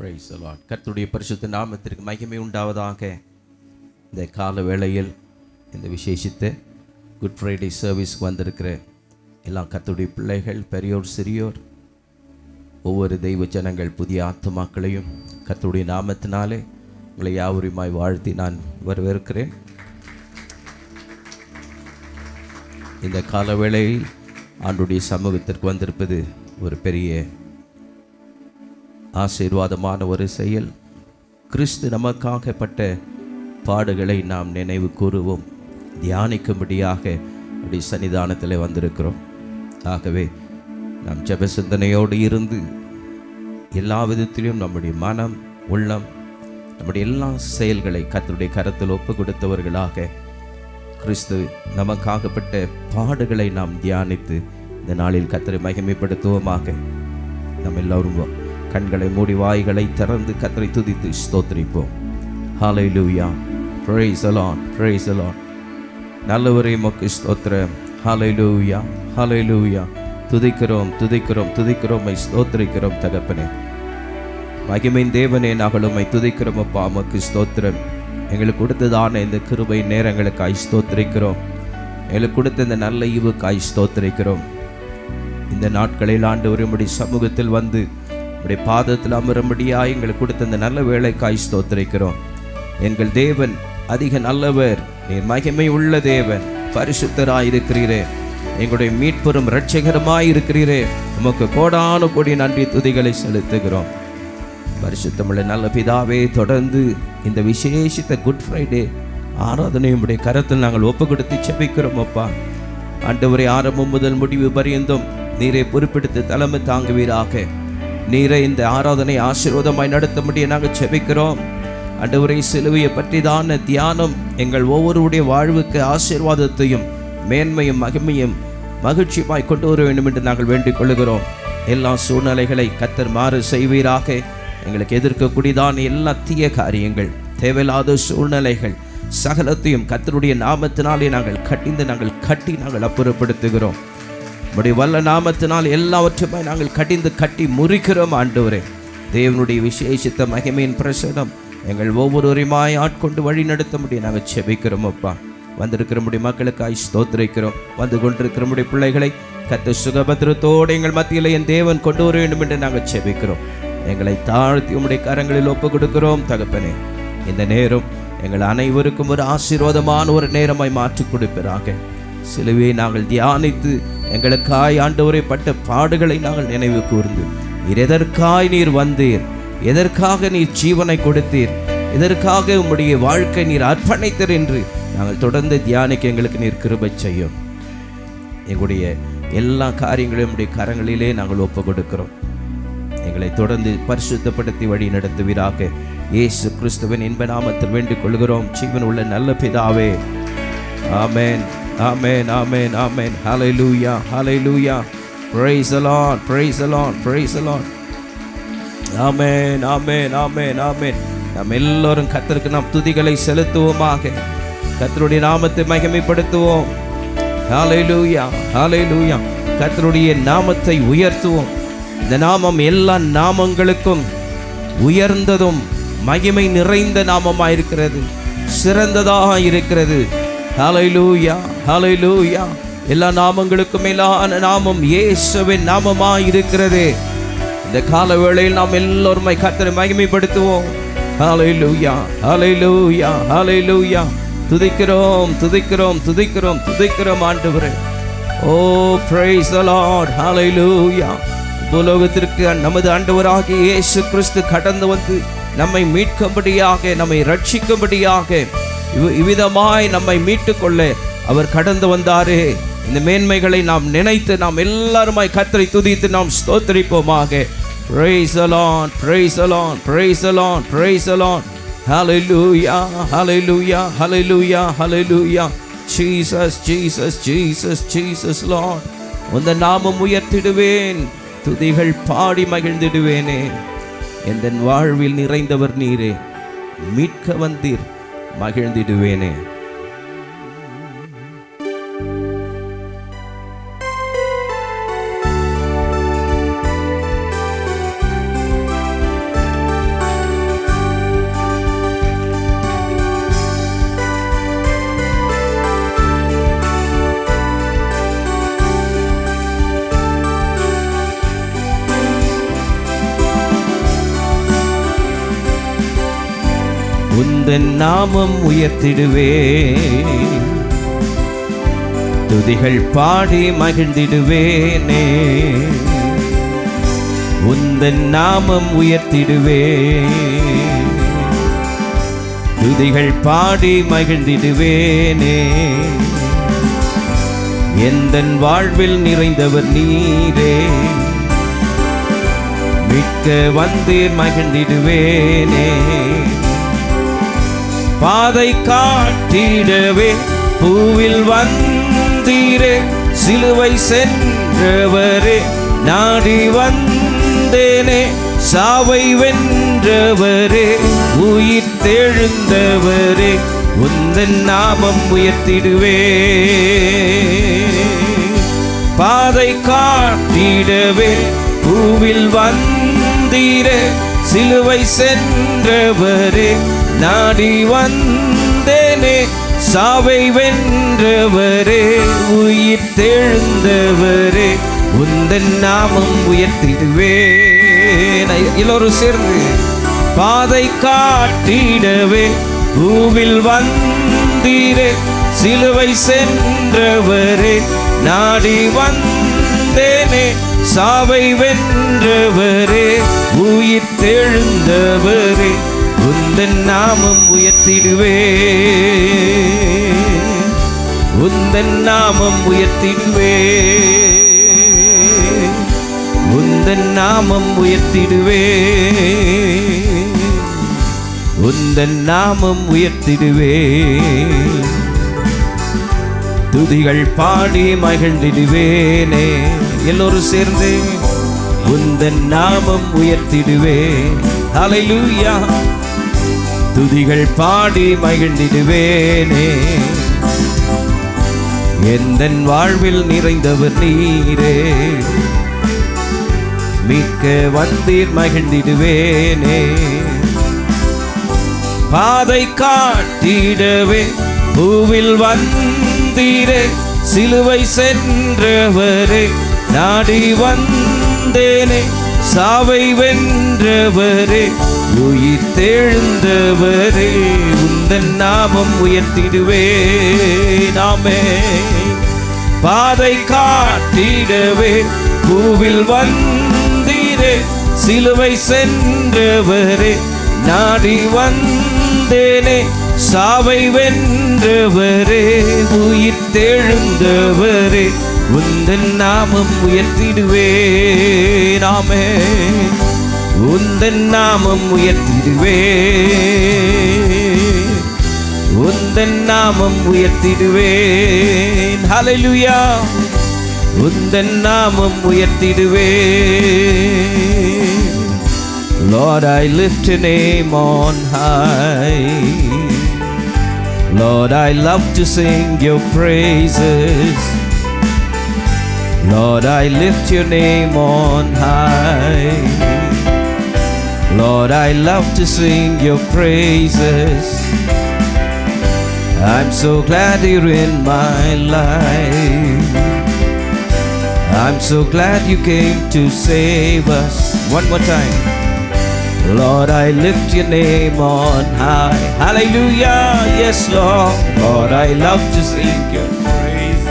Praise the Lord. கர்த்தருடைய பரிசுத்த நாமத்திற்கு மகிமை உண்டாவதாக இந்த கால வேளையில் இந்த விசேஷித்த குட் ஃப்ரைடே சர்வீஸ்க்கு வந்திருக்கிற எல்லா கர்த்தருடைய பிள்ளைகள் பெரியோர் சிறியோர் ஒவ்வொரு தெய்வ ஜனங்கள் புதிய ஆத்துமாக்களையும் கர்த்தருடைய நாமத்தினாலே உங்களை யாவருமாய் வாழ்த்தி நான் வரவேற்கிறேன் இந்த கால வேளையில் ஆண்டுடைய சமூகத்திற்கு வந்திருப்பது ஒரு பெரிய ஆசீர்வாதமான ஒரு செயல் கிறிஸ்து நமக்காகப்பட்ட பாடுகளை நாம் நினைவு கூறுவோம் தியானிக்கும்படியாக அப்படி சன்னிதானத்தில் வந்திருக்கிறோம் ஆகவே நாம் ஜெப சிந்தனையோடு இருந்து எல்லா விதத்திலும் நம்முடைய மனம் உள்ளம் நம்முடைய எல்லா செயல்களை கர்த்தருடைய கரத்தில் ஒப்பு கொடுத்தவர்களாக கிறிஸ்து நமக்காகப்பட்ட பாடுகளை நாம் தியானித்து இந்த நாளில் கர்த்தரை மகிமைப்படுத்துவோமாக நம்ம எல்லோரும் கண்களை மூடி வாய்களை திறந்து கத்தரை துதித்து ஸ்தோத்திரிப்போம் ஹாலை லூயா ப்ரைஸ் அலான் ப்ரைஸ் அலான் நல்லவரே மக்கு ஸ்தோத்திரம் ஹாலை லூயா ஹாலை லூயா துதிக்கிறோம் துதிக்கிறோம் துதிக்கிறோம் மை ஸ்தோத்திரிக்கிறோம் தகப்பனே மகிமையின் தேவனே நாங்கள் உம்மை துதிக்கிறோம் அப்பா மக்கு ஸ்தோத்திரம் எங்களுக்கு கொடுத்ததான இந்த கிருபை நேரங்களுக்காய் ஸ்தோத்திரிக்கிறோம் எங்களுக்கு கொடுத்த இந்த நல்ல ஈவுக்காய் ஸ்தோத்திரிக்கிறோம் இந்த நாட்களில் ஆண்டு வரும்படி சமூகத்தில் வந்து உடைய பாதத்தில் அமரும்படியாக எங்களுக்கு கொடுத்த இந்த நல்ல வேலைக்காய் ஸ்தோத்திரிக்கிறோம் எங்கள் தேவன் அதிக நல்லவர் நீர் மகிமை உள்ள தேவன் பரிசுத்தராய் இருக்கிறீரே எங்களுடைய மீட்பெரும் இரட்சகரமாய் இருக்கிறீரே உமக்கு கோடான கோடி நன்றி துதிகளை செலுத்துகிறோம் பரிசுத்தமுள்ள நல்ல பிதாவே தொடர்ந்து இந்த விசேஷித்த குட் ஃப்ரைடே ஆராதனையுடைய கரத்தில் நாங்கள் ஒப்பு கொடுத்து செபிக்கிறோம் அப்பா ஆண்டவரை ஆரம்பம் முதல் முடிவு பரியந்தும் நீரை பொறுப்பெடுத்து தலைமை தாங்குவீராக நீரை இந்த ஆராதனை ஆசீர்வாதமாய் நடத்த முடிய நாங்கள் செபிக்கிறோம் ஆண்டவரை சிலுவையை பற்றிதான தியானம் எங்கள் ஒவ்வொருடைய வாழ்வுக்கு ஆசீர்வாதத்தையும் மேன்மையும் மகிமையும் மகிழ்ச்சியுமாய் கொண்டு வர வேண்டும் என்று நாங்கள் வேண்டிக் கொள்கிறோம் எல்லா சூழ்நிலைகளை கத்தர் மாறு செய்வீராக எங்களுக்கு எதிர்க்கக்கூடியதான எல்லா தீய காரியங்கள் தேவையில்லாத சூழ்நிலைகள் சகலத்தையும் கத்தருடைய நாமத்தினாலே நாங்கள் கட்டிந்து நாங்கள் கட்டி நாங்கள் அப்புறப்படுத்துகிறோம் உடைய வல்ல நாமத்தினால் எல்லாவற்றுமாய் நாங்கள் கட்டிந்து கட்டி முறிக்கிறோம் ஆண்டவரே தேவனுடைய விசேஷித்த மகிமையின் பிரசனம் எங்கள் ஒவ்வொருவரையுமாய் ஆட்கொண்டு வழி நடத்த முடியும் நாங்கள் செபிக்கிறோம் அப்பா வந்திருக்கிற முடிய மக்களுக்காய் ஸ்தோத்திரிக்கிறோம் வந்து கொண்டிருக்கிற முடிய பிள்ளைகளை கத்த சுகபத்திரத்தோடு எங்கள் மத்தியில் என் தேவன் கொண்டு வர வேண்டும் என்று நாங்கள் செபிக்கிறோம் எங்களை தாழ்த்தி உம்முடைய கரங்களில் ஒப்பு கொடுக்கிறோம் தகப்பனே இந்த நேரம் எங்கள் அனைவருக்கும் ஒரு ஆசீர்வாதமான ஒரு நேரமாய் மாற்றிக் கொடுப்பீராக சிலுவையை நாங்கள் தியானித்து எங்களுக்காய் ஆண்டவரை பட்ட பாடுகளை நாங்கள் நினைவு கூர்ந்து நீர் எதற்காய் நீர் வந்தீர் எதற்காக நீர் ஜீவனை கொடுத்தீர் எதற்காக உம்முடைய வாழ்க்கை நீர் அர்ப்பணித்தீர் என்று நாங்கள் தொடர்ந்து தியானிக்க எங்களுக்கு நீர் கிருபை செய்யும் எங்களுடைய எல்லா காரியங்களையும் உடைய கரங்களிலே நாங்கள் ஒப்பு கொடுக்கிறோம் எங்களை தொடர்ந்து பரிசுத்தப்படுத்தி வழி நடத்துவீராக இயேசு கிறிஸ்துவின் இன்ப நாமத்தில் வேண்டிக் கொள்கிறோம் ஜீவன் உள்ள நல்ல பிதாவே ஆமென் ஆமென் ஆமென் ஆமென் ஹalleluya ஹalleluya praise the lord praise the lord praise the lord ஆமென் ஆமென் ஆமென் ஆமென் நாம் எல்லோரும் கர்த்தருக்கு நாம் துதிகளை செலுத்துவோமாக கர்த்தருடைய நாமத்தை மகிமைப்படுத்துவோம் ஹalleluya ஹalleluya கர்த்தருடைய நாமத்தை உயர்த்துவோம் இந்த நாமம் எல்லா நாமங்களுக்கும் உயர்ந்ததும் மகிமை நிறைந்த நாமமாக இருக்கிறது சிறந்ததாக இருக்கிறது ஹalleluya ஹalleluya எல்லா நாமங்களுக்கும் மேலான நாமம் இயேசுவின் நாமமாக இருக்கிறது இந்த கால வேளையில் நாம் எல்லோருமை கர்த்தரை மகிமைப்படுத்துவோம் ஹalleluya ஹalleluya ஹalleluya துதிக்கிறோம் துதிக்கிறோம் துதிக்கிறோம் துதிக்கிறோம் ஆண்டவரே ஓ praise the lord hallelujah பூலோகத்திற்கு நமது ஆண்டவராகிய இயேசு கிறிஸ்து கடந்து வந்து நம்மை மீட்கும்படியாக நம்மை ரட்சிக்கும்படியாக இவ்- இவ்விதமாய் நம்மை மீட்டுக்கொள்ள அவர் கடந்து வந்தாரே இந்த மேன்மைகளை நாம் நினைத்து நாம் எல்லாருமாய் கத்தரை துதித்து நாம் ஸ்தோத்திரிப்போமாக Praise the Lord, praise the Lord, praise the Lord, praise the Lord. Hallelujah, hallelujah, hallelujah, hallelujah. Jesus, Jesus, Jesus, Jesus, Lord. உந்த நாமம் உயர்த்திடுவேன் துதிகள் பாடி மகிழ்ந்திடுவேனே எந்த வாழ்வில் நிறைந்தவர் நீரே மீட்க வந்தீர் மகிழ்ந்திடுவேனே உந்தன் நாமம் உயர்த்திடுவே துதிகள் பாடி மகிழ்ந்திடுவேனே உந்தன் நாமம் உயர்த்திடுவே துதிகள் பாடி மகிழ்ந்திடுவேனே எந்தன் வாழ்வில் நிறைந்தவர் நீரே மிக்க வந்தீர் மகிழ்ந்திடுவேனே பாதை காட்டிடவே பூவில் வந்தீரே சிலுவை சென்றவரே நாடி வந்தேனே சாவை வென்றவரே உயிர் தெழுந்தவரே உந்தன் நாமம் உயர்த்திடுவே பாதை காட்டிடவே பூவில் வந்தீரே சிலுவை சென்றவரே நாடி வந்தேனே சாவை வென்றவரே உயிர் தெழுந்தவரே உந்தன் நாமம் உயர்த்திடுவே எல்லோரும் சேர்ந்து பாதை காட்டிடவே பூவில் வந்தீரே சிலுவை சென்றவரே நாடி வந்தேனே சாவை வென்றவரே உயிர் தெழுந்தவரே உந்தன் நாமம் உயர்த்திடுவே உந்தன் நாமம் உயர்த்திடுவே உந்தன் நாமம் உயர்த்திடுவே உந்தன் நாமம் உயர்த்திடுவே துதிகள் பாடி மகிழ்ந்திடுவேனே எல்லோரும் சேர்ந்து உந்தன் நாமம் உயர்த்திடுவே ஹalleluya துதிகள் பாடி மகிழ்ந்திடுவேனே எந்தன் வாழ்வில் நிறைந்தவர் நீரே மிக்க வந்தீர் மகிழ்ந்திடுவேனே பாதை காட்டிடவே பூவில் வந்தீரே சிலுவை சென்றவரே நாடி வந்தேனே சாவை வென்றவரே உயிர் தெழுந்தவரே உந்தன் நாமம் உயர்த்திடுவே நாமே பாதை காட்டிடவே பூவில் வந்தீரே சிலுவை சென்றவரே நாடி வந்தேனே சாவை வென்றவரே உயிர் தெழுந்தவரே உந்தன் நாமம் உயர்த்திடுவே நாமே உந்தன் நாமம் உயர்த்திடுவே உந்தன் நாமம் உயர்த்திடுவேன் ஹalleluya உந்தன் நாமம் உயர்த்திடுவே Lord I lift your name on high Lord I love to sing your praises Lord I lift your name on high Lord I love to sing your praises I'm so glad you're in my life I'm so glad you came to save us. One more time. Lord, I lift your name on high. Hallelujah. Yes, Lord. Lord, I love to sing your praise.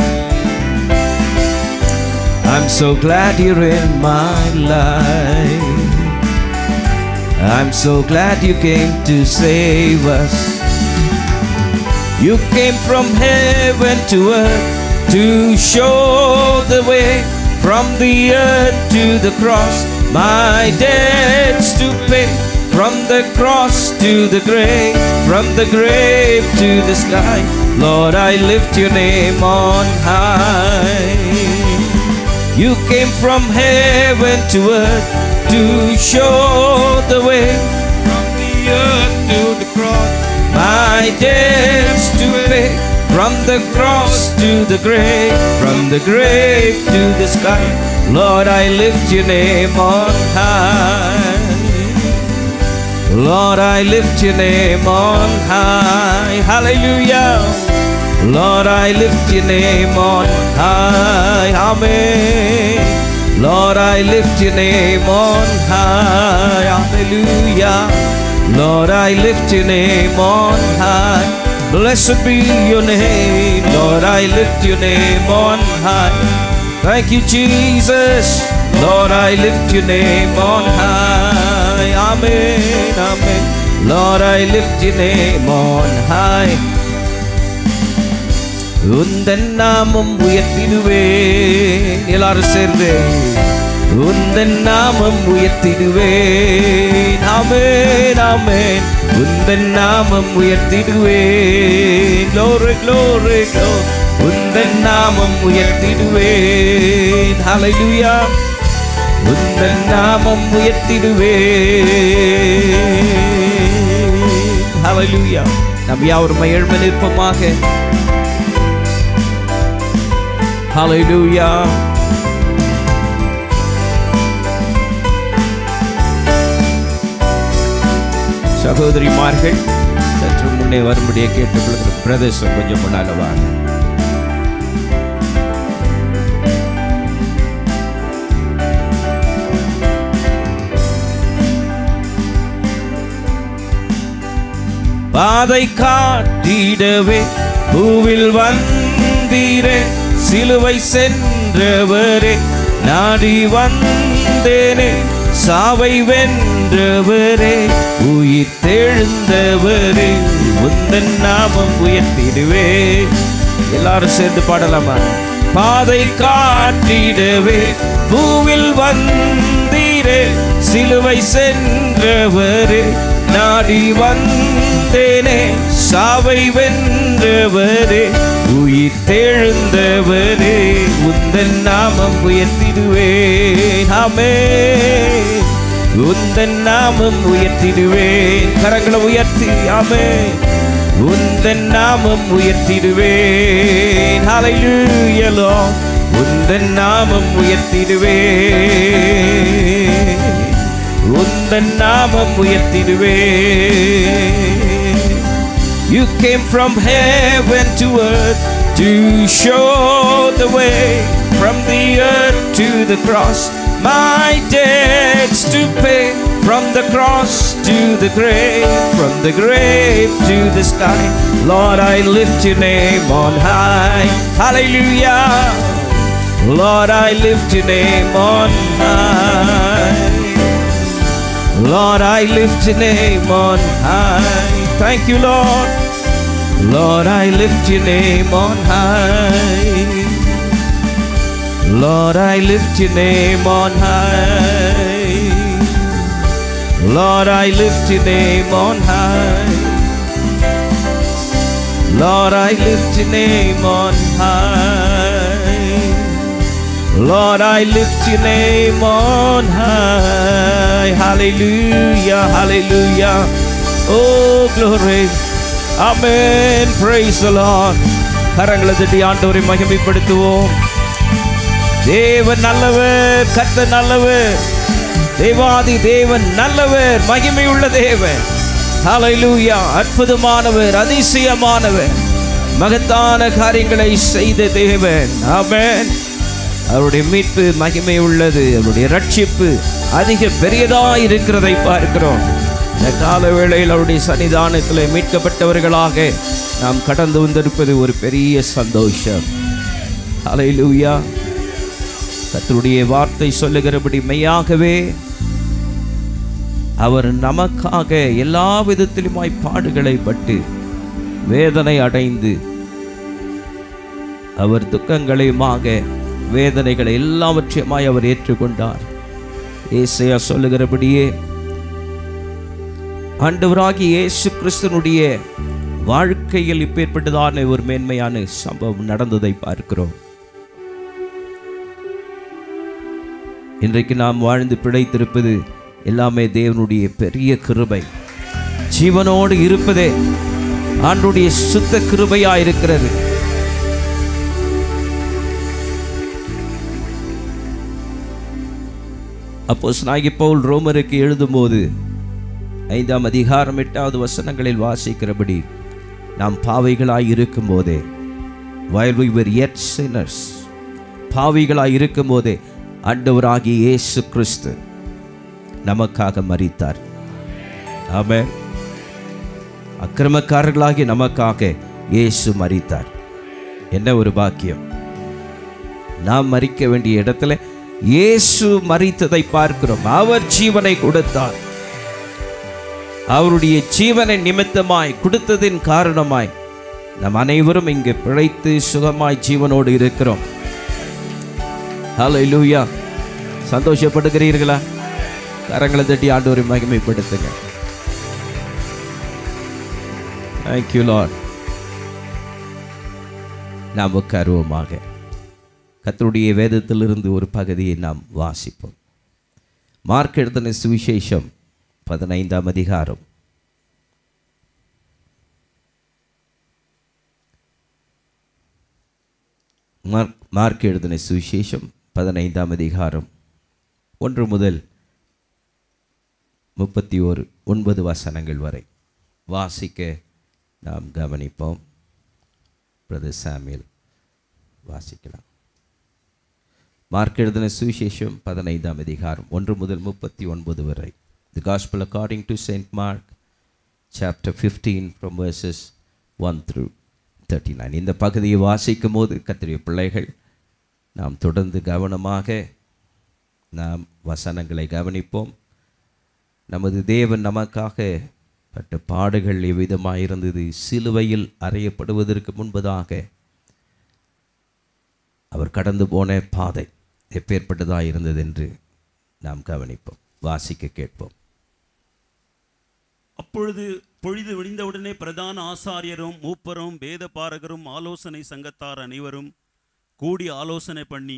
I'm so glad you're in my life. I'm so glad you came to save us. You came from heaven to earth to show the way from the earth to the cross. My debts to pay from the cross to the grave, from the grave to the sky. Lord, I lift your name on high. You came from heaven to earth to show the way from the earth to the cross. My debts to pay from the cross to the grave, from the grave to the sky. Lord, I lift your name on high. Lord, I lift your name on high. Hallelujah. Lord, I lift your name on high. Amen. Lord, I lift your name on high. Hallelujah. Lord, I lift your name on high. Blessed be your name. Lord, I lift your name on high. Thank you, Jesus. Lord, I lift your name on high. Amen. Amen. Lord, I lift your name on high. உந்தன் நாமம் உயர்த்திடுவேன் எல்லாரும் சேர்ந்து உந்தன் நாமம் உயர்த்திடுவேன் ஆமென் ஆமென் உந்தன் நாமம் உயர்த்திடுவேன் glory glory glory உந்தன் நாமம் உயர்த்திடுவேன் ஹalleluya உந்தன் நாமம் உயர்த்திடுவேன் ஹalleluya நம் யாவரும் எழும நிற்பமாக ஹalleluya சகோதரிமார்கள் சற்று முன்னே வரும்படியே கேட்டுக்கொள்கிற பிரதேசம் கொஞ்சம் முன்னால வாங்க பாதை காட்டிடவே பூவில் வந்தீரே சிலுவை சென்றவரே நாடி வந்தேனே சாவை வென்றவரே உயிர் தெழுந்தவரே உந்தன் நாமம் உயர்த்திடுவே எல்லாரும் சேர்ந்து பாடலாமா பாதை காட்டிடவே பூவில் வந்தீரே சிலுவை சென்றவரே நாடி வந்தேனே சாவை வென்றவரே உயிர் தெழுந்தவரே உந்தன் நாமம் உயர்த்திடுவேன் ஆமே உந்தன் நாமம் உயர்த்திடுவேன் கரங்களை உயர்த்தி ஆமே உந்தன் நாமம் உயர்த்திடுவேன் ஹalleluya Lord உந்தன் நாமம் உயர்த்திடுவேன் உந்தன் நாமம் உயர்த்திடுவேன் You came from heaven to earth to show the way from the earth to the cross. My debts to pay from the cross to the grave, from the grave to the sky. Lord, I lift your name on high. Hallelujah. Lord, I lift your name on high. Lord, I lift your name on high. Thank you, Lord. Lord, I lift your name on high. Lord, I lift your name on high. Lord, I lift your name on high. Lord, I lift your name on high. Lord, I lift your name on high. Hallelujah, hallelujah. Oh, glory. Amen. Praise the Lord. கரங்களை தட்டி ஆண்டவரை மகிமைப்படுத்துவோம் தேவன் நல்லவர் கர்த்தர் நல்லவர் தேவாதி தேவன் நல்லவர் மகிமை உள்ள தேவன் ஹalleluya அற்புதமானவர் அதிசயமானவர் மகத்தான காரியங்களை செய்த தேவன் ஆமென் அவருடைய மீட்பு மகிமை உள்ளது அவருடைய ரட்சிப்பு அதிக பெரியதாய் இருக்கிறதை பார்க்கிறோம் இந்த கால வேளையில் அவருடைய சன்னிதானத்தில் மீட்கப்பட்டவர்களாக நாம் கடந்து வந்திருப்பது ஒரு பெரிய சந்தோஷம் ஹalleluya கர்த்தருடைய வார்த்தை சொல்லுகிறபடி மெய்யாகவே அவர் நமக்காக எல்லா விதத்திலுமாய் பாடுகளை பட்டு வேதனை அடைந்து அவர் துக்கங்களையுமாக வேதனைகளை எல்லாவற்றையுமாய் அவர் ஏற்றுக்கொண்டார் ஏசையா சொல்லுகிறபடியே ஆண்டவராகி இயேசு கிறிஸ்தனுடைய வாழ்க்கையில் இப்பேற்பட்டதான ஒரு மேன்மையான சம்பவம் நடந்ததை பார்க்கிறோம் இன்றைக்கு நாம் வாழ்ந்து பிழைத்திருப்பது எல்லாமே தேவனுடைய பெரிய கிருபை ஜீவனோடு இருப்பதே ஆண்டுடைய சுத்த கிருபையா இருக்கிறது அப்போ ஸ்நாகி பவுல் ரோமருக்கு எழுதும்போது ஐந்தாம் அதிகாரம் எட்டாவது வசனங்களில் வாசிக்கிறபடி நாம் பாவைகளாய் இருக்கும்போதே while we were yet sinners பாவிகளாய் இருக்கும்போதே ஆண்டவராகிய இயேசு கிறிஸ்து நமக்காக மரித்தார் ஆமென் அக்கிரமக்காரர்களாகி நமக்காக இயேசு மரித்தார் என்ன ஒரு பாக்கியம் நாம் மறிக்க வேண்டிய இடத்துல இயேசு மரித்ததை பார்க்கிறோம் அவர் ஜீவனை கொடுத்தார் அவருடைய ஜீவனை நிமித்தமாய் கொடுத்ததின் காரணமாய் நம் அனைவரும் இங்கு பிழைத்து சுகமாய் ஜீவனோடு இருக்கிறோம் ஹalleluya சந்தோஷப்படுகிறீர்களா கரங்களை தட்டி ஆண்டவரை மகிமைப்படுத்துங்க தேங்க்யூ லார்ட் நாம் உட்காருவோமாக கர்த்தருடைய வேதத்திலிருந்து ஒரு பகுதியை நாம் வாசிப்போம் மார்க் எழுதின சுவிசேஷம் பதினைந்தாம் அதிகாரம் மார்க் மார்க் எழுதின சுவிசேஷம் பதினைந்தாம் அதிகாரம் ஒன்று முதல் முப்பத்தி ஓரு ஒன்பது வசனங்கள் வரை வாசிக்க நாம் கவனிப்போம் பிரதர் சாமியல் வாசிக்கலாம் மார்க் எழுதின சுவிசேஷம் பதினைந்தாம் அதிகாரம் ஒன்று முதல் முப்பத்தி ஒன்பது வரை the gospel according to saint Mark chapter fifteen from verses one through thirty nine இந்த பகுதியை வாசிக்கும் போது கத்திரிய பிள்ளைகள் நாம் தொடர்ந்து கவனமாக நாம் வசனங்களை கவனிப்போம் நமது தேவன் நமக்காக பட்ட பாடுகள் எவ்விதமாக இருந்தது சிலுவையில் அறையப்படுவதற்கு முன்பதாக அவர் கடந்து போன பாதை எப்பேற்பட்டதாக இருந்தது என்று நாம் கவனிப்போம் வாசிக்க கேட்போம் அப்பொழுது பொழுது விடிந்தவுடனே பிரதான ஆசாரியரும் மூப்பரும் வேத பாரகரும் ஆலோசனை சங்கத்தார் அனைவரும் கூடி ஆலோசனை பண்ணி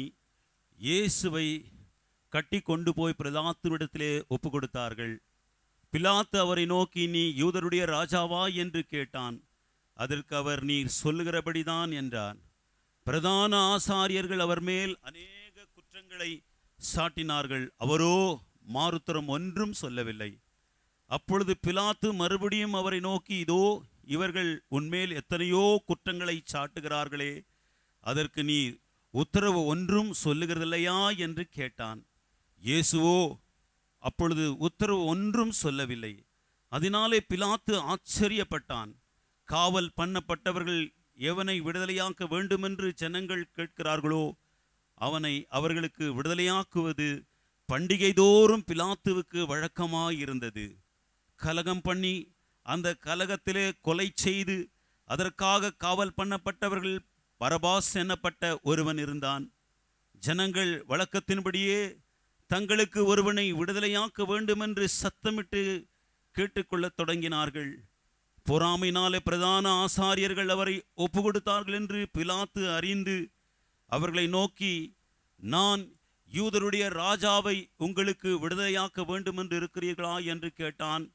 இயேசுவை கட்டி கொண்டு போய் பிரதாத்துவிடத்திலே ஒப்பு கொடுத்தார்கள் பிலாத்து அவரை நோக்கி நீ யூதருடைய ராஜாவா என்று கேட்டான் அதற்கு அவர் நீர் சொல்லுகிறபடிதான் என்றான் பிரதான ஆசாரியர்கள் அவர் மேல் அநேக குற்றங்களை சாட்டினார்கள் அவரோ மாறுத்தரம் ஒன்றும் சொல்லவில்லை அப்பொழுது பிலாத்து மறுபடியும் அவரை நோக்கி இதோ இவர்கள் உன்மேல் எத்தனையோ குற்றங்களை சாட்டுகிறார்களே அதற்கு நீர் உத்தரவு ஒன்றும் சொல்லுகிறதில்லையா என்று கேட்டான் இயேசுவோ அப்பொழுது உத்தரவு ஒன்றும் சொல்லவில்லை அதனாலே பிலாத்து ஆச்சரியப்பட்டான் காவல் பண்ணப்பட்டவர்கள் எவனை விடுதலையாக்க வேண்டுமென்று ஜனங்கள் கேட்கிறார்களோ அவனை அவர்களுக்கு விடுதலையாக்குவது பண்டிகை தோறும் பிலாத்துவுக்கு வழக்கமாயிருந்தது கலகம் பண்ணி அந்த கலகத்திலே கொலை செய்து அதற்காக காவல் பண்ணப்பட்டவர்கள் பரபாஸ் எனப்பட்ட ஒருவன் இருந்தான் ஜனங்கள் வழக்கத்தின்படியே தங்களுக்கு ஒருவனை விடுதலையாக்க வேண்டுமென்று சத்தமிட்டு கேட்டுக்கொள்ளத் தொடங்கினார்கள் பொறாமையினாலே பிரதான ஆசாரியர்கள் அவரை ஒப்பு கொடுத்தார்கள் என்று பிலாத்து அறிந்து அவர்களை நோக்கி நான் யூதருடைய ராஜாவை உங்களுக்கு விடுதலையாக்க வேண்டுமென்று இருக்கிறீர்களா என்று கேட்டான்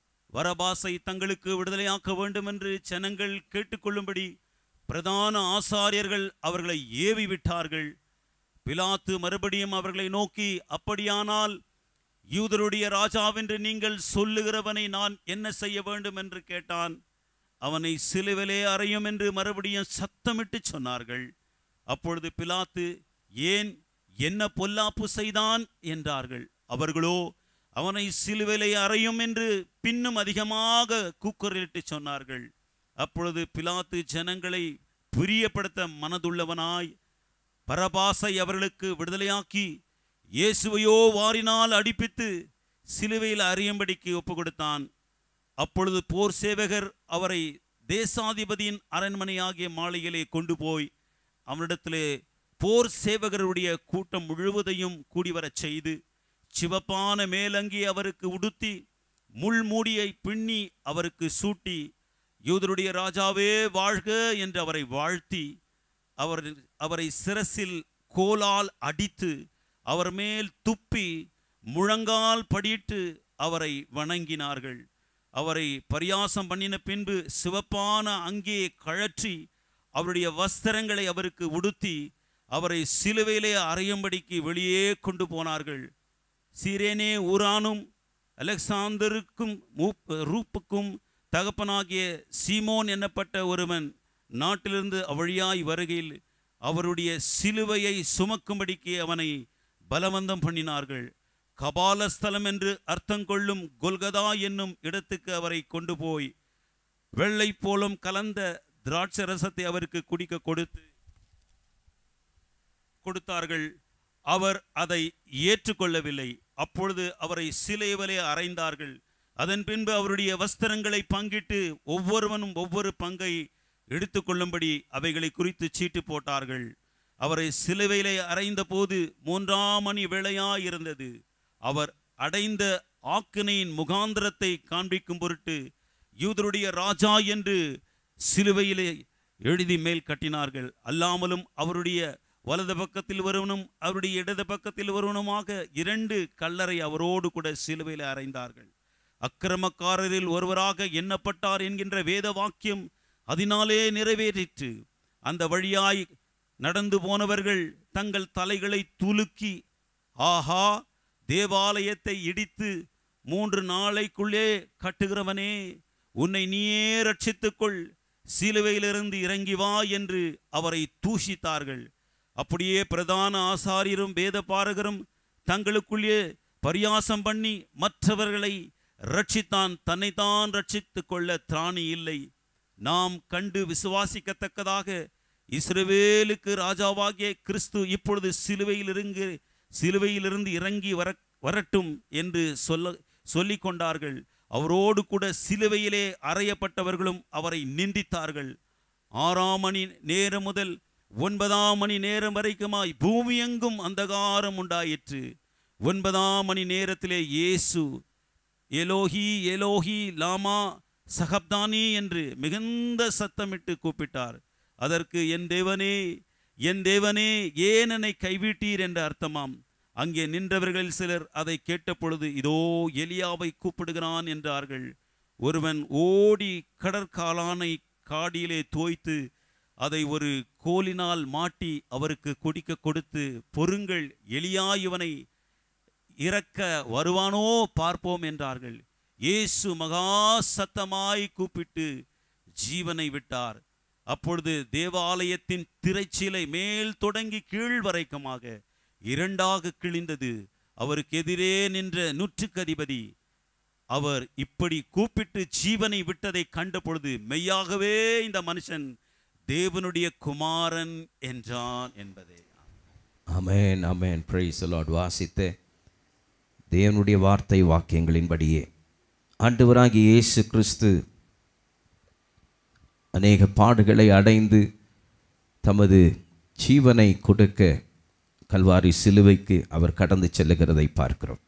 வரபாசை தங்களுக்கு விடுதலையாக்க வேண்டுமென்று ஜனங்கள் கேட்டுக்கொள்ளும்படி பிரதான ஆசாரியர்கள் அவர்களை ஏவி விட்டார்கள் பிலாத்து மறுபடியும் அவர்களை நோக்கி அப்படியானால் யூதருடைய ராஜாவென்று நீங்கள் சொல்லுகிறவனை நான் என்ன செய்ய வேண்டும் என்று கேட்டான் அவனை சிலுவிலே அறையும் என்று மறுபடியும் சத்தமிட்டு சொன்னார்கள் அப்பொழுது பிலாத்து ஏன் என்ன பொல்லாப்பு செய்தான் என்றார்கள் அவர்களோ அவனை சிலுவிலே அறையும் என்று பின்னும் அதிகமாக கூக்குரலிட்டு சொன்னார்கள் அப்பொழுது பிலாத்து ஜனங்களை பிரியப்படுத்த மனதுள்ளவனாய் பரபாசை அவர்களுக்கு விடுதலையாக்கி இயேசுவையோ வாரினால் அடிப்பித்து சிலுவையில் அறியும்படிக்கு ஒப்பு கொடுத்தான் அப்பொழுது போர் சேவகர் அவரை தேசாதிபதியின் அரண்மனையாகிய மாளிகையிலே கொண்டு போய் அவனிடத்திலே போர் சேவகருடைய கூட்டம் முழுவதையும் கூடிவரச் செய்து சிவப்பான மேலங்கி அவருக்கு உடுத்தி முள்மூடியை பின்னி அவருக்கு சூட்டி யூதருடைய ராஜாவே வாழ்க என்று அவரை வாழ்த்தி அவர் அவரை சிரசில் கோலால் அடித்து அவர் மேல் துப்பி முழங்கால் படியிட்டு அவரை வணங்கினார்கள் அவரை பரியாசம் பண்ணின பின்பு சிவப்பான அங்கே கழற்றி அவருடைய வஸ்திரங்களை அவருக்கு உடுத்தி அவரை சிலுவையிலே அறையும்படிக்கு வெளியே கொண்டு போனார்கள் சீரேனே ஊரானும் அலெக்சாந்தருக்கும் மூப் ரூப்புக்கும் தகப்பனாகிய சீமோன் என்னப்பட்ட ஒருவன் நாட்டிலிருந்து அவ்வழியாய் வருகையில் அவருடைய சிலுவையை சுமக்கும்படிக்கு அவனை பலவந்தம் பண்ணினார்கள் கபாலஸ்தலம் என்று அர்த்தம் கொள்ளும் கொல்கதா என்னும் இடத்துக்கு அவரை கொண்டு போய் வெள்ளை போலும் கலந்த திராட்சை ரசத்தை அவருக்கு குடிக்க கொடுத்து கொடுத்தார்கள் அவர் அதை ஏற்றுக்கொள்ளவில்லை அப்பொழுது அவரை சிலைவலே அறைந்தார்கள் அதன் பின்பு அவருடைய வஸ்திரங்களை பங்கிட்டு ஒவ்வொருவனும் ஒவ்வொரு பங்கை எடுத்துக்கொள்ளும்படி அவைகளை குறித்து சீட்டு போட்டார்கள் அவரை சிலுவையிலே அறைந்த போது மூன்றாம் மணி வேளையாயிருந்தது அவர் அடைந்த ஆக்கினையின் முகாந்திரத்தை காண்பிக்கும் பொருட்டு யூதருடைய ராஜா என்று சிலுவையிலே எழுதி மேல் கட்டினார்கள் அல்லாமலும் அவருடைய வலது பக்கத்தில் ஒருவனும் அவருடைய இடது பக்கத்தில் ஒருவனுமாக இரண்டு கல்லறை அவரோடு கூட சிலுவையில் அறைந்தார்கள் அக்கிரமக்காரரில் ஒருவராக எண்ணப்பட்டார் என்கின்ற வேத வாக்கியம் அதனாலே நிறைவேறிற்று அந்த வழியாய் நடந்து போனவர்கள் தங்கள் தலைகளை துலுக்கி ஆஹா தேவாலயத்தை இடித்து மூன்று நாளைக்குள்ளே கட்டுகிறவனே உன்னை நீயே ரட்சித்துக்கொள் சிலுவையிலிருந்து இறங்கி வா என்று அவரை தூஷித்தார்கள் அப்படியே பிரதான ஆசாரியரும் வேத பாரகரும் தங்களுக்குள்ளே பரியாசம் பண்ணி மற்றவர்களை ரட்சித்தான் தன்னைத்தான் ரட்சித்துக் கொள்ள திராணி இல்லை நாம் கண்டு விசுவாசிக்கத்தக்கதாக இஸ்ரவேலுக்கு ராஜாவாகிய கிறிஸ்து இப்பொழுது சிலுவையில் இருந்து சிலுவையிலிருந்து இறங்கி வர வரட்டும் என்று சொல்ல சொல்லிக் கொண்டார்கள் அவரோடு கூட சிலுவையிலே அறையப்பட்டவர்களும் அவரை நிந்தித்தார்கள் ஆறாம் மணி நேரம் முதல் ஒன்பதாம் மணி நேரம் வரைக்குமாய் பூமியெங்கும் அந்தகாரம் உண்டாயிற்று ஒன்பதாம் மணி நேரத்திலே இயேசு எலோஹி எலோஹி லாமா சகப்தானி என்று மிகுந்த சத்தமிட்டு கூப்பிட்டார் அதற்கு என் தேவனே என் தேவனே ஏன் என்னை கைவிட்டீர் என்ற அர்த்தமாம் அங்கே நின்றவர்களில் சிலர் அதை கேட்டபொழுது இதோ எலியாவை கூப்பிடுகிறான் என்றார்கள் ஒருவன் ஓடி கடற்காலானை காடியிலே தோய்த்து அதை ஒரு கோலினால் மாட்டி அவருக்கு குடிக்க கொடுத்து பொறுங்கள் எலியா இவனை இறக்க வருவானோ பார்ப்போம் என்றார்கள் இயேசு மகா சத்தமாய் கூப்பிட்டு ஜீவனை விட்டார் அப்பொழுது தேவாலயத்தின் திரைச்சீலை மேல் தொடங்கி கீழ் வரைக்குமாக இரண்டாக கிழிந்தது அவருக்கு எதிரே நின்ற நூற்றுக்கு அதிபதி அவர் இப்படி கூப்பிட்டு ஜீவனை விட்டதை கண்ட பொழுது மெய்யாகவே இந்த மனுஷன் தேவனுடைய குமாரன் என்றான் என்பதே அமேன் அமேன் பிரைஸ் லார்ட் வாசித்த தேவனுடைய வார்த்தை வாக்கியங்களின்படியே ஆண்டவராகிய இயேசு கிறிஸ்து அநேக பாடுகளை அடைந்து தமது ஜீவனை கொடுக்க கல்வாரி சிலுவைக்கு அவர் கடந்து செல்லுகிறதை பார்க்கிறோம்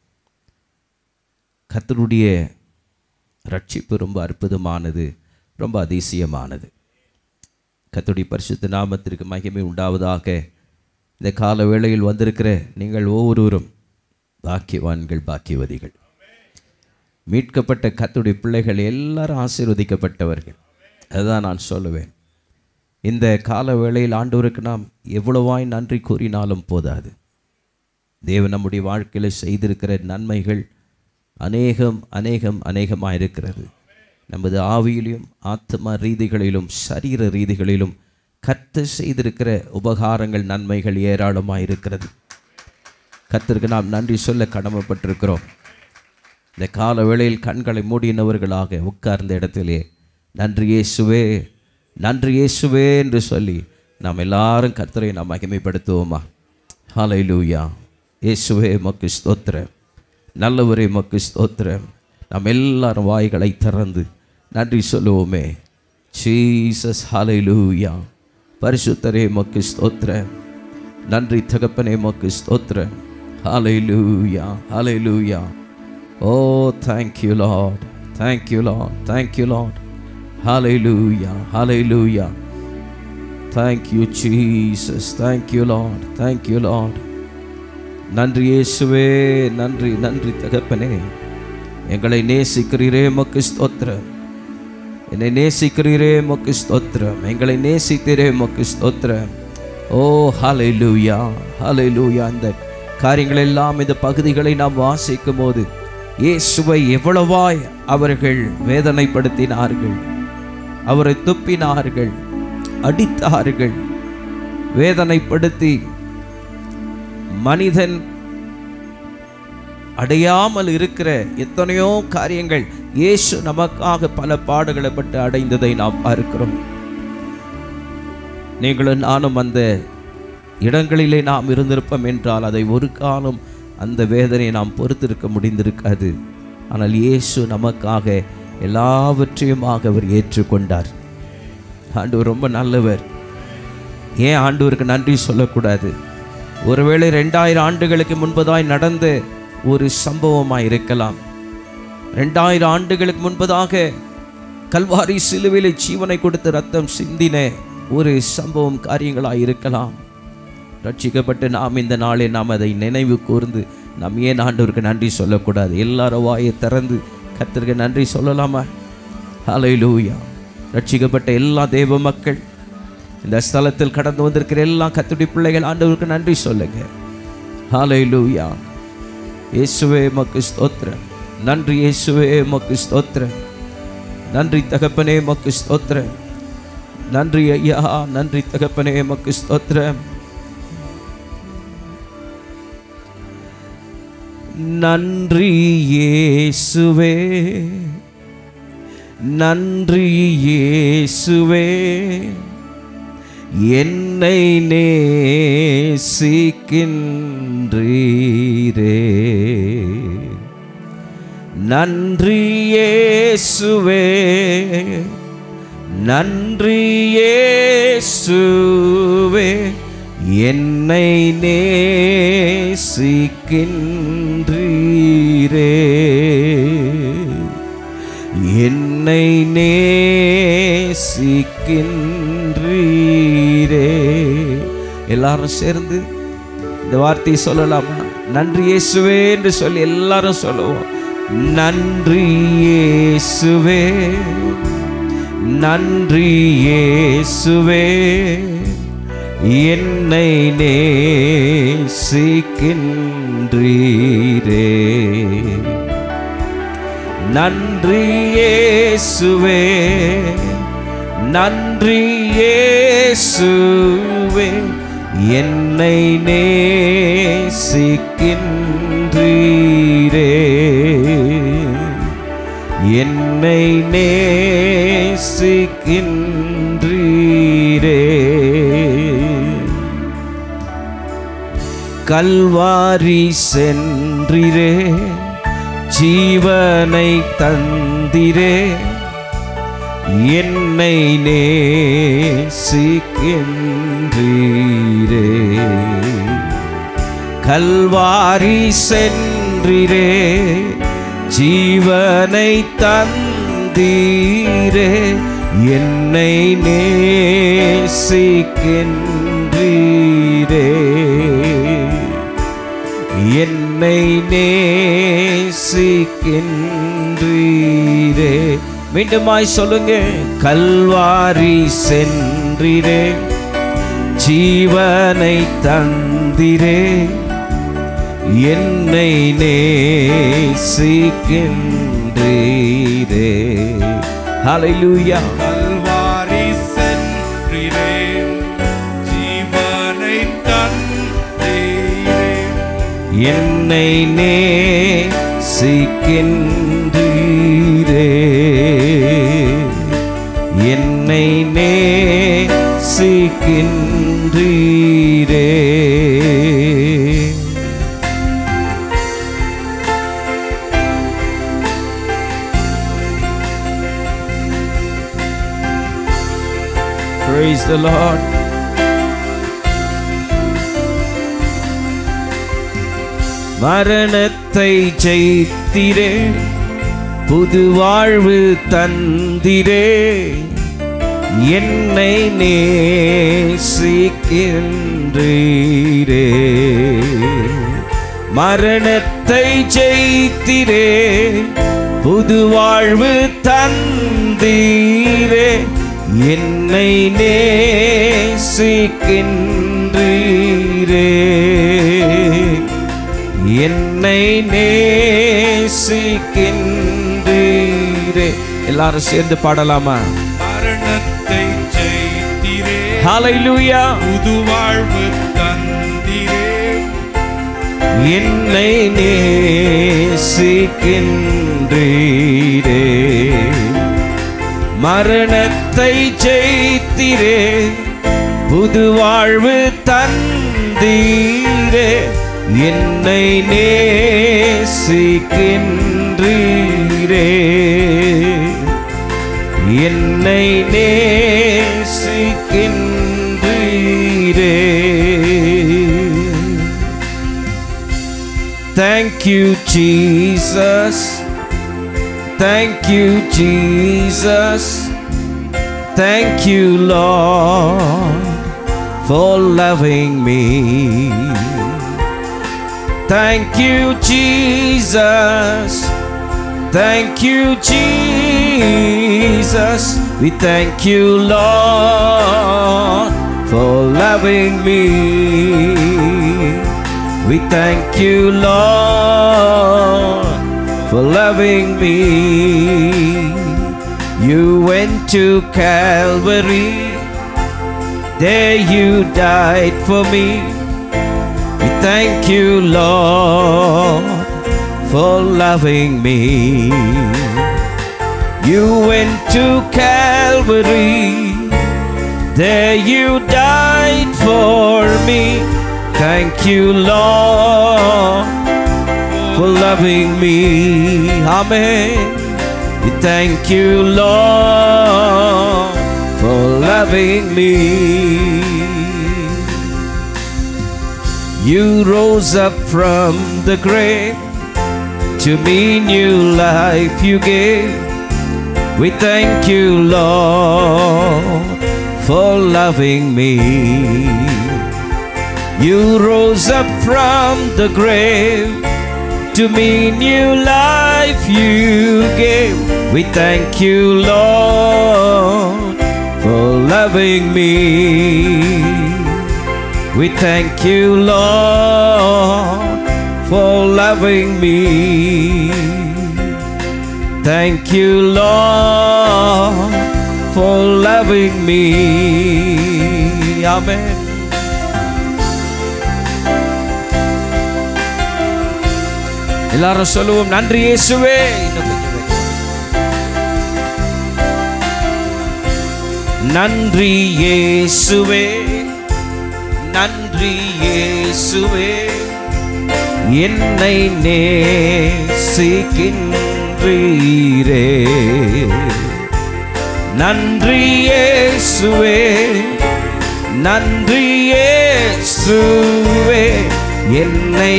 கர்த்தருடைய ரட்சிப்பு ரொம்ப அற்புதமானது ரொம்ப அதிசயமானது கர்த்தருடைய பரிசுத்த நாமத்திற்கு மகிமை உண்டாவதாக இந்த கால வேளையில் வந்திருக்கிற நீங்கள் ஒவ்வொருவரும் பாக்கியவான்கள் பாக்கியவதிகள் மீட்கப்பட்ட கர்த்தருடைய பிள்ளைகள் எல்லாரும் ஆசீர்வதிக்கப்பட்டவர்கள் அதுதான் நான் சொல்லுவேன் இந்த கால வேளையில் ஆண்டவருக்கு நாம் எவ்வளவாய் நன்றி கூறினாலும் போதாது தேவன் நம்முடைய வாழ்க்கையில் செய்திருக்கிற நன்மைகள் அநேகம் அநேகம் அநேகமாக இருக்கிறது நமது ஆவியிலும் ஆத்ம ரீதிகளிலும் சரீர ரீதிகளிலும் கர்த்த செய்திருக்கிற உபகாரங்கள் நன்மைகள் ஏராளமாக இருக்கிறது கர்த்தருக்கு நாம் நன்றி சொல்ல கடமைப்பட்டிருக்கிறோம் இந்த கால வேளையில் கண்களை மூடினவர்களாக உட்கார்ந்த இடத்திலே நன்றி இயேசுவே நன்றி இயேசுவே என்று சொல்லி நாம் எல்லாரும் கர்த்தரை நாம் மகிமைப்படுத்துவோமா ஹalleluya இயேசுவே மக்கு ஸ்தோத்திரம் நல்லவரே மக்கு ஸ்தோத்திரம் நாம் எல்லாரும் வாய்களை திறந்து நன்றி சொல்லுவோமே ஜீசஸ் ஹalleluya பரிசுத்தரே மக்கு ஸ்தோத்திரம் நன்றி தகப்பனே மக்கு ஸ்தோத்திரம் ஹalleluya ஹalleluya ஓ thank you lord thank you lord thank you lord hallelujah hallelujah thank you jesus thank you lord thank you lord நன்றி இயேசுவே நன்றி நன்றி தகப்பனே எங்களை நேசிக்கிறீரே மக்கு ஸ்தோத்திரம் என்னை நேசிக்கிறீரே மக்கு ஸ்தோத்திரம் எங்களை நேசித்தீரே மக்கு ஸ்தோத்திரம் ஓ ஹalleluya ஹalleluya அந்த காரியங்கள் எல்லாம் இந்த பகுதிகளை நாம் வாசிக்கும் போது இயேசுவை எவ்வளவாய் அவர்கள் வேதனைப்படுத்தினார்கள் அவரை துப்பினார்கள் அடித்தார்கள் வேதனைப்படுத்தி மனிதன் அடையாமல் இருக்கிற எத்தனையோ காரியங்கள் இயேசு நமக்காக பல பாடுகளை பட்டு அடைந்ததை நாம் பார்க்கிறோம் நீங்களும் நானும் அந்த இடங்களிலே நாம் இருந்திருப்போம் என்றால் அதை ஒரு காலம் அந்த வேதனையை நாம் பொறுத்திருக்க முடிந்திருக்காது ஆனால் இயேசு நமக்காக எல்லாவற்றையுமாக அவர் ஏற்றுக்கொண்டார் ஆண்டவர் ரொம்ப நல்லவர் ஏன் ஆண்டவருக்கு நன்றி சொல்லக்கூடாது ஒருவேளை ரெண்டாயிரம் ஆண்டுகளுக்கு முன்பதாய் நடந்த ஒரு சம்பவமாய் இருக்கலாம் ரெண்டாயிரம் ஆண்டுகளுக்கு முன்பதாக கல்வாரி சிலுவையிலே ஜீவனை கொடுத்து ரத்தம் சிந்தின ஒரு சம்பவம் காரியங்களாய் இருக்கலாம் ரட்சிக்கப்பட்டு நாம் இந்த நாளை நாம் அதை நினைவு கூர்ந்து நாம் ஏன் ஆண்டவருக்கு நன்றி சொல்லக்கூடாது எல்லாரும் வாயை திறந்து கர்த்தருக்கு நன்றி சொல்லலாமா ஹalleluya ரட்சிக்கப்பட்ட எல்லா தேவ மக்கள் இந்த ஸ்தலத்தில் கடந்து வந்திருக்கிற எல்லா கத்துடி பிள்ளைகள் ஆண்டவருக்கு நன்றி சொல்லுங்க ஹalleluya இயேசுவே மக்கு ஸ்தோத்திரம் நன்றி இயேசுவே மக்கு ஸ்தோத்திரம் நன்றி தகப்பனே மக்கு ஸ்தோத்திரம் நன்றி ஐயா நன்றி தகப்பனே மக்கு ஸ்தோத்திரம் நன்றி இயேசுவே நன்றி இயேசுவே என்னை நேசிக்கின்றீரே நன்றி இயேசுவே நன்றி இயேசுவே என்னை நேசிக்கின்றீரே என்னை நேசிக்கின்றீரே எல்லாரும் சேர்ந்து இந்த வார்த்தையை சொல்லலாமா நன்றி இயேசுவே என்று சொல்லி எல்லாரும் சொல்லுவோம் நன்றி இயேசுவே நன்றி இயேசுவே என்னை நேசிக்கின்றீரே நன்றி இயேசுவே நன்றி இயேசுவே என்னை நேசிக்கின்றீரே என்னை நேசிக்கின்றீரே கல்வாரி சென்றிரே ஜீவனை தந்திரே என்னை நேசிக்கின்றீரே கல்வாரி சென்றிரே ஜீவனை தந்தீரே என்னை நேசிக்கின்றீரே என்னை நேசிக்கின்றீரே மீண்டுமாய் சொல்லுங்க கல்வாரி சென்றிரே ஜீவனை தந்திரே என்னை நேசிக்கின்றீரே ஹalleluya கல்வாரி சென்றிரே ஜீவனை தந்தீரே என்னை நேசிக்கின்றீரே என்னை நேசிக்கின்றீரே Praise the Lord. மரணத்தை ஜெயித்திரே புது வாழ்வு தந்திரே என்னை நேசிக்கின்றீரே மரணத்தை ஜெயித்திரே புது வாழ்வு தந்தீரே என்னை நேசிக்கின்றீரே என்னை நேசிக்கின்றீரே எல்லாரும் சேர்ந்து பாடலாமா மரணத்தை ஜெயித்திரே ஹalleluya புது வாழ்வு தந்திரே என்னை நேசிக்கின்றீரே மரணத்தை ஜெயித்திரே புது வாழ்வு தந்தீரே என்னை நேசிக்கின்றீரே என்னை நேசிக்கின்றீரே Thank you, Jesus. Thank you, Jesus. Thank you, Lord, for loving me. Thank you, Jesus. Thank you, Jesus. We thank you, Lord, for loving me. We thank you, Lord, for loving me. You went to Calvary, there you died for me. We thank you, Lord, for loving me. You went to Calvary, there you died for me. Thank you, Lord, for loving me. Amen. We thank you, Lord, for loving me. You rose up from the grave to me new life you gave. We thank you, Lord, for loving me. You rose up from the grave to me new life you gave. We thank you, Lord, for loving me. We thank you, Lord, for loving me. Thank you, Lord, for loving me. Amen. எல்லாரும் சொல்லுவோம் நன்றி இயேசுவே இன்னும் கொஞ்சம் வேகமா. நன்றி இயேசுவே நன்றி இயேசுவே என்னை நேசிக்கின்றீரே நன்றி இயேசுவே நன்றி இயேசுவே என்னை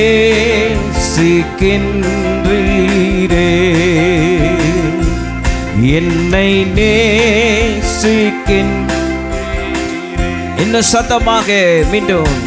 நேசிக்கின்றீரே என்னை நேசிக்கின் இன்னும் சத்தமாக மீண்டும்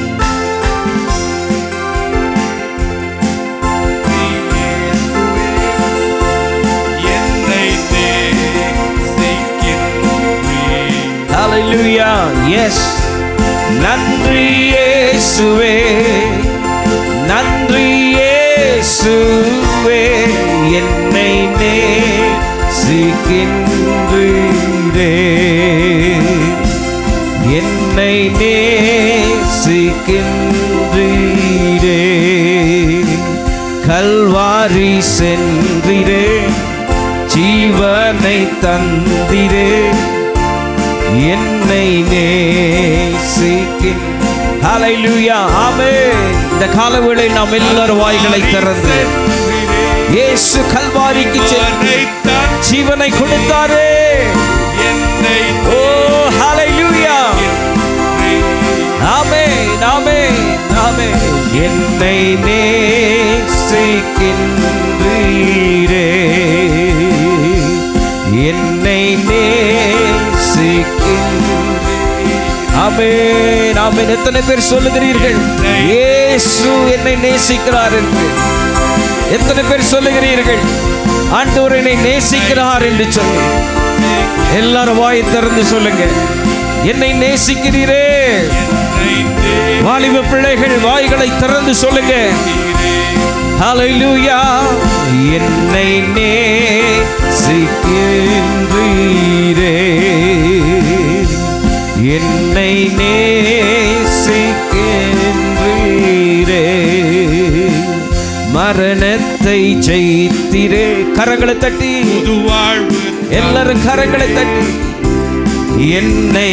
என்னை நேசிக்கின்றீர். Hallelujah. Yes. நன்றி இயேசுவே நன்றி இயேசுவே என்னை நேசிக்கின்றீரே என்னை நேசிக்கின்றீரே கல்வாரி சென்றிரே ஜீவனை தந்திரே என்னை நேசிக்கின் ஹalleluya ஆமென் இந்த காலவேளை நாம் எல்லாரும் வாய்களை திறந்து இயேசு கல்வாரிக்கு சென்று என்னைத்தான் ஜீவனை கொடுத்தாரே என்னை ஓ ஹalleluya ஆமென் ஆமென் ஆமென் என்னை நேசிக்கின்றீரே என்னை நேசிக்கின்றீரே ஆமென் ஆமென் எத்தனை பேர் சொல்லுகிறீர்கள் இயேசு என்னை நேசிக்கிறார் என்று எத்தனை பேர் சொல்லுகிறீர்கள் ஆண்டவர் என்னை நேசிக்கிறார் என்று சொல்லி எல்லாரும் வாய் திறந்து சொல்லுங்க என்னை நேசிக்கிறீரே வாலிப பிள்ளைகள் வாய்களை திறந்து சொல்லுங்க ஹalleluya என்னை நேசிக்கின்றீரே என்னை நேசிக்கின்றீரே மரணத்தை ஜெயித்திரே கரங்களை தட்டி புது வாழ்வு எல்லாரும் கரங்களை தட்டி என்னை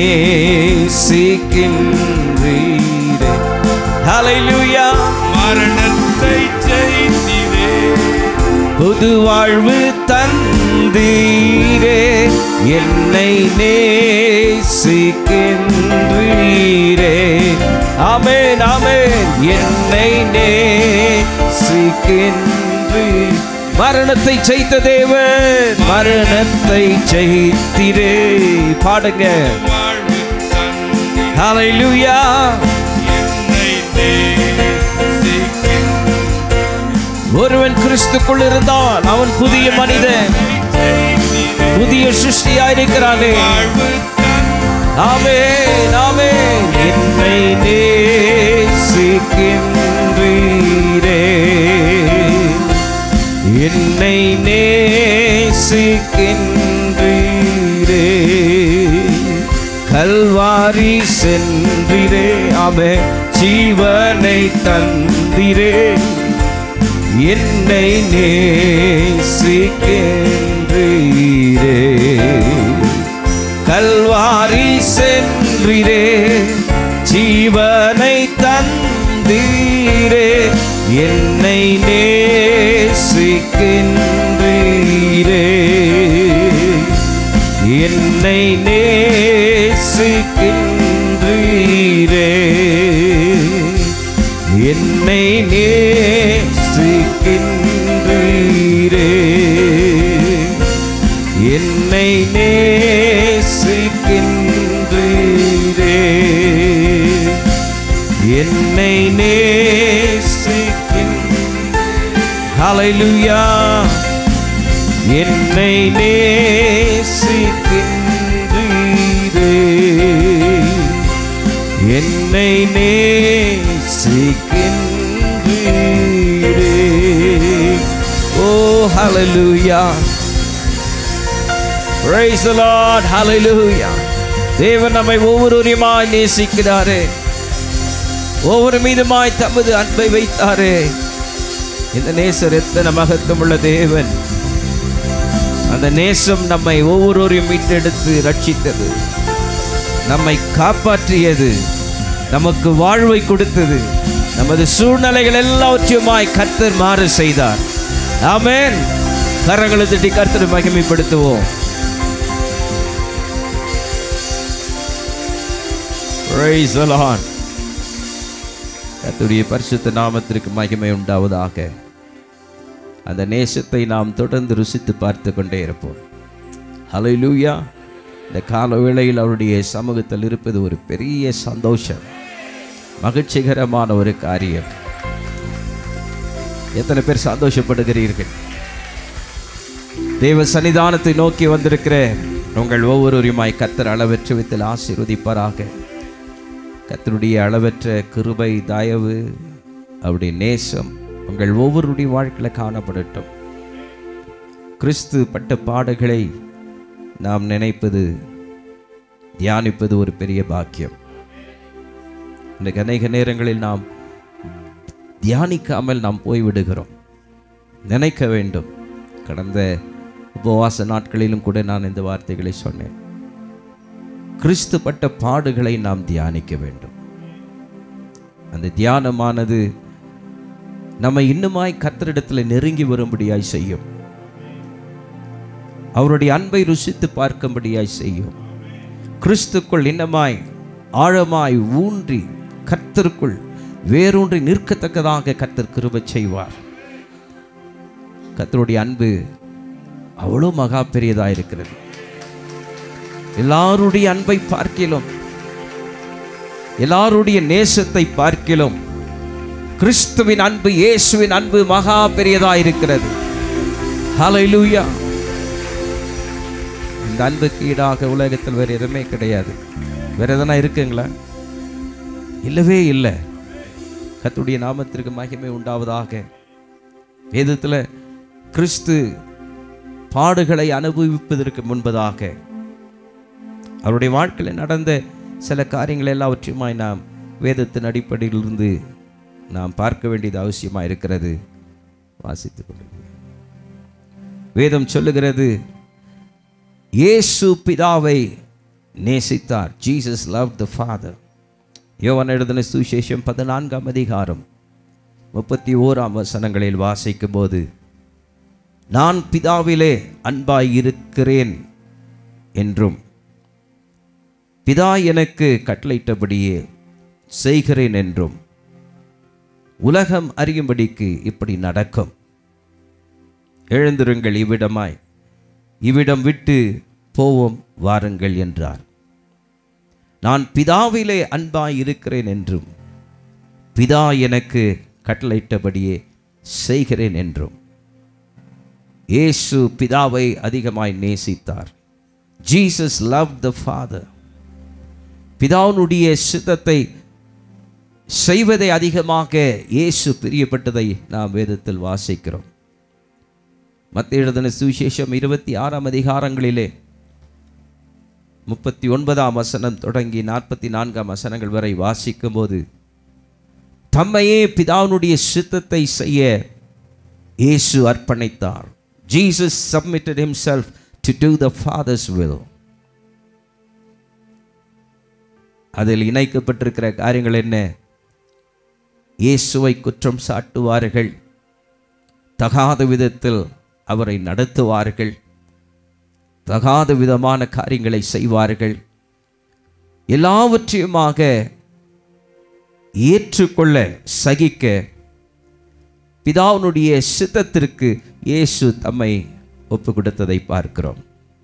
நேசிக்கின்றீரே ஹalleluya மரணத்தை ஜெயித்திரே புது வாழ்வு தந்தீரே என்னை நேசிக்கின்றீரே ஆமென் ஆமென் என்னை நேசிக்கின்றீ மரணத்தை ஜெயித்த தேவன் மரணத்தை ஜெயித்திரே பாடுங்க வாழ்வு தந்தி ஹalleluya என்னை நேசிக்கின்ற ஒருவன் கிறிஸ்துக்குள் இருந்தால் அவன் புதிய மனிதன் ஜெயித்திரே புதிய சிருஷ்டியாயிருக்கிறானே வாழ்வு தந்தி ஆமென் ஆமென் என்னை நேசிக்கின்றீரே என்னை நேசிக்கின்றீரே கல்வாரி சென்றிரே ஆமே ஜீவனை தந்திரே என்னை நேசிக்கின்றீரே கல்வாரி சென்றிரே ஜீவனை தந்தீரே என்னை நேசிக்கின்றீரே என்னை நேசிக்கின்றீரே என்னை நேசிக்கின்றீரே என்னை நேசிக்கின்றீரே என்னை நேசிக்கின்ற ஹalleluya என்னை நேசிக்கின்றீரே என்னை நேசிக்கின்றீரே ஓ ஹalleluya Praise the Lord. Hallelujah. தேவன் நம்மை ஒவ்வொருவரையுமாய் நேசிக்கிறாரே ஒவ்வொரு மீதுமாய் தமது அன்பை வைத்தாரே இந்த நேசர் எத்தனை மகத்துவம் உள்ள தேவன் அந்த நேசம் நம்மை ஒவ்வொருவரையும் மீட்டெடுத்து ரட்சித்தது நம்மை காப்பாற்றியது நமக்கு வாழ்வை கொடுத்தது நமது சூழ்நிலைகள் எல்லாவற்றையுமாய் கர்த்தர் மாறு செய்தார் ஆமென் கரங்களை தட்டி கர்த்தரை மகிமைப்படுத்துவோம் Praise the Lord. கர்த்தருடைய பரிசுத்த நாமத்திற்கு மகிமை உண்டாவதாக அந்த நேசத்தை நாம் தொடர்ந்து ருசித்து பார்த்து கொண்டே இருப்போம் ஹalleluya இந்த கால வேளையில் அவருடைய சமூகத்தில் இருப்பது ஒரு பெரிய சந்தோஷம் மகிழ்ச்சிகரமான ஒரு காரியம் எத்தனை பேர் சந்தோஷப்படுகிறீர்கள் தேவ சன்னிதானத்தை நோக்கி வந்திருக்கிற உங்கள் ஒவ்வொருவரையுமாய் கத்தர் அளவற்ற விதத்தில் ஆசீர்வதிப்பாராக கத்தருடைய அளவற்ற கிருபை தயவு அவருடைய நேசம் உங்கள் ஒவ்வொருடைய வாழ்க்கையில் காணப்படட்டும் கிறிஸ்து பட்ட பாடுகளை நாம் நினைப்பது தியானிப்பது ஒரு பெரிய பாக்கியம் இன்றைக்கு அநேக நேரங்களில் நாம் தியானிக்காமல் நாம் போய்விடுகிறோம் நினைக்க வேண்டும் கடந்த உபவாச நாட்களிலும் கூட நான் இந்த வார்த்தைகளை சொன்னேன் கிறிஸ்து பட்ட பாடுகளை நாம் தியானிக்க வேண்டும் அந்த தியானமானது நம்ம இன்னுமாய் கர்த்தரிடத்தில் நெருங்கி வரும்படியாய் செய்யும் அவருடைய அன்பை ருசித்து பார்க்கும்படியாய் செய்யும் கிறிஸ்துக்குள் இன்னமாய் ஆழமாய் ஊன்றி கர்த்தருக்குள் வேரூன்றி நிற்கத்தக்கதாக கர்த்தர் கிருபை செய்வார் கர்த்தருடைய அன்பு அவ்வளோ மகா பெரியதாக இருக்கிறது எல்லாருடைய அன்பை பார்க்கிலும் எல்லாருடைய நேசத்தை பார்க்கிலும் கிறிஸ்துவின் அன்பு இயேசுவின் அன்பு மகா பெரியதாக இருக்கிறது ஹalleluya இந்த அன்புக்கு ஈடாக உலகத்தில் வேற எதுவுமே கிடையாது வேற எதனா இருக்குங்களா இல்லவே இல்லை கர்த்தருடைய நாமத்திற்கு மகிமை உண்டாவதாக வேதத்தில் கிறிஸ்து பாடுகளை அனுபவிப்பதற்கு முன்பதாக அவருடைய வாழ்க்கையில் நடந்த சில காரியங்கள் எல்லாவற்றையுமாய் நாம் வேதத்தின் அடிப்படையிலிருந்து நாம் பார்க்க வேண்டியது அவசியமாக இருக்கிறது வாசித்துக் கொள்ளுங்கள் வேதம் சொல்லுகிறது இயேசு பிதாவை நேசித்தார் ஜீசஸ் லவ் த ஃபாதர் யோவான் எழுதின சுவிசேஷம் பதினான்காம் அதிகாரம் முப்பத்தி ஓராம் வசனங்களில் வாசிக்கும் போது நான் பிதாவிலே அன்பாய் இருக்கிறேன் என்றும் பிதா எனக்கு கட்டளையிட்டபடியே செய்கிறேன் என்றும் உலகம் அறியும்படிக்கு இப்படி நடக்கும் எழுந்திருங்கள் இவ்விடமாய் இவ்விடம் விட்டு போவோம் வாருங்கள் என்றார் நான் பிதாவிலே அன்பாய் இருக்கிறேன் என்றும் பிதா எனக்கு கட்டளையிட்டபடியே செய்கிறேன் என்றும் இயேசு பிதாவை அதிகமாய் நேசித்தார் ஜீசஸ் லவ் த ஃபாதர் பிதாவினுடைய சித்தத்தை செய்வதை அதிகமாக இயேசு பிரியப்பட்டதை நாம் வேதத்தில் வாசிக்கிறோம் மத்திய எழுதின சுவிசேஷம் இருபத்தி ஆறாம் அதிகாரங்களிலே முப்பத்தி ஒன்பதாம் வசனம் தொடங்கி நாற்பத்தி நான்காம் வசனங்கள் வரை வாசிக்கும்போது தம்மையே பிதாவினுடைய சித்தத்தை செய்ய இயேசு அர்ப்பணித்தார் Jesus submitted himself to do the father's will அதில் இணைக்கப்பட்டிருக்கிற காரியங்கள் என்ன இயேசுவை குற்றம் சாட்டுவார்கள் தகாத விதத்தில் அவரை நடத்துவார்கள் தகாத விதமான காரியங்களை செய்வார்கள் எல்லாவற்றையுமாக ஏற்றுக்கொள்ள சகிக்க பிதாவினுடைய சித்தத்திற்கு இயேசு தம்மை ஒப்பு கொடுத்ததை பார்க்கிறோம்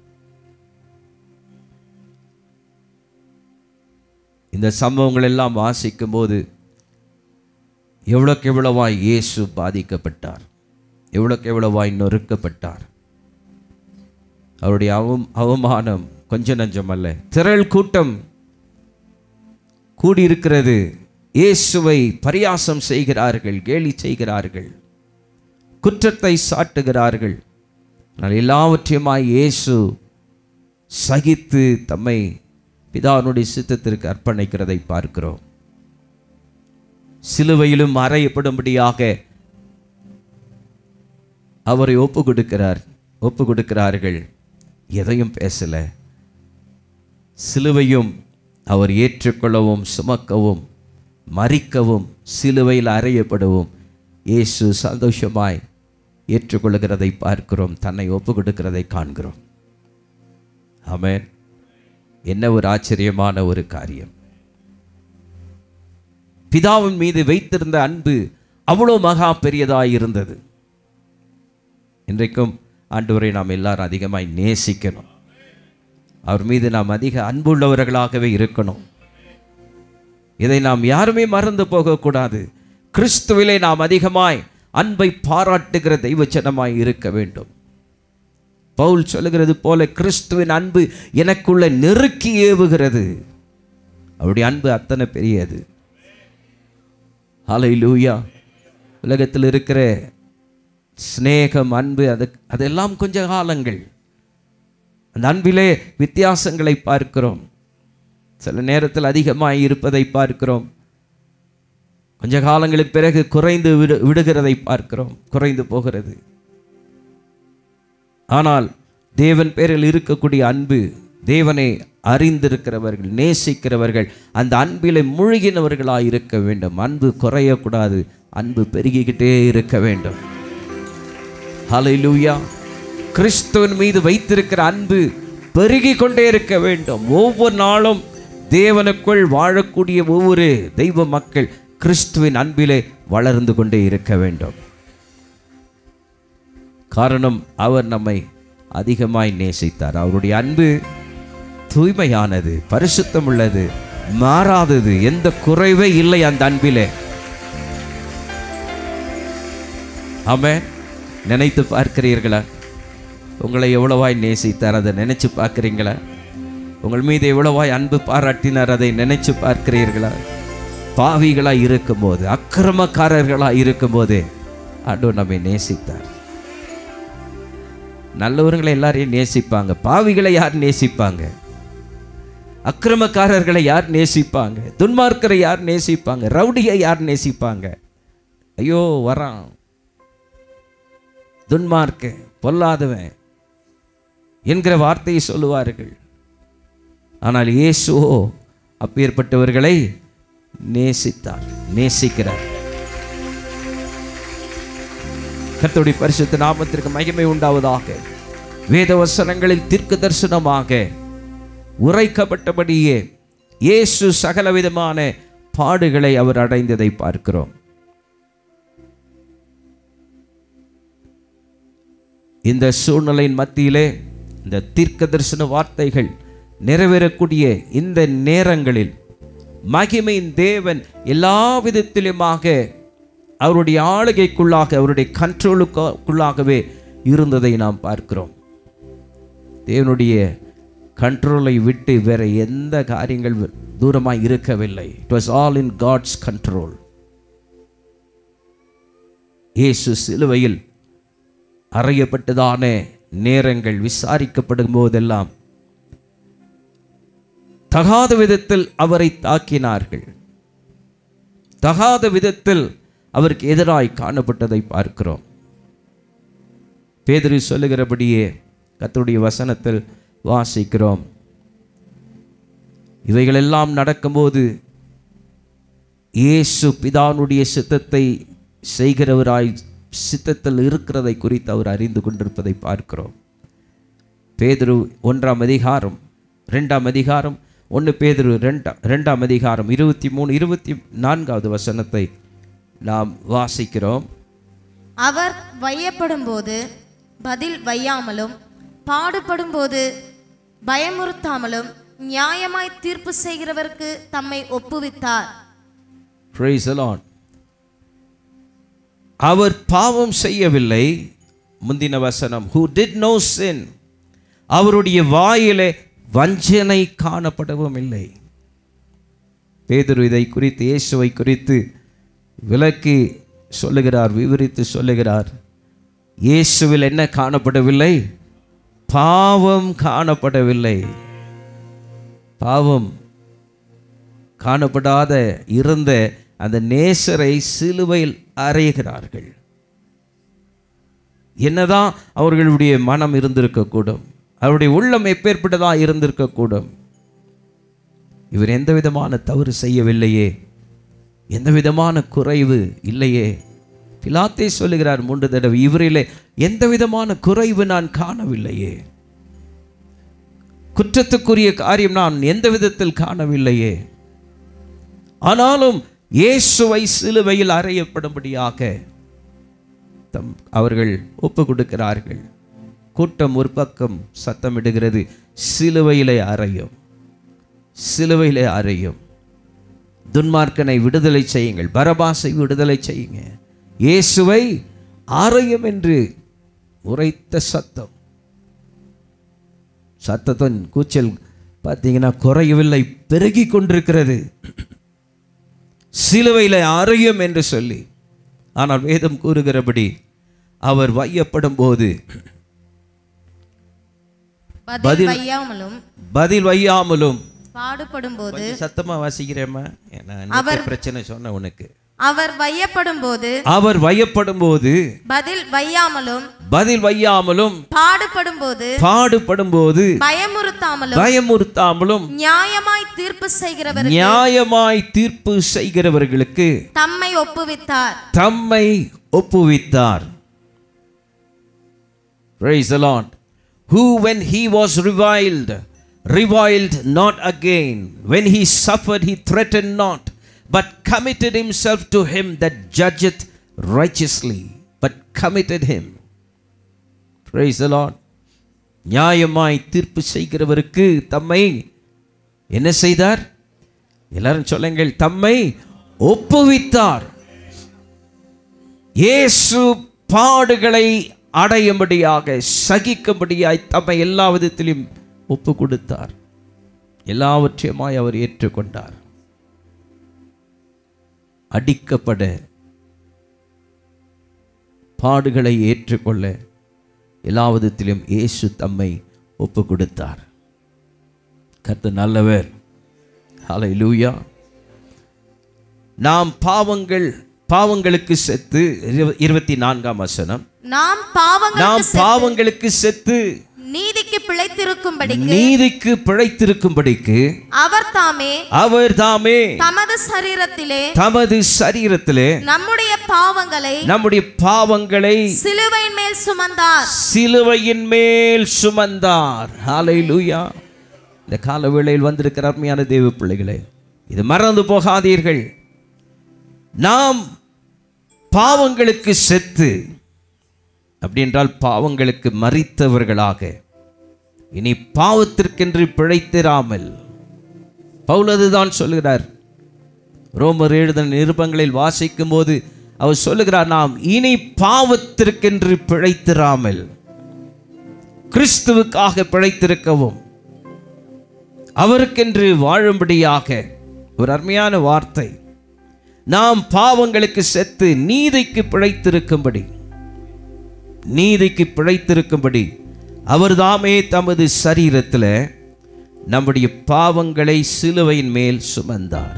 இந்த சம்பவங்கள் எல்லாம் வாசிக்கும் போது எவ்வளோக்கு எவ்வளவாய் இயேசு பாதிக்கப்பட்டார் எவ்வளோக்கு எவ்வளவாய் நொறுக்கப்பட்டார் அவருடைய அவம் அவமானம் கொஞ்ச நஞ்சம் அல்ல திரள் கூட்டம் கூடியிருக்கிறது இயேசுவை பரியாசம் செய்கிறார்கள் கேலி செய்கிறார்கள் குற்றத்தை சாட்டுகிறார்கள் ஆனால் எல்லாவற்றையுமாய் இயேசு சகித்து தம்மை பிதாவினுடைய சித்தத்திற்கு அர்ப்பணிக்கிறதை பார்க்கிறோம் சிலுவையிலும் அறையப்படும்படியாக அவரை ஒப்பு கொடுக்கிறார் ஒப்பு கொடுக்கிறார்கள் எதையும் பேசல சிலுவையும் அவர் ஏற்றுக்கொள்ளவும் சுமக்கவும் மறிக்கவும் சிலுவையில் அறையப்படவும் இயேசு சந்தோஷமாய் ஏற்றுக்கொள்கிறதை பார்க்கிறோம் தன்னை ஒப்பு கொடுக்கிறதை காண்கிறோம் ஆமென் என்ன ஒரு ஆச்சரியமான ஒரு காரியம் பிதாவின் மீது வைத்திருந்த அன்பு அவ்வளோ மகா பெரியதாய் இருந்தது இன்றைக்கும் ஆண்டவரை நாம் எல்லாரும் அதிகமாய் நேசிக்கணும் அவர் மீது நாம் அதிக அன்புள்ளவர்களாகவே இருக்கணும் இதை நாம் யாருமே மறந்து போகக்கூடாது கிறிஸ்துவிலே நாம் அதிகமாய் அன்பை பாராட்டுகிற தெய்வச்சனமாய் இருக்க வேண்டும் பவுல் சொல்லுகிறது போல கிறிஸ்துவின் அன்பு எனக்குள்ள நெருக்கி ஏவுகிறது அவருடைய அன்பு அத்தனை பெரியது ஹலை லூயா உலகத்தில் இருக்கிற சிநேகம் அன்பு அது அதெல்லாம் கொஞ்ச காலங்கள் அந்த அன்பிலே வித்தியாசங்களை பார்க்கிறோம் சில நேரத்தில் அதிகமாக இருப்பதை பார்க்கிறோம் கொஞ்ச காலங்களுக்கு பிறகு குறைந்து விடு விடுகிறதை பார்க்கிறோம் குறைந்து போகிறது ஆனால் தேவன் பேரில் இருக்கக்கூடிய அன்பு தேவனை அறிந்திருக்கிறவர்கள் நேசிக்கிறவர்கள் அந்த அன்பிலே மூழ்கினவர்களாக இருக்க வேண்டும் அன்பு குறையக்கூடாது அன்பு பெருகிக்கிட்டே இருக்க வேண்டும் ஹalleluya கிறிஸ்துவின் மீது வைத்திருக்கிற அன்பு பெருகி கொண்டே இருக்க வேண்டும் ஒவ்வொரு நாளும் தேவனுக்குள் வாழக்கூடிய ஒவ்வொரு தெய்வ மக்கள் கிறிஸ்துவின் அன்பிலே வளர்ந்து கொண்டே இருக்க வேண்டும் காரணம் அவர் நம்மை அதிகமாய் நேசித்தார் அவருடைய அன்பு தூய்மையானது பரிசுத்தம் உள்ளது மாறாதது எந்த குறைவே இல்லை அந்த அன்பிலே ஆமே நினைத்து பார்க்கிறீர்களா உங்களை எவ்வளவாய் நேசித்தார் அதை நினைச்சு பார்க்கிறீங்களா உங்கள் மீது எவ்வளவாய் அன்பு பாராட்டினார் அதை நினைச்சு பார்க்கிறீர்களா பாவிகளாய் இருக்கும்போது அக்கிரமக்காரர்களாய் இருக்கும்போதே ஆண்டவர் நம்மை நேசித்தார் நல்லவர்களை எல்லாரையும் நேசிப்பாங்க பாவிகளை யார் நேசிப்பாங்க அக்கிரமக்காரர்களை யார் நேசிப்பாங்க துன்மார்க்கரை யார் நேசிப்பாங்க ரவுடியை யார் நேசிப்பாங்க ஐயோ வரான் துன்மார்க்க பொல்லாதவன் என்கிற வார்த்தையை சொல்லுவார்கள் ஆனால் இயேசுவோ அப்பேற்பட்டவர்களை நேசித்தார் நேசிக்கிறார் கர்த்தருடைய பரிசுத்த நாமத்திற்கு மகிமை உண்டாவதாக வேத வசனங்களில் தீர்க்க தரிசனமாக உரைக்கப்பட்டபடியே இயேசு சகலவிதமான பாடுகளை அவர் அடைந்ததை பார்க்கிறோம் இந்த சூழ்நிலையின் மத்தியிலே இந்த தீர்க்க தரிசன வார்த்தைகள் நிறைவேறக்கூடிய இந்த நேரங்களில் மகிமையின் தேவன் எல்லா விதத்திலுமாக அவருடைய ஆளுகைக்குள்ளாக அவருடைய கண்ட்ரோலுக்குள்ளாகவே இருந்ததை நாம் பார்க்கிறோம் தேவனுடைய கண்ட்ரோலை விட்டு வேற எந்த காரியங்கள் தூரமாக இருக்கவில்லை it was all in God's control இயேசு சிலுவையில் அறையப்பட்டதான நேரங்கள் விசாரிக்கப்படும் போதெல்லாம் தகாத விதத்தில் அவரை தாக்கினார்கள் தகாத விதத்தில் அவருக்கு எதிராய் காணப்பட்டதை பார்க்கிறோம் பேதுரு சொல்லுகிறபடியே கர்த்தருடைய வசனத்தில் வாசிக்கிறோம் இவைகளெல்லாம் நடக்கும்போது இயேசு பிதானுடைய சித்தத்தை செய்கிறவராய் சித்தத்தில் இருக்கிறதை குறித்து அவர் அறிந்து கொண்டிருப்பதை பார்க்கிறோம் பேதுரு ஒன்றாம் அதிகாரம் ரெண்டாம் அதிகாரம் ஒன்று பேதுரு ரெண்டாம் ரெண்டாம் அதிகாரம் இருபத்தி மூணு இருபத்தி நான்காவது வசனத்தை நாம் வாசிக்கிறோம் அவர் வையப்படும்போது பதில் வையாமலும் பாடுபடும்போது பயமுறுத்தாமலும் நியாயமாய் தீர்ப்பு செய்கிறவருக்கு தம்மை ஒப்புவித்தார் Praise the Lord. அவர் பாவம் செய்யவில்லை முந்தின வசனம் who did no sin அவருடைய வாயிலே வஞ்சனை காணப்படவும் இல்லை பேதுரு இதை குறித்து இயேசுவை குறித்து விளக்கி சொல்லுகிறார் விவரித்து சொல்லுகிறார் இயேசுவில் என்ன காணப்படவில்லை பாவம் காணப்படவில்லை பாவம் காணப்படாத இருந்த அந்த நேசரை சிலுவையில் அறைகிறார்கள் என்னதான் அவர்களுடைய மனம் இருந்திருக்கக்கூடும் அவருடைய உள்ளம் எப்பேற்பட்டதா இருந்திருக்கக்கூடும் இவர் எந்த விதமான தவறு செய்யவில்லையே எந்த விதமான குறைவு இல்லையே பிலாத்தே சொல்லுகிறார் மூன்று தடவை இவரிலே எந்த விதமான குறைவு நான் காணவில்லையே குற்றத்துக்குரிய காரியம் நான் எந்த விதத்தில் காணவில்லையே ஆனாலும் இயேசுவை சிலுவையில் அறையப்படும்படியாக தம் அவர்கள் ஒப்பு கொடுக்கிறார்கள் கூட்டம் ஒரு பக்கம் சத்தமிடுகிறது சிலுவையிலே அறையும் சிலுவையிலே அறையும் துன்மார்க்கனை விடுதலை செய்யுங்கள் பரபாசை விடுதலை செய்யுங்க இயேசுவை அறையும் என்று உரைத்த சத்தம் சத்தத்தின் கூச்சல் பார்த்தீங்கன்னா குறையவில்லை பெருகி கொண்டிருக்கிறது சிலுவையில் அறையும் என்று சொல்லி ஆனால் வேதம் கூறுகிறபடி அவர் வையப்படும் போது பதில் வையாமலும் பதில் வையாமலும் பாடுபடும்போது கொஞ்சம் சத்தமா வாசிக்கிறேம்மா ஏன்னா நேத்து பிரச்சனை சொன்ன உனக்கு அவர் வையப்படும்போது அவர் வையப்படும் போது பதில் வையாமலும் பதில் வையாமலும் பாடுபடும்போது பாடுபடும் போது பயமுறுத்தாமலும் பயமுறுத்தாமலும் நியாயமாய் தீர்ப்பு செய்கிறவர் நியாயமாய் தீர்ப்பு செய்கிறவர்களுக்கு தம்மை ஒப்புவித்தார் தம்மை ஒப்புவித்தார் Praise the Lord. Who, when he was reviled, reviled not again. When he suffered, he threatened not, but committed himself to him that judgeth righteously, but committed him. Praise the Lord. நியாயமாய் தீர்ப்பு செய்கிறவருக்கு தம்மை என்ன செய்தார் எல்லாரும் சொல்லுங்கள் தம்மை ஒப்புவித்தார் இயேசு பாடுகளை அடையும்படியாக சகிக்கும்படியாய் தம்மை எல்லா விதத்திலும் ஒப்பு கொடுத்தார் எல்லாவற்றையுமாய் அவர் ஏற்றுக்கொண்டார் அடிக்கப்பட பாடுகளை ஏற்றுக்கொள்ள எல்லா விதத்திலும் இயேசு தம்மை ஒப்பு கொடுத்தார் கர்த்தர் நல்லவர் ஹalleluya நாம் பாவங்கள் பாவங்களுக்கு செத்து இரு- இருபத்தி நான்காம் வசனம் நாம் நாம் பாவங்களுக்கு செத்து பாவங்களுக்கு செத்து நீதிக்கு பிழைத்திருக்கும்படி நீதிக்கு பிழைத்திருக்கும்படிக்கு அவர் தாமே அவர் தாமே தமது சரீரத்திலே தமது சரீரத்திலே நம்முடைய பாவங்களை நம்முடைய பாவங்களை சிலுவையின் மேல் சுமந்தார் சிலுவையின் மேல் சுமந்தார் ஹalleluya இந்த கால வேளையில் வந்திருக்கிற அருமையான தேவ பிள்ளைகளே இது மறந்து போகாதீர்கள் நாம் பாவங்களுக்கு செத்து அப்படி என்றால் பாவங்களுக்கு மறித்தவர்களாக இனி பாவத்திற்கென்று பிழைத்திராமல் பவுல் அதுதான் சொல்கிறார் ரோமர் எழுதின நிருபங்களில் வாசிக்கும் போது அவர் சொல்லுகிறார் நாம் இனி பாவத்திற்கென்று பிழைத்திராமல் கிறிஸ்துவுக்காக பிழைத்திருக்கவும் அவருக்கென்று வாழும்படியாக ஒரு அருமையான வார்த்தை நாம் பாவங்களுக்கு செத்து நீதிக்கு பிழைத்திருக்கும்படி நீதிக்கு பிழைத்திருக்கும்படி அவர்தாமே தமது சரீரத்தில் நம்முடைய பாவங்களை சிலுவையின் மேல் சுமந்தார்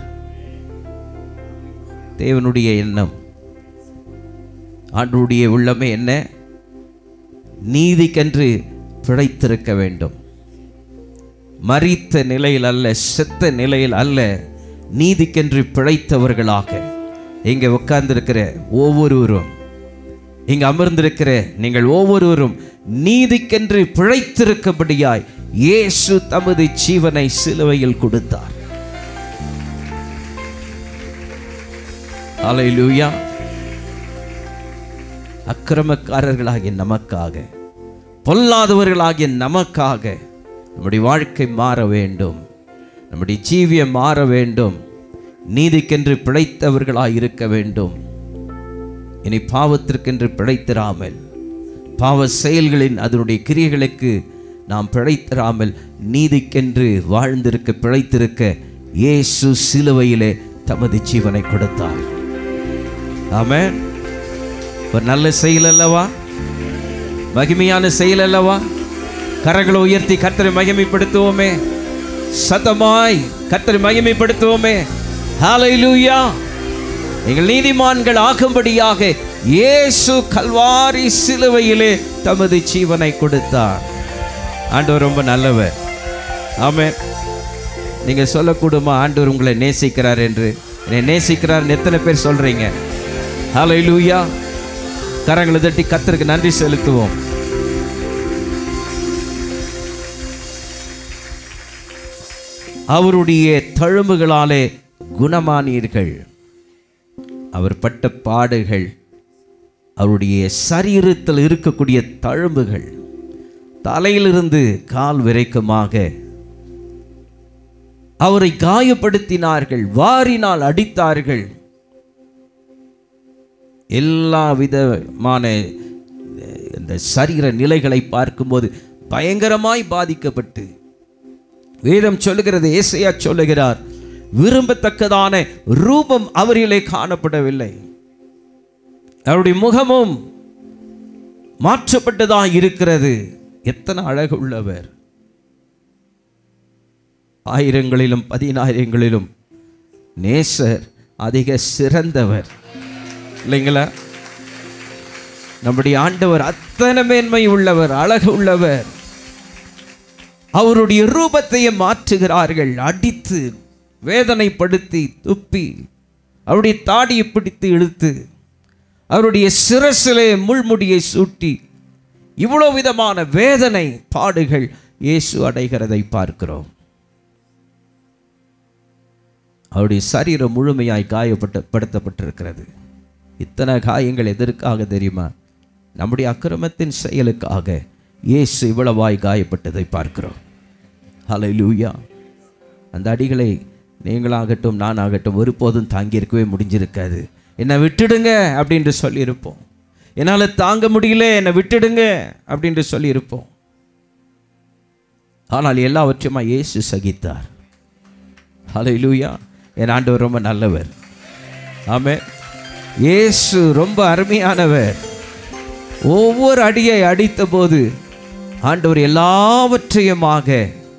தேவனுடைய எண்ணம் ஆண்டுடைய உள்ளமே என்ன நீதிக்கென்று பிழைத்திருக்க வேண்டும் மரித்த நிலையில் அல்ல செத்த நிலையில் அல்ல நீதிக்கென்று பிழைத்தவர்களாக இங்கே உட்கார்ந்திருக்கிற ஒவ்வொருவரும் இங்கு அமர்ந்திருக்கிற நீங்கள் ஒவ்வொருவரும் நீதிக்கென்று பிழைத்திருக்கபடியாய் இயேசு தமது ஜீவனை சிலுவையில் கொடுத்தார் ஹalleluya அக்கிரமக்காரர்களாகிய நமக்காக பொல்லாதவர்களாகிய நமக்காக நம்முடைய வாழ்க்கை மாற வேண்டும் நம்முடைய ஜீவியம் மாற வேண்டும் நீதிக்கென்று பிழைத்தவர்களாய் இருக்க வேண்டும் இனி பாவத்திற்கென்று பிழைத்திராமல் பாவ செயல்களின் அதனுடைய கிரியைகளுக்கு நாம் பிழைத்திராமல் நீதிக்கென்று வாழ்ந்திருக்க பிழைத்திருக்க இயேசு சிலுவையிலே தமது ஜீவனை கொடுத்தார் ஆமென் ஒரு நல்ல செயல் அல்லவா மகிமையான செயல் அல்லவா கரங்களை உயர்த்தி கர்த்தரை மகிமைப்படுத்துவோமே சத்தமாய் கர்த்தரை மகிமைப்படுத்துவோமே ஹalleluya எங்கள் நீதிமான்கள் ஆகும்படியாக இயேசு கல்வாரி சிலுவையிலே தமது ஜீவனை கொடுத்தார் ஆண்டவர் ரொம்ப நல்லவர் ஆமென் நீங்க சொல்லக்கூடுமா ஆண்டவர் உங்களை நேசிக்கிறார் என்று என்னை நேசிக்கிறார் எத்தனை பேர் சொல்றீங்க ஹalleluya கரங்களை தட்டி கர்த்தருக்கு நன்றி செலுத்துவோம் அவருடைய தழும்புகளாலே குணமானீர்கள் அவர் பட்ட பாடுகள் அவருடைய சரீரத்தில் இருக்கக்கூடிய தழும்புகள் தலையிலிருந்து கால் வரைக்குமாக அவரை காயப்படுத்தினார்கள் வாரினால் அடித்தார்கள் எல்லா விதமான அஹ், இந்த சரீர நிலைகளை பார்க்கும்போது பயங்கரமாய் பாதிக்கப்பட்டு வேதம் சொல்லுகிறது ஏசையா சொல்லுகிறார் விரும்பத்தக்கதான ரூபம் அவரிலே காணப்படவில்லை அவருடைய முகமும் மாற்றப்பட்டதா இருக்கிறது எத்தனை அழகு உள்ளவர் ஆயிரங்களிலும் பதினாயிரங்களிலும் நேசர் அதிக சிறந்தவர் இல்லைங்களா நம்முடைய ஆண்டவர் அத்தனை மேன்மை உள்ளவர் அழகு உள்ளவர் அவருடைய ரூபத்தையே மாற்றுகிறார்கள் அடித்து வேதனைப்படுத்தி துப்பி அவருடைய தாடியை பிடித்து இழுத்து அவருடைய சிரசிலே முள்முடியை சூட்டி இவ்வளோ விதமான வேதனை பாடுகள் இயேசு அடைகிறதை பார்க்கிறோம் அவருடைய சரீரம் முழுமையாய் காயப்பட்டு படுத்தப்பட்டிருக்கிறது இத்தனை காயங்கள் எதற்காக தெரியுமா நம்முடைய அக்கிரமத்தின் செயலுக்காக இயேசு இவ்வளவாய் காயப்பட்டதை பார்க்கிறோம் ஹalleluya அந்த அடிகளை நீங்களாகட்டும் நானாகட்டும் ஒருபோதும் தாங்கியிருக்கவே முடிஞ்சிருக்காது என்னை விட்டுடுங்க அப்படின்ட்டு சொல்லியிருப்போம் என்னால் தாங்க முடியல என்னை விட்டுடுங்க அப்படின்ட்டு சொல்லியிருப்போம் ஆனால் எல்லாவற்றையுமா இயேசு சகித்தார் ஹalleluya என் ஆண்டவர் ரொம்ப நல்லவர் ஆமே இயேசு ரொம்ப அருமையானவர் ஒவ்வொரு அடியை அடித்தபோது ஆண்டவர் எல்லாவற்றையுமாக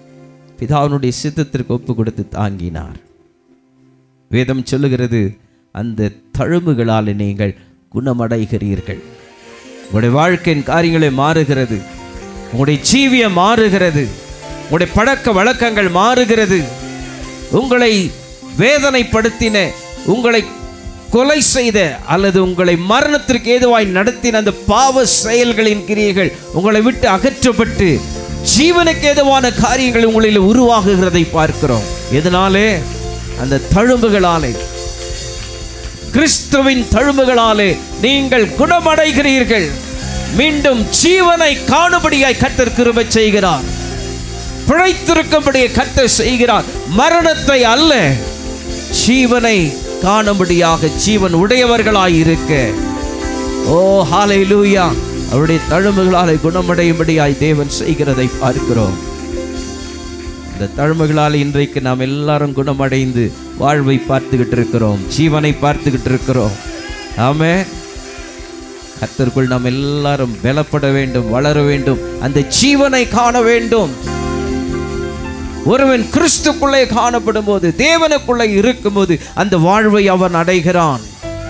பிதாவினுடைய சித்தத்திற்கு ஒப்பு கொடுத்து தாங்கினார் வேதம் சொல்லுகிறது அந்த தழும்புகளால் நீங்கள் குணமடைகிறீர்கள் உங்களுடைய வாழ்க்கையின் காரியங்களை மாறுகிறது உங்களுடைய ஜீவியம் மாறுகிறது உங்களுடைய பழக்க வழக்கங்கள் மாறுகிறது உங்களை வேதனைப்படுத்தின உங்களை கொலை செய்த அல்லது உங்களை மரணத்திற்கு ஏதுவாய் நடத்தின அந்த பாவ செயல்களின் கிரியைகள் உங்களை விட்டு அகற்றப்பட்டு ஜீவனுக்கு ஏதுவான காரியங்கள் உங்களில் உருவாகுகிறதை பார்க்கிறோம் எதனாலே அந்த தழும்புகளாலே கிறிஸ்துவின் தழும்புகளாலே நீங்கள் குணமடைகிறீர்கள் மீண்டும் ஜீவனை காணும்படியாய் கர்த்தர் கிருபை செய்கிறார் பிழைத்திருக்கும்படியை கர்த்தர் செய்கிறார் மரணத்தை அல்ல ஜீவனை காணும்படியாக ஜீவன் உடையவர்களாய் இருக்க ஓ ஹாலை லூயா அவருடைய தழும்புகளாலே குணமடையும்படியாய் தேவன் செய்கிறதை பார்க்கிறோம் இந்த தழும்புகளால் இன்றைக்கு நாம் எல்லாரும் குணமடைந்து வாழ்வை பார்த்துக்கிட்டு இருக்கிறோம் ஜீவனை பார்த்துக்கிட்டு இருக்கிறோம் ஆமே கர்த்தருக்குள் நாம் எல்லாரும் பலப்பட வேண்டும் வளர வேண்டும் அந்த ஜீவனை காண வேண்டும் ஒருவன் கிறிஸ்துக்குள்ளே காணப்படும் போது தேவனுக்குள்ளே இருக்கும்போது அந்த வாழ்வை அவன் அடைகிறான்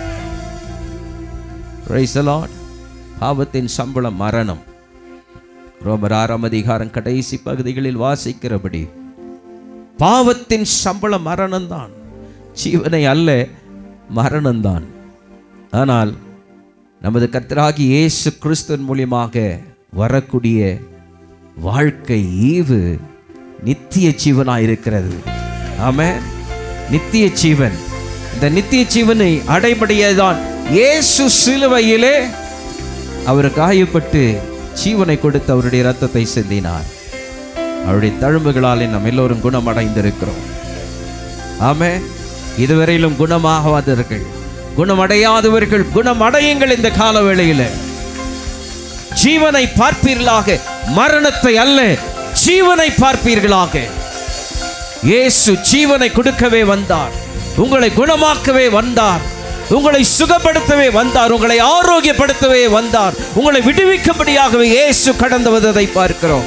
Praise the Lord. பாவத்தின் சம்பளம் மரணம் ரோமர் ஆறாம் அதிகாரம் கடைசி பகுதிகளில் வாசிக்கிறபடி பாவத்தின் சம்பளம் மரணம்தான் ஜீவனை அல்ல மரணம்தான் ஆனால் நமது கர்த்தராகி இயேசு கிறிஸ்துவின் மூலியமாக வரக்கூடிய வாழ்க்கை ஈவு நித்திய ஜீவனாய் இருக்கிறது ஆமென் நித்திய ஜீவன் இந்த நித்திய ஜீவனை அடைபடியதான் இயேசு சிலுவையிலே அவர் காயப்பட்டு ஜீவனை கொடுத்து அவருடைய ரத்தத்தை சிந்தினார் அவருடைய தழும்புகளாலே நாம் எல்லோரும் குணமடைந்திருக்கிறோம் ஆமே இதுவரையிலும் குணமாகாதவர்கள் குணமடையாதவர்கள் குணமடையுங்கள் இந்த கால வேளையில ஜீவனை பார்ப்பீர்களாக மரணத்தை அல்ல ஜீவனை பார்ப்பீர்களாக இயேசு ஜீவனை கொடுக்கவே வந்தார் உங்களை குணமாக்கவே வந்தார் உங்களை சுகப்படுத்தவே வந்தார் உங்களை ஆரோக்கியப்படுத்தவே வந்தார் உங்களை விடுவிக்கும்படியாகவே இயேசு கடந்து வந்ததை பார்க்கிறோம்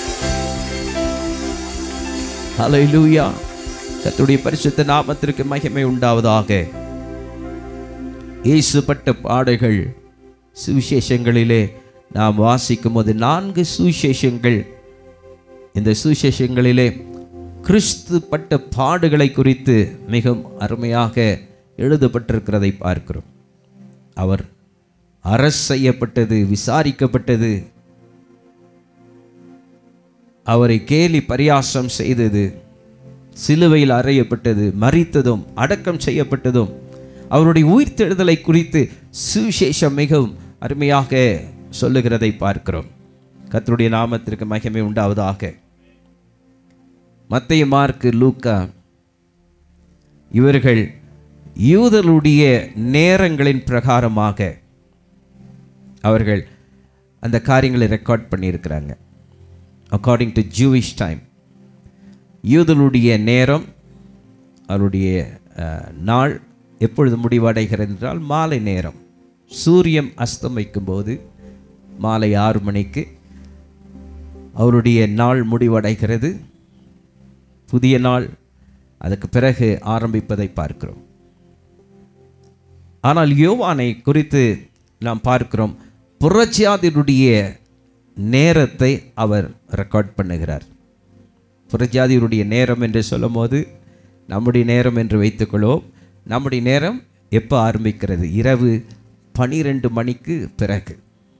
ஹalleluya கர்த்தருடைய பரிசுத்த நாமத்திற்கு மகிமை உண்டாவதாக இயேசு பட்ட பாடுகள் சுவிசேஷங்களிலே நாம் வாசிக்கும் போது நான்கு சுவிசேஷங்கள் இந்த சுவிசேஷங்களிலே கிறிஸ்து பட்ட பாடுகளை குறித்து மிகவும் அருமையாக எழுதப்பட்டிருக்கிறதை பார்க்கிறோம் அவர் அரசு செய்யப்பட்டது விசாரிக்கப்பட்டது அவரை கேலி பரியாசம் செய்தது சிலுவையில் அறையப்பட்டது மறித்ததும் அடக்கம் செய்யப்பட்டதும் அவருடைய உயிர்த்தெழுதலை குறித்து சுவிசேஷம் மிகவும் அருமையாக சொல்லுகிறதை பார்க்கிறோம் கர்த்தருடைய நாமத்திற்கு மகிமை உண்டாவதாக மத்திய மார்க்கு லூக்கா இவர்கள் யூதருடைய நேரங்களின் பிரகாரமாக அவர்கள் அந்த காரியங்களை ரெக்கார்ட் பண்ணியிருக்கிறாங்க அக்கார்டிங் டு ஜூவிஷ் டைம் யூதருடைய நேரம் அவருடைய அஹ், நாள் எப்பொழுது முடிவடைகிறது என்றால் மாலை நேரம் சூரியன் அஸ்தமிக்கும் போது மாலை ஆறு மணிக்கு அவருடைய நாள் முடிவடைகிறது புதிய நாள் அதுக்கு பிறகு ஆரம்பிப்பதை பார்க்கிறோம் ஆனால் யோவானை குறித்து நாம் பார்க்கிறோம் புறஜாதியருடைய நேரத்தை அவர் ரெக்கார்ட் பண்ணுகிறார் புறஜாதியருடைய நேரம் என்று சொல்லும்போது நம்முடைய நேரம் என்று வைத்துக்கொள்வோம் நம்முடைய நேரம் எப்போ ஆரம்பிக்கிறது இரவு பனிரெண்டு மணிக்கு பிறகு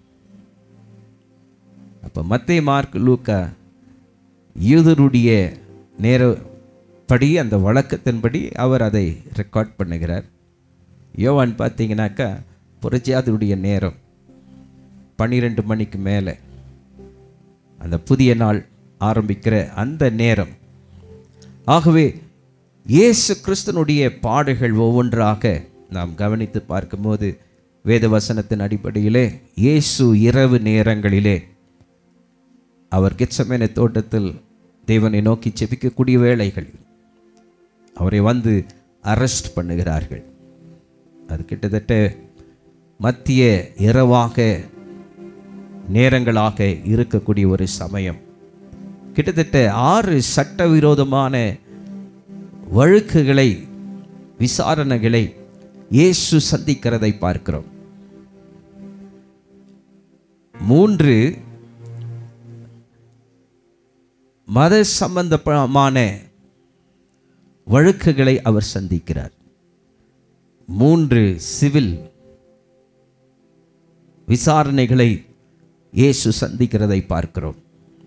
அப்போ மத்தே மார்க் லூக்கா யூதருடைய நேரப்படி அந்த வழக்கத்தின்படி அவர் அதை ரெக்கார்ட் பண்ணுகிறார் யோவான் பார்த்தீங்கன்னாக்கா புரட்சியாதருடைய நேரம் பன்னிரெண்டு மணிக்கு மேலே அந்த புதிய நாள் ஆரம்பிக்கிற அந்த நேரம் ஆகவே இயேசு கிறிஸ்தனுடைய பாடுகள் ஒவ்வொன்றாக நாம் கவனித்து பார்க்கும்போது வேத வசனத்தின் அடிப்படையிலே இயேசு இரவு நேரங்களிலே அவர் கெச்சமேன தோட்டத்தில் தேவனை நோக்கி செபிக்கக்கூடிய வேளைகள் அவரை வந்து அரெஸ்ட் பண்ணுகிறார்கள் அது கிட்டத்தட்ட மத்திய இரவாக நேரங்களாக இருக்கக்கூடிய ஒரு சமயம் கிட்டத்தட்ட ஆறு சட்டவிரோதமான வழக்குகளை விசாரணைகளை இயேசு சந்திக்கிறதை பார்க்கிறோம் மூன்று மத சம்பந்தமான வழக்குகளை அவர் சந்திக்கிறார் மூன்று சிவில் விசாரணைகளை இயேசு சந்திக்கிறதை பார்க்கிறோம்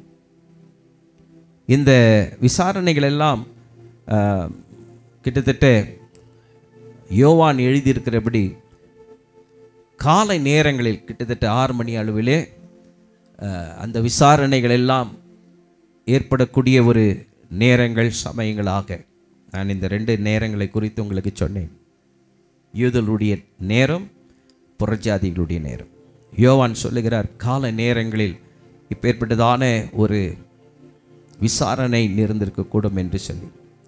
இந்த விசாரணைகள் எல்லாம் ஆஹ், கிட்டத்தட்ட யோவான் எழுதியிருக்கிறபடி காலை நேரங்களில் கிட்டத்தட்ட ஆறு மணி அளவிலே ஆஹ், அந்த விசாரணைகள் எல்லாம் ஏற்படக்கூடிய ஒரு நேரங்கள் சமயங்களாக நான் இந்த ரெண்டு நேரங்களை குறித்து உங்களுக்கு சொன்னேன் யூதர்களுடைய நேரம் புறஜாதிகளுடைய நேரம் யோவான் சொல்லுகிறார் கால நேரங்களில் இப்பேற்பட்டதான ஒரு விசாரணை நேர்ந்திருக்கக்கூடும் என்று சொல்லி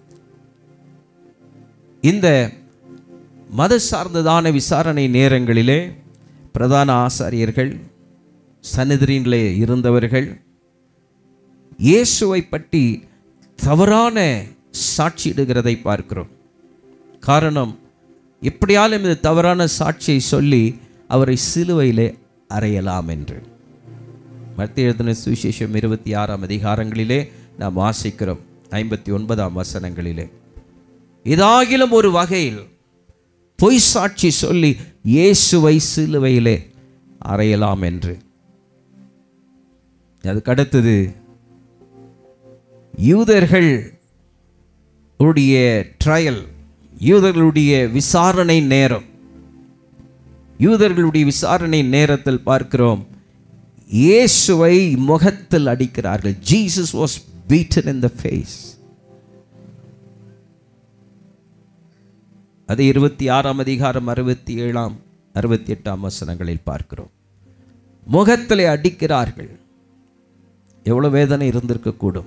இந்த மத சார்ந்ததான விசாரணை நேரங்களிலே பிரதான ஆசாரியர்கள் சன்னிதிரியிலே இருந்தவர்கள் இயேசுவை பற்றி தவறான சாட்சியிடுகிறதை பார்க்கிறோம் காரணம் எப்படியாலும் இந்த தவறான சாட்சியை சொல்லி அவரை சிலுவையிலே அறையலாம் என்று மத்திய எழுதின சுவிசேஷம் இருபத்தி ஆறாம் அதிகாரங்களிலே நாம் வாசிக்கிறோம் ஐம்பத்தி ஒன்பதாம் வசனங்களிலே இதாகிலும் ஒரு வகையில் பொய் சாட்சி சொல்லி இயேசுவை சிலுவையிலே அறையலாம் என்று அதுக்கு அடுத்தது யூதர்கள் உடைய ட்ரையல் யூதர்களுடைய விசாரணை நேரம் யூதர்களுடைய விசாரணை நேரத்தில் பார்க்கிறோம் இயேசுவை முகத்தில் அடிக்கிறார்கள் Jesus was beaten in the face அது இருபத்தி ஆறாம் அதிகாரம் அறுபத்தி ஏழாம் அறுபத்தி எட்டாம் வசனங்களில் பார்க்கிறோம் முகத்திலே அடிக்கிறார்கள் எவ்வளவு வேதனை இருந்திருக்கக்கூடும்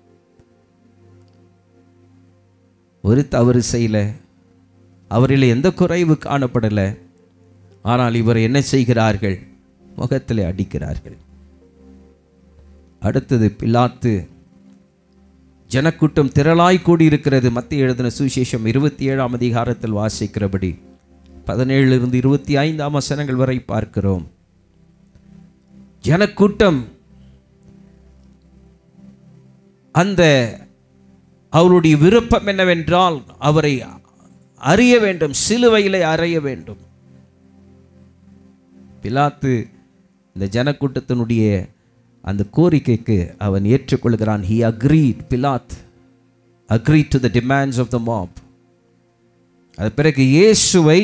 ஒரு தவறு செய்யல அவரில் எந்த குறைவு காணப்படலை ஆனால் இவர் என்ன செய்கிறார்கள் முகத்திலே அடிக்கிறார்கள் அடுத்தது பிலாத்து ஜனக்கூட்டம் திரளாய் கூடியிருக்கிறது மத்திய எழுதின சுவிசேஷம் இருபத்தி ஏழாம் அதிகாரத்தில் வாசிக்கிறபடி பதினேழிலிருந்து இருபத்தி ஐந்தாம் வசனங்கள் வரை பார்க்கிறோம் ஜனக்கூட்டம் அந்த அவருடைய விருப்பம் என்னவென்றால் அவரை அறிய வேண்டும் சிலுவையிலே அறைய வேண்டும் பிலாத்து இந்த ஜனக்கூட்டத்தினுடைய அந்த கோரிக்கைக்கு அவன் ஏற்றுக்கொள்கிறான் he agreed Pilate agreed to the demands of the mob அது பிறகு இயேசுவை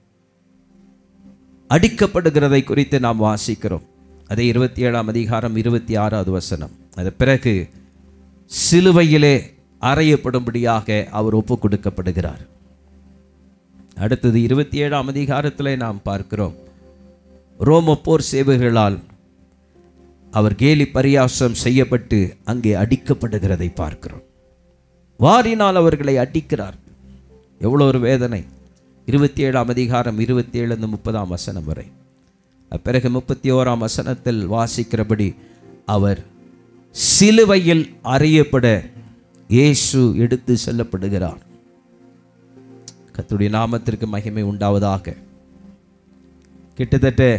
அடிக்கப்படுகிறதை குறித்து நாம் வாசிக்கிறோம் அதே இருபத்தி ஏழாம் அதிகாரம் இருபத்தி ஆறாவது வசனம் அது பிறகு சிலுவையிலே அறையப்படும்படியாக அவர் ஒப்பு கொடுக்கப்படுகிறார் அடுத்தது இருபத்தி ஏழாம் அதிகாரத்தில் நாம் பார்க்கிறோம் ரோம போர் சேவைகளால் அவர் கேலி பரியாசம் செய்யப்பட்டு அங்கே அடிக்கப்படுகிறதை பார்க்கிறோம் வாரினால் அவர்களை அடிக்கிறார் எவ்வளோ ஒரு வேதனை இருபத்தி ஏழாம் அதிகாரம் இருபத்தி ஏழுந்து முப்பதாம் வசனம் வரை பிறகு முப்பத்தி ஓராம் வசனத்தில் வாசிக்கிறபடி அவர் சிலுவையில் அறியப்பட இயேசு எடுத்து செல்லப்படுகிறார் கர்த்தருடைய நாமத்திற்கு மகிமை உண்டாவதாக கிட்டத்தட்ட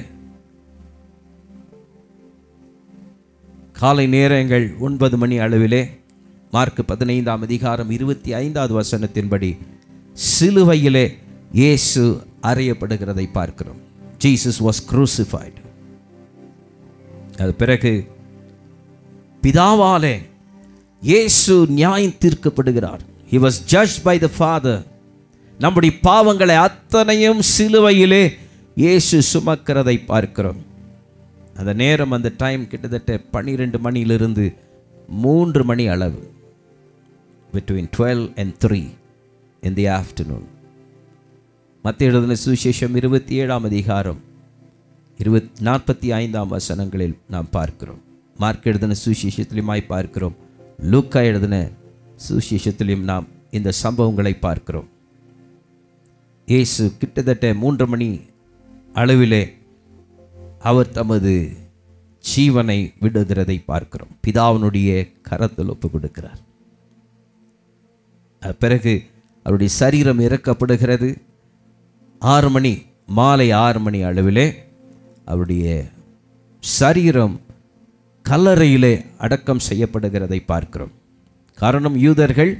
காலை நேரங்கள் ஒன்பது மணி அளவிலே மார்க் பதினைந்தாம் அதிகாரம் இருபத்தி ஐந்தாவது வசனத்தின்படி சிலுவையிலே இயேசு அறையப்படுகிறதை பார்க்கிறோம் ஜீசஸ் வாஸ் crucified அது பிறகு பிதாவாலே இயேசு நியாயம் தீர்க்கப்படுகிறார் he was judged by the father நம்முடைய பாவங்களை அத்தனையும் சிலுவையிலே இயேசு சுமக்கிறதை பார்க்கிறோம் அந்த நேரம் அந்த டைம் கிட்டத்தட்ட பன்னிரெண்டு மணியிலிருந்து மூன்று மணி அளவு between twelve and three in the afternoon மத்திய எழுதின சுவிசேஷம் இருபத்தி ஏழாம் அதிகாரம் இருபத் நாற்பத்தி ஐந்தாம் வசனங்களில் நாம் பார்க்கிறோம் மார்க் எழுதின சுவிசேஷத்திலுமாய் பார்க்கிறோம் லூக்கா எழுதின சுவிசேஷத்திலும் நாம் இந்த சம்பவங்களை பார்க்கிறோம் இயேசு கிட்டத்தட்ட மூன்று மணி அளவிலே அவர் தமது ஜீவனை விடுகிறதை பார்க்கிறோம் பிதாவினுடைய கரத்தில் ஒப்பு கொடுக்கிறார் அது பிறகு அவருடைய சரீரம் இறக்கப்படுகிறது ஆறு மணி மாலை ஆறு மணி அளவிலே அவருடைய சரீரம் கல்லறையிலே அடக்கம் செய்யப்படுகிறதை பார்க்கிறோம் காரணம் யூதர்கள்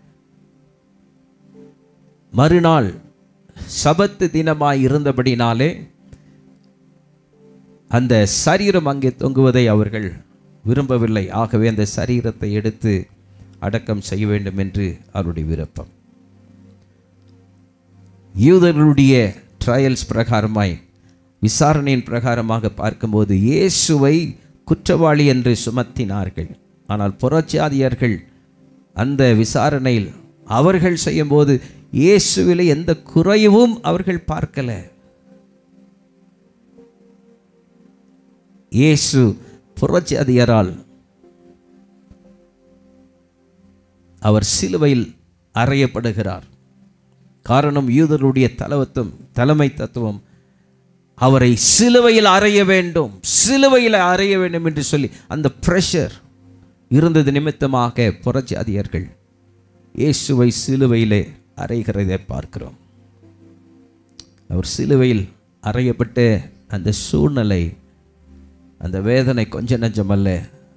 மறுநாள் சபத்து தினமாய் இருந்தபடினாலே அந்த சரீரம் அங்கே தொங்குவதை அவர்கள் விரும்பவில்லை ஆகவே அந்த சரீரத்தை எடுத்து அடக்கம் செய்ய வேண்டும் என்று அவருடைய விருப்பம் யூதர்களுடைய ட்ரையல்ஸ் பிரகாரமாய் விசாரணையின் பிரகாரமாக பார்க்கும்போது இயேசுவை குற்றவாளி என்று சுமத்தினார்கள் ஆனால் புறச்சாதியர்கள் அந்த விசாரணையில் அவர்கள் செய்யும்போது இயேசுவிலே எந்த குறைவும் அவர்கள் பார்க்கல இயேசு புறச்சாதியரால் அவர் சிலுவையில் அறையப்படுகிறார் காரணம் யூதருடைய தலவத்துவம் தலைமை தத்துவம் அவரை சிலுவையில் அறைய வேண்டும் சிலுவையில் அறைய வேண்டும் என்று சொல்லி அந்த ப்ரெஷர் இருந்தது நிமித்தமாக புறஜாதியர்கள் இயேசுவை சிலுவையிலே அறைகிறதை பார்க்கிறோம் அவர் சிலுவையில் அறையப்பட்ட அந்த சூழ்நிலை அந்த வேதனை கொஞ்ச நஞ்சமல்ல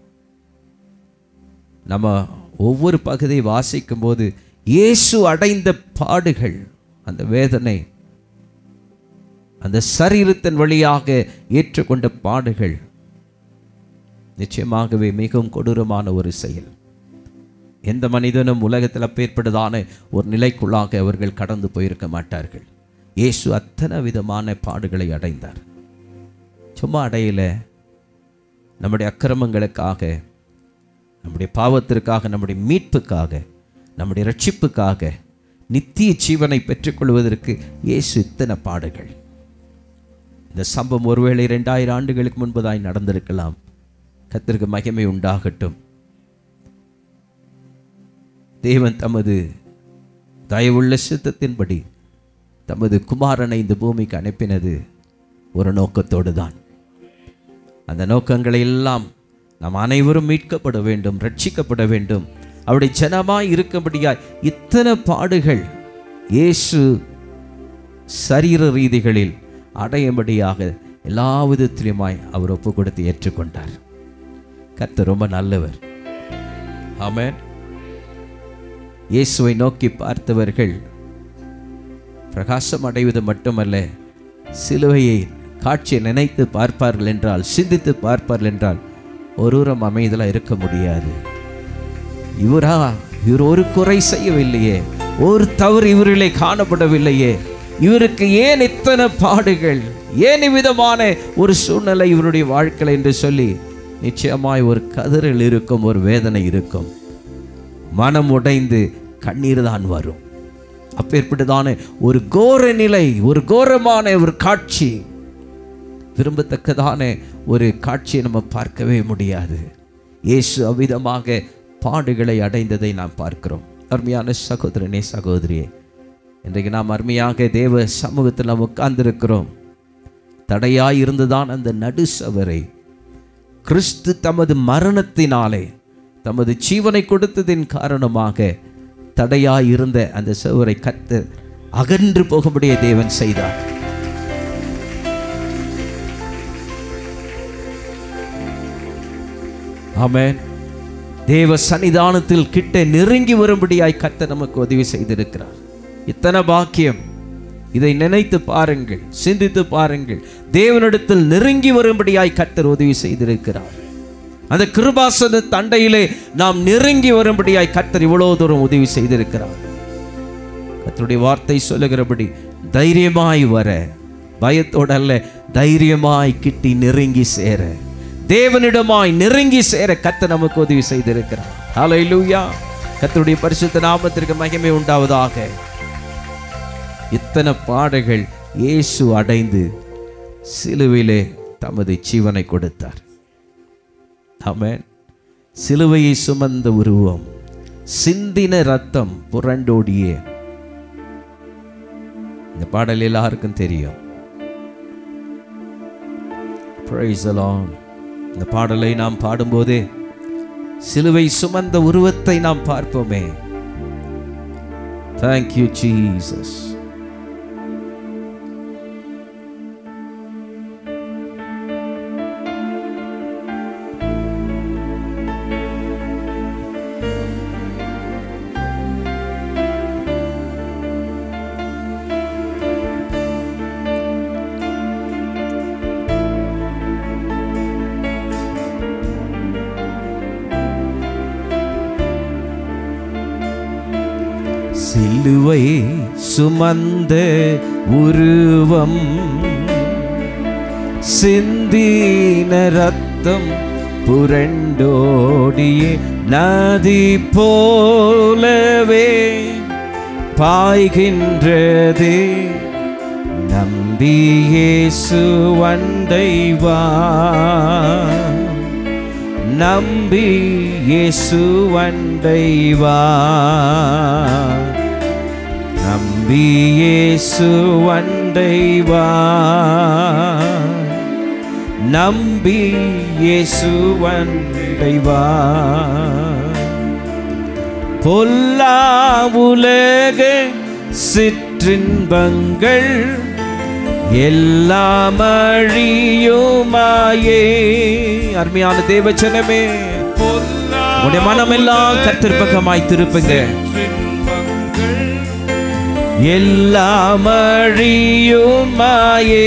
நம்ம ஒவ்வொரு பகுதியை வாசிக்கும் போது இயேசு அடைந்த பாடுகள் அந்த வேதனை அந்த சரீரத்தின் வழியாக ஏற்றுக்கொண்ட பாடுகள் நிச்சயமாகவே மிகவும் கொடூரமான ஒரு செயல் எந்த மனிதனும் உலகத்தில் அப்பேற்பட்டதான ஒரு நிலைக்குள்ளாக அவர்கள் கடந்து போயிருக்க மாட்டார்கள் இயேசு அத்தனை விதமான பாடுகளை அடைந்தார் சும்மா அடையல நம்முடைய அக்கிரமங்களுக்காக நம்முடைய பாவத்திற்காக நம்முடைய மீட்புக்காக நம்முடைய ரட்சிப்புக்காக நித்திய ஜீவனை பெற்றுக்கொள்வதற்கு இயேசு இத்தனை பாடுகள் இந்த சம்பவம் ஒருவேளை ரெண்டாயிரம் ஆண்டுகளுக்கு முன்பதாய் நடந்திருக்கலாம் கத்திற்கு மகிமை உண்டாகட்டும் தேவன் தமது தயவுள்ள சித்தத்தின்படி தமது குமாரனை இந்த பூமிக்கு அனுப்பினது ஒரு நோக்கத்தோடு தான் அந்த நோக்கங்களை எல்லாம் நாம் அனைவரும் மீட்கப்பட வேண்டும் ரட்சிக்கப்பட வேண்டும் அவருடைய ஜனமாய் இருக்கும்படியாய் இத்தனை பாடுகள் இயேசு சரீர ரீதிகளில் அடையும்படியாக எல்லா விதத்திலுமாய் அவர் ஒப்பு கொடுத்து ஏற்றுக்கொண்டார் கர்த்தர் ரொம்ப நல்லவர் ஆமென் இயேசுவை நோக்கி பார்த்தவர்கள் பிரகாசம் அடைவது மட்டுமல்ல சிலுவையை காட்சியை நினைத்து பார்ப்பார்கள் என்றால் சிந்தித்து பார்ப்பார்கள் என்றால் ஒருவரும் அமைதலாக இருக்க முடியாது இவரா இவர் ஒரு குறை செய்யவில்லையே ஒரு தவறு இவரிலே காணப்படவில்லையே இவருக்கு ஏன் இத்தனை பாடுகள் ஏன் இவ்விதமான ஒரு சூழ்நிலை இவருடைய வாழ்க்கையில் என்று சொல்லி நிச்சயமாய் ஒரு கதறல் இருக்கும் ஒரு வேதனை இருக்கும் மனம் உடைந்து கண்ணீர் தான் வரும் அப்பேற்பட்டதான ஒரு கோர நிலை ஒரு கோரமான ஒரு காட்சி விரும்பத்தக்கதான ஒரு காட்சியை நம்ம பார்க்கவே முடியாது இயேசு அவ்விதமாக பாடுகளை அடைந்ததை நாம் பார்க்கிறோம் அருமையான சகோதரனே சகோதரியே இன்றைக்கு நாம் அருமையாக தேவ சமூகத்தில் நாம் உட்கார்ந்திருக்கிறோம் தடையாய் இருந்துதான் அந்த நடுசவரை கிறிஸ்து தமது மரணத்தினாலே தமது ஜீவனை கொடுத்ததின் காரணமாக தடையாய் இருந்த அந்த சுவரை கத்து அகன்று போகும்படியே தேவன் செய்தார் ஆமென் தேவ சன்னிதானத்தில் கிட்ட நெருங்கி வரும்படியாய் கர்த்தர் நமக்கு உதவி செய்திருக்கிறார் இத்தனை பாக்கியம் இதை நினைத்து பாருங்கள் சிந்தித்து பாருங்கள் தேவனிடத்தில் நெருங்கி வரும்படியாய் கர்த்தர் உதவி செய்திருக்கிறார் அந்த கிருபாசன தண்டையிலே நாம் நெருங்கி வரும்படியாய் கர்த்தர் இவ்வளவு தூரம் உதவி செய்திருக்கிறார் கர்த்தருடைய வார்த்தை சொல்லுகிறபடி தைரியமாய் வர பயத்தோடு அல்ல தைரியமாய் கிட்டி நெருங்கி சேர தேவனிடமாய் நெருங்கி சேர கர்த்தர் நமக்கு உதவி செய்திருக்கிறார் ஹalleluya கர்த்தருடைய பரிசுத்த நாமத்திற்கு மகிமை உண்டாவதாக இத்தனை பாடுகள் இயேசு அடைந்து சிலுவையிலே தமது ஜீவனை கொடுத்தார் ஆமென் சிலுவையை சுமந்த உருவம் சிந்தின ரத்தம் புரண்டோடிய இந்த பாடல் எல்லாருக்கும் தெரியும் Praise the Lord. இந்த பாடலை நாம் பாடும்போதே சிலுவை சுமந்த உருவத்தை நாம் பார்ப்போமே தேங்க்யூ ஜீசஸ் சிலுவை சுமந்த உருவம் சிந்தின ரத்தம் புரண்டோடிய நதி போலவே பாய்கின்றது நம்பியேசு வண்டை வா நம்பி இயேசு வண்டை வா நம்பி இயேசு வண்டை வா நம்பி இயேசு வண்டை வா பொல்லா உலக சிற்றின்பங்கள் எல்லாம் அழியுமாயே அருமையான தேவச்சனமே உடைய மனமெல்லாம் கர்த்தர் பக்கமாய் திருப்புங்க எல்லாம் அழியுமாயே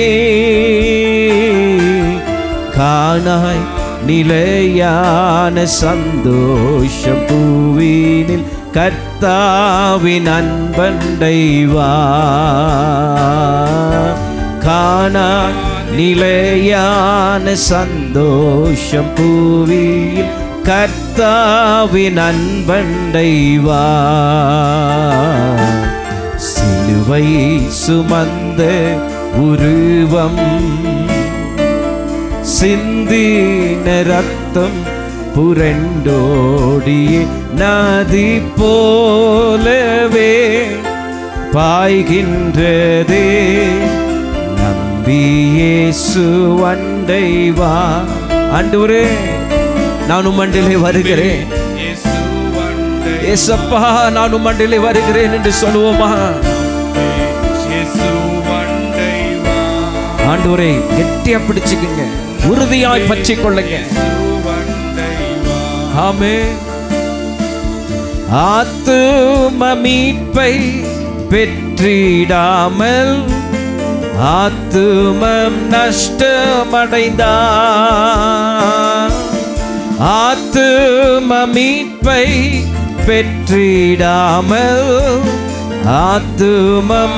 காணாய் நிலையான சந்தோஷம் பூவினில் கர்த்தாவின் அன்பண்டை வா காணாய் நிலையான சந்தோஷம் பூவியில் கர்த்தாவின் அன்பண்டை வா சிலுவை சுமந்த உருவம் சிந்தின ரத்தம் புரண்டோடிய நதி போலவே பாய்கின்றதே நம்பியேசு வண்டை வா ஆண்டவரே நான் உம்மண்டிலே வருகிறேன் ஏசப்பா நான் உம்மண்டிலே வருகிறேன் என்று சொல்லுவோமா ஆண்டவரே கெட்டியா பிடிச்சுக்குங்க உறுதியாய் பற்றிக் கொள்ளுங்க ஆமே ஆத்தும மீட்பை பெற்றிடாமல் ஆத்துமம் நஷ்டமடைந்தார் ஆத்தும மீட்பை பெற்றிடாமல் ஆத்துமம்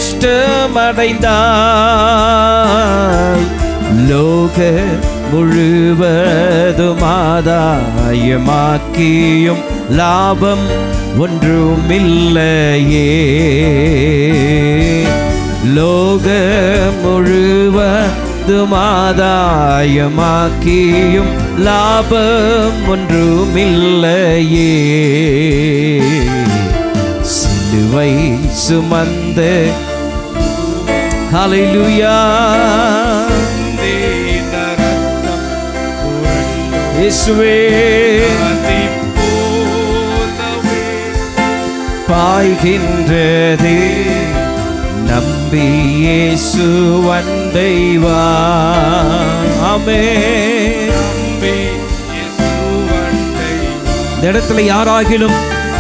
நஷ்டமடைந்தாய் லோக முழுவதும் ஆதாயமாக்கியும் லாபம் ஒன்றுமில்லையே லோக முழுவதும் ஆதாயமாக்கியும் லாபம் ஒன்றுமில்லையே சிலுவை சுமந்த ஹalleluya இயேசுவே பாய்கின்றது நம்பி இயேசு வண்டை வா ஆமே இந்த இடத்துல யாராகிலும்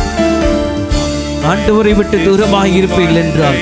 ஆண்டவரை விட்டு தூரமாக இருப்பீர்கள் என்றால்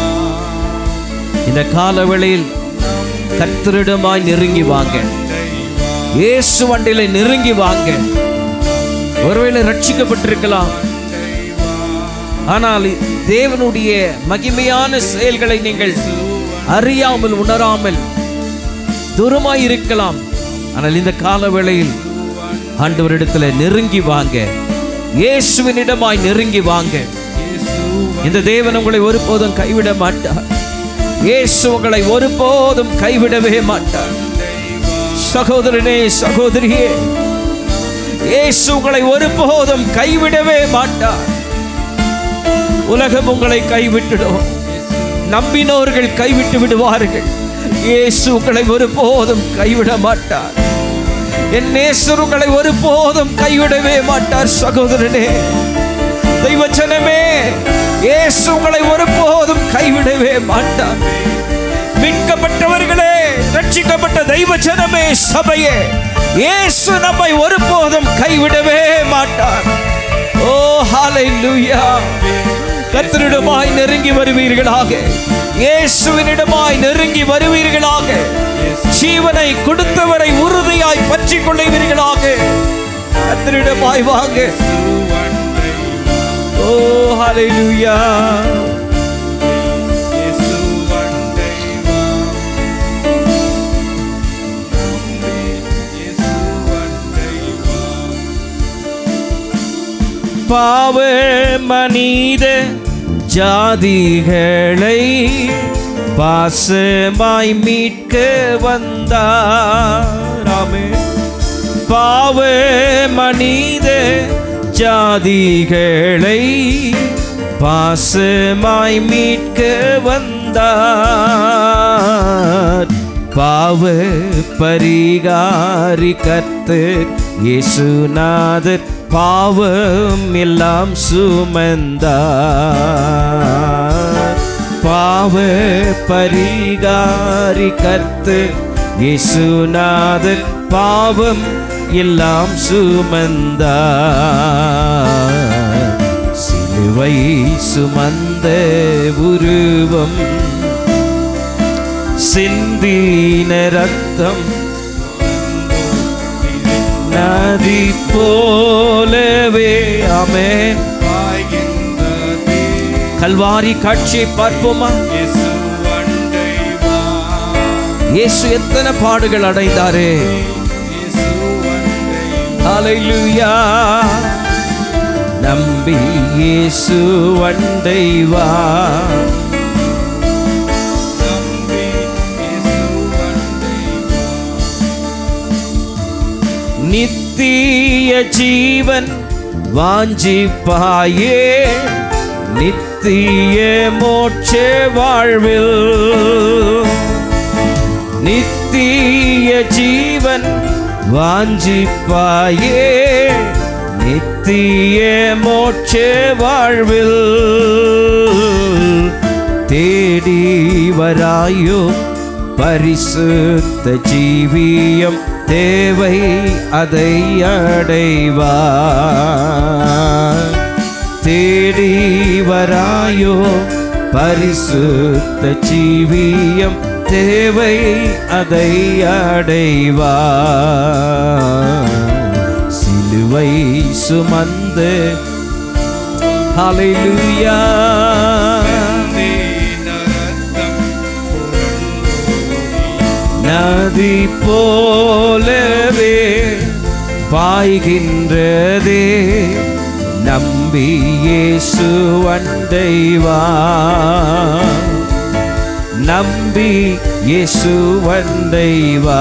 இந்த காலவேளையில் கர்த்தரிடமாய் நெருங்கி வாங்க இயேசு வண்டியில நெருங்கி வாங்க ஒருவேளை ரட்சிக்கப்பட்டிருக்கலாம் ஆனால் தேவனுடைய மகிமையான செயல்களை நீங்கள் அறியாமல் உணராமல் தூரமாய் இருக்கலாம் ஆனால் இந்த காலவேளையில் ஆண்டவரிடத்துல நெருங்கி வாங்க இயேசுவினிடமாய் நெருங்கி வாங்க இந்த தேவன் உங்களை ஒருபோதும் கைவிட மாட்டார் இயேசு உங்களை ஒருபோதும் கைவிடவே மாட்டார் சகோதரனே சகோதரியே இயேசு உங்களை ஒருபோதும் கைவிடவே மாட்டார் உலகம் உங்களை கைவிட்டுடும் நம்பினோர்கள் கைவிட்டு விடுவார்கள் இயேசு உங்களை ஒருபோதும் கைவிட மாட்டார் என் நேசர் உங்களை ஒருபோதும் கைவிடவே மாட்டார் சகோதரனே தெய்வச்சனமே இயேசு உங்களை ஒருபோதும் கைவிடவே மாட்டார் மீட்கப்பட்டவர்களே ரட்சிக்கப்பட்ட தெய்வச்சனமே சபையே இயேசு நம்மை ஒருபோதும் கைவிடவே மாட்டார் ஓ ஹalleluya கர்த்தரிடமாய் நெருங்கி வருவீர்களாக இயேசுவினிடமாய் நெருங்கி வருவீர்களாக ஜீவனை கொடுத்தவரை உறுதியாய் பற்றிக் கொள்ளுவீர்களாக கர்த்தரிடமாய் வாங்க ஓ ஓ ஹalleluya இயேசு வண்டை வா நம்பி இயேசு வண்டை வா பாவ மனித ஜாதிகளை பாசமாய் மீட்க வந்தார் ஆமென். பாவ மனித ஜாதிகளை பாசமாய் மீட்க வந்தார் பாவ பரிகாரி கர்த்தர் இயேசுநாதர் பாவம் எல்லாம் சுமந்தார் பாவ பரிகாரி கர்த்தர் இயேசுநாதர் பாவம் எல்லாம் சுமந்தார் சிலுவை சுமந்த உருவம் சிந்தின ரத்தம் நதி போலவே ஆமென் பாய்கின்றதே கல்வாரி காட்சியை பார்ப்போமா இயேசு வண்டை வா இயேசு எத்தனை பாடுகள் அடைந்தாரே இயேசு வண்டை ஹalleluya நம்பி இயேசு வண்டை வா நம்பி இயேசு வண்டை வா நித்திய ஜீவன் வாஞ்சிப்பாயே நித்திய மோட்ச வாழ்வில் நித்திய ஜீவன் வாஞ்சிப்பாயே நித்திய மோட்ச வாழ்வில் தேடி வராயோ பரிசுத்த ஜீவியம் தேவை அதை அடைவார் தேடி வராயோ பரிசுத்த ஜீவியம் தேவை அதை அடைவார் சிலுவை சுமந்து ஹalleluya நதி போலவே பாய்கின்றதே நம்பி இயேசு வண்டை வா நம்பி இயேசு வண்டை வா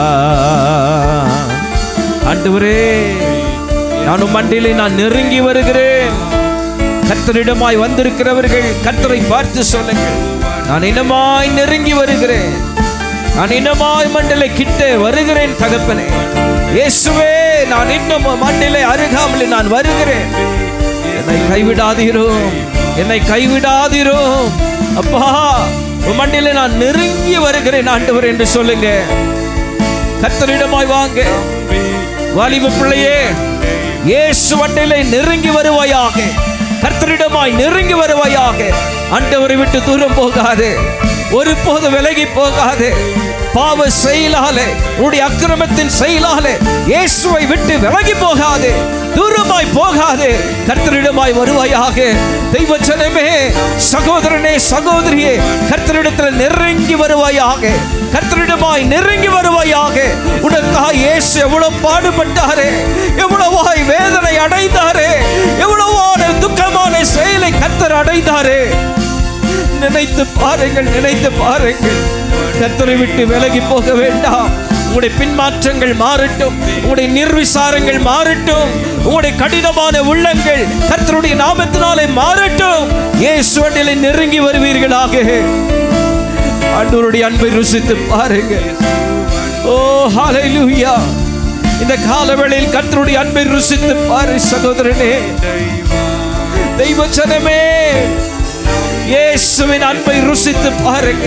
ஆண்டவரே நானும் மண்டிலே நான் நெருங்கி வருகிறேன் கர்த்தரிடமாய் வந்திருக்கிறவர்கள் கர்த்தரை பார்த்து சொல்லுங்கள் நான் இன்னமாய் நெருங்கி வருகிறேன் நான் இன்னமாய் மண்டலை கிட்ட வருகிறேன் தகப்பனே இயேசுவே நான் இன்னும் மண்டிலை அருகாமலே நான் வருகிறேன் என்னை கைவிடாதீரோ என்னை கைவிடாதீரோ அப்பா உன் மண்டிலே நான் நெருங்கி வருகிறேன் ஆண்டவர் என்று சொல்லுங்க கர்த்தரிடமாய் வாங்க வாலிப பிள்ளையே இயேசு வண்டிலே நெருங்கி வருவாயாக கர்த்தரிடமாய் நெருங்கி வருவாயாக ஆண்டவரை விட்டு தூரம் போகாதே ஒருபோது விலகி போகாதே பாவ செயலாலே உன்னுடைய அக்கிரமத்தின் செயலாலே இயேசுவை விட்டு விலகி போகாதே தூரமாய் போகாதே கர்த்தரிடமாய் வருவாயாக தெய்வ ஜனமே சகோதரனே சகோதரியே கர்த்தரிடத்தில் நெருங்கி வருவாயாக கர்த்தரிடமாய் நெருங்கி வருவாயாக உனக்காக இயேசு எவ்வளவு பாடுபட்டாரே எவ்வளவாய் வேதனை அடைந்தாரே எவ்வளவான துக்கமான செயலை கர்த்தர் அடைந்தாரே நினைத்து பாருங்கள் நினைத்து பாருங்கள் கர்த்தரை விட்டு விலகி போக வேண்டாம் உங்களுடைய பின்மாற்றங்கள் மாறட்டும் உங்களுடைய நிர்விசாரங்கள் மாறட்டும் உங்களுடைய கடினமான உள்ளங்கள் கர்த்தருடைய நாமத்தினாலே மாறட்டும் இயேசுவண்டிலே நெருங்கி வருவீர்களாக ஆண்டவருடைய அன்பை ருசித்து பாருங்க ஓ ஹalleluya இந்த காலவேளையில் கர்த்தருடைய அன்பை ருசித்து பாரு சகோதரனே தெய்வ ஜனமே இயேசுவின் அன்பை ருசித்து பாருங்க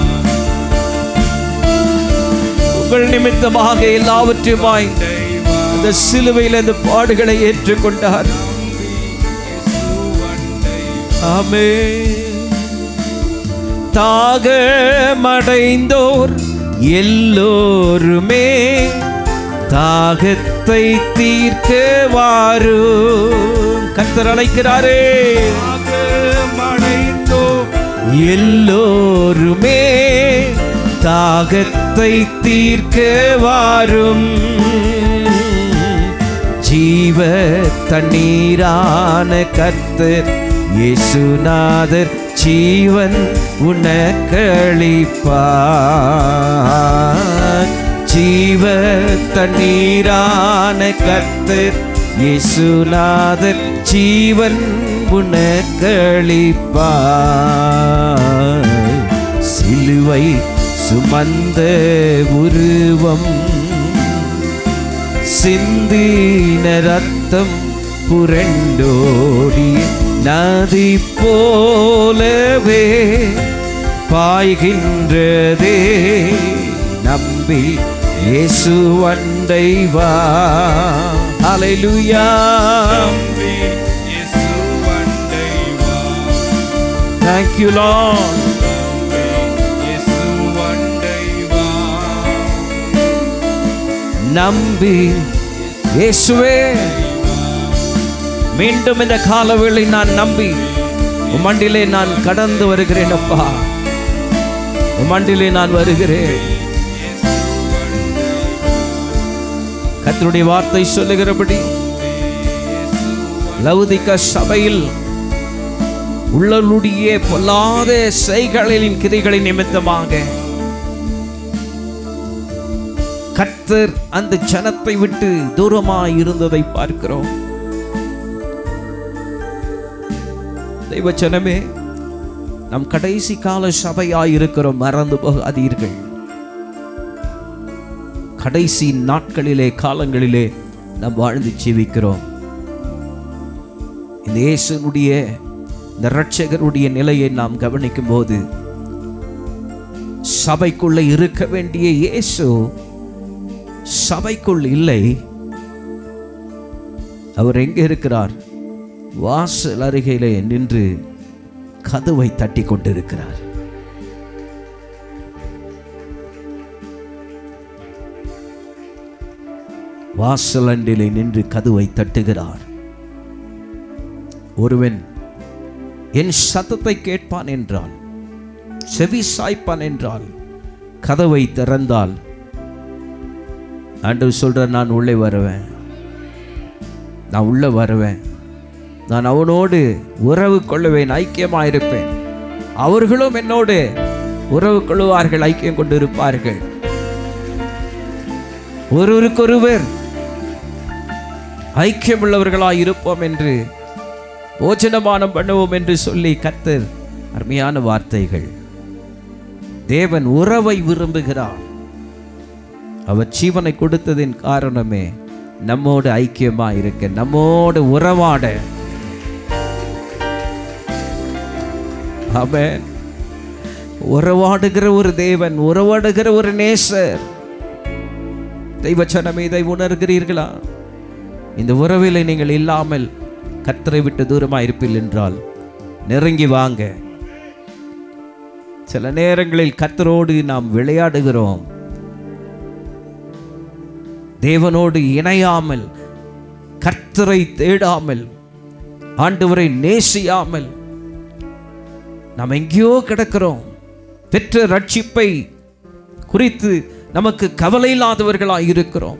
உங்கள் நிமித்தமாக எல்லாவற்றையுமாய் இந்த சிலுவையில் இந்த பாடுகளை ஏற்றுக்கொண்டார் ஆமே தாகமடைந்தோர் எல்லோருமே தாகத்தை தீர்க்க வாரும் கர்த்தர் அழைக்கிறாரே எல்லோருமே தாகத்தை தீர்க்க வாரும் ஜீவ தண்ணீரான கர்த்தர் இயேசுநாதர் ஜீவன் உனக்களிப்பார் ஜீவ தண்ணீரான கர்த்தர் இயேசுநாதர் ஜீவன் உனக்களிப்பார் சிலுவை சுமந்த உருவம் சிந்தின ரத்தம் புரண்டோடி நதி போலவே பாய்கின்றதே நம்பி இயேசு வண்டை வா ஹalleluya நம்பி இயேசு வண்டை வா. thank you lord நம்பி இயேசு வண்டை வா. நம்பி இயேசுவே மீண்டும் இந்த காலவேளை நான் நம்பி உமண்டிலே நான் கடந்து வருகிறேன் அப்பா உமண்டிலே நான் வருகிறேன் கர்த்தருடைய வார்த்தை சொல்லுகிறபடி லவுதிக்க சபையில் உள்ளலுடைய பொல்லாத செய்களின் கிரைகளின் நிமித்தமாக கர்த்தர் அந்த ஜனத்தை விட்டு தூரமாய் இருந்ததை பார்க்கிறோம் தெய்வ ஜனமே நம் கடைசி கால சபையாய் இருக்கிறோம் மறந்து போகாதீர்கள் கடைசி நாட்களிலே காலங்களிலே நாம் வாழ்ந்து ஜீவிக்கிறோம் இந்த இயேசுனுடைய இந்த இரட்சகருடைய நிலையை நாம் கவனிக்கும் போது சபைக்குள்ள இருக்க வேண்டிய இயேசு சபைக்குள் இல்லை அவர் எங்கே இருக்கிறார் வாசல் அருகிலே நின்று கதவை தட்டி கொண்டிருக்கிறார் வாசல் அண்டிலே நின்று கதவை தட்டுகிறார் ஒருவன் என் சத்தத்தை கேட்பான் என்றால் செவி சாய்ப்பான் என்றால் கதவை திறந்தால் ஆண்டவர் சொல்றார் நான் உள்ளே வருவேன் நான் உள்ள வருவேன் நான் அவனோடு உறவு கொள்ளுவேன் ஐக்கியமாக இருப்பேன் அவர்களும் என்னோடு உறவு கொள்ளுவார்கள் ஐக்கியம் கொண்டு இருப்பார்கள் ஒருவருக்கொருவர் ஐக்கியமுள்ளவர்களாய் இருப்போம் என்று போஜனமானம் பண்ணுவோம் என்று சொல்லி கர்த்தர் அருமையான வார்த்தைகள் தேவன் உறவை விரும்புகிறார் அவர் ஜீவனை கொடுத்ததின் காரணமே நம்மோடு ஐக்கியமா இருக்க நம்மோடு உறவாட ஆமென் உறவாடுகிற ஒரு தேவன் உறவாடுகிற ஒரு நேசர் தெய்வச்சனமே இதை உணர்கிறீர்களா இந்த உறவிலே நீங்கள் இல்லாமல் கர்த்தரை விட்டு தூரமாக இருப்பீர்கள் என்றால் நெருங்கி வாங்க சில நேரங்களில் கர்த்தரோடு நாம் விளையாடுகிறோம் தேவனோடு இணையாமல் கர்த்தரை தேடாமல் ஆண்டவரை நேசியாமல் நாம் எங்கேயோ கிடக்கிறோம் பெற்ற ரட்சிப்பை குறித்து நமக்கு கவலை இல்லாதவர்களாய் இருக்கிறோம்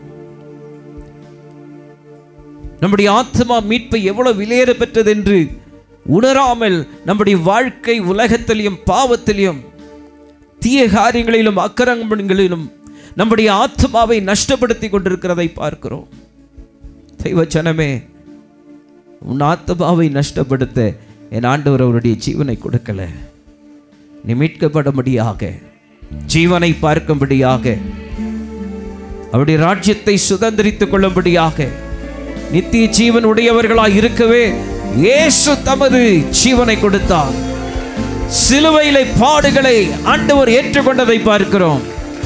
நம்முடைய ஆத்மா மீட்பை எவ்வளவு விலையேற பெற்றது என்று உணராமல் நம்முடைய வாழ்க்கை உலகத்திலையும் பாவத்திலையும் தீய காரியங்களிலும் அக்கரங்களிலும் நம்முடைய ஆத்மாவை நஷ்டப்படுத்தி கொண்டிருக்கிறதை பார்க்கிறோம் தெய்வ ஜனமே உன் ஆத்மாவை நஷ்டப்படுத்த என் ஆண்டவர் அவருடைய ஜீவனை கொடுக்கல நீ மீட்கப்படும்படியாக ஜீவனை பார்க்கும்படியாக அவருடைய ராஜ்யத்தை சுதந்திரித்துக் கொள்ளும்படியாக நித்திய ஜீவன் உடையவர்களாய் இருக்கவே இயேசு தமது ஜீவனை கொடுத்தார் சிலுவையிலே பாடுகளை ஆண்டவர் ஏற்றுக்கொண்டதை பார்க்கிறோம்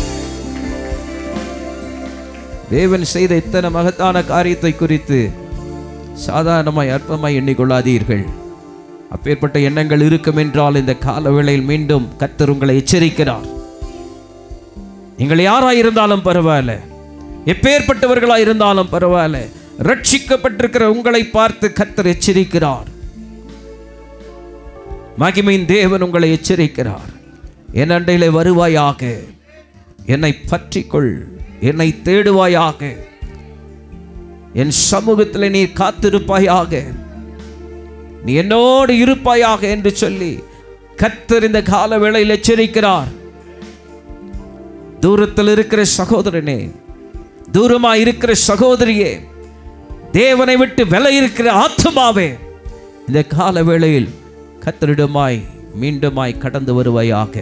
தேவன் செய்த இத்தனை மகத்தான காரியத்தை குறித்து சாதாரணமாய் அற்பமாய் எண்ணிக்கொள்ளாதீர்கள் அப்பேற்பட்ட எண்ணங்கள் இருக்கும் என்றால் இந்த கால வேளையில் மீண்டும் கர்த்தர் உங்களை எச்சரிக்கிறார் நீங்கள் யாராய் இருந்தாலும் பரவாயில்ல எப்பேற்பட்டவர்களாய் இருந்தாலும் பரவாயில்ல ரட்சிக்கப்பட்டிருக்கிற உங்களை பார்த்து கர்த்தர் எச்சரிக்கிறார் மகிமையின் தேவன் உங்களை எச்சரிக்கிறார் என் அண்டையிலே வருவாயாக என்னை பற்றிக்கொள் என்னை தேடுவாயாக என் சமூகத்தில் நீ காத்திருப்பாயாக நீ என்னோடு இருப்பாயாக என்று சொல்லி கர்த்தர் இந்த கால வேளையில் எச்சரிக்கிறார் தூரத்தில் இருக்கிற சகோதரனே தூரமா இருக்கிற சகோதரியே தேவனை விட்டு விலை இருக்கிற ஆத்மாவே இந்த கால வேளையில் கத்தரிடமாய் மீண்டுமாய் கடந்து வருவாயாக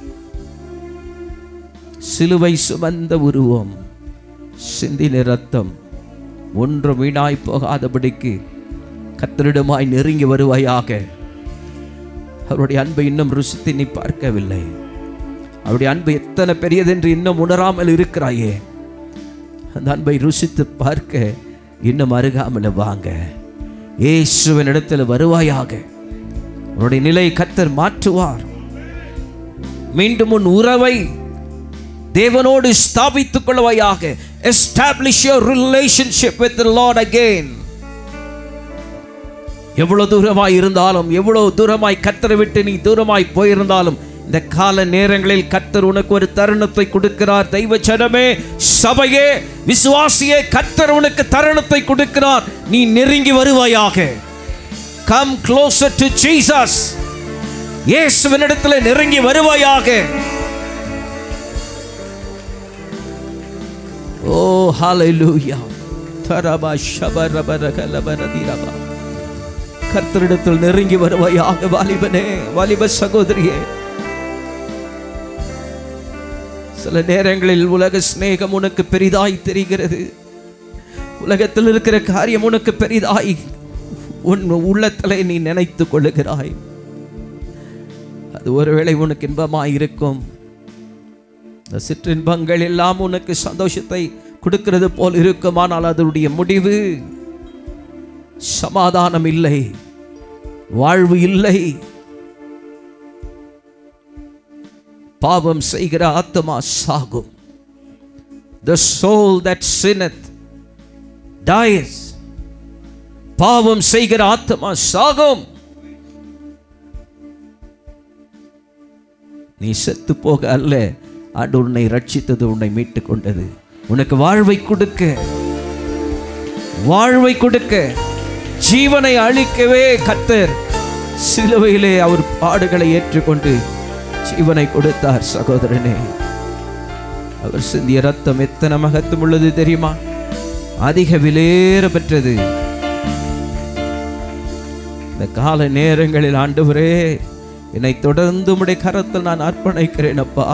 சிலுவை சுமந்த உருவம் சிந்தின ரத்தம் ஒன்று வீணாய் போகாதபடிக்கு கத்தரிடமாய் நெருங்கி வருவாயாக அவருடைய அன்பை இன்னும் ருசித்து நீ பார்க்கவில்லை அவருடைய அன்பு எத்தனை பெரியதென்று இன்னும் உணராமல் இருக்கிறாயே அந்த அன்பை ருசித்து பார்க்க இன்னும் அருகாமல் வாங்க இயேசுவின் இடத்தில் வருவாயாக உன்னுடைய நிலை கத்தர் மாற்றுவார் மீண்டும் உன் உறவை தேவனோடு ஸ்தாபித்துக் கொள்வாயாக establish your relationship with Lord again எவ்வளவு தூரமாய் இருந்தாலும் எவ்வளவு தூரமாய் கத்தரை விட்டு நீ தூரமாய் போயிருந்தாலும் இந்த கால நேரங்களில் கத்தர் உனக்கு ஒரு தருணத்தை கொடுக்கிறார் தெய்வ ஜனமே சபையே விசுவாசியே கத்தர் உனக்கு தருணத்தை கொடுக்கிறார் நீ நெருங்கி வருவாயாக கம் க்ளோசர் டு ஜீசஸ் இயேசுவினிடத்தில் நெருங்கி வருவாயாக ஓ ஹalleluya தரபா ஷபரபரகலபரதிரபா கர்த்தரிடத்தில் நெருங்கி வருவாயாக வாலிபனே வாலிப சகோதரியே சில நேரங்களில் உலக சிநேகம் உனக்கு பெரிதாய் தெரிகிறது உலகத்தில் இருக்கிற காரியம் உனக்கு பெரிதாய் உன் உள்ளத்திலே நீ நினைத்துக் கொள்ளுகிறாய் அது ஒருவேளை உனக்கு இன்பமாய் இருக்கும் இந்த சிற்றின்பங்கள் எல்லாம் உனக்கு சந்தோஷத்தை கொடுக்கிறது போல் இருக்குமானால் அதனுடைய முடிவு சமாதானம் இல்லை வாழ்வு இல்லை பாவம் செய்கிற ஆத்மா சாகும் the soul that sinneth dies பாவம் செய்கிற ஆத்மா சாகும் நீ செத்து போக அல்ல ஆண்டு உன்னை ரட்சித்தது உன்னை மீட்டுக் கொண்டது உனக்கு வாழ்வை கொடுக்க வாழ்வை கொடுக்க ஜீவனை அழிக்கவே கத்தர் சிலுவையிலே அவர் பாடுகளை ஏற்றுக்கொண்டு ஜீவனை கொடுத்தார் சகோதரனே அவர் சிந்திய ரத்தம் எத்தனை மகத்துவம் உள்ளது தெரியுமா அதிக விலையேற பெற்றது இந்த கால நேரங்களில் ஆண்டவரே என்னை தொடர்ந்து உம்முடைய கரத்தில் நான் அர்ப்பணிக்கிறேன் அப்பா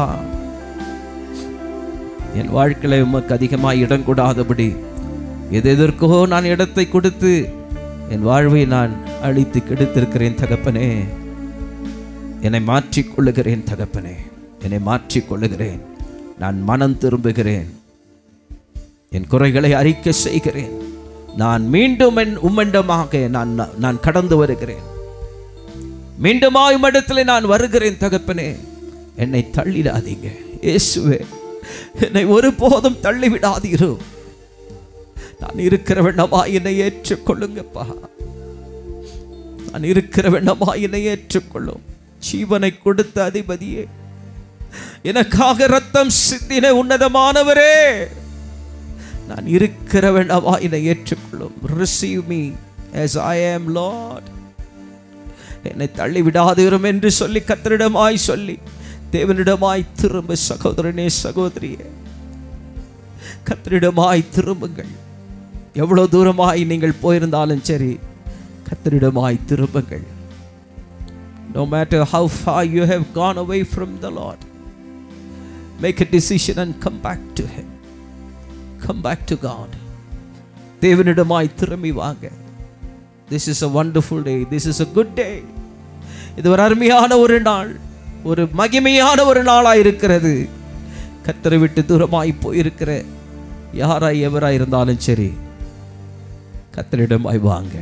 என் வாழ்க்கையில உமக்கு அதிகமாக இடம் கூடாதபடி எது எதற்கோ நான் இடத்தை கொடுத்து என் வாழ்வை நான் அழித்து கெடுத்திருக்கிறேன் தகப்பனே என்னை மாற்றிக் கொள்ளுகிறேன் தகப்பனே என்னை மாற்றிக் கொள்ளுகிறேன் நான் மனம் திரும்புகிறேன் என் குறைகளை அறிக்கை செய்கிறேன் நான் மீண்டும் என் உம்மண்டமாக நான் நான் கடந்து வருகிறேன் மீண்டுமா உம்மிடத்தில் நான் வருகிறேன் தகப்பனே என்னை தள்ளிடாதீங்க இயேசுவே என்னை ஒருபோதும் தள்ளி விடாதீரோ நான் இருக்கிற வேண்டமா என்னை ஏற்றுக்கொள்ளுங்கப்பா நான் இருக்கிற வேண்டமா என்னை ஏற்றுக்கொள்ளும் ஜீவனை கொடுத்த அதிபதியே எனக்காக ரத்தம் சிந்தின உன்னதமானவரே நான் இருக்கிற வேண்டாமா என்னை ஏற்றுக்கொள்ளும் receive me as I am Lord என்னை தள்ளி விடாதிரும் என்று சொல்லி கத்தரிடமாய் சொல்லி தேவனிடமாய் திரும்ப சகோதரனே சகோதரியே கத்தரிடமாய் திரும்புங்கள் எவ்வளவு தூரமாய் நீங்கள் போயிருந்தாலும் சரி கத்தரிடமாய் திரும்புங்கள் no matter how far you have gone away from the Lord make a decision and come back to him come back to God தேவனிடமாய் திரும்பி வாங்க this is a wonderful day this is a good day இது ஒரு அருமையான ஒரு நாள் ஒரு மகிமையான ஒரு நாளாய் இருக்கிறது கத்தரை விட்டு தூரமாய் போயிருக்கிற யாராய் எவராய் இருந்தாலும் சரி கத்தரிடமாய் வாங்க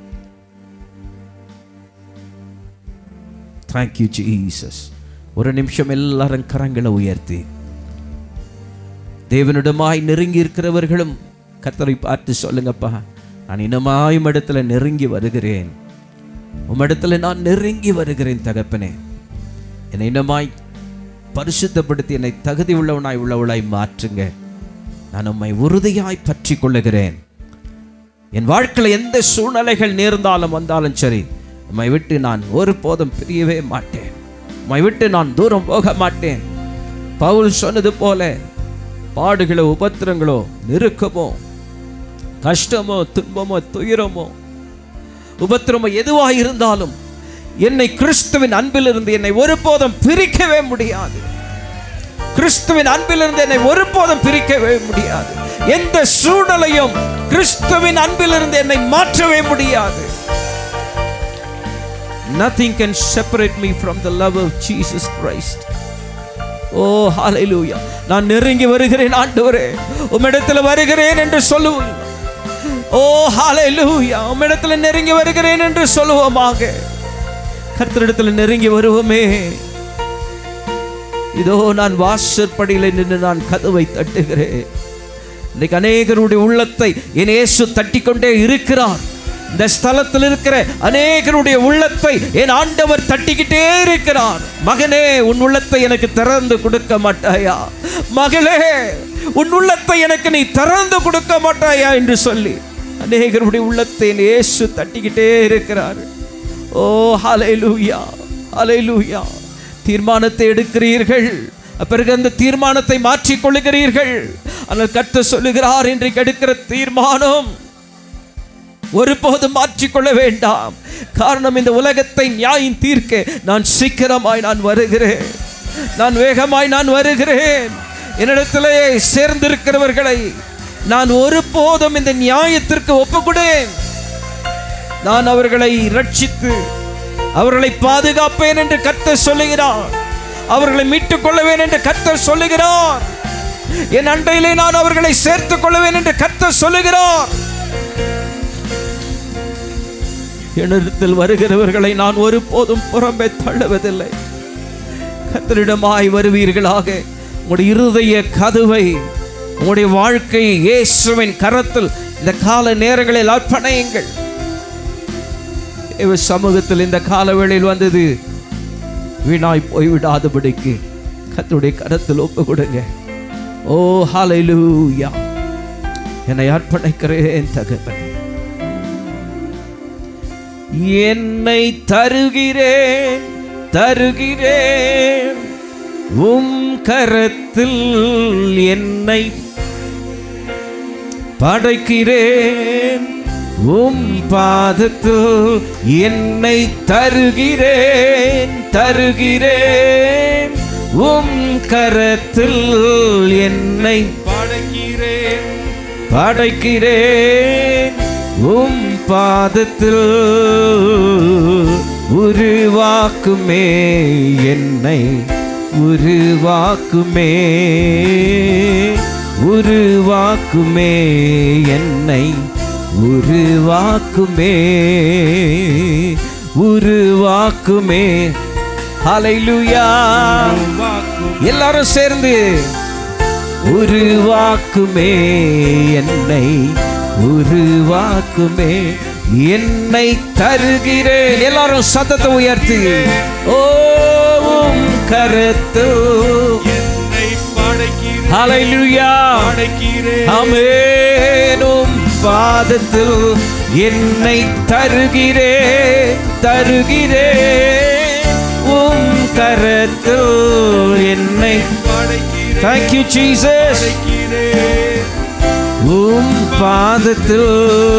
தேங்க்யூ ஜீசஸ் ஒரு நிமிஷம் எல்லாரும் கரங்களை உயர்த்தி தேவனிடமாய் நெருங்கி இருக்கிறவர்களும் கத்தரை பார்த்து சொல்லுங்கப்பா நான் இன்னமாயும் இடத்துல நெருங்கி வருகிறேன் உம்மிடத்துல நான் நெருங்கி வருகிறேன் தகப்பனே என்னை இன்னமாய் பரிசுத்தப்படுத்தி என்னை தகுதி உள்ளவனாய் உள்ளவளாய் மாற்றுங்க நான் உம்மை உறுதியாய் பற்றி கொள்ளுகிறேன் என் வாழ்க்கையில் எந்த சூழ்நிலைகள் நேர்ந்தாலும் வந்தாலும் சரி உம்மை விட்டு நான் ஒருபோதும் பிரியவே மாட்டேன் உம்மை விட்டு நான் தூரம் போக மாட்டேன் பவுல் சொன்னது போல பாடுகளோ உபத்திரங்களோ நெருக்கமோ கஷ்டமோ துன்பமோ துயரமோ உபத்திரமோ எதுவாக இருந்தாலும் என்னை கிறிஸ்துவின் அன்பிலிருந்து என்னை ஒருபோதும் பிரிக்கவே முடியாது கிறிஸ்துவின் அன்பிலிருந்து என்னை ஒருபோதும் பிரிக்கவே முடியாது எந்த சூழ்நிலையும் கிறிஸ்துவின் அன்பிலிருந்து என்னை மாற்றவே முடியாது Nothing can separate me from the love of Jesus Christ. ஓ ஹalleluya நான் நெருங்கி வருகிறேன் ஆண்டவரே உம்மிடத்தில் வருகிறேன் என்று சொல்லுவோம் ஓ ஹalleluya உம்மிடத்தில் நெருங்கி வருகிறேன் என்று சொல்லுவோமாக கர்த்தரிடத்தில் நெருங்கி வருவோமே இதோ நான் வாசற்படியில் நின்று நான் கதவை தட்டுகிறேன் இன்னைக்கு அநேகருடைய உள்ளத்தை என் இயேசு தட்டிக்கொண்டே இருக்கிறார் இந்த ஸ்தலத்தில் இருக்கிற அநேகருடைய உள்ளத்தை என் ஆண்டவர் தட்டிக்கிட்டே இருக்கிறார் மகனே உன் உள்ளத்தை எனக்கு திறந்து கொடுக்க மாட்டாயா மகளே உன் உள்ளத்தை எனக்கு நீ திறந்து கொடுக்க மாட்டாயா என்று சொல்லி அநேகருடைய உள்ளத்தை என் இயேசு தட்டிக்கிட்டே இருக்கிறார் ஓ ஹalleluya ஹalleluya தீர்மானத்தை எடுக்கிறீர்கள் பிறகு அந்த தீர்மானத்தை மாற்றிக் கொள்ளுகிறீர்கள் ஆனால் கர்த்தர் சொல்லுகிறார் இன்றைக்கு எடுக்கிற தீர்மானம் ஒருபோதும் மாற்றிக்கொள்ள வேண்டாம் காரணம் இந்த உலகத்தை நியாயம் தீர்க்க நான் சீக்கிரமாய் நான் வருகிறேன் நான் வேகமாய் நான் வருகிறேன் என்னிடத்திலே சேர்ந்திருக்கிறவர்களை நான் ஒருபோதும் இந்த நியாயத்திற்கு ஒப்புக்கொடேன் நான் அவர்களை ரட்சித்து அவர்களை பாதுகாப்பேன் என்று கர்த்தர் சொல்லுகிறார் அவர்களை மீட்டுக் கொள்ளுவேன் என்று கர்த்தர் சொல்லுகிறார் என் அண்டையிலே நான் அவர்களை சேர்த்துக் கொள்ளுவேன் என்று கர்த்தர் சொல்லுகிறார் என்னிடத்தில் வருகிறவர்களை நான் ஒருபோதும் புறம்பே தள்ளுவதில்லை கத்தரிடமாய் வருவீர்களாக உங்களுடைய இருதய கதவை உங்களுடைய வாழ்க்கை இயேசுவின் கரத்தில் இந்த கால நேரங்களில் அர்ப்பணையுங்கள் தேவ சமூகத்தில் இந்த காலவேளையில் வந்தது வீணாய் போய்விடாதபடிக்கு கர்த்தருடைய கரத்தில் ஒப்பு கொடுங்க ஓ ஹalleluya என்னை அர்ப்பணிக்கிறேன் தகப்பனே என்னை தருகிறேன் தருகிறேன் உம் கரத்தில் என்னை படைக்கிறேன் உம் பாதத்தில் என்னை தருகிறேன் தருகிறேன் உம் கரத்தில் என்னை படைக்கிறேன் படைக்கிறேன் உம் பாதத்தில் உருவாக்குமே என்னை உருவாக்குமே உருவாக்குமே என்னை உருவாக்குமே உருவாக்குமே ஹalleluya எல்லாரும் சேர்ந்து உருவாக்குமே என்னை உருவாக்குமே என்னை தருகிறேன் எல்லாரும் சத்தத்தை உயர்த்தி ஓம் கருத்து என்னை படைக்கிறேன் ஹalleluya படைக்கிறேன் அமேனும் பாதத்தில் என்னை தருகிறேன் தருகிறேன் உம் கரத்தில் என்னை படைக்கிறேன் Thank you Jesus படைக்கிறேன் உம் பாதத்தில்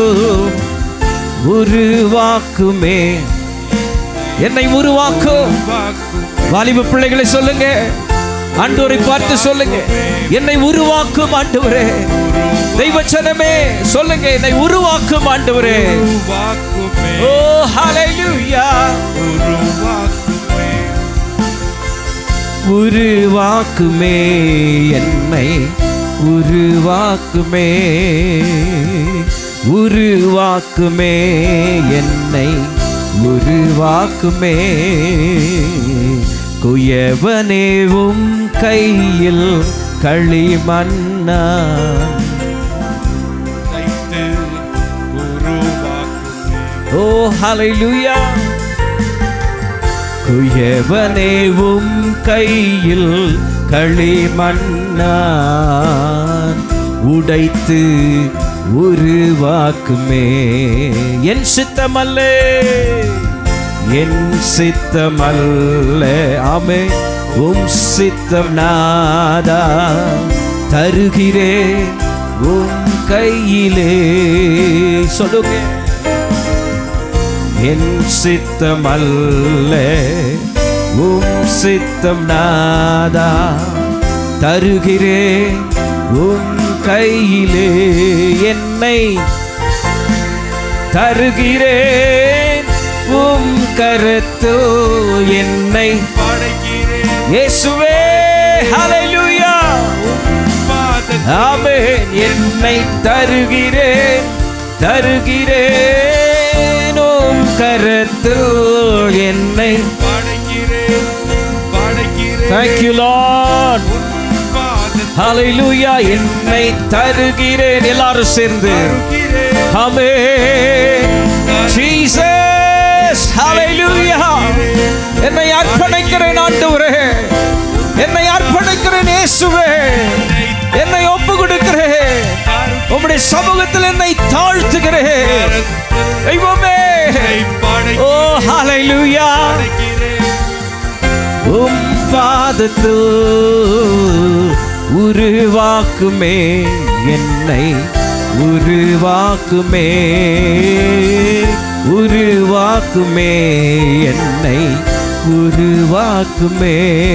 உருவாக்குமே என்னை உருவாக்கும் வாக்கும் வாலிப பிள்ளைகளை சொல்லுங்க ஆண்டவரை பார்த்து சொல்லுங்க என்னை உருவாக்கும் ஆண்டவரே தெய்வச்சனமே சொல்லுங்க என்னை உருவாக்கும் ஆண்டவரே வாக்குமே ஓ ஹalleluya உருவாக்குமே உருவாக்குமே என்னை உருவாக்குமே உருவாக்குமே என்னை உருவாக்குமே குயவனேவும் கையில் களிமன்னா தைத்து உருவாக்குமே ஓ ஹalleluya குயவனேவும் கையில் களிமண்ணான் உடைத்து உருவாக்குமே என் சித்தமல்லே என் சித்தமல்ல ஆமே உம் சித்தம் நாதா தருகிறேன் உம் கையிலே சொல்லுங்க என் சித்தம் அல்ல உம் சித்தம் நாதா தருகிறேன் உம் கையிலே என்னை தருகிறேன் உம் கருத்து என்னை படைக்கிறேன் இயேசுவே ஹalleluya பாதத்தில் ஆமென் என்னை தருகிறேன் தருகிறேன் உம் கருத்தில் என்னை படைக்கிறேன் படைக்கிறேன் Thank you Lord பாதத்தில் ஹalleluya என்னை தருகிறேன் எல்லாரும் சேர்ந்து தருகிறேன் ஆமென் ஜீசஸ் ஹalleluya என்னை அர்ப்பணிக்கிறேன் ஆண்டவரே என்னை அர்ப்பணிக்கிறேன் இயேசுவே என்னை ஒப்பு கொடுக்கிறேன் உம்முடைய சமூகத்தில் என்னை தாழ்த்துகிறேன் தெய்வமே ஓ ஹalleluya உம் பாதத்தில் உருவாக்குமே என்னை உருவாக்குமே உருவாக்குமே என்னை உருவாக்குமே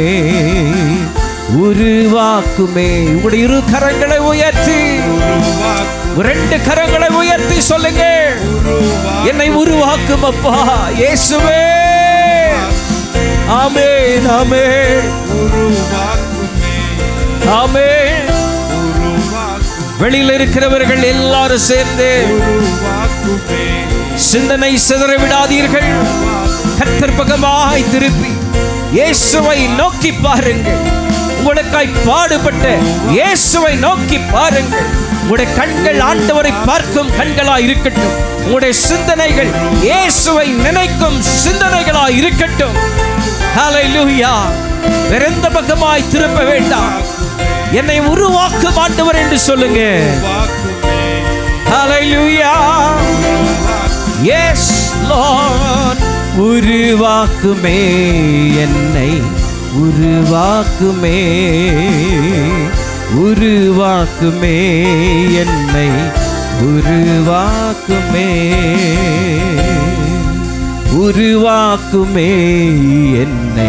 உருவாக்குமே உங்களுடைய இரு கரங்களை உயர்த்தி ரெண்டு கரங்களை உயர்த்தி சொல்லுங்க என்னை உருவாக்கும் அப்பா இயேசுவே ஆமென் ஆமென் ஆமென் வெளியில இருக்கிறவர்கள் எல்லாரும் சேர்ந்து சிந்தனை சிதற விடாதீர்கள் கத்தர் பக்கமாய் திருப்பி இயேசுவை நோக்கி பாருங்கள் உங்களுக்காய் பாடுபட்ட இயேசுவை நோக்கி பாருங்கள் உங்களுடைய கண்கள் ஆண்டவரை பார்க்கும் கண்களாய் இருக்கட்டும் உங்களுடைய சிந்தனைகள் இயேசுவை நினைக்கும் சிந்தனைகளாய் இருக்கட்டும் ஹalleluya வேற எந்த பக்கமாய் திருப்ப வேண்டாம் என்னை உருவாக்கும் ஆண்டவர் என்று சொல்லுங்க ஹalleluya எஸ் லார்ட் உருவாக்குமே என்னை உருவாக்குமே உருவாக்குமே என்னை உருவாக்குமே உருவாக்குமே என்னை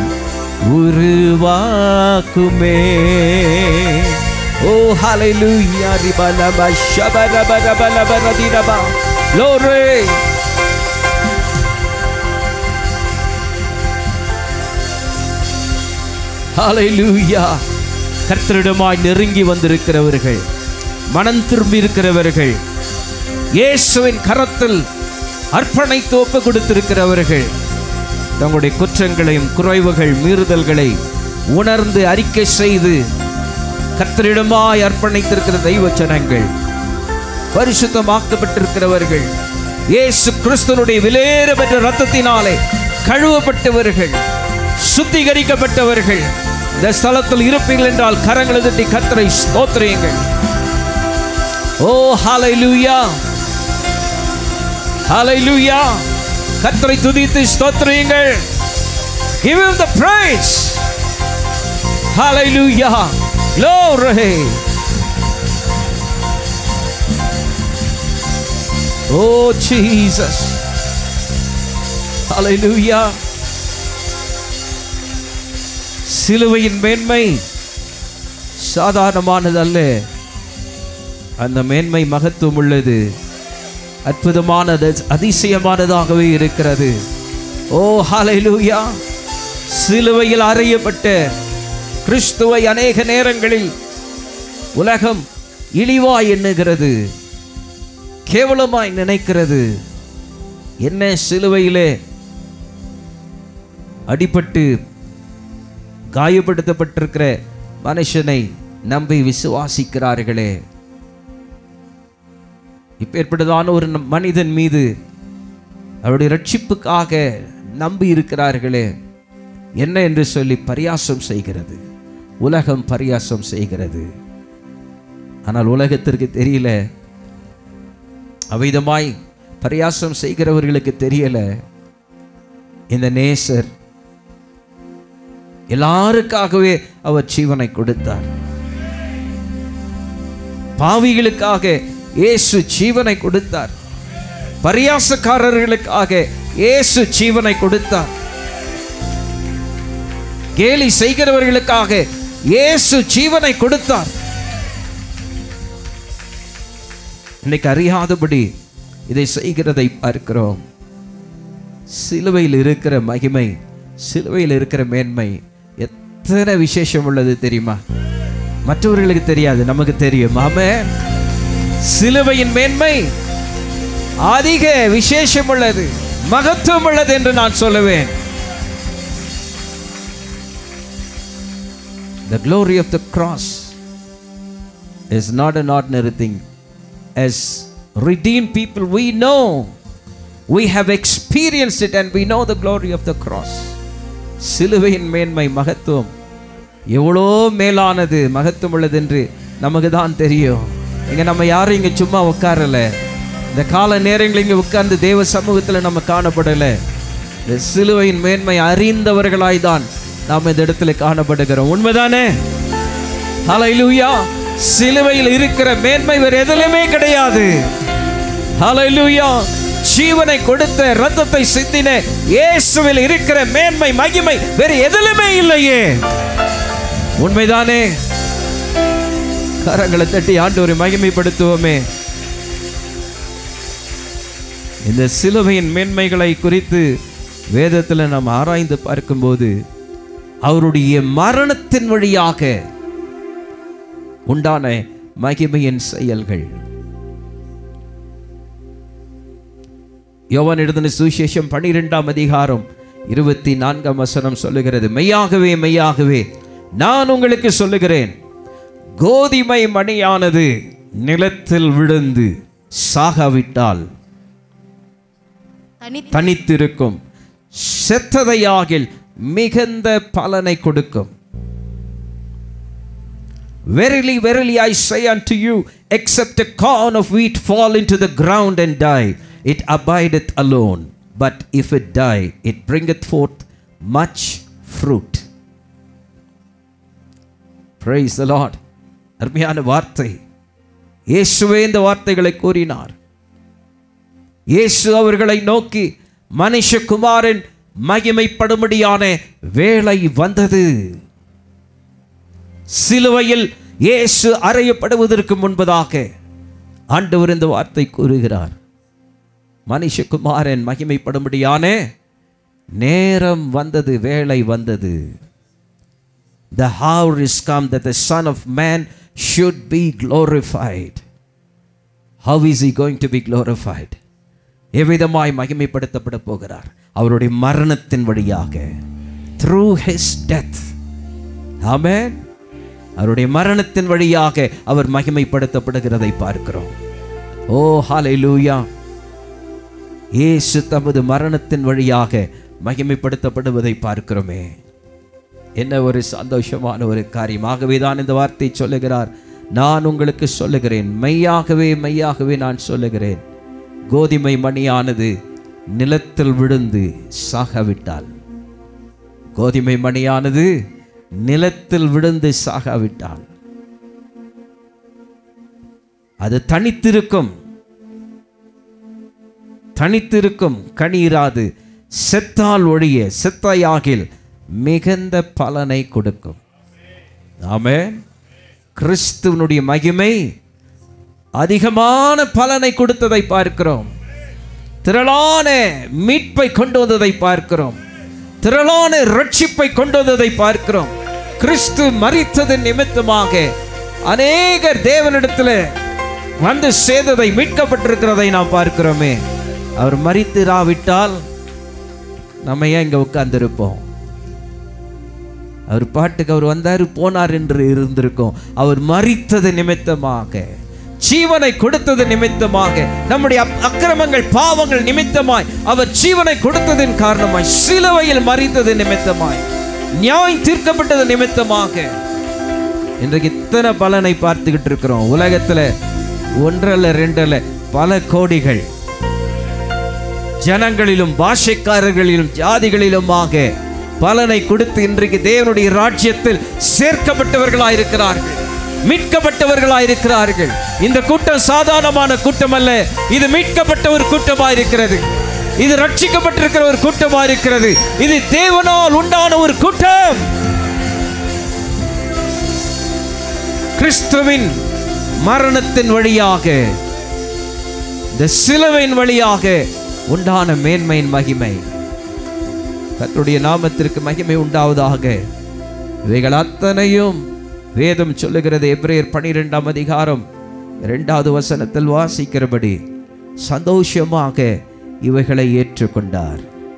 உருவாக்குமே ஓ ஹalleluya ரிபலப ஷபரபரபலபரதிரபா glory ஹalleluya கர்த்தரிடமாய் நெருங்கி வந்திருக்கிறவர்கள் மனம் திரும்பி இருக்கிறவர்கள் இயேசுவின் கரத்தில் அர்ப்பணித்து ஒப்பு கொடுத்திருக்கிறவர்கள் தங்களுடைய குற்றங்களையும் குறைவுகள் மீறுதல்களை உணர்ந்து அறிக்கை செய்து கர்த்தரிடமாய் அர்ப்பணித்திருக்கிற தெய்வ ஜனங்கள் பரிசுத்தமாக்கப்பட்டிருக்கிறவர்கள் இயேசு கிறிஸ்துனுடைய விலேற பெற்ற ரத்தத்தினாலே கழுவப்பட்டவர்கள் சுத்திகரிக்கப்பட்டவர்கள் இந்த ஸ்தலத்தில் இருப்பீர்கள் என்றால் கரங்களை தட்டி கர்த்தரை ஸ்தோத்திரியுங்கள் ஓ ஹalleluya ஹalleluya கர்த்தரை துதித்து ஸ்தோத்திரியுங்கள் give him the praise hallelujah glory oh jesus hallelujah சிலுவையின் மேன்மை சாதாரணமானதல்ல அந்த மேன்மை மகத்துவம் உள்ளது அற்புதமானது அதிசயமானதாகவே இருக்கிறது ஓ ஹalleluya சிலுவையில் அறையப்பட்ட கிறிஸ்துவை அநேக நேரங்களில் உலகம் இழிவாய் எண்ணுகிறது கேவலமாய் நினைக்கிறது என்ன சிலுவையிலே அடிபட்டு காயப்படுத்தப்பட்டிருக்கிற மனுஷனை நம்பி விசுவாசிக்கிறார்களே இப்பேற்பட்டதான ஒரு நம்- மனிதன் மீது அவருடைய ரட்சிப்புக்காக நம்பி இருக்கிறார்களே என்ன என்று சொல்லி பரியாசம் செய்கிறது உலகம் பரியாசம் செய்கிறது ஆனால் உலகத்திற்கு தெரியல அவ்விதமாய் பரியாசம் செய்கிறவர்களுக்கு தெரியல இந்த நேசர் எல்லாருக்காகவே அவர் ஜீவனை கொடுத்தார் பாவிகளுக்காக இயேசு ஜீவனை கொடுத்தார் பரியாசக்காரர்களுக்காக இயேசு ஜீவனை கொடுத்தார் கேலி செய்கிறவர்களுக்காக இயேசு ஜீவனை கொடுத்தார் இன்னைக்கு அறியாதபடி இதை செய்கிறதை பார்க்கிறோம் சிலுவையில் இருக்கிற மகிமை சிலுவையில் இருக்கிற மேன்மை எத்தனை விசேஷம் உள்ளது தெரியுமா மற்றவர்களுக்கு தெரியாது நமக்கு தெரியும் ஆமே சிலுவையின் மேன்மை அதிக விசேஷம் உள்ளது மகத்துவம் உள்ளது என்று நான் சொல்லுவேன் The glory of the cross is not an ordinary thing. As redeemed people, we know, we have experienced it and we know the glory of the cross. சிலுவையின் மேன்மை மகத்துவம் எவ்வளோ மேலானது மகத்துவம் உள்ளது என்று நமக்கு தான் தெரியும் இங்க நம்ம யாரும் இங்க சும்மா உட்காரல இந்த கால நேரங்களில் இங்க உட்கார்ந்து தேவ சமூகத்தில் நம்ம காணப்படல இந்த சிலுவையின் மேன்மை அறிந்தவர்களாய் தான் நாம் இந்த இடத்துல காணப்படுகிறோம் உண்மைதானே ஹalleluya சிலுவையில் இருக்கிற மேன்மை வேறு எதிலுமே கிடையாது ஹalleluya ஜீவனை கொடுத்த ரத்தத்தை சிந்தின இயேசுவில் இருக்கிற மேன்மை மகிமை வேறு எதிலுமே இல்லையே உண்மைதானே கரங்களை தட்டி ஆண்டவரை மகிமைப்படுத்துவோமே இந்த சிலுவையின் மேன்மைகளை குறித்து வேதத்தில் நாம் ஆராய்ந்து பார்க்கும்போது அவருடைய மரணத்தின் வழியாக உண்டான மகிமையின் செயல்கள் யோவான் எழுதின சுவிசேஷம் பனிரெண்டாம் அதிகாரம் இருபத்தி நான்காம் வசனம் சொல்லுகிறது மெய்யாகவே மெய்யாகவே நான் உங்களுக்கு சொல்லுகிறேன் கோதிமை மணியானது நிலத்தில் விழுந்து சாகாவிட்டால் தனித்து தனித்திருக்கும் செத்ததையாகில் மிகுந்த பலனை கொடுக்கும் Verily, verily, I say unto you, except a corn of wheat fall into the ground and die, it abideth alone. But if it die, it bringeth forth much fruit. Praise the Lord. அருமையான வார்த்தை இயேசுவே இந்த வார்த்தைகளை கூறினார் இயேசு அவர்களை நோக்கி மனுஷகுமாரன் மகிமைப்படும்படியான வேளை வந்தது சிலுவையில் இயேசு அறையப்படுவதற்கு முன்பதாக ஆண்டவர் இந்த வார்த்தை கூறுகிறார் மனுஷகுமாரன் மகிமைப்படும்படியான நேரம் வந்தது வேளை வந்தது The hour is come that the Son of Man should be glorified. How is he going to be glorified? எவ்விதமாய் மகிமைப்படுத்தப்பட போகிறார் அவருடைய மரணத்தின் வழியாக த்ரூ his death ஆமென் அவருடைய மரணத்தின் வழியாக அவர் மகிமைப்படுத்தப்படுகிறதை பார்க்கிறோம் ஓ ஹalleluya இயேசு தமது மரணத்தின் வழியாக மகிமைப்படுத்தப்படுவதை பார்க்கிறோமே என்ன ஒரு சந்தோஷமான ஒரு காரியம் ஆகவே தான் இந்த வார்த்தை சொல்லுகிறார் நான் உங்களுக்கு சொல்லுகிறேன் மெய்யாகவே மெய்யாகவே நான் சொல்லுகிறேன் கோதுமை மணியானது நிலத்தில் விழுந்து சாகவிட்டால் கோதுமை மணியானது நிலத்தில் விழுந்து சாகாவிட்டால் அது தனித்திருக்கும் தனித்திருக்கும் கணீராது செத்தால் ஒழிய செத்தையாகில் மிகுந்த பலனை கொடுக்கும் ஆமென் கிறிஸ்துவனுடைய மகிமை அதிகமான பலனை கொடுத்ததை பார்க்கிறோம் திரளான மீட்பை கொண்டு வந்ததை பார்க்கிறோம் திரளான ரட்சிப்பை கொண்டு வந்ததை பார்க்கிறோம் கிறிஸ்து மரித்தது நிமித்தமாக அநேகர் தேவனிடத்தில் வந்து சேர்ந்ததை மீட்கப்பட்டிருக்கிறதை நாம் பார்க்கிறோமே அவர் மரித்திராவிட்டால் நம்ம ஏன் இங்க உட்கார்ந்திருப்போம் அவர் பாட்டுக்கு அவர் வந்தார் போனார் என்று இருந்திருக்கும் அவர் மரித்தது நிமித்தமாக ஜீவனை கொடுத்தது நிமித்தமாக நம்முடைய அப்- அக்கிரமங்கள் பாவங்கள் நிமித்தமாய் அவர் ஜீவனை கொடுத்ததின் காரணமாய் சிலுவையில் மறித்தது நிமித்தமாய் நியாயம் தீர்க்கப்பட்டது நிமித்தமாக இன்றைக்கு இத்தனை பலனை பார்த்துக்கிட்டு இருக்கிறோம் உலகத்துல ஒன்றல்ல ரெண்டல்ல பல கோடிகள் ஜனங்களிலும் பாஷைக்காரர்களிலும் ஜாதிகளிலுமாக பலனை கொடுத்து இன்றைக்கு தேவனுடைய ராஜ்யத்தில் சேர்க்கப்பட்டவர்களாயிருக்கிறார்கள் மீட்கப்பட்டவர்களாயிருக்கிறார்கள் இந்த கூட்டம் சாதாரணமான கூட்டம் அல்ல இது மீட்கப்பட்ட ஒரு கூட்டமாயிருக்கிறது இது ரட்சிக்கப்பட்டிருக்கிற ஒரு கூட்டமாயிருக்கிறது இது தேவனால் உண்டான ஒரு கூட்டம் கிறிஸ்துவின் மரணத்தின் வழியாக இந்த சிலுவையின் வழியாக உண்டான மேன்மையின் மகிமை கர்த்தருடைய நாமத்திற்கு மகிமை உண்டாவதாக இவைகள் அத்தனையும் வேதம் சொல்லுகிறது எப்ரேயர் பனிரெண்டாம் அதிகாரம் இரண்டாவது வசனத்தில் வாசிக்கிறபடி சந்தோஷமாக இவைகளை ஏற்றுக்கொண்டார்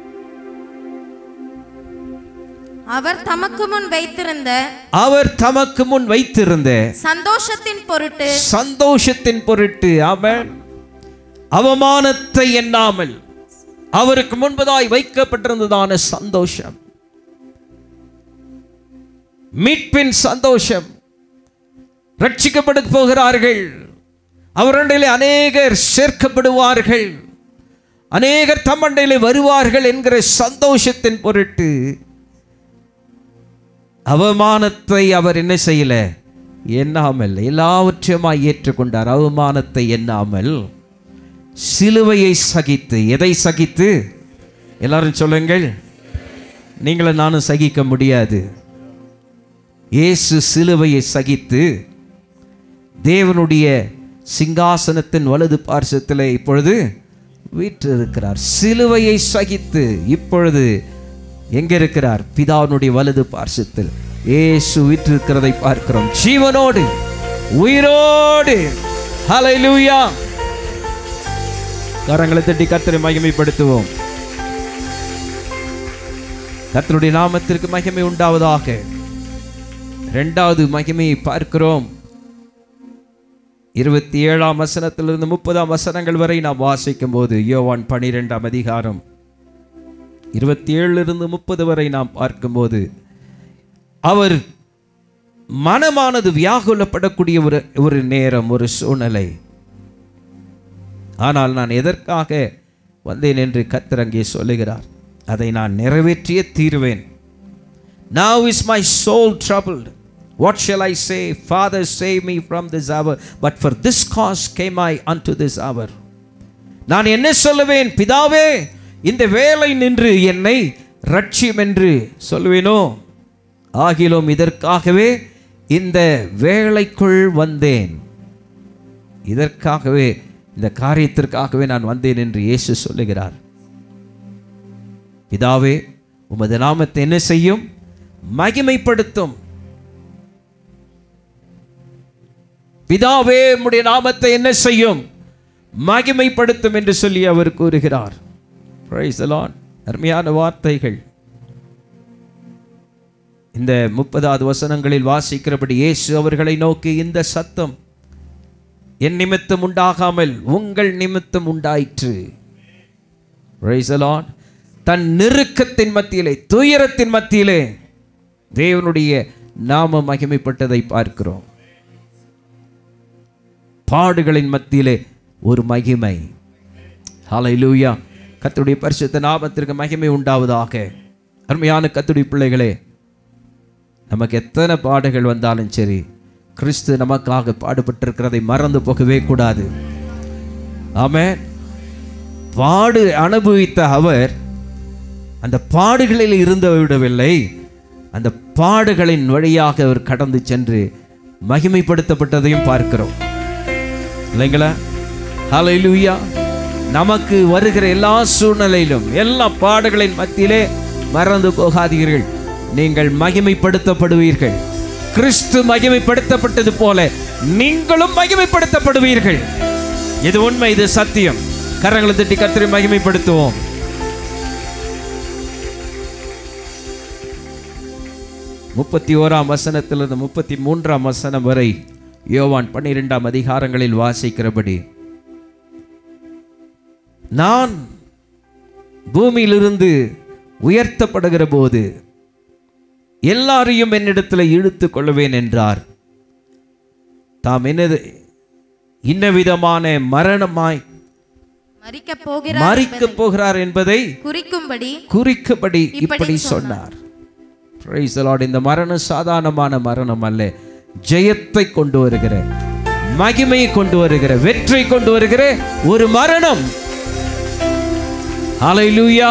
அவர் தமக்கு முன் வைத்திருந்த அவர் தமக்கு முன் வைத்திருந்த சந்தோஷத்தின் பொருட்டு சந்தோஷத்தின் பொருட்டு அவன் அவமானத்தை எண்ணாமல் அவருக்கு முன்பதாய் வைக்கப்பட்டிருந்ததான சந்தோஷம் மீட்பின் சந்தோஷம் ரட்சிக்கப்பட போகிறார்கள் அவருடைய அநேகர் சேர்க்கப்படுவார்கள் அநேகர் தம்மண்டையிலே வருவார்கள் என்கிற சந்தோஷத்தின் பொருட்டு அவமானத்தை அவர் என்ன செய்யல எண்ணாமல் எல்லாவற்றையுமாய் ஏற்றுக்கொண்டார் அவமானத்தை எண்ணாமல் சிலுவையை சகித்து எதை சகித்து எல்லாரும் சொல்லுங்கள் நீங்களும் நானும் சகிக்க முடியாது இயேசு சிலுவையை சகித்து தேவனுடைய சிங்காசனத்தின் வலது பார்சத்தில் இப்பொழுது வீற்றிருக்கிறார் சிலுவையை சகித்து இப்பொழுது எங்க இருக்கிறார் பிதாவினுடைய வலது பார்சத்தில் இயேசு வீற்றிருக்கிறதை பார்க்கிறோம் ஜீவனோடு உயிரோடு ஹalleluya கரங்களை தட்டி கர்த்தரை மகிமைப்படுத்துவோம் கர்த்தருடைய நாமத்திற்கு மகிமை உண்டாவதாக இரண்டாவது மகிமையை பார்க்கிறோம் இருபத்தி ஏழாம் வசனத்திலிருந்து முப்பதாம் வசனங்கள் வரை நாம் வாசிக்கும் போது யோவான் பனிரெண்டாம் அதிகாரம் இருபத்தி ஏழிலிருந்து முப்பது வரை நாம் பார்க்கும்போது அவர் மனமானது வியாகுலப்படக்கூடிய ஒரு ஒரு நேரம் ஒரு சூழ்நிலை ஆனால் நான் எதற்காக வந்தேன் என்று கர்த்தர் அங்கே சொல்லுகிறார் அதை நான் நிறைவேற்றியே தீருவேன் Now is my soul troubled. What shall I say? Father, save me from this hour. But for this cause came I unto this hour. நான் என்ன சொல்லுவேன் பிதாவே இந்த வேலை நின்று என்னை ரட்சியும் என்று சொல்லுவேனோ ஆகிலும் இதற்காகவே இந்த வேலைக்குள் வந்தேன் இதற்காகவே இந்த காரியத்திற்காகவே நான் வந்தேன் என்று இயேசு சொல்லுகிறார் பிதாவே உமது நாமத்தை என்ன செய்யும் மகிமைப்படுத்தும் பிதாவே உம்முடைய நாமத்தை என்ன செய்யும் மகிமைப்படுத்தும் என்று சொல்லி அவர் கூறுகிறார் Praise the Lord. அருமையான வார்த்தைகள் இந்த முப்பதாவது வசனங்களில் வாசிக்கிறபடி இயேசு அவர்களை நோக்கி இந்த சத்தம் என் நிமித்தம் உண்டாகாமல் உங்கள் நிமித்தம் உண்டாயிற்று Praise the Lord. தன் நெருக்கத்தின் மத்தியிலே துயரத்தின் மத்தியிலே தேவனுடைய நாம மகிமைப்பட்டதை பார்க்கிறோம் பாடுகளின் மத்தியிலே ஒரு மகிமை ஹalleluya கர்த்தருடைய பரிசுத்த நாமத்திற்கு மகிமை உண்டாவதாக அருமையான கர்த்தருடைய பிள்ளைகளே நமக்கு எத்தனை பாடுகள் வந்தாலும் சரி கிறிஸ்து நமக்காக பாடுபட்டிருக்கிறதை மறந்து போகவே கூடாது ஆமென் பாடு அனுபவித்த அவர் அந்த பாடுகளில் இருந்து விடவில்லை அந்த பாடுகளின் வழியாக அவர் கடந்து சென்று மகிமைப்படுத்தப்பட்டதையும் பார்க்கிறோம் இல்லைங்களா ஹalleluya நமக்கு வருகிற எல்லா சூழ்நிலையிலும் எல்லா பாடுகளின் மத்தியிலே மறந்து போகாதீர்கள் நீங்கள் மகிமைப்படுத்தப்படுவீர்கள் கிறிஸ்து மகிமைப்படுத்தப்பட்டது போல நீங்களும் மகிமைப்படுத்தப்படுவீர்கள் இது உண்மை இது சத்தியம் கரங்களை தட்டி கத்திரி மகிமைப்படுத்துவோம் முப்பத்தி ஓராம் வசனத்திலிருந்து முப்பத்தி மூன்றாம் வசனம் வரை யோவான் பன்னிரெண்டாம் அதிகாரங்களில் வாசிக்கிறபடி நான் பூமியிலிருந்து உயர்த்தப்படுகிற போது எல்லாரையும் என்னிடத்தில் இழுத்து கொள்வேன் என்றார் தாம் என்னது இன்ன விதமான மரணமாய் மறிக்க போகிறார் மறிக்க போகிறார் என்பதை குறிக்கும்படி குறிக்கப்படி இப்படி இப்படி சொன்னார் Praise the Lord. இந்த மரணம் சாதாரணமான மரணம் அல்ல ஜெயத்தை கொண்டு வருகிற மகிமையை கொண்டு வருகிற வெற்றி கொண்டு வருகிற ஒரு மரணம் ஹalleluya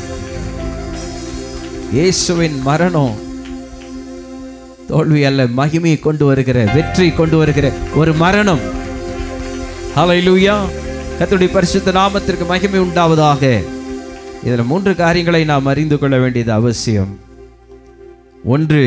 இயேசுவின் மரணம் தோல்வி அல்ல மகிமையை கொண்டு வருகிற வெற்றி கொண்டு வருகிற ஒரு மரணம் ஹalleluya கர்த்தருடைய பரிசுத்த நாமத்திற்கு மகிமை உண்டாவதாக இதில் மூன்று காரியங்களை நாம் அறிந்து கொள்ள வேண்டியது அவசியம் ஒன்று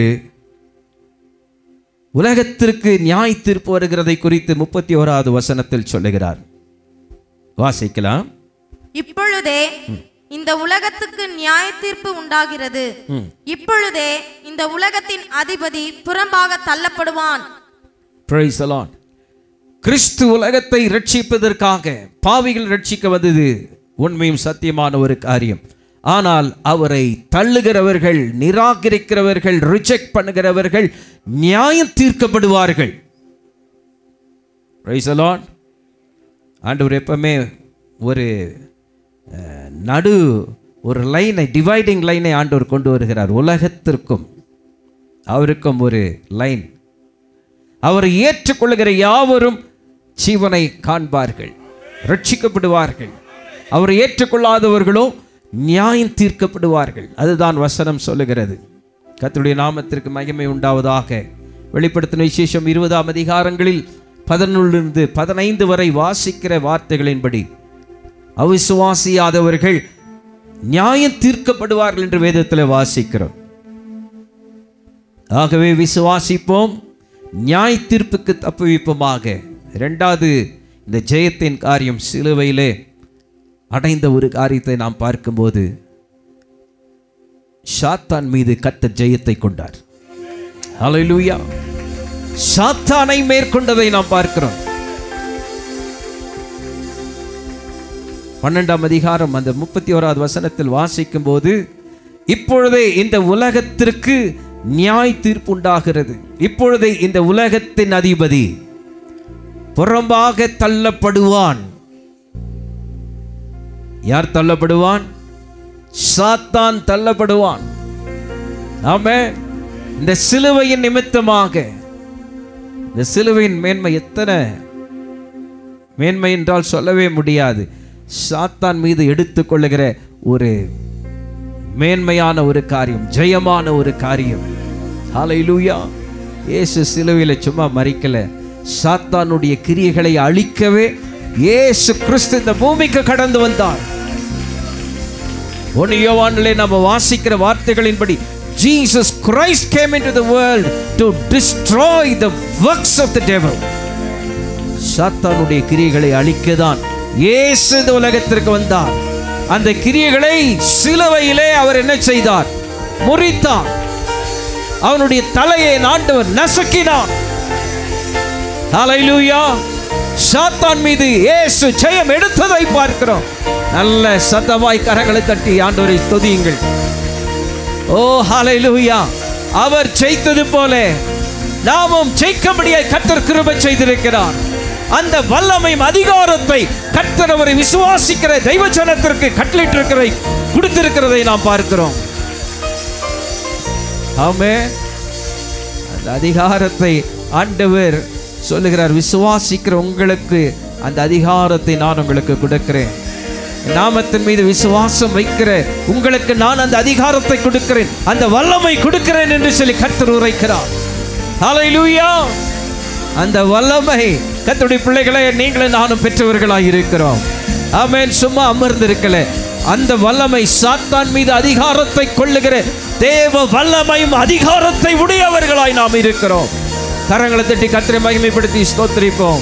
உலகத்திற்கு நியாய தீர்ப்பு வருகிறதை குறித்து முப்பத்தி ஓராவது வசனத்தில் சொல்லுகிறார் வாசிக்கலாம் இப்பொழுதே இந்த உலகத்துக்கு நியாய தீர்ப்பு உண்டாகிறது இப்பொழுதே இந்த உலகத்தின் அதிபதி புறம்பாக தள்ளப்படுவான் Praise the Lord. கிறிஸ்து உலகத்தை ரட்சிப்பதற்காக பாவிகள் ரட்சிக்க வந்தது உண்மையும் சத்தியமான ஒரு காரியம் ஆனால் அவரை தள்ளுகிறவர்கள் நிராகரிக்கிறவர்கள் ரிஜெக்ட் பண்ணுகிறவர்கள் நியாயம் தீர்க்கப்படுவார்கள் Praise the Lord. ஆண்டவர் எப்பவுமே ஒரு அஹ், நடு ஒரு லைனை டிவைடிங் லைனை ஆண்டவர் கொண்டு வருகிறார் உலகத்திற்கும் அவருக்கும் ஒரு லைன் அவரை ஏற்றுக்கொள்ளுகிற யாவரும் ஜீவனை காண்பார்கள் ரட்சிக்கப்படுவார்கள் அவரை ஏற்றுக்கொள்ளாதவர்களோ நியாயம் தீர்க்கப்படுவார்கள் அதுதான் வசனம் சொல்லுகிறது கர்த்தருடைய நாமத்திற்கு மகிமை உண்டாவதாக வெளிப்படுத்தின விசேஷம் இருபதாம் அதிகாரங்களில் பதினொன்றிலிருந்து பதினைந்து வரை வாசிக்கிற வார்த்தைகளின்படி அவிசுவாசியாதவர்கள் நியாயம் தீர்க்கப்படுவார்கள் என்று வேதத்தில் வாசிக்கிறோம் ஆகவே விசுவாசிப்போம் நியாய தீர்ப்புக்கு தப்புவிப்போமாக இரண்டாவது இந்த ஜெயத்தின் காரியம் சிலுவையிலே அடைந்த ஒரு காரியத்தை நாம் பார்க்கும்போது சாத்தான் மீது கத்த ஜெயத்தை கொண்டார் ஹalleluya சாத்தானை மேற்கொண்டதை நாம் பார்க்கிறோம் பன்னெண்டாம் அதிகாரம் அந்த முப்பத்தி ஓராவது வசனத்தில் வாசிக்கும் போது இப்பொழுதே இந்த உலகத்திற்கு நியாய தீர்ப்பு உண்டாகிறது இப்பொழுதே இந்த உலகத்தின் அதிபதி புறம்பாக தள்ளப்படுவான் யார் தள்ளப்படுவான் சாத்தான் தள்ளப்படுவான் ஆமே இந்த சிலுவையின் நிமித்தமாக இந்த சிலுவையின் மேன்மை எத்தனை மேன்மை என்றால் சொல்லவே முடியாது சாத்தான் மீது எடுத்துக்கொள்ளுகிற ஒரு மேன்மையான ஒரு காரியம் ஜெயமான ஒரு காரியம் ஹalleluya இயேசு சிலுவையில் சும்மா மறிக்கல சாத்தானுடைய கிரியைகளை அழிக்கவே இயேசு கிறிஸ்து இந்த பூமிக்கு கடந்து வந்தார் ஒன்னு யோவானிலே நம்ம வாசிக்கிற வார்த்தைகளின்படி Jesus Christ came into the world to destroy the works of the devil சாத்தானுடைய கிரியைகளை அழிக்கதான் இயேசு இந்த உலகத்திற்கு வந்தார் அந்த கிரியைகளை சிலுவையிலே அவர் என்ன செய்தார் முறித்தார் அவனுடைய தலையை ஆண்டவர் நசுக்கினார் ஹalleluya சாத்தான் மீது இயேசு ஜெயம் எடுத்ததை பார்க்கிறோம் நல்ல சத்தமாய் கரங்களை தட்டி ஆண்டவரை துதியுங்கள் ஓ ஹalleluya அவர் ஜெயித்தது போல நாமும் ஜெயிக்கும்படியாய் கர்த்தர் கிருபை செய்திருக்கிறார் அந்த வல்லமையும் அதிகாரத்தை கர்த்தர் அவரை விசுவாசிக்கிற தெய்வ ஜனத்திற்கு கட்டளிட்டிருக்கிறதை கொடுத்திருக்கிறதை நாம் பார்க்கிறோம் ஆமே அந்த அதிகாரத்தை ஆண்டவர் சொல்லுகிறார் விசுவாசிக்கிற உங்களுக்கு அந்த அதிகாரத்தை நான் உங்களுக்கு கொடுக்கிறேன் நாமத்தின் மீது விசுவாசம் வைக்கிற உங்களுக்கு நான் அந்த அதிகாரத்தை கொடுக்கிறேன் அந்த வல்லமை கொடுக்கிறேன் என்று சொல்லி கர்த்தர் உரைக்கிறார் ஹalleluya அந்த வல்லமை கர்த்தருடைய பிள்ளைகளே நீங்களும் நானும் பெற்றவர்களாய் இருக்கிறோம் ஆமென் சும்மா அமர்ந்திருக்கல அந்த வல்லமை சாத்தான் மீது அதிகாரத்தை கொள்ளுகிற தேவ வல்லமையும் அதிகாரத்தை உடையவர்களாய் நாம் இருக்கிறோம் கரங்களை தட்டி கர்த்தரை மகிமைப்படுத்தி ஸ்தோத்திரிப்போம்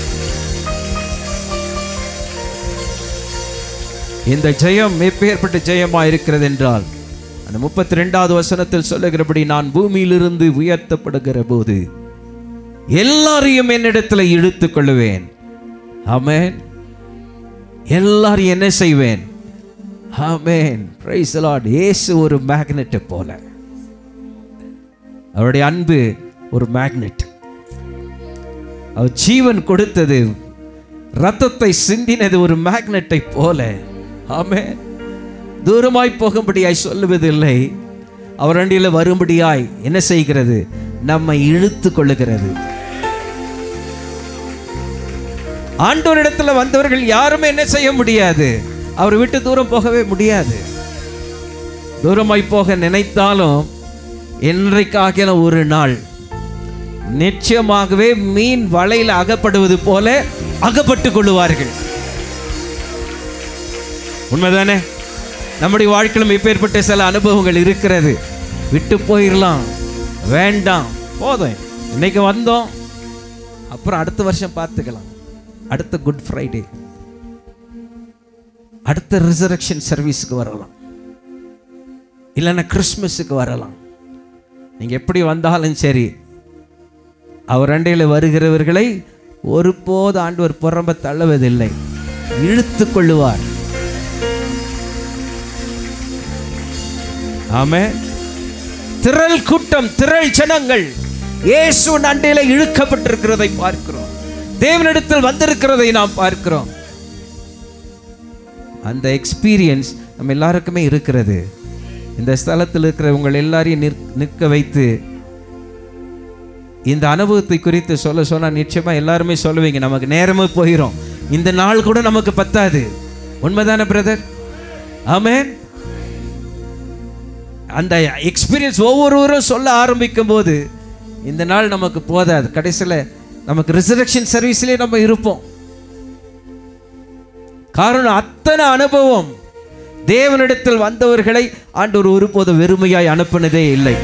இந்த ஜெயம் எப்பேற்பட்ட ஜெயமா இருக்கிறது என்றால் அந்த முப்பத்தி ரெண்டாவது வசனத்தில் சொல்லுகிறபடி நான் பூமியிலிருந்து உயர்த்தப்படுகிற போது எல்லாரையும் என்னிடத்துல இழுத்துக் கொள்ளுவேன் ஆமென் எல்லாரையும் என்ன செய்வேன் ஆமென் பிரைஸ் லார்ட் இயேசு ஒரு மேக்னெட்டை போல அவருடைய அன்பு ஒரு மேக்னெட் அவர் ஜீவன் கொடுத்தது ரத்தத்தை சிந்தினது ஒரு மேக்னெட்டை போல ஆமென் தூரமாய் போகும்படியாய் சொல்லுவதில்லை அவர் அண்டியில் வரும்படியாய் என்ன செய்கிறது நம்மை இழுத்து கொள்ளுகிறது ஆண்டோரிடத்துல வந்தவர்கள் யாருமே என்ன செய்ய முடியாது அவர் விட்டு தூரம் போகவே முடியாது தூரமாய் போக நினைத்தாலும் என்றைக்காகின ஒரு நாள் நிச்சயமாகவே மீன் வலையில் அகப்படுவது போல அகப்பட்டு கொள்ளுவார்கள் உண்மைதானே நம்முடைய வாழ்க்கையிலும் இப்பேற்பட்ட சில அனுபவங்கள் இருக்கிறது விட்டு போயிடலாம் வேண்டாம் போதும் இன்னைக்கு வந்தோம் அப்புறம் அடுத்த வருஷம் பார்த்துக்கலாம் அடுத்த குட் ஃப்ரைடே அடுத்த ரிசரக்ஷன் சர்வீஸுக்கு வரலாம் இல்லைன்னா கிறிஸ்மஸுக்கு வரலாம் நீங்கள் எப்படி வந்தாலும் சரி அவர் அண்டையில் வருகிறவர்களை ஒருபோது ஆண்டவர் புறம்ப தள்ளுவதில்லை இழுத்து கொள்ளுவார் ஆமே திரள் கூட்டம் திரள் ஜனங்கள் இயேசு அண்டையில இழுக்கப்பட்டிருக்கிறதை பார்க்கிறோம் தேவனிடத்தில் வந்திருக்கிறதை நாம் பார்க்கிறோம் அந்த எக்ஸ்பீரியன்ஸ் நம்ம எல்லாருக்குமே இருக்கிறது இந்த ஸ்தலத்தில் இருக்கிற உங்கள் எல்லாரையும் நிற்- நிற்க வைத்து இந்த அனுபவத்தை குறித்து சொல்ல சொன்னா நிச்சயமா எல்லாருமே சொல்லுவீங்க நமக்கு நேரமே போயிடும் இந்த நாள் கூட நமக்கு பத்தாது உண்மைதானே பிரதர் ஆமென் அந்த எக்ஸ்பீரியன்ஸ் ஒவ்வொருவரும் சொல்ல ஆரம்பிக்கும் போது இந்த நாள் நமக்கு போதாது கடைசியில் நமக்கு ரிசரக்ஷன் சர்வீஸ்லேயே நம்ம இருப்போம் காரணம் அத்தனை அனுபவம் தேவனிடத்தில் வந்தவர்களை ஆண்டவர் ஒருபோது வெறுமையாய் அனுப்பினதே இல்லை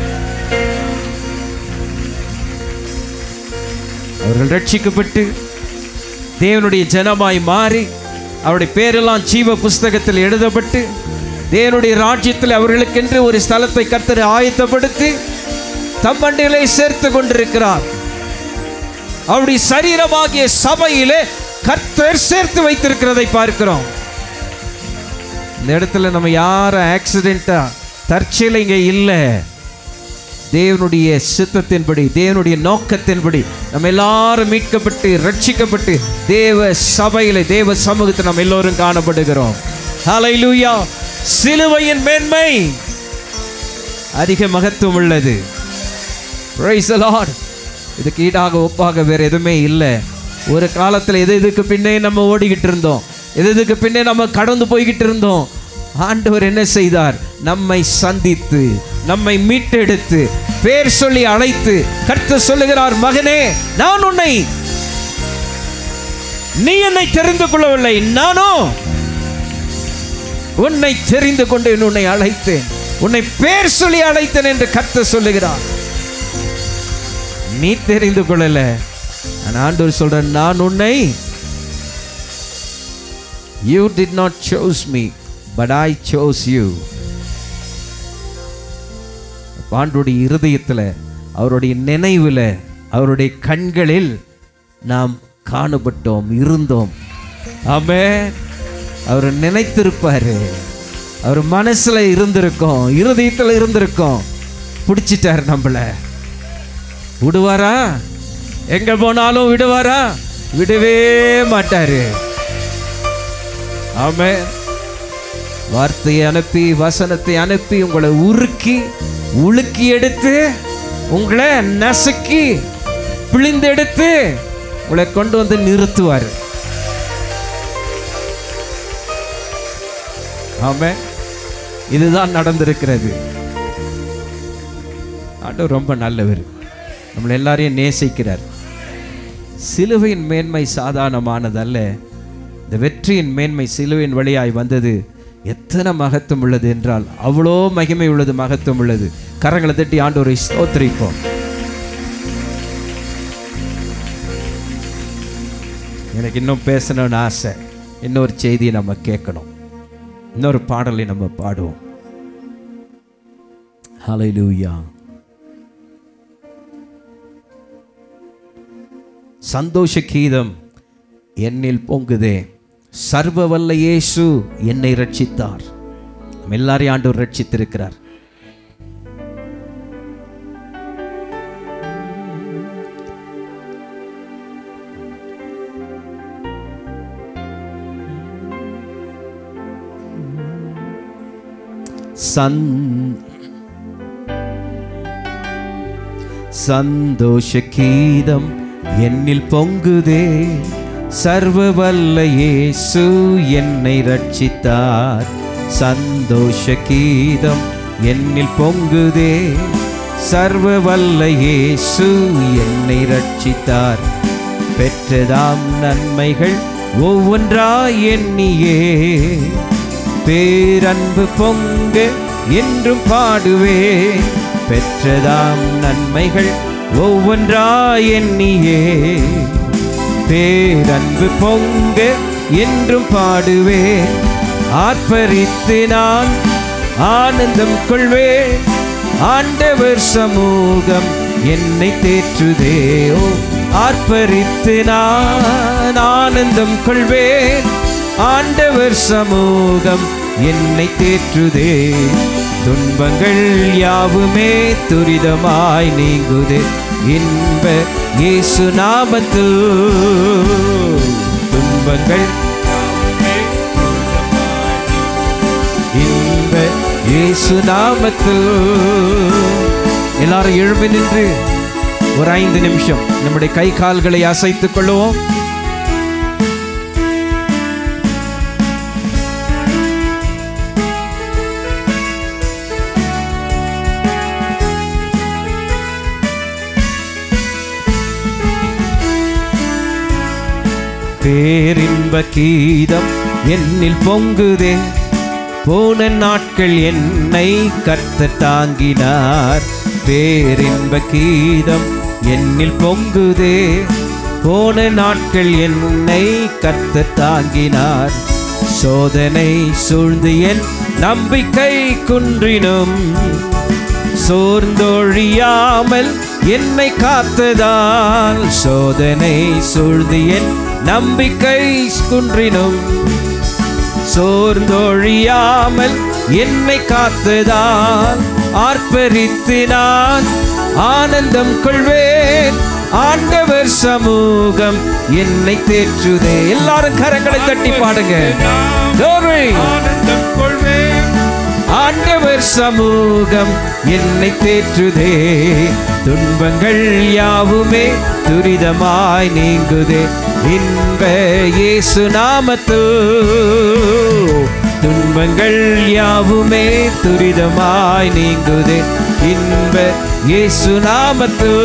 அவர்கள் ரட்சிக்கப்பட்டு தேவனுடைய ஜனமாய் மாறி அவருடைய பேரெல்லாம் ஜீவ புஸ்தகத்தில் எழுதப்பட்டு தேவனுடைய ராஜ்யத்தில் அவர்களுக்கென்று ஒரு ஸ்தலத்தை கர்த்தர் ஆயத்தப்படுத்தி தம் மண்டிகளை சேர்த்து கொண்டிருக்கிறார் அவருடைய சரீரமாகிய சபையிலே கர்த்தர் சேர்த்து வைத்திருக்கிறதை பார்க்கிறோம் இந்த இடத்துல நம்ம யாரும் ஆக்சிடென்ட்டா தற்செயல இங்க இல்லை தேவனுடைய சித்தத்தின்படி தேவனுடைய நோக்கத்தின்படி நம்ம எல்லாரும் மீட்கப்பட்டு ரட்சிக்கப்பட்டு தேவ சபையில தேவ சமூகத்தில் நம்ம எல்லோரும் காணப்படுகிறோம் ஹalleluya சிலுவையின் மேன்மை அதிக மகத்துவம் உள்ளது Praise the Lord. இதுக்கு ஈடாக ஒப்பாக வேற எதுவுமே இல்லை ஒரு காலத்தில் எது இதுக்கு பின்னே நம்ம ஓடிக்கிட்டு இருந்தோம் எது இதுக்கு பின்னே நம்ம கடந்து போய்கிட்டு இருந்தோம் ஆண்டவர் என்ன செய்தார் நம்மை சந்தித்து நம்மை மீட்டெடுத்து பேர் சொல்லி அழைத்து கர்த்தர் சொல்லுகிறார் மகனே நான் உன்னை நீ என்னை தெரிந்து கொள்ளவில்லை நானோ உன்னை தெரிந்து கொண்டு உன்னை அழைத்தேன் உன்னை பேர் சொல்லி அழைத்தேன் என்று கர்த்தர் சொல்லுகிறார் நீ தெரிந்து கொள்ளல ஆனா ஆண்டவர் சொல்ற நான் உன்னை you did not choose me but I chose you ஆண்டுடைய இருதயத்தில் அவருடைய நினைவில் அவருடைய கண்களில் நாம் காணப்பட்டோம் இருந்தோம் ஆமே அவர் நினைத்திருப்பாரு அவர் மனசுல இருந்திருக்கோம் இருதயத்தில் இருந்திருக்கோம் பிடிச்சிட்டார் நம்மளை விடுவாரா எங்க போனாலும் விடுவாரா விடவே மாட்டாரு ஆமே வார்த்தையை அனுப்பி வசனத்தை அனுப்பி உங்களை உருக்கி உலுக்கி எடுத்து உங்களை நசுக்கி பிழிந்து எடுத்து உங்களை கொண்டு வந்து நிறுத்துவார் ஆமே இதுதான் நடந்திருக்கிறது ஆண்டவர் ரொம்ப நல்லவர் நம்மளை எல்லாரையும் நேசிக்கிறார் சிலுவையின் மேன்மை சாதாரணமானதல்ல இந்த வெற்றியின் மேன்மை சிலுவையின் வழியாய் வந்தது எத்தனை மகத்துவம் உள்ளது என்றால் அவ்வளோ மகிமை உள்ளது மகத்துவம் உள்ளது கரங்களை தட்டி ஆண்டவரை ஸ்தோத்திரிப்போம் எனக்கு இன்னும் பேசணும்னு ஆசை இன்னொரு செய்தியை நம்ம கேட்கணும் இன்னொரு பாடலை நம்ம பாடுவோம் ஹalleluya சந்தோஷ கீதம் என்னில் பொங்குதே சர்வ வல்ல இயேசு என்னை ரட்சித்தார் நம்ம எல்லாரையும் ஆண்டவர் ரட்சித்திருக்கிறார் சந் சந்தோஷ கீதம் என்னில் பொங்குதே சர்வ வல்ல இயேசு என்னை ரட்சித்தார் சந்தோஷ கீதம் என்னில் பொங்குதே சர்வ வல்ல இயேசு என்னை ரட்சித்தார் பெற்றதாம் நன்மைகள் ஒவ்வொன்றாய் எண்ணியே பேரன்பு பொங்க என்றும் பாடுவே பெற்றதாம் நன்மைகள் ஒவ்வொன்றாய் எண்ணியே பேரன்பு பொங்க என்றும் பாடுவே ஆர்ப்பரித்து நான் ஆனந்தம் கொள்வே ஆண்டவர் சமூகம் என்னை தேற்றுதே ஓ ஆர்ப்பரித்து நான் ஆனந்தம் கொள்வேன் ஆண்டவர் சமூகம் என்னை தேற்றுதே துன்பங்கள் யாவுமே துரிதமாய் நீங்குதே இன்ப இயேசு நாமத்தில் துன்பங்கள் இன்ப இயேசு நாமத்தில் எல்லாரும் எழும்பி நின்று ஒரு ஐந்து நிமிஷம் நம்முடைய கை கால்களை அசைத்துக் கொள்ளுவோம் பேரின்ப கீதம் என்னில் பொங்குதே போன நாட்கள் என்னை கத்த தாங்கினார் பேரின்ப கீதம் என்னில் பொங்குதே போன நாட்கள் என்னை கத்த தாங்கினார் சோதனை சூழ்ந்து என் நம்பிக்கை குன்றினும் சோர்ந்தொழியாமல் என்னை காத்ததால் சோதனை சூழ்ந்து என் நம்பிக்கை குன்றினும் சோர்ந்தொழியாமல் என்னை காத்ததால் ஆர்ப்பரித்து நான் ஆனந்தம் கொள்வேன் ஆண்டவர் சமூகம் என்னை தேற்றுதே எல்லாரும் கரங்களை தட்டி பாடுங்க Glory. ஆனந்தம் கொள்வேன் ஆண்டவர் சமூகம் என்னை தேற்றுதே துன்பங்கள் யாவுமே துரிதமாய் நீங்குதே இன்ப இயேசு நாமத்தில் துன்பங்கள் யாவுமே துரிதமாய் நீங்குதே இன்ப இயேசு நாமத்தில்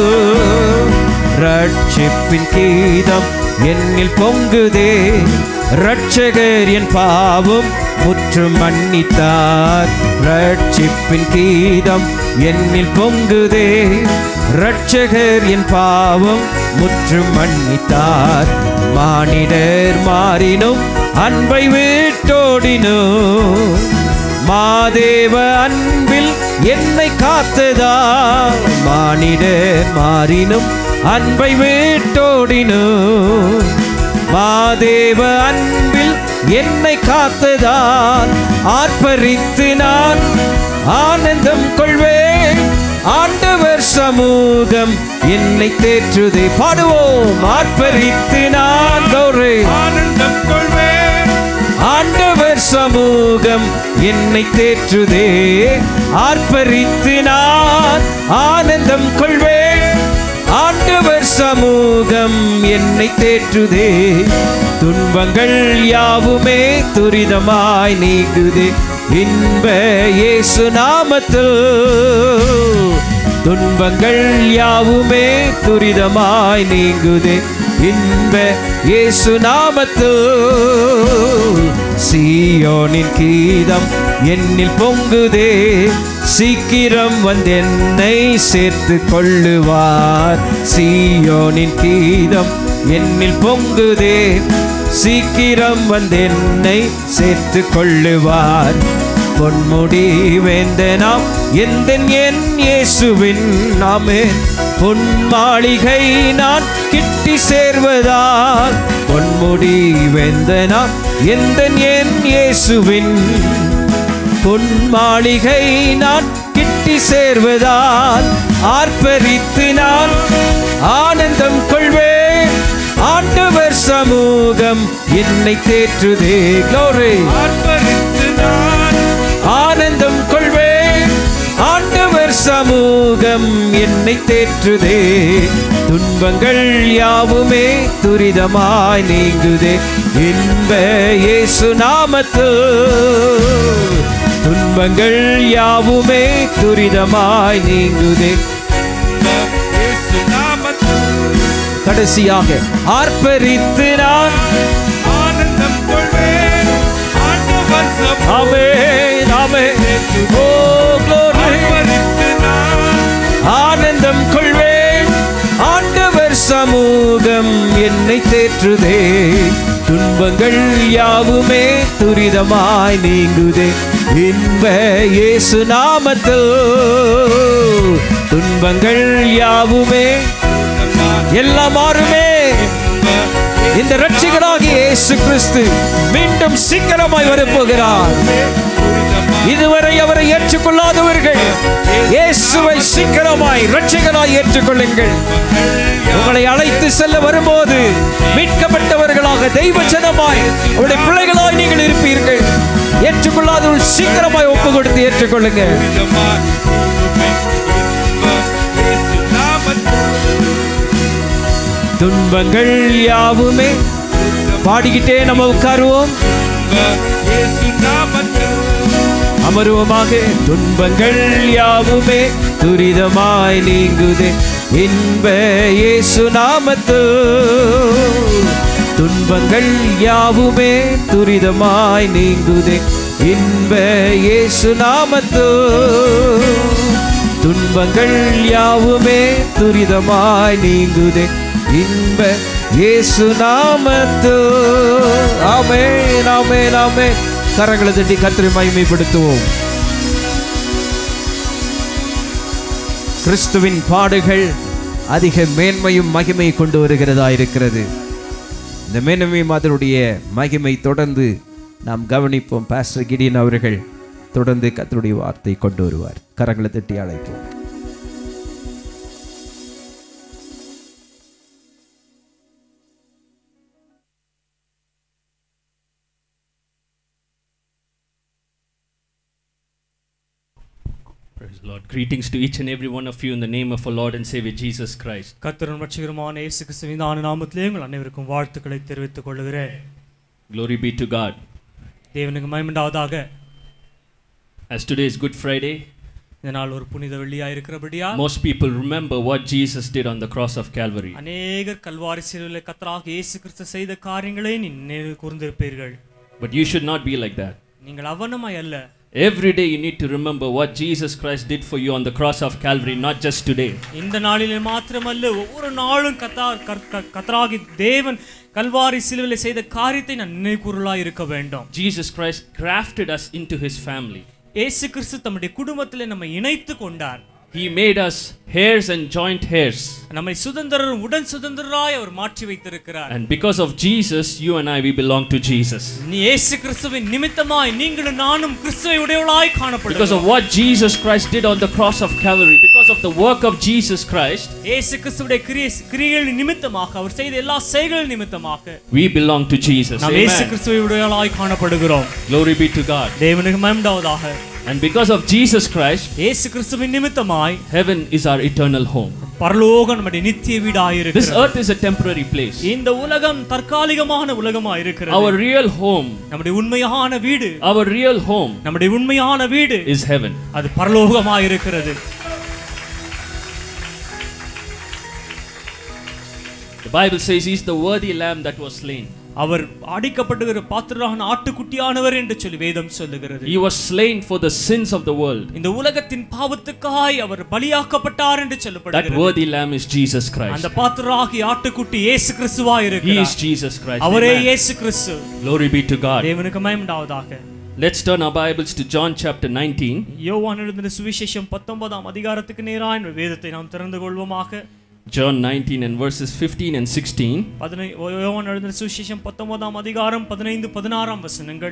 ரட்சிப்பின் கீதம் என்னில் பொங்குதே ரட்சகர் என் பாவம் முற்றும் மன்னித்தார் ரட்சிப்பின் கீதம் என்னில் பொங்குதே ரட்சகர் என் பாவம் முற்றும் மன்னித்தார் மானிடர் மாறினும் அன்பை விட்டோடினோம் மாதேவ அன்பில் என்னை காத்ததா மானிடர் மாறினும் அன்பை விட்டோடினோம் மாதேவ அன்பில் என்னை காத்ததான் ஆர்ப்பரித்து நான் ஆனந்தம் கொள்வேன் ஆண்டவர் சமூகம் என்னை தேற்றுதே பாடுவோம் ஆர்ப்பரித்து நான் கௌரே ஆனந்தம் கொள்வேன் ஆண்டவர் சமூகம் என்னை தேற்றுதே ஆர்ப்பரித்து நான் ஆனந்தம் கொள்வேன் ஆண்டவர் சமூகம் என்னை தேற்றுதே துன்பங்கள் யாவுமே துரிதமாய் நீங்குதே இன்ப இயேசு நாமத்தில் துன்பங்கள் யாவுமே துரிதமாய் நீங்குதே இன்ப இயேசு நாமத்தில் சீயோனின் கீதம் என்னில் பொங்குதே சீக்கிரம் வந்து என்னை சேர்த்து கொள்ளுவார் சீயோனின் கீதம் என்னில் பொங்குதே சீக்கிரம் வந்து என்னை சேர்த்து கொள்ளுவார் பொன்முடி வேந்தனாம் எந்த என் இயேசுவின் நாமே பொன் மாளிகை நான் கிட்டி சேர்வதால் பொன்முடி வேந்தனாம் எந்த என் இயேசுவின் பொன் மாளிகை நான் கிட்டி சேர்வதால் ஆர்ப்பரித்து நான் ஆனந்தம் கொள்வேன் ஆண்டவர் சமூகம் என்னை தேற்றுதே க்ளோரி ஆர்ப்பரித்து நான் ஆனந்தம் கொள்வேன் ஆண்டவர் சமூகம் என்னை தேற்றுதே துன்பங்கள் யாவுமே துரிதமாய் நீங்குதே இன்ப இயேசு நாமத்து துன்பங்கள் யாவுமே துரிதமாய் நீங்குதே இயேசு நாமத்தில் கடைசியாக ஆர்ப்பரித்து நான் ஆனந்தம் கொள்வேன் ஆண்டவர் சமூகம் ஆமே ஆமே ஓ glory. ஆர்ப்பரித்து நான் ஆனந்தம் கொள்வேன் ஆண்டவர் சமூகம் என்னை தேற்றுதே துன்பங்கள் யாவுமே துரிதமாய் நீங்குதே இன்ப இயேசு நாமத்தில் துன்பங்கள் யாவுமே எல்லாம் மாறுமே இந்த ரட்சிகராகிய இயேசு கிறிஸ்து மீண்டும் சீக்கிரமாய் வரப்போகிறார் இதுவரை அவரை ஏற்றுக்கொள்ளாதவர்கள் இயேசுவை சீக்கிரமாய் ரட்சிகராய் ஏற்றுக்கொள்ளுங்கள் உங்களை அழைத்து செல்ல வரும்போது மீட்கப்பட்டவர்களாக தெய்வ ஜனமாய் அவருடைய பிள்ளைகளாய் நீங்கள் இருப்பீர்கள் ஏற்றுக்கொள்ளாதவர்கள் சீக்கிரமாய் ஒப்பு கொடுத்து ஏற்றுக்கொள்ளுங்க துன்பங்கள் யாவுமே பாடிக்கிட்டே நம்ம உட்காருவோம் அமருவமாக துன்பங்கள் யாவுமே துரிதமாய் நீங்குதே இன்ப இயேசு நாமத்து துன்பங்கள் யாவுமே துரிதமாய் நீங்குதே இன்ப இயேசு நாமத்து துன்பங்கள் யாவுமே துரிதமாய் நீங்குதே இன்ப இயேசு நாமத்து ஆமே நாமே நாமே கரங்களை தட்டி கத்திரி மகிமைப்படுத்துவோம் கிறிஸ்துவின் பாடுகள் அதிக மேன்மையும் மகிமை கொண்டு வருகிறதா இருக்கிறது இந்த மேன்மையும் அதனுடைய மகிமை தொடர்ந்து நாம் கவனிப்போம் பாஸ்டர் கிடியன் அவர்கள் தொடர்ந்து கத்தருடைய வார்த்தை கொண்டு வருவார் கரங்களை தட்டி அழைப்போம் Praise the Lord. Greetings to each and every one of you in the name of our Lord and Savior Jesus Christ. கர்த்தரும் ரட்சகருமான இயேசு கிறிஸ்துவின் ஆன நாமத்திலே உங்கள் அனைவருக்கும் வாழ்த்துக்களை தெரிவித்துக் கொள்கிறேன் Glory be to God. தேவனுக்கு மயமண்டாவதாக As today is Good Friday, இந்த நாள் ஒரு புனித வெள்ளியாக இருக்கிறபடியா most people remember what Jesus did on the cross of Calvary. அநேகர் கல்வாரி சிலுவையில் கத்தராக இயேசு கிறிஸ்து செய்த காரியங்களை நீ நினைவு கூர்ந்திருப்பீர்கள் But you should not be like that. நீங்கள் அவனமாய் அல்ல Every day you need to remember what Jesus Christ did for you on the cross of Calvary, not just today. இந்த நாளிலே மாத்திரமல்ல ஒவ்வொரு நாளும் கத்தார் கத்தராகி தேவன் கல்வாரி சிலுவையில் செய்த காரியத்தை நான் நினைவுகூறலாய் இருக்க வேண்டும் Jesus Christ grafted us into his family. இயேசு கிறிஸ்து தம்முடைய குடும்பத்திலே நம்மை இணைத்து கொண்டார் He made us hairs and joint hairs. நம்மை சுதந்திரர் உடன் சுதந்திரராய் அவர் மாற்றி வைத்திருக்கிறார் And because of Jesus, you and I, we belong to Jesus. நீ இயேசு கிறிஸ்துவின் நிமித்தமாய் நீங்களும் நானும் கிறிஸ்துவை உடையவளாய் Because காணப்படுகிறோம் of what Jesus Christ did on the cross of Calvary, because of the work of Jesus Christ, இயேசு கிறிஸ்துவுடைய கிரிய கிரியைகள் நிமித்தமாக அவர் செய்த எல்லா செயல்கள் நிமித்தமாக we belong to Jesus. நாம் இயேசு Amen. கிறிஸ்துவை உடையவளாய் காணப்படுகிறோம் Glory be to God. தேவனுக்கு மயம்டாவதாக And because of Jesus Christ, இயேசு கிறிஸ்துவின் நிமித்தமாய் heaven is our eternal home. பரலோகம் நம்முடைய நித்திய This வீடாயிருக்கிறது earth is a temporary place. இந்த உலகம் தற்காலிகமான உலகமாக இருக்கிறது Our real home, நம்முடைய உண்மையான வீடு our real home நம்முடைய உண்மையான வீடு is heaven. அது பரலோகமாக இருக்கிறது The Bible says he's the worthy lamb that was slain. அவர் அடிக்கப்பட்டுகிற பாத்திரான ஆட்டுக்குட்டியானவர் என்று சொல்லி வேதம் சொல்லுகிறது He was slain for the sins of the world. இந்த உலகத்தின் பாவத்துக்காய் அவர் பலியாக்கப்பட்டார் என்று That சொல்லப்படுகிறது worthy lamb is Jesus Christ. அந்த பாத்திராகி ஆட்டுக்குட்டி இயேசு கிறிஸ்துவா He is இருக்கிறார் Jesus Christ. அவரே Amen. இயேசு கிறிஸ்து Glory be to God. தேவனுக்கு மயம்டாவதாக Let's turn our Bibles to John chapter 19. யோவான் எழுதின சுவிசேஷம் பத்தொன்பதாம் அதிகாரத்துக்கு நேராக இந்த வேதத்தை நாம் திறந்து கொள்வோமாக John 19 and verses 15 and 16. பதினை யோவான் எழுதின சுவிசேஷம் பத்தொன்பதாம் அதிகாரம் பதினைந்து பதினாறாம் வசனங்கள்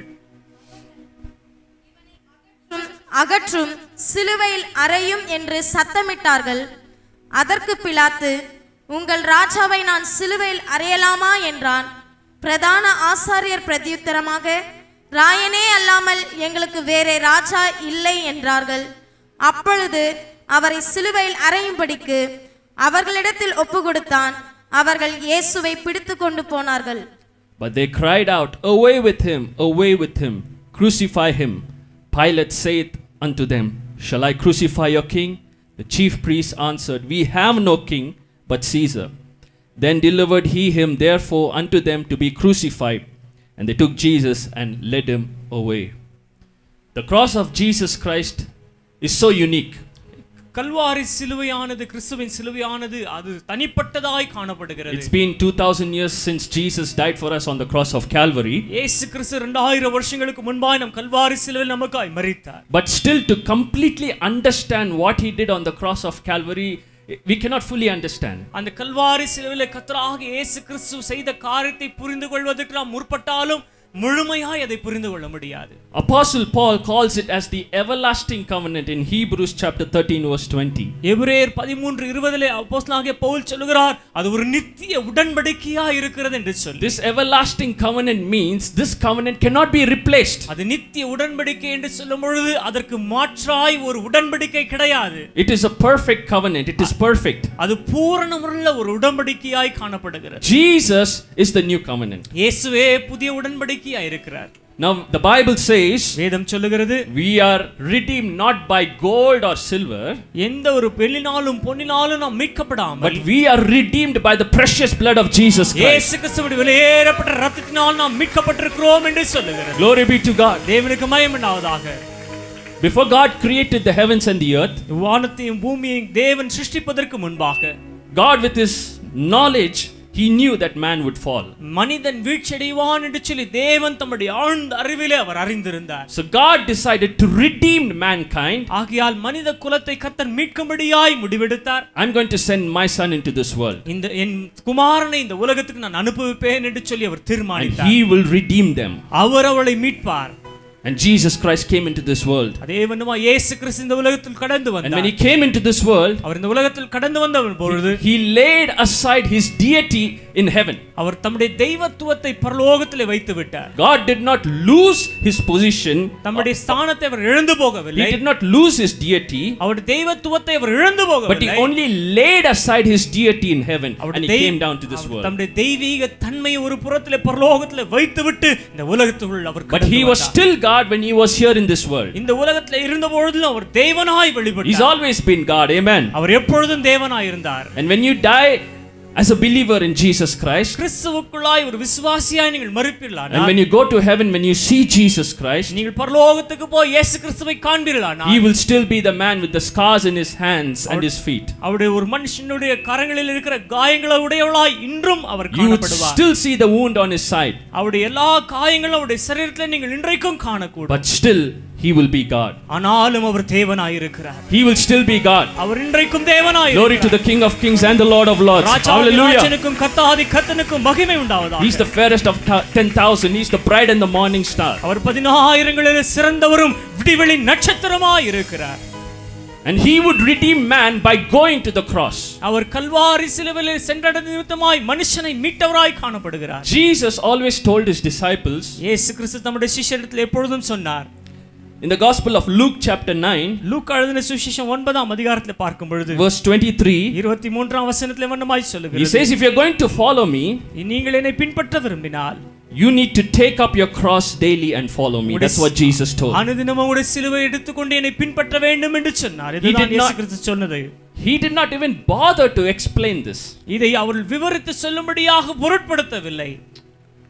அகற்றும் சிலுவையில் அறையும் என்று சத்தமிட்டார்கள் அதற்கு பிலாத்து உங்கள் ராஜாவை நான் சிலுவையில் அறையலாமா என்றான் பிரதான ஆசாரியர் பிரதியுத்தரமாக ராயனே அல்லாமல் எங்களுக்கு வேறே ராஜா இல்லை என்றார்கள் அப்பொழுது அவரை சிலுவையில் அறையும்படிக்கு அவர்களிடத்தில் ஒப்பு கொடுத்தான் அவர்கள் இயேசுவை பிடித்து கொண்டு போனார்கள் But they cried out, Away with him, away with him, crucify him. Pilate saith unto them, Shall I crucify your king? The chief priests answered, We have no king but Caesar. Then delivered he him therefore unto them to be crucified. And they took Jesus and led him away. The cross of Jesus Christ is so unique. Kalvari சிலுவையானது கிறிஸ்துவின் சிலுவையானது அது தனிப்பட்டதாய் காணப்படுகிறது It's been 2000 years since Jesus died for us on the cross of Calvary. இயேசு கிறிஸ்து ரெண்டாயிரம் வருஷங்களுக்கு முன்பாய் நம் கல்வாரி சிலுவையில் நமக்காய் மரித்தார் But still, to completely understand what he did on the cross of Calvary, we cannot fully understand. அந்த கல்வாரி சிலுவையில் கத்தராக இயேசு கிறிஸ்து செய்த காரியத்தை புரிந்து கொள்வதற்கு நாம் முற்பட்டாலும் முழுமையாய் அதை புரிந்து கொள்ள முடியாது Apostle Paul calls it as the everlasting covenant in Hebrews chapter 13, verse 20. எபிரேயர் பதிமூன்று இருபதிலே அப்போஸ்தலனாகிய பவுல் சொல்லுகிறார் அது ஒரு நித்திய உடன்படிக்கையா இருக்கிறது என்று சொல்லி This everlasting covenant means this covenant cannot be replaced. அது நித்திய உடன்படிக்கை என்று சொல்லும் பொழுது அதற்கு மாற்றாய் ஒரு உடன்படிக்கை கிடையாது It is a perfect covenant, it is perfect. அது பூரணமுள்ள ஒரு உடன்படிக்கையாய் காணப்படுகிறது Jesus is the new covenant. இயேசுவே புதிய உடன்படிக்கையா இருக்கிறார் Now, the Bible says வேதம் சொல்லுகிறது we are redeemed not by gold or silver, எந்த ஒரு பெண்ணினாலும் பொன்னினாலும் நாம் மீட்கப்படாமல் but we are redeemed by the precious blood of Jesus Christ. இயேசு கிறிஸ்துவின் வெளியேறப்பட்ட ரத்தத்தினால் நாம் மீட்கப்பட்டிருக்கிறோம் என்று சொல்லுகிறது Glory be to God. தேவனுக்கு மயமண்டாவதாக Before God created the heavens and the earth, வானத்தையும் பூமியையும் தேவன் சிருஷ்டிப்பதற்கு முன்பாக God, with His knowledge, He knew that man would fall. மனிதன் வீழ்ச்சடைவான் என்று சொல்லி தேவன் தம்முடைய ஆழ்ந்த அறிவிலே அவர் அறிந்திருந்தார் So God decided to redeem mankind. ஆகையால் மனித குலத்தை கத்தன் மீட்கும்படியாய் முடிவெடுத்தார் I'm going to send my son into this world, இந்த என் குமாரனை இந்த உலகத்துக்கு நான் அனுப்புவிப்பேன் என்று சொல்லி அவர் and தீர்மானித்தார் He will redeem them. அவர் அவளை மீட்பார் And Jesus Christ came into this world. அதே வண்ணமா இயேசு கிறிஸ்து இந்த உலகத்தில் கடந்து And when வந்தார் He came into this world, அவர் இந்த உலகத்தில் கடந்து வந்த பொழுது He laid aside His deity in heaven. அவர் தம்முடைய தெய்வத்துவத்தை பரலோகத்திலே வைத்து விட்டார் God did not lose His position, தம்முடைய ஸ்தானத்தை அவர் இழந்து He போகவில்லை did not lose His deity, அவருடைய தெய்வத்துவத்தை அவர் இழந்து but He போகவில்லை only laid aside His deity in heaven and அவருடைய He தெய்வ- came down to this our world. தம்முடைய தெய்வீக தன்மையை ஒரு புறத்திலே பரலோகத்திலே வைத்துவிட்டு இந்த உலகத்துக்குள் அவர் But கடந்து He was வந்தார். still God when He was here in this world. இந்த உலகத்திலே இருந்த பொழுதிலும் அவர் தேவனாய் He's வெளிப்பட்டார் always been God, amen. அவர் எப்பொழுதும் தேவனாய் இருந்தார் And when you die as a believer in Jesus Christ, கிறிஸ்துவுக்குள்ளாய் ஒரு விசுவாசியாய் நீங்கள் and மறுப்பீர்களானால் when you go to heaven, when you see Jesus Christ, நீங்கள் பரலோகத்துக்கு போய் இயேசு கிறிஸ்துவை காண்பீர்களானால் He will still be the man with the scars in his hands and his feet. அவருடைய ஒரு மனுஷனுடைய கரங்களில் இருக்கிற காயங்களை உடையவளாய் இன்றும் அவர் You would காணப்படுவார் still see the wound on his side, அவருடைய எல்லா காயங்களும் அவருடைய சரீரத்தில் நீங்கள் இன்றைக்கும் காணக்கூடும் but still He will be God. ஆனாலும் அவர் தேவனாய் இருக்கிறார் He will still be God. அவர் இன்றைக்கும் தேவனாய் Glory to the King of Kings and the Lord of Lords. ராஜாதி Hallelujah. ராஜனுக்கும் கத்தாதி கத்தனுக்கும் மகிமை உண்டாவதாக He's the fairest of ta- 10,000. He's the bright and the morning star. அவர் பதினாயிரங்களில் சிறந்தவரும் விடிவெளி நட்சத்திரமாய் இருக்கிறார் And He would redeem man by going to the cross. அவர் கல்வாரி சிலுவையில் சென்றடைந்த நிமித்தமாய் மனுஷனை மீட்டவராய் காணப்படுகிறார் Jesus always told His disciples இயேசு கிறிஸ்து தம்முடைய சிஷ்யரிடத்தில் எப்பொழுதும் சொன்னார் in the Gospel of Luke, chapter 9, லூக்கா எழுதின சுவிசேஷம் ஒன்பதாம் அதிகாரத்தில் பார்க்கும் பொழுது verse 23, இருபத்தி மூன்றாம் வசனத்தில் வண்ணமாய் He சொல்லுகிறது says, If you're going to follow me, நீங்கள் என்னை பின்பற்ற விரும்பினால் you need to take up your cross daily and follow me. That's what Jesus told. அனுதினம் உடைய சிலுவை எடுத்துக்கொண்டு என்னை பின்பற்ற வேண்டும் என்று சொன்னார் இதுதான் did இயேசு not- கிறிஸ்து சொன்னது He did not even bother to explain this. இதை அவர் விவரித்து சொல்லும்படியாக பொருட்படுத்தவில்லை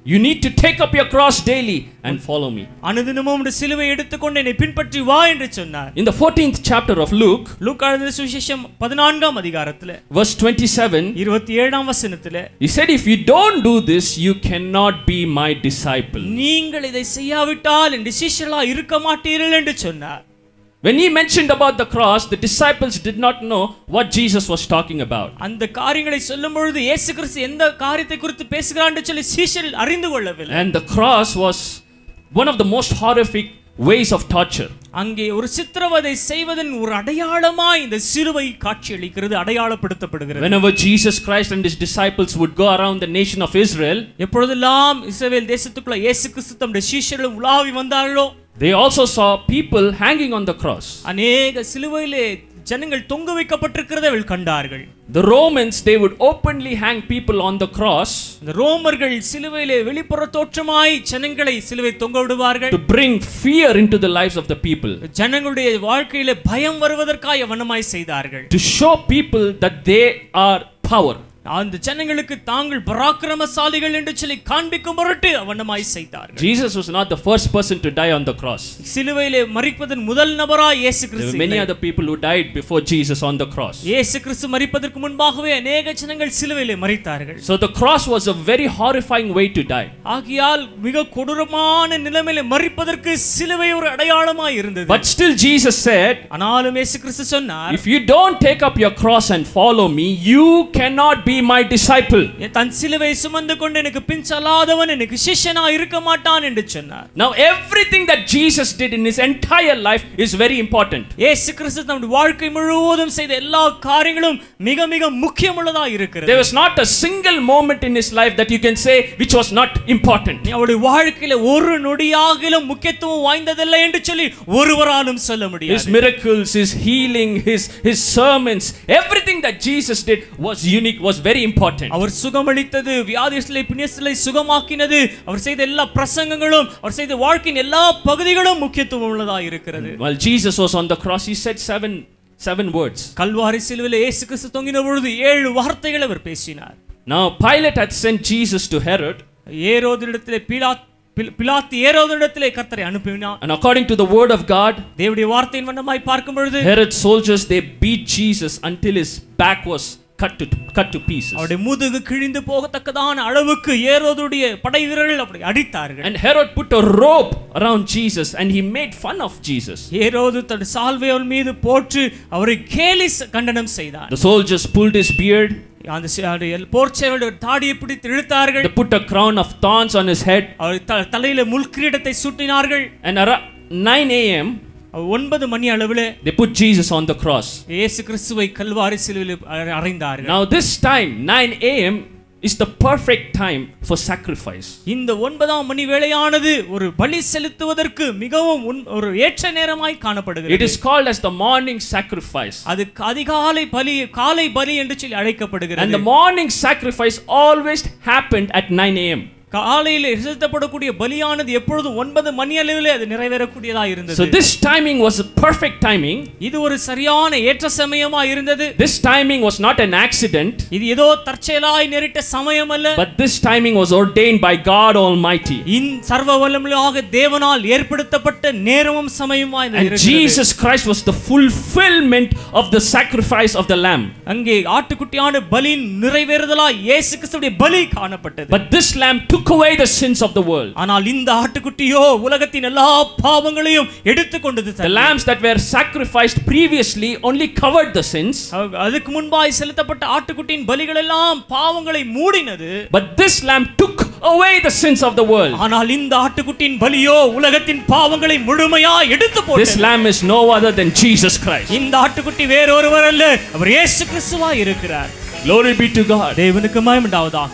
You need to take up your cross daily and follow me. அனுதினமும் உம்முடைய சிலுவை எடுத்துக்கொண்டு என்னை பின்பற்றி வா என்று சொன்னார் In the 14th chapter of Luke, லூக்கா எழுதின சுவிசேஷம் பதினான்காம் அதிகாரத்துல verse 27, இருபத்தி ஏழாம் வசனத்துல he said, If you don't do this, you cannot be my disciple. நீங்கள் இதை செய்யாவிட்டால் என் சிஷ்யர்களா இருக்க மாட்டீர்கள் என்று சொன்னார் When he mentioned about the cross, the disciples did not know what Jesus was talking about. அந்த காரியங்களை சொல்லும் பொழுது இயேசு கிறிஸ்து எந்த காரியத்தை குறித்து பேசுகிறார் என்று சொல்லி சீஷர்கள் அறிந்து கொள்ளவில்லை And the cross was one of the most horrific ways of torture. அங்கே ஒரு சித்திரவதை செய்வதன் ஒரு அடையாளமாய் இந்த சிலுவை காட்சியளிக்கிறது அடையாளப்படுத்தப்படுகிறது Whenever Jesus Christ and his disciples would go around the nation of Israel, எப்பொழுதெல்லாம் இஸ்ரவேல் தேசத்துக்குள்ள இயேசு கிறிஸ்து தம்முடைய சீஷர்களும் உலாவி வந்தார்களோ they also saw people hanging on the cross. அநேக சிலுவையிலே ஜனங்கள் தொங்க வைக்கப்பட்டிருக்கிறதை அவள் கண்டார்கள் The Romans, they would openly hang people on the cross இந்த ரோமர்கள் சிலுவையிலே வெளிப்புற தோற்றமாய் ஜனங்களை சிலுவை தொங்க விடுவார்கள் to bring fear into the lives of the people, ஜனங்களுடைய வாழ்க்கையில பயம் வருவதற்காக வண்ணமாய் செய்தார்கள் to show people that they are power. அந்த ஜனங்களுக்கு தாங்கள் பராக்கிரமசாலிகள் என்று சொல்லி காண்பிக்கும் பொருட்டு வண்ணமாய் செய்தார்கள் Jesus was not the first person to die on the cross. சிலுவையிலே மறிப்பதன் முதல் நபராய் இயேசு There were கிறிஸ்து many இல்லை. other people who died before Jesus on the cross. இயேசு கிறிஸ்து மறிப்பதற்கு முன்பாகவே அநேக ஜனங்கள் சிலுவையிலே மறித்தார்கள் So the cross was a very horrifying way to die. ஆகையால் மிக கொடூரமான நிலைமையில மறிப்பதற்கு சிலுவை ஒரு அடையாளமாய் இருந்தது But still, Jesus said, ஆனாலும் இயேசு கிறிஸ்து சொன்னார் If you don't take up your cross and follow me, you cannot be my disciple. தன் சிலுவை சுமந்து கொண்டு எனக்கு பின் செல்லாதவன் எனக்கு சிஷ்யனா இருக்க மாட்டான் என்று சொன்னார் Now, everything that Jesus did in his entire life is very important. இயேசு கிறிஸ்து தம்முடைய வாழ்க்கை முழுவதும் செய்த எல்லா காரியங்களும் மிக மிக முக்கியமுள்ளதா இருக்கிறது There was not a single moment in his life that you can say which was not important. நீ அவருடைய வாழ்க்கையில ஒரு நொடியாகிலும் முக்கியத்துவம் வாய்ந்ததில்லை என்று சொல்லி ஒருவராலும் சொல்ல His முடியாது miracles, his healing, his, his sermons, everything that Jesus did was unique, was very important. அவர் சுகமளித்தது வியாதிகளை பிணியஸ்தலை சுகமாக்கினது அவர் செய்த எல்லா பிரசங்கங்களும் அவர் செய்த வாழ்க்கையின் எல்லா பகுதிகளும் முக்கியத்துவம் உள்ளதா இருக்கிறது While Jesus was on the cross, he said seven, seven words. Kalvari சிலுவையில் இயேசு கிறிஸ்து தொங்கின பொழுது ஏழு வார்த்தைகள் அவர் பேசினார் Now, Pilate had sent Jesus to Herod, ஏரோதிடத்திலே பிலாத் பில்- பிலாத்து ஏரோதிடத்திலே கர்த்தரை அனுப்பினார் and according to the word of God, தேவனுடைய வார்த்தையின் வண்ணமாய் பார்க்கும் பொழுது Herod's soldiers they beat Jesus until his back was cut to cut to pieces. அவருடைய முதுகு கிழிந்து போகத்தக்கதான அளவுக்கு ஏரோதுடைய படை வீரர்கள் அப்படி அடித்தார்கள் And Herod put a rope around Jesus and he made fun of Jesus. ஏரோது தன் சால்வை அவர் மீது போட்டு அவரை கேலி ச- கண்டனம் செய்தார் The soldiers pulled his beard, அந்த சி- அவருடைய போர்ச்சேவருடைய தாடியை பிடித்து இழுத்தார்கள் they put a crown of thorns on his head, அவர் த- தலையில முள்கிரீடத்தை சூட்டினார்கள் and around 9 a.m. அவர் ஒன்பது மணி அளவில் they put Jesus on the cross. இயேசு கிறிஸ்துவை கல்வாரி சிலுவையில் அ- அறைந்தார்கள் Now, this time, 9 a.m., is the perfect time for sacrifice. இந்த ஒன்பதாம் மணி வேளையானது ஒரு பலி செலுத்துவதற்கு மிகவும் உன்- ஒரு ஏற்ற நேரமாய் It காணப்படுகிறது is called as the morning sacrifice. அது அதிகாலை பலி காலை பலி என்று சொல்லி And அழைக்கப்படுகிறது the morning sacrifice always happened at 9 a.m. காலையில் செலுத்தப்படக்கூடிய பலியானது எப்பொழுதும் ஒன்பது மணி அளவிலே அது நிறைவேறக்கூடியதா So இருந்தது this timing was a perfect timing. இது ஒரு சரியான ஏற்ற சமயமா இருந்தது This timing was not an accident, இது ஏதோ தற்செயலாய் நேரிட்ட சமயம் அல்ல but this timing was ordained by God Almighty. இன் சர்வ வல்லமையாக தேவனால் ஏற்படுத்தப்பட்ட நேரமும் சமயமா இது And இருக்கிறது. Jesus Christ was the fulfillment of the sacrifice of the Lamb. அங்கே ஆட்டுக்குட்டியான பலியின் நிறைவேறுதலாய் இயேசு கிறிஸ்துடைய பலி காணப்பட்டது But this Lamb took away the sins of the world. ஆனால் இந்த ஆட்டுக்குட்டியோ உலகத்தின் எல்லா பாவங்களையும் எடுத்துக்கொண்டது The lambs that were sacrificed previously only covered the sins, அவ- அதுக்கு முன்பாய் செலுத்தப்பட்ட ஆட்டுக்குட்டியின் பலிகள் எல்லாம் பாவங்களை மூடினது but this lamb took away the sins of the world. ஆனால் இந்த ஆட்டுக்குட்டியின் பலியோ உலகத்தின் பாவங்களை முழுமையா எடுத்து This போட்டது lamb is no other than Jesus Christ. இந்த ஆட்டுக்குட்டி வேறொருவர் அல்ல அவர் இயேசு கிறிஸ்துவா இருக்கிறார் Glory be to God. தேவனுக்கு மயமுண்டாவதாக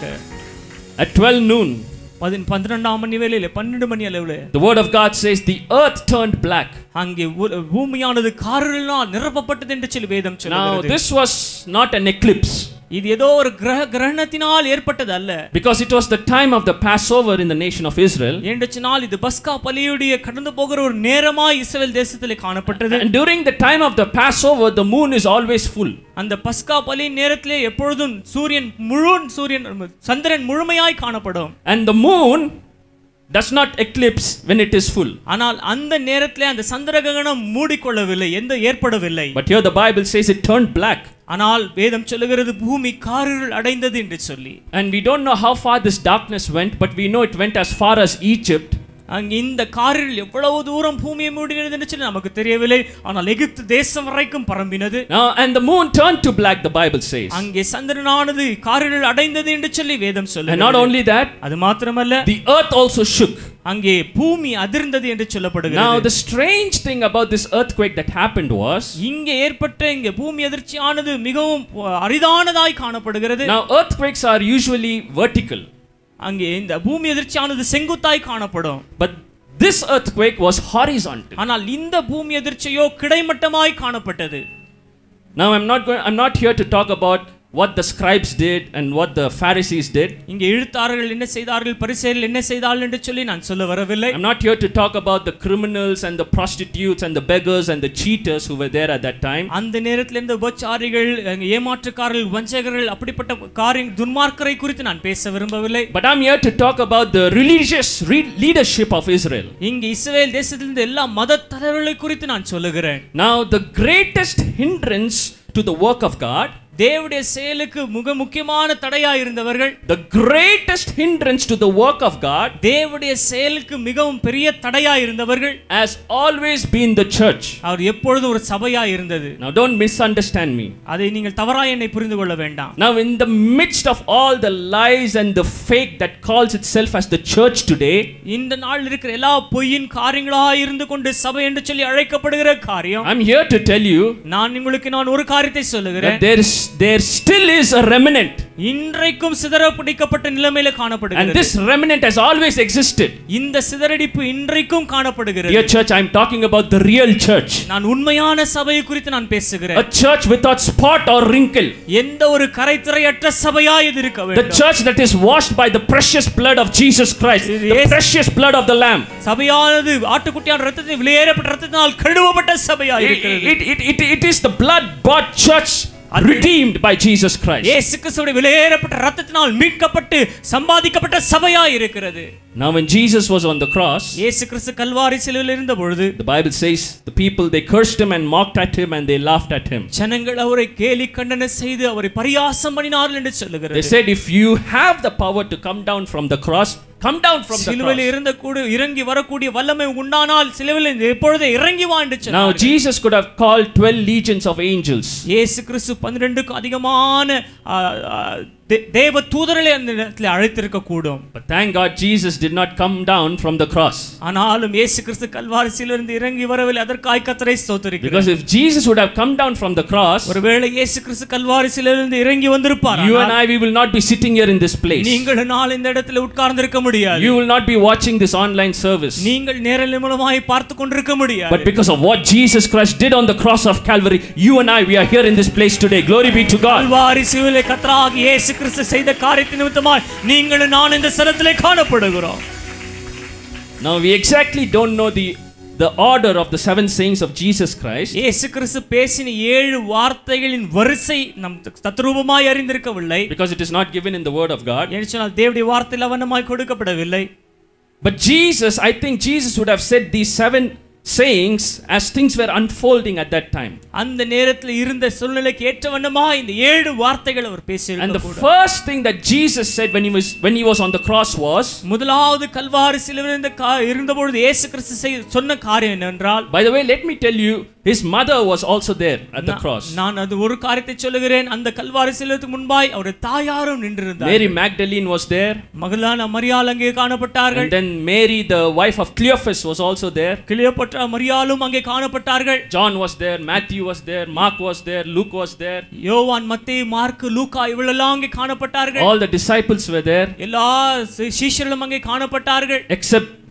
At 12 noon, பதின் பன்னிரெண்டாம் மணி வேளையில பன்னெண்டு மணி அளவுல the word of God says the earth turned black. அங்கே உ- பூமியானது காரினால் நிரப்பப்பட்டது என்று சொல்லி வேதம் Now, சொல்லுகிறது this was not an eclipse. இது ஏதோ ஒரு கிரக கிரகணத்தினால் ஏற்பட்டது அல்ல Because it was the time of the Passover in the nation of Israel. என்று சொன்னால் இது பஸ்கா பலியுடைய கடந்து போகிற ஒரு நேரமாய் இஸ்ரவேல் தேசத்திலே காணப்பட்டது And during the time of the Passover, the moon is always full. அந்த பஸ்கா பலி நேரத்திலே எப்பொழுதும் சூரியன் முழு சூரியன் சந்திரன் முழுமையாய் காணப்படும் And the moon does not eclipse when it is full. ஆனால் அந்த நேரத்திலே அந்த சந்திர கிரகணம் மூடிக்கொள்ளவில்லை எந்த ஏற்படவில்லை But here the Bible says it turned black. ஆனால் வேதம் சொல்லுகிறது பூமி காரிருள் அடைந்தது என்று சொல்லி And we don't know how far this darkness went, but we know it went as far as Egypt. அங்கே இந்த காரில் எவ்வளவு தூரம் பூமியை மூடினது என்று சொல்லி நமக்கு தெரியவில்லை ஆனால் எகிப்து தேசம் வரைக்கும் பரம்பினது Now, and the moon turned to black, the Bible says. அங்கே சந்திரனானது காரில் அடைந்தது என்று சொல்லி வேதம் And not சொல்லுகிறது only that, அது மாத்திரமல்ல the earth also shook. அங்கே பூமி அதிர்ந்தது என்று Now, சொல்லப்படுகிறது the strange thing about this earthquake that happened was இங்கே ஏற்பட்ட இங்கே பூமி அதிர்ச்சியானது மிகவும் அரிதானதாய் காணப்படுகிறது now earthquakes are usually vertical, அங்கே இந்த பூமி அதிர்ச்சியானது செங்குத்தாய் காணப்படும் but this earthquake was horizontal. ஆனால் இந்த பூமி அதிர்ச்சியோ கிடைமட்டமாய் காணப்பட்டது Now, I'm not going. I'm not here to talk about what the scribes did and what the Pharisees did. இங்கே இழுத்தார்கள் என்ன செய்தார்கள் பரிசேயர்கள் என்ன செய்தார்கள் என்று சொல்லி நான் சொல்ல வரவில்லை I'm not here to talk about the criminals and the prostitutes and the beggars and the cheaters who were there at that time. அந்த நேரத்தில் இருந்த உபச்சாரிகள் அங்கே ஏமாற்றுக்காரர்கள் வஞ்சகர்கள் அப்படிப்பட்ட காரிய துன்மார்க்கரை குறித்து நான் பேச விரும்பவில்லை But I'm here to talk about the religious re- leadership of Israel. இங்கு இஸ்ரவேல் தேசத்திலிருந்து எல்லா மத தலைவர்களை குறித்து நான் சொல்லுகிறேன் Now, the greatest hindrance to the work of God, தேவனுடைய செயலுக்கு மிக முக்கியமான தடையா இருந்தவர்கள் the greatest hindrance to the work of God தேவனுடைய செயலுக்கு மிகவும் பெரிய தடையா இருந்தவர்கள் has always been the church. அவர் எப்பொழுதும் ஒரு சபையா இருந்தது Now, don't misunderstand me. அதை நீங்கள் தவறாய் என்னை புரிந்து கொள்ள வேண்டாம் Now, in the midst of all the lies and the fake that calls itself as the church today, இந்த நாள் இருக்கிற எல்லா பொய்யின் காரியங்களா இருந்து கொண்டு சபை என்று சொல்லி அழைக்கப்படுகிற காரியம் I'm here to tell you நான் உங்களுக்கு நான் ஒரு காரியத்தை சொல்லுகிறேன் that there is there still is a remnant, இன்றைக்கும் சிதறப்பிடிக்கப்பட்ட நிலைமையில and காணப்படுகிறது this remnant has always existed. இந்த சிதறடிப்பு இன்றைக்கும் காணப்படுகிறது Dear church, I'm talking about the real church, நான் உண்மையான சபையை குறித்து நான் a பேசுகிறேன் church without spot or wrinkle, எந்த ஒரு கரைத்திரையற்ற சபையா இது இருக்க the வேண்டும் church that is washed by the precious blood of Jesus Christ, the Yes. precious blood of the Lamb. சபையானது ஆட்டுக்குட்டியான ரத்தத்தை விலையேறப்பட்ட ரத்தத்தினால் கழுவப்பட்ட சபையா It, இருக்கிறது it, it, it, it is the blood bought church redeemed by Jesus Christ. இயேசு கிறிஸ்துவுடைய விலையேறப்பட்ட ரத்தத்தினால் மீட்கப்பட்டு சம்பாதிக்கப்பட்ட சபையா இருக்கிறது Now, when Jesus was on the cross, இயேசு கிறிஸ்து கல்வாரி சிலுவையில் இருந்த பொழுது the Bible says the people they cursed him and mocked at him and they laughed at him. ஜனங்கள் அவரை கேலி கண்டன செய்து அவரை பரியாசம் பண்ணினார்கள் என்று They சொல்லுகிறது said, if you have the power to come down from the cross, come down from the சிலுவையில் cross. இருந்த கூட இறங்கி வரக்கூடிய வல்லமை உண்டானால் சிலுவையில் எப்பொழுதே இறங்கி வா என்று Now, சொன்னார்கள். Jesus could have called 12 legions of angels. இயேசு கிறிஸ்து பன்னிரெண்டுக்கும் அதிகமான ஆ, ஆ, தே- தேவ தூதர்களை அந்த இடத்துல அழைத்திருக்க கூடும் But thank God, Jesus did not come down from the cross. ஆனாலும் இயேசு கிறிஸ்து கல்வாரிசிலிருந்து இறங்கி வரவில்லை அதற்காய் கத்தரை ஸ்தோத்திரிக்கிறார் Because if Jesus would have come down from the cross, ஒருவேளை இயேசு கிறிஸ்து கல்வாரிசிலிருந்து இறங்கி வந்திருப்பார் you and I, we will not be sitting here in this place. நீங்கள் நாள் இந்த இடத்துல உட்கார்ந்திருக்க முடியாது You will not be watching this online service. நீங்கள் நேரலை மூலமாய் பார்த்து கொண்டிருக்க முடியாது But because of what Jesus Christ did on the cross of Calvary, you and I, we are here in this place today. Glory be to God. Kalvari சிவிலை கத்தராகி இயேசு கிறிஸ்து செய்த காரியத்தின் நிமித்தமாய் நீங்களும் நான் இந்த ஸ்தலத்திலே காணப்படுகிறோம் Now, we exactly don't know the, the order of the seven sayings of Jesus Christ. இயேசு கிறிஸ்து பேசின ஏழு வார்த்தைகளின் வரிசை நம் தத்ரூபமாய் அறிந்திருக்கவில்லை because it is not given in the word of God. என்று சொன்னால் தேவனுடைய வார்த்தையில் அவனமாய் கொடுக்கப்படவில்லை But Jesus, I think Jesus would have said these seven sayings as things were unfolding at that time. அந்த நேரத்தில் இருந்த சூழ்நிலைக்கு ஏற்ற வண்ணமா இந்த ஏழு வார்த்தைகள் அவர் And பேசியிருக்க the first thing that Jesus said when he was when he was on the cross was, முதலாவது கல்வாரி சிலுவையில் இருந்த கா இருந்தபொழுது இயேசு கிறிஸ்து செய் சொன்ன காரியம் என்னவென்றால் by the way, let me tell you, his mother was also there at the நான்- cross. நான் அது ஒரு காரியத்தை சொல்லுகிறேன் அந்த கல்வாரி சிலுவைக்கு முன்பாய் அவருடைய தாயாரும் நின்றிருந்தார் Mary Magdalene was there. மகளான மரியாள் அங்கே காணப்பட்டார்கள் And then Mary, the wife of Cleophas, was also there. கிளியோப்பற்ற மரியாளும் அங்கே காணப்பட்டார்கள் John was there, Matthew was there, Mark was there, Luke was there. யோவான் மத்தேயு மார்க்கு லூக்கா இவளெல்லாம் அங்கே காணப்பட்டார்கள் All the disciples were there, எல்லா சி- சீஷர்களும் அங்கே காணப்பட்டார்கள் except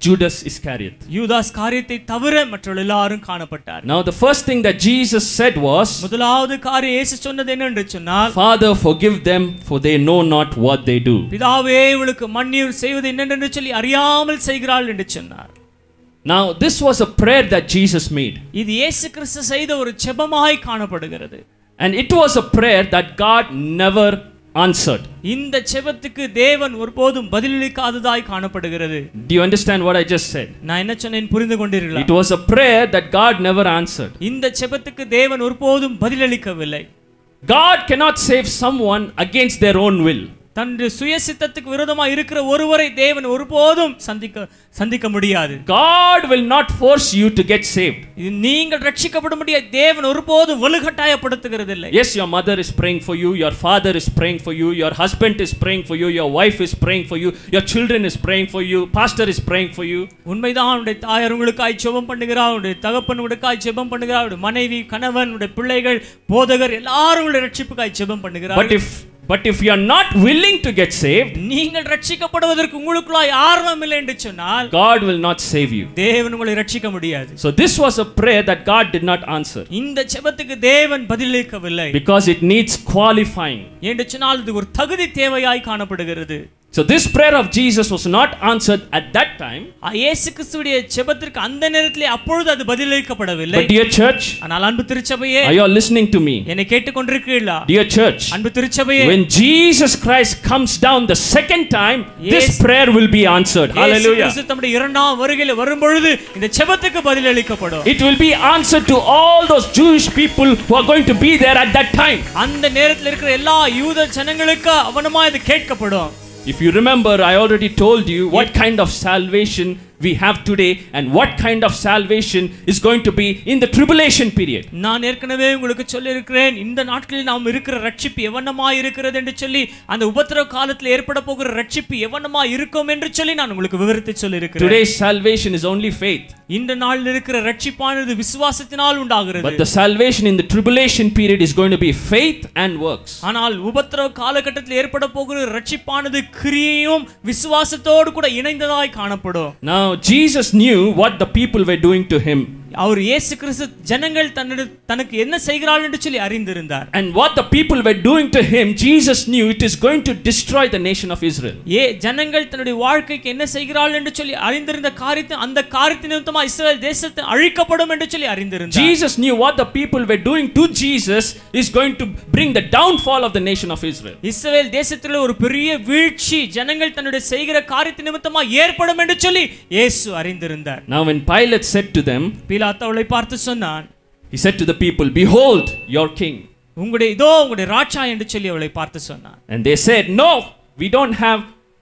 Judas Iscariot. யூதாஸ் காரியத்தை தவிர மற்ற எல்லாரும் காணப்பட்டார் Now, the first thing that Jesus said was, முதலாவது காரியம் இயேசு சொன்னது என்ன என்று சொன்னால் Father, forgive them, for they know not what they do. பிதாவே இவளுக்கு மன்னியூர் செய்வது என்னென்று சொல்லி அறியாமல் செய்கிறாள் என்று சொன்னார் Now, this was a prayer that Jesus made. இது இயேசு கிறிஸ்து செய்த ஒரு செபமாய் காணப்படுகிறது And it was a prayer that God never answered. இந்த செபத்துக்கு தேவன் ஒருபோதும் பதிலளிக்காததாய் காணப்படுகிறது Do you understand what I just said? நான் என்ன சொன்னேன் புரிந்து கொண்டீர்களா It was a prayer that God never answered. இந்த செபத்துக்கு தேவன் ஒருபோதும் பதிலளிக்கவில்லை God cannot save someone against their own will. தன்னுடைய சுய சித்தத்துக்கு விரோதமா இருக்கிற ஒருவரை தேவன் ஒருபோதும் சந்திக்க சந்திக்க முடியாது God will not force you to get saved. இது நீங்கள் ரட்சிக்கப்பட முடியாது தேவன் ஒருபோதும் வலுக்கட்டாயப்படுத்துகிறது இல்லை Yes, your mother is praying for you, your father is praying for you, your husband is praying for you, your wife is praying for you, your children is praying for you, pastor is praying for you. உண்மைதான் உடைய தாயார் உங்களுக்காய் ஜெபம் பண்ணுகிறார் உடைய தகப்பன் உங்களுக்காய் ஜெபம் பண்ணுகிறார் உடைய மனைவி கணவன் உடைய பிள்ளைகள் போதகர் எல்லாரும் உடைய ரட்சிப்புக்காய் ஜெபம் பண்ணுகிறார் But if but if you are not willing to get saved, நீங்கள் ரட்சிக்கப்படுவதற்கு உங்களுக்குள்ளாய் ஆர்வம் இல்லை என்று சொன்னால் God will not save you. தேவன் உங்களை ரட்சிக்க முடியாது So this was a prayer that God did not answer இந்த செபத்துக்கு தேவன் பதிலளிக்கவில்லை because it needs qualifying. என்று சொன்னால் இது ஒரு தகுதி தேவையாய் காணப்படுகிறது So this prayer of Jesus was not answered at that time. ஆ, இயேசு கிறிஸ்துடைய செபத்திற்கு அந்த நேரத்திலே அப்பொழுது அது பதிலளிக்கப்படவில்லை But dear church, ஆனால் அன்பு திருச்சபையே are you all listening to me? என்னை கேட்டுக்கொண்டிருக்கீர்களா Dear church, அன்பு திருச்சபையே when Jesus Christ comes down the second time, this Yes. prayer will be answered. இயேசு Hallelujah. கிறிஸ்து தம்முடைய இரண்டாம் வருகையில் வரும்பொழுது இந்த செபத்துக்கு பதிலளிக்கப்படும் It will be answered to all those Jewish people who are going to be there at that time. அந்த நேரத்தில் இருக்கிற எல்லா யூத ஜனங்களுக்கு அவனமா இது கேட்கப்படும் If you remember, I already told you what kind of salvation we have today and what kind of salvation is going to be in the tribulation period. நான் ஏற்கனவே உங்களுக்கு சொல்லியிருக்கிறேன் இந்த நாட்களில் நாம் இருக்கிற ரட்சிப்பு எவனமாய் இருக்கிறது என்று சொல்லி அந்த உபத்திரவ காலத்தில் ஏற்பட போகிற ரட்சிப்பு எவனமாய் இருக்கும் என்று சொல்லி நான் உங்களுக்கு விவரித்து சொல்லியிருக்கிறேன் Today's salvation is only faith. இந்த நாளில் இருக்கிற ரட்சிப்பானது விசுவாசத்தினால் உண்டாகிறது But the salvation in the tribulation period is going to be faith and works. ஆனால் உபத்திரவ காலகட்டத்தில் ஏற்பட போகிற ரட்சிப்பானது கிரியையும் விசுவாசத்தோடு கூட இணைந்ததாய் காணப்படும் Now, Jesus knew what the people were doing to him. அவர் இயேசு கிறிஸ்து ஜனங்கள் தன்னிட தனக்கு என்ன செய்கிறாள் என்று சொல்லி அறிந்திருந்தார் And what the people were doing to him, Jesus knew it is going to destroy the nation of Israel. ஏ ஜனங்கள் தன்னுடைய வாழ்க்கைக்கு என்ன செய்கிறாள் என்று சொல்லி அறிந்திருந்த காரியத்தை அந்த காரியத்தின் நிமித்தமா இஸ்ரவேல் தேசத்தை அழிக்கப்படும் என்று சொல்லி அறிந்திருந்தார் Jesus knew what the people were doing to Jesus is going to bring the downfall of the nation of Israel. இஸ்ரவேல் தேசத்தில் ஒரு பெரிய வீழ்ச்சி ஜனங்கள் தன்னுடைய செய்கிற காரியத்தின் நிமித்தமா ஏற்படும் என்று சொல்லி இயேசு அறிந்திருந்தார் Now, when Pilate said to them, பீலாத்து அவளை பார்த்து சொன்னான் he said to the people, Behold your king. உங்களுடைய இதோ உங்களுடைய ராஜா என்று சொல்லி அவளை பார்த்து சொன்னான் And they said, No, we don't have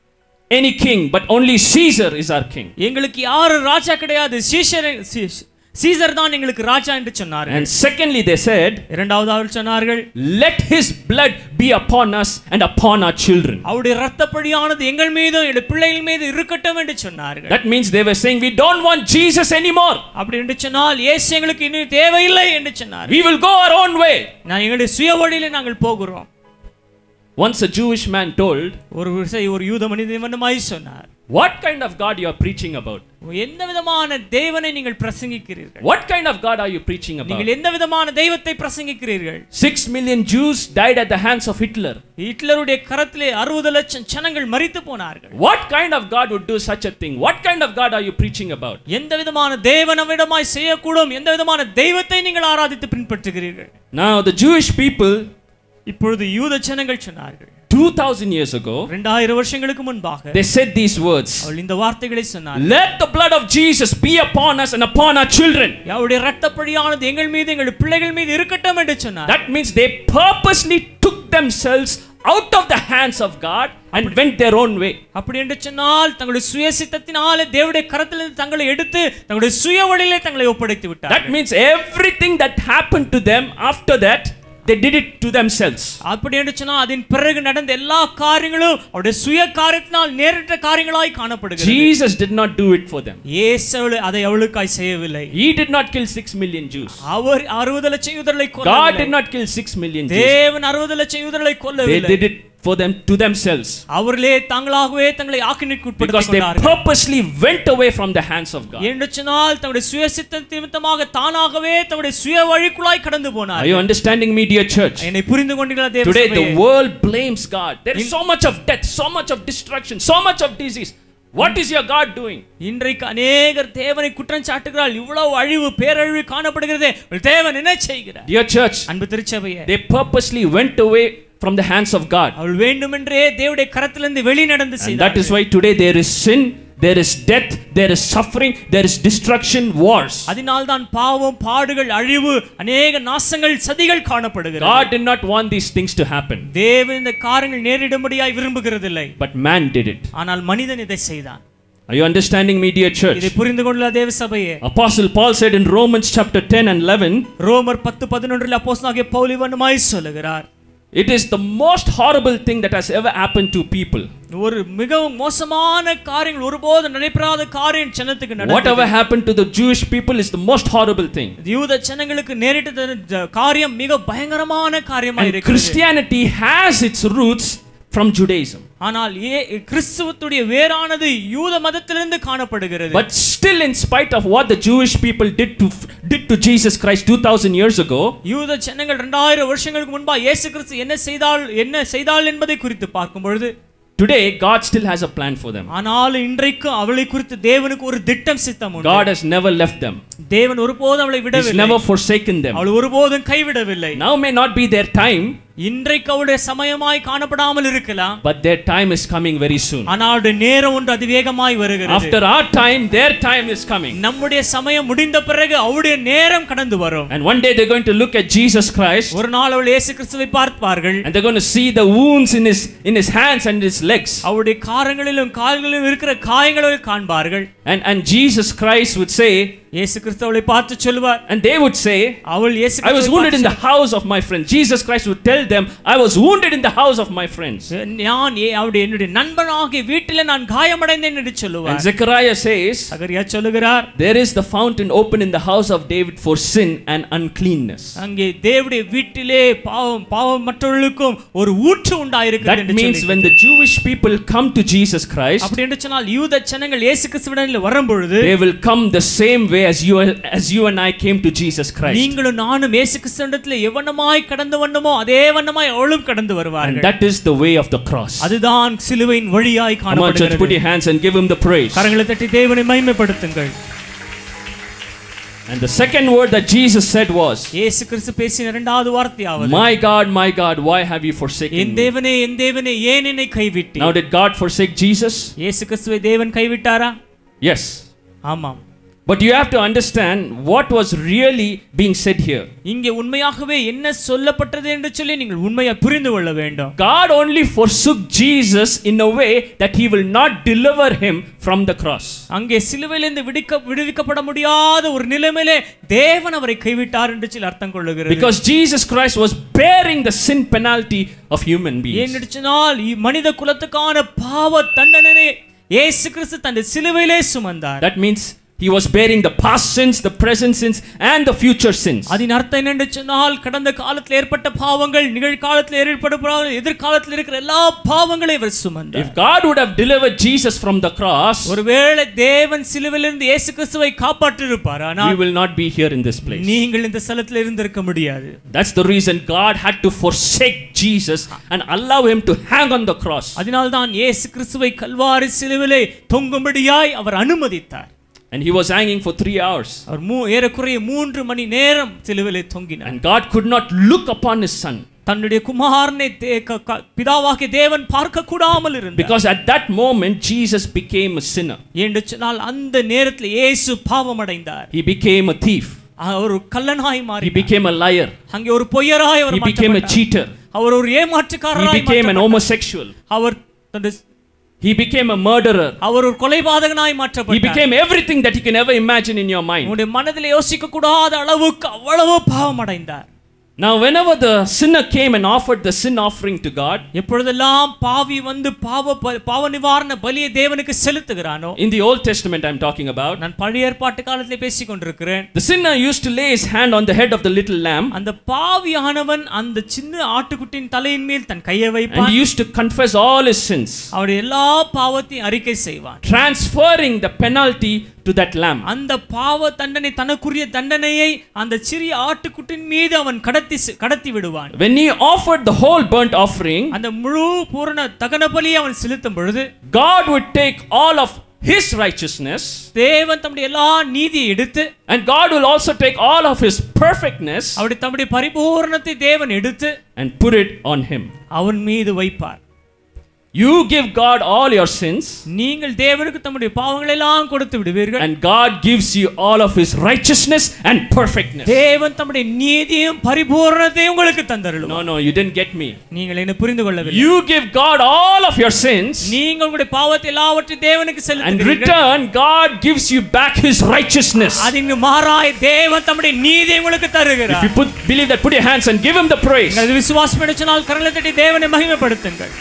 any king, but only Caesar is our king. எங்களுக்கு யாரு ராஜா கிடையாது சீஷர் சீ- சீசர் தான் எங்களுக்கு ராஜா என்று சொன்னார்கள் And secondly, they said, இரண்டாவது அவள் சொன்னார்கள் Let his blood be upon us and upon our children. அவருடைய ரத்தப்படியானது எங்கள் மீதும் எங்கள் பிள்ளைகள் மீது இருக்கட்டும் என்று சொன்னார்கள் That means they were saying, We don't want Jesus anymore. அப்படி என்று சொன்னால் இயேசு எங்களுக்கு இன்னும் தேவையில்லை என்று சொன்னார் We will go our own way. நான் எங்களுடைய சுய வழியில நாங்கள் போகிறோம் Once a Jewish man told, ஒரு விசை ஒரு யூத மனிதமாய் சொன்னார் What kind of God you are preaching about? எந்த விதமான தேவனை நீங்கள் பிரசங்கிக்கிறீர்கள் What kind of God are you preaching about? நீங்கள் எந்த விதமான தெய்வத்தை பிரசங்கிக்கிறீர்கள் Six million Jews died at the hands of Hitler. ஹிட்லருடைய கரத்திலே அறுபது லட்சம் ஜனங்கள் மரித்து போனார்கள் What kind of God would do such a thing? What kind of God are you preaching about? எந்த விதமான தேவனவிடமாய் செய்யக்கூடும் எந்த விதமான தெய்வத்தை நீங்கள் ஆராதித்து பின்பற்றுகிறீர்கள் Now, the Jewish people, இப்பொழுது யூத ஜனங்கள் சொன்னார்கள் 2000 years ago, இரண்டாயிரம் வருஷங்களுக்கு முன்பாக they said these words அவள் இந்த வார்த்தைகளை சொன்னார் Let the blood of Jesus be upon us and upon our children. அவருடைய ரத்தப்படியானது எங்கள் மீது எங்கள் பிள்ளைகள் மீது இருக்கட்டும் என்று சொன்னார் That means they purposely took themselves out of the hands of God and went their own way. அப்படி என்று சொன்னால் தங்களுடைய சுயசித்தத்தினாலே தேவனுடைய கரத்திலிருந்து தங்களை எடுத்து தங்களுடைய சுய வழியிலே தங்களை ஒப்படைத்து விட்டார் That means everything that happened to them after that, they did it to themselves. அப்படி என்று சொன்னால் அதன் பிறகு நடந்த எல்லா காரியங்களும் அவருடைய சுய காரியத்தினால் நேரிட்ட காரியங்களாய் காணப்படுகிறது Jesus did not do it for them. இயேசு அவளை- அதை அவளுக்காய் செய்யவில்லை He did not kill 6 million Jews. அவர் அறுபது லட்சம் யூதர்களை God கொல்லவில்லை did not kill 6 million Jews. தேவன் அறுபது லட்சம் யூதர்களை They கொல்லவில்லை did it for them to themselves அவர்களே தாங்களாகவே தங்களை ஆக்கினைக்கு because உட்படுத்திக் they கொண்டார்கள் purposely went away from the hands of God. என்று சொன்னால் தங்களுடைய சுயசித்த நிமித்தமாக தானாகவே தங்களுடைய சுய வழிக்குள்ளாய் கடந்து Are போனார் you understanding me, dear church? என்னை புரிந்து கொண்டீர்களா தேவ Today, சபையே? the world blames God. There is so much of death, so much of destruction, so much of disease. What is your God doing? இன்றைக்கு அநேகர் தேவனை குற்றம் சாட்டுகிறாள் இவ்வளவு அழிவு பேரழிவு காணப்படுகிறதே உங்கள் தேவன் என்ன செய்கிறார் Dear church, அன்பு திருச்சபையே they purposely went away from the hands of God. அவள் வேண்டுமென்றே தேவனுடைய கரத்திலிருந்து வெளி நடந்து And that செய்தார் is why today there is sin, there is death, there is suffering, there is destruction, wars. அதனால்தான் பாவம் பாடுகள் அழிவு அநேக நாசங்கள் சதிகள் காணப்படுகிறது God did not want these things to happen, தேவன் இந்த காரியங்கள் நேரிடும்படியாய் விரும்புகிறதில்லை but man did it. ஆனால் மனிதன் இதை செய்தான் Are you understanding me, dear church? இதை புரிந்து கொள்ள தேவ சபையே Apostle Paul said in Romans chapter 10 and 11, ரோமர் பத்து பதினொன்றில் அப்போஸ்தலனாகிய பவுல் இவனுமாய் சொல்லுகிறார் it is the most horrible thing that has ever happened to people. ஒரு மிகவும் மோசமான காரியங்கள் ஒருபோது நடைபெறாத காரியம் ஜனத்துக்கு Whatever நடந்தது happened to the Jewish people is the most horrible thing. யூத ஜனங்களுக்கு நேரிட்ட த- காரியம் மிக பயங்கரமான காரியமா And இருக்கிறது Christianity has its roots from Judaism. ஆனால் ஏ கிறிஸ்துவத்துடைய வேரானது யூத மதத்திலிருந்து காணப்படுகிறது But still, in spite of what the Jewish people did to did to Jesus Christ 2,000 years ago, யூத ஜனங்கள் இரண்டாயிரம் வருஷங்களுக்கு முன்பா இயேசு கிறிஸ்து என்ன செய்தால் என்ன செய்தால் என்பதை குறித்து பார்க்கும் பொழுது today God still has a plan for them. ஆனால் இன்றைக்கும் அவளை குறித்து தேவனுக்கு ஒரு திட்டம் சித்தம் உண்டு God has never left them. தேவன் ஒருபோதும் அவளை He's விடவில்லை never forsaken them. அவள் ஒருபோதும் கைவிடவில்லை Now may not be their time, இன்றைக்கு அவளுடைய சமயமாய் காணப்படாமல் இருக்கலாம் but their time is coming very soon. ஆனால் அவருடைய நேரம் ஒன்று அதிவேகமாய் வருகிறது After our time, their time is coming. நம்முடைய சமயம் முடிந்த பிறகு அவருடைய நேரம் கடந்து வரும் And one day they're going to look at Jesus Christ ஒரு நாள் அவள் இயேசு கிறிஸ்துவை பார்ப்பார்கள் and they're going to see the wounds in his in his hands and his legs. அவருடைய காரங்களிலும் கால்களிலும் இருக்கிற காயங்களை காண்பார்கள் And and Jesus Christ would say, இயேசு கிறிஸ்து அவளை பார்த்து சொல்லுவார் and they would say, அவள் இயேசு I was கிறிஸ்துவை wounded in the பார்த்து house of my friend. Jesus Christ would tell them, I was wounded in the house of my friends. நான் ஏ- அவருடைய என்னுடைய நண்பனாகிய வீட்டிலே நான் காயமடைந்தேன் என்று And சொல்லுவார் Zechariah says, சகரியா சொல்லுகிறார் There is the fountain open in the house of David for sin and uncleanness. அங்கே தேவனுடைய வீட்டிலே பாவம் பாவம் மற்றவர்களுக்கும் ஒரு ஊற்று உண்டாயிருக்கிறது That என்று means சொல்லி when the Jewish people come to Jesus Christ, அப்படி என்று சொன்னால் யூத ஜனங்கள் இயேசு கிறிஸ்துவிடத்தில் வரும்பொழுது they will come the same way as you as you and I came to Jesus Christ. நீங்களும் நானும் இயேசு கிறிஸ்துவிடத்தில் எவ்வண்ணமாய் கடந்து வண்ணமோ அதே வண்ணமாய் அவளும் கடந்து And வருவார்கள் that is the way of the cross. அதுதான் சிலுவையின் வழியாய் Come on, church, put காணப்படுகிறது your hands and give him the praise. கரங்களை தட்டி தேவனை மகிமைப்படுத்துங்கள் And the second word that Jesus said was, இயேசு கிறிஸ்து பேசின இரண்டாவது வார்த்தையாவது My God, my God, why have you forsaken N me? தேவனே என் தேவனே ஏன் என்னை கைவிட்டீர் Now, did God forsake Jesus? இயேசு கிறிஸ்துவை தேவன் கைவிட்டாரா Yes. ஆமாம் But you have to understand what was really being said here. இங்கே உண்மையாகவே என்ன சொல்லப்பட்டது என்று சொல்லி நீங்கள் உண்மையா புரிந்து கொள்ள வேண்டும் God only forsook Jesus in a way that he will not deliver him from the cross. அங்கே சிலுவையிலிருந்து விடுக்க விடுவிக்கப்பட முடியாத ஒரு நிலைமையிலே தேவன் அவரை கைவிட்டார் என்று சொல்லி அர்த்தம் கொள்ளுகிறது Because Jesus Christ was bearing the sin penalty of human beings. ஏன்னு சொன்னால் இ- மனித குலத்துக்கான பாவ தண்டனை இயேசு கிறிஸ்து தன்னுடைய சிலுவையிலே சுமந்தார் That means he was bearing the past sins, the present sins, and the future sins. அதன் அர்த்தம் என்னென்று சொன்னால் கடந்த காலத்தில் ஏற்பட்ட பாவங்கள் நிகழ்காலத்தில் ஏற்பட எதிர்காலத்தில் இருக்கிற எல்லா பாவங்களையும் அவர் சுமந்தார் If God would have delivered Jesus from the cross, ஒருவேளை தேவன் சிலுவையிலிருந்து இயேசு கிறிஸ்துவை காப்பாற்றிருப்பார் we ஆனால் will not be here in this place. நீங்கள் இந்த ஸ்தலத்தில் இருந்திருக்க முடியாது That's the reason God had to forsake Jesus and allow him to hang on the cross. அதனால்தான் இயேசு கிறிஸ்துவை கல்வாரி சிலுவிலே தொங்கும்படியாய் அவர் அனுமதித்தார் And he was hanging for three hours. அவர் மூ ஏறக்குறைய மூன்று மணி நேரம் சிலுவிலே தொங்கினார் And God could not look upon his son தன்னுடைய குமாரனை தே- க- க- பிதாவாகிய தேவன் பார்க்க கூடாமல் இருந்தார் because at that moment Jesus became a sinner. என்று சொன்னால் அந்த நேரத்தில் இயேசு பாவமடைந்தார் He became a thief. அவர் ஒரு கல்லனாய் He மாறி became a liar. அங்கே ஒரு பொய்யராய் அவர் He became a மாற்றப்பட்டார். cheater. அவர் ஒரு He ஏமாற்றுக்காரராய் became an மாற்றப்பட்டார். homosexual. அவர் தன்னுடைய He became a murderer. அவர் ஒரு கொலைபாதகனாய் He மாற்றப்பட்டார் became everything that you can ever imagine in your mind. உங்களுடைய மனதில் யோசிக்க கூடாத அளவுக்கு அவ்வளவு பாவம் அடைந்தார் Now, whenever the sinner came and offered the sin offering to God, எப்பொழுதெல்லாம் பாவி வந்து பாவ ப- பாவ நிவாரண பலியை தேவனுக்கு செலுத்துகிறானோ in the Old Testament I'm talking about, நான் பழைய ஏற்பாட்டு காலத்திலே பேசிக் கொண்டிருக்கிறேன் the sinner used to lay his hand on the head of the little lamb அந்த பாவியானவன் அந்த சின்ன ஆட்டுக்குட்டியின் தலையின் மேல் தன் கையை and வைப்பான் he used to confess all his sins, அவருடைய எல்லா பாவத்தையும் அறிக்கை செய்வான் transferring the penalty to that lamb. அந்த பாவ தண்டனை தனக்குரிய தண்டனையை அந்த சிறிய ஆட்டுக்குட்டின் மீது அவன் கடத்தி செ- கடத்தி விடுவான் When he offered the whole burnt offering, அந்த முழு பூரண தகன பலியை அவன் செலுத்தும் பொழுது God would take all of his righteousness தேவன் தம்முடைய எல்லா நீதியை எடுத்து and God will also take all of his perfectness அவருடைய தம்முடைய பரிபூரணத்தை தேவன் எடுத்து and put it on him. அவன் மீது வைப்பார் You give God all your sins நீங்கள் தேவனுக்கு தம்முடைய பாவங்களை எல்லாம் கொடுத்து விடுவீர்கள் and God gives you all of his righteousness and perfectness. தேவன் தம்முடைய நீதியும் பரிபூரணத்தையும் உங்களுக்கு தந்தருளும் No, no, you didn't get me. நீங்கள் என்ன புரிந்து கொள்ளவில்லை You give God all of your sins நீங்கள் உங்களுடைய பாவத்தை எல்லாவற்றையும் தேவனுக்கு and செலுத்துகிறீர்கள் return God gives you back his righteousness. அதிங்கு மாறாய் தேவன் தம்முடைய நீதியை உங்களுக்கு If தருகிறார் you put, believe that, put your hands and give him the praise. நீங்கள் விசுவாசம் என்று சொன்னால் கரங்களை தட்டி தேவனை மகிமைப்படுத்துங்கள்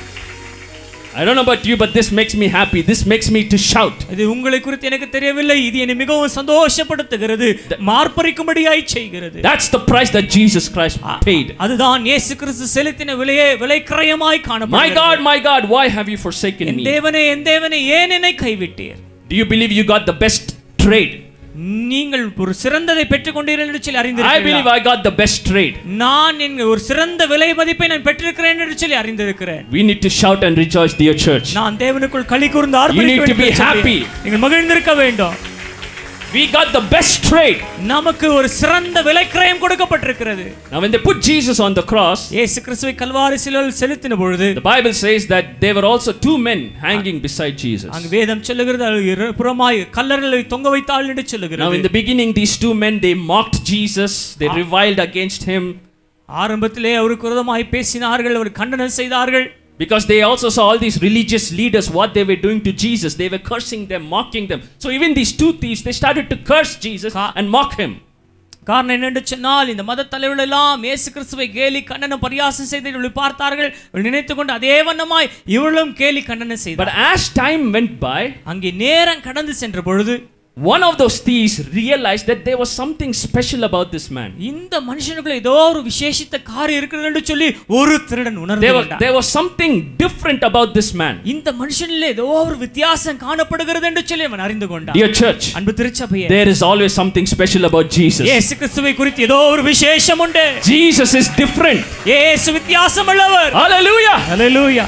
I don't know about you, but this makes me happy. This makes me to shout. இது உங்களை குறித்து எனக்கு தெரியவில்லை இது என்னை மிகவும் சந்தோஷப்படுத்துகிறது மார்ப்பரிக்கும்படியாய் செய்கிறது That's the price that Jesus Christ paid. அதுதான் இயேசு கிறிஸ்து செலுத்தின விலையே விலைக்கிரயமாய் My காணப்படுகிறது God, my God, why have you forsaken N me? தேவனே என் தேவனே ஏன் என்னை கைவிட்டீர் Do you believe you got the best trade? நீங்கள் ஒரு சிறந்ததை பெற்றுக்கொண்டீர்கள் என்று சொல்லி I believe அறிந்திருக்கிறீர்களா? I got the best trade. நான் என் ஒரு சிறந்த விலை மதிப்பை நான் பெற்றிருக்கிறேன் என்று சொல்லி அறிந்திருக்கிறேன் We need to shout and rejoice, dear church. நான் தேவனுக்குள் களி கூர்ந்து You need to be ஆர்ப்பரிக்க happy. நீங்கள் மகிழ்ந்திருக்க வேண்டும் We got the best trade. நமக்கு ஒரு சிறந்த விலைக்கிரயம் கொடுக்கப்பட்டிருக்கிறது Now, when they put Jesus on the cross, இயேசு கிறிஸ்துவை கல்வாரி சிலுவையில் செலுத்தின பொழுது the Bible says that there were also two men hanging beside Jesus. அங்கு வேதம் சொல்லுகிறது அது இரு- புறமாய் கல்லறைகளை தொங்க வைத்தாள் என்று Now, in சொல்லுகிறது the beginning, these two men they mocked Jesus, they reviled against him ஆரம்பத்திலே அவருக்கு விரோதமாய் பேசினார்கள் அவர் கண்டனம் செய்தார்கள் because they also saw all these religious leaders what they were doing to Jesus. They were cursing them, mocking them. So, even these two thieves they started to curse Jesus and mock him. காரணம் என்னென்று சொன்னால் இந்த மத தலைவர்கள் எல்லாம் இயேசு கிறிஸ்துவை கேலி கண்டனம் பரியாசம் செய்து இவர்களை பார்த்தார்கள் இவர்கள் நினைத்துக் கொண்டு அதே வண்ணமாய் இவர்களும் கேலி கண்டனம் But செய்தார் as time went by, அங்கே நேரம் கடந்து சென்ற பொழுது one of those thieves realized that there was something special about this man. இந்த மனுஷனுக்குள்ள ஏதோ ஒரு விசேஷித்த காரியம் இருக்கிறது என்று சொல்லி ஒரு திருடன் உணர்ந்து There was, கொண்டான். there was something different about this man. இந்த மனுஷனில் ஏதோ ஒரு வித்தியாசம் காணப்படுகிறது என்று சொல்லி அவன் அறிந்து கொண்டான் Dear church, அன்பு திருச்சபையே there is always something special about Jesus. இயேசு கிறிஸ்துவை குறித்து ஏதோ ஒரு விசேஷம் உண்டு Jesus is different. இயேசு வித்தியாசம் உள்ளவர் Hallelujah. Hallelujah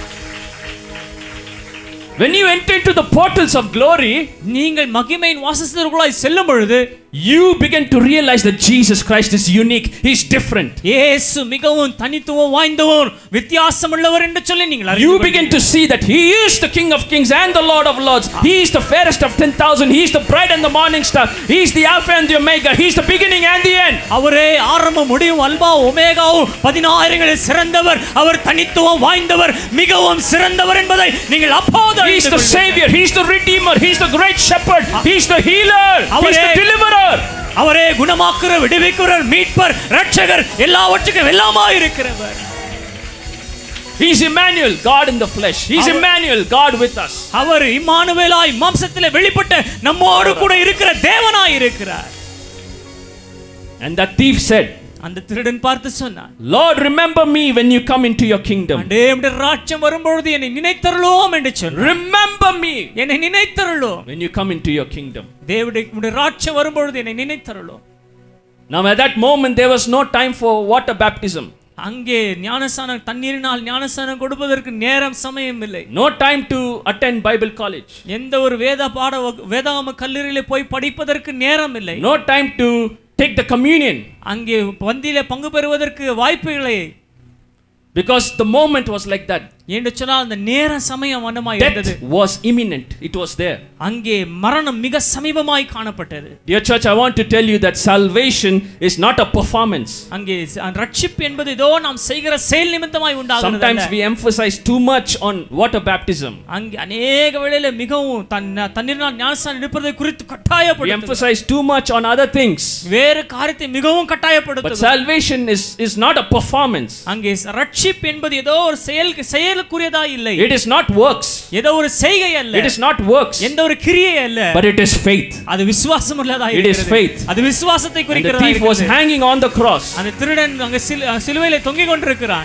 When you enter into the portals of glory, நீங்கள் மகிமையின் வாசஸ்தர்களுக்குள்ளாய் செல்லும் பொழுது you begin to realize that Jesus Christ is unique. He's different. இயேசு மிகவும் தனித்துவம் வாய்ந்தவர் வித்தியாசம் உள்ளவர் என்று சொல்லி நீங்கள் அறிந்து You கொள்வீர்கள். begin to see that He is the King of Kings and the Lord of Lords. He is the fairest of 10,000. He is the bright and the morning star. He is the Alpha and the Omega. He is the beginning and the end. அவரே ஆரம்பம் முடியும் alpha ஒமேகாவும் பதினாயிரங்களில் சிறந்தவர் அவர் தனித்துவம் வாய்ந்தவர் மிகவும் சிறந்தவர் என்பதை நீங்கள் அப்போது He is அறிந்து the கொள்வீர்கள். Savior. He is the Redeemer. He is the great Shepherd. He is the healer. He is the அவரே- deliverer. அவரே குணமாக்குற விடுவிக்கிறவர் மீட்பர் ரட்சகர் எல்லாவற்றுக்கும் எல்லாமா இருக்கிறவர் He is Emmanuel, God in the flesh. He is Our- Emmanuel, God with us. அவர் இம்மானுவேலாய் மாம்சத்திலே வெளிப்பட்ட நம்மோடு கூட இருக்கிற தேவனாய் இருக்கிறார் And that thief said, அந்த திருடன் பார்த்து சொன்னான் Lord, remember me when you come into your kingdom. ஆண்டே உம்முடைய ராஜ்யம் வரும்பொழுது என்னை நினைத்தருளோம் என்று சொன்னார் Remember me என்னை நினைத்தருளோம் when you come into your kingdom. தேவனுடைய உம்முடைய ராஜ்யம் வரும்பொழுது என்னை நினைத்தருளோம் Now, at that moment, there was no time for water baptism, அங்கே ஞானஸ்தானம் தண்ணீரினால் ஞானஸ்தானம் கொடுப்பதற்கு நேரம் சமயம் இல்லை no time to attend Bible college, எந்த ஒரு வேத பாட வகு- வேதாகம கல்லூரியில போய் படிப்பதற்கு நேரம் இல்லை no time to take the communion அங்கே பந்தியில பங்கு பெறுவதற்கு வாய்ப்புகளை because the moment was like that. என்று சொன்னால் அந்த நேர சமயம் வண்ணமாய் இருந்தது Death was imminent. It was there. அங்கே மரணம் மிக சமீபமாய் காணப்பட்டது Dear church, I want to tell you that salvation is not a performance. அங்கே ச- ரட்சிப்பு என்பது ஏதோ நாம் செய்கிற செயல் நிமித்தமாய் உண்டாகிறது Sometimes we emphasize too much on water baptism. அங்கே அநேக வேளையில மிகவும் தன் தண்ணீர்னால் ஞானஸ்தானம் எடுப்பதை குறித்து We கட்டாயப்படுத்த emphasize too much on other things. வேறு காரியத்தை மிகவும் But கட்டாயப்படுத்த salvation is, is not a performance. அங்கே ரட்சிப்பு என்பது ஏதோ ஒரு செயல் செயலுக்குரியதா இல்லை It is not works. ஏதோ ஒரு செய்கை அல்ல It is not works. எந்த ஒரு கிரியை அல்ல But it is faith. அது விசுவாசம் உள்ளதா It is இருக்கிறது. faith. அது விசுவாசத்தை And the குறிக்கிறதா thief was இருக்கிறது. hanging on the cross. அந்த திருடன் அங்க சிலு- சிலுவையில தொங்கிக் கொண்டிருக்கிறான்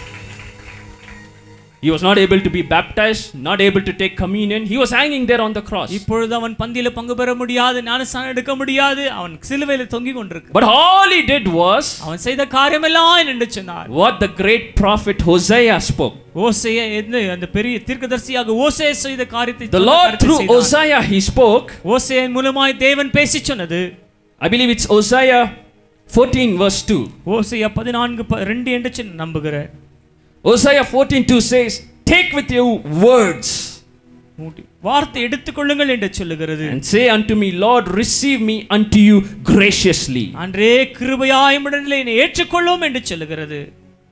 He was not able to be baptized, not able to take communion. He was hanging there on the cross. இப்பொழுது அவன் பந்தியில பங்கு பெற முடியாது ஞானஸ்தானம் எடுக்க முடியாது அவன் சிலுவையில தொங்கிக் கொண்டிருக்கிறான் But all he did was அவன் செய்த காரியமெல்லாம் என்று சொன்னார் what the great prophet Hosea spoke. ஓசைய எந்த அந்த பெரிய தீர்க்கதரிசியாக ஓசைய செய்த காரியத்தை The சொன்ன Lord காரியத்தை through செய்தான். Hosea he spoke. ஓசையின் மூலமாய் தேவன் பேசி சொன்னது I believe it's Hosea 14 verse 2. ஓசையா பதினான்கு ப- ரெண்டு என்று சொன்ன- நம்புகிறேன் Hosea 14 2 says, Take with you words மூடி. வார்த்தை எடுத்துக்கொள்ளுங்கள் என்று சொல்லுகிறது and say unto me, Lord, receive me unto you graciously. அன்றே கிருபையாயமுடனிலே என்னை ஏற்றுக்கொள்ளும் என்று சொல்லுகிறது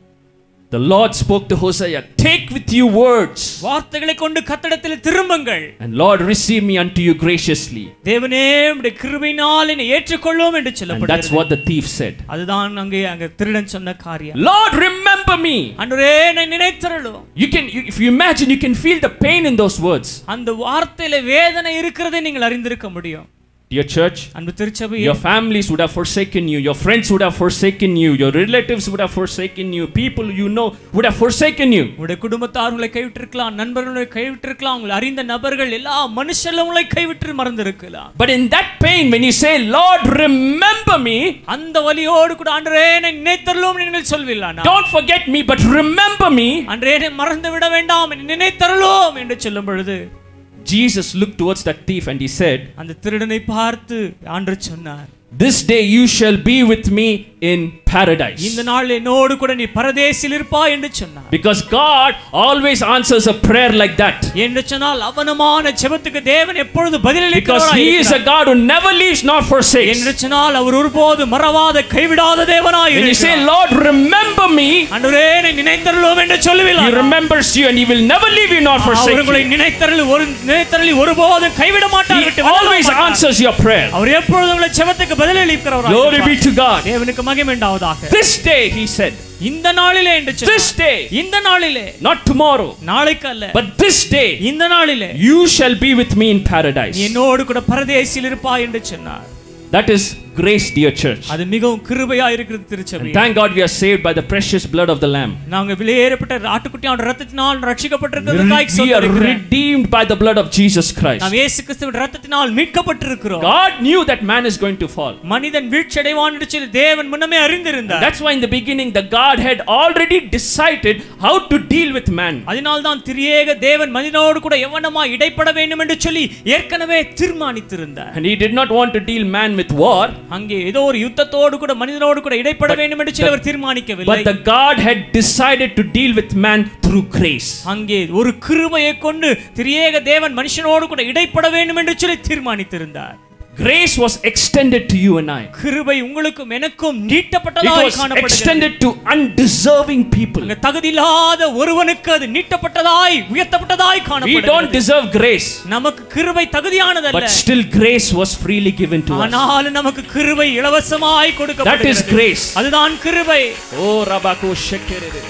The Lord spoke to Hosea, Take with you words, வார்த்தைகளை கொண்டு கத்தடத்தில் திரும்புங்கள் and Lord, receive me unto you graciously. தேவனே உம்முடைய கிருபையினால் என்னை ஏற்றுக்கொள்ளும் என்று And that's சொல்லப்படுகிறது what the thief said. அதுதான் அங்கே அங்க திருடன் சொன்ன காரியம் Lord, remember me. அன்றே என்னை நினைத்தருளும் You can, you, if you imagine, you can feel the pain in those words. அந்த வார்த்தையில வேதனை இருக்கிறதை நீங்கள் அறிந்திருக்க முடியும் Dear church, அன்பு திருச்சபை your families would have forsaken you, your friends would have forsaken you, your relatives would have forsaken you, people you know would have forsaken you. உங்களுடைய குடும்பத்தார் உங்களை கைவிட்டிருக்கலாம் நண்பர்களை கைவிட்டிருக்கலாம் உங்களை அறிந்த நபர்கள் எல்லா மனுஷர்களும் உங்களை கைவிட்டு மறந்திருக்கலாம் But in that pain, when you say, Lord, remember me, அந்த வலியோடு கூட அன்றே என்னை நினைத்தருளும் நீங்கள் சொல்வீர்களா don't forget me, but remember me. அன்றே என்னை மறந்து விட வேண்டாம் என்னை நினைத்தருளும் என்று சொல்லும் பொழுது Jesus looked towards that thief and he said, அந்த திருடனை பார்த்து ஆண்டு சொன்னார் This day you shall be with me in paradise. இந்த நாள் என்னோடு கூட நீ பரதேசில் இருப்பாய் என்று சொன்னார் Because God always answers a prayer like that. என்று சொன்னால் அவனமான ஜெபத்துக்கு தேவன் எப்பொழுது Because பதிலளிக்கிறார் He is a God who never leaves nor forsakes. என்று சொன்னால் அவர் ஒருபோது மறவாத கைவிடாத தேவனாய் When you say, இருக்கிறார். Lord, remember me, ஆண்டவரே என்னை நினைத்தருளும் என்று He சொல்லுவீர்கள் remembers you and He will never leave you nor forsake அவர் உங்களை you. நினைத்தருளி ஒரு நினைத்தருளி ஒருபோதும் கைவிட மாட்டார் He விட்டு விலக always மாட்டார். answers your prayer. அவர் எப்பொழுதும் உங்களை ஜெபத்துக்கு பதிலளிக்கிறவர் Glory be to God. தேவனுக்கு மகிமை உண்டாவதாக This day, He said, இந்த நாளிலே என்று சொன்னார். this day, இந்த நாளிலே not tomorrow, நாளைக்கு அல்ல but this day, இந்த நாளிலே you shall be with me in paradise. நீ என்னோடு கூட பரதேசில் இருப்பாய் என்று சொன்னார் That is grace, dear church. அது மிகவும் கிருபையா இருக்கிறது திருச்சபை And thank God we are saved by the precious blood of the Lamb. நாங்க வெளியேறப்பட்ட ஆட்டுக்குட்டியோட ரத்தத்தினால் ரட்சிக்கப்பட்டிருக்கிறதுக்காய் We are சொல்லிருக்கிறேன் redeemed by the blood of Jesus Christ. நாம் இயேசு கிறிஸ்துவின் ரத்தத்தினால் மீட்கப்பட்டிருக்கிறோம் God knew that man is going to fall. மனிதன் வீழ்ச்சியடைவான் என்று சொல்லி தேவன் முன்னமே அறிந்திருந்தார் That's why in the beginning the God had already decided how to deal with man. அதனால்தான் திரியேக தேவன் மனிதனோடு கூட எவனமா இடைப்பட வேண்டும் என்று சொல்லி ஏற்கனவே தீர்மானித்திருந்தார் And he did not want to deal man with war, அங்கே ஏதோ ஒரு யுத்தத்தோடு கூட மனிதனோடு கூட இடைப்பட வேண்டும் என்று சொல்லி அவர் தீர்மானிக்கவில்லை but the God had decided to deal with man through grace. அங்கே ஒரு கிருபையை கொண்டு திரியேக தேவன் மனுஷனோடு கூட இடைப்பட வேண்டும் என்று சொல்லி தீர்மானித்திருந்தார் Grace was extended to you and I. கிருபை உங்களுக்கும் எனக்கும் It நீட்டப்பட்டதாய் was காணப்படுகிறது extended to undeserving people. அங்க தகுதியில்லாத ஒருவனுக்கு அது நீட்டப்பட்டதாய் உயர்த்தப்பட்டதாய் We don't காணப்படுகிறது deserve grace, நமக்கு கிருபை தகுதியானதல்ல but still grace was freely given to us. ஆனாலும் நமக்கு கிருபை இலவசமாய் That is கொடுக்கப்படுகிறது grace. அதுதான் கிருபை Oh, Rabako Shekerere.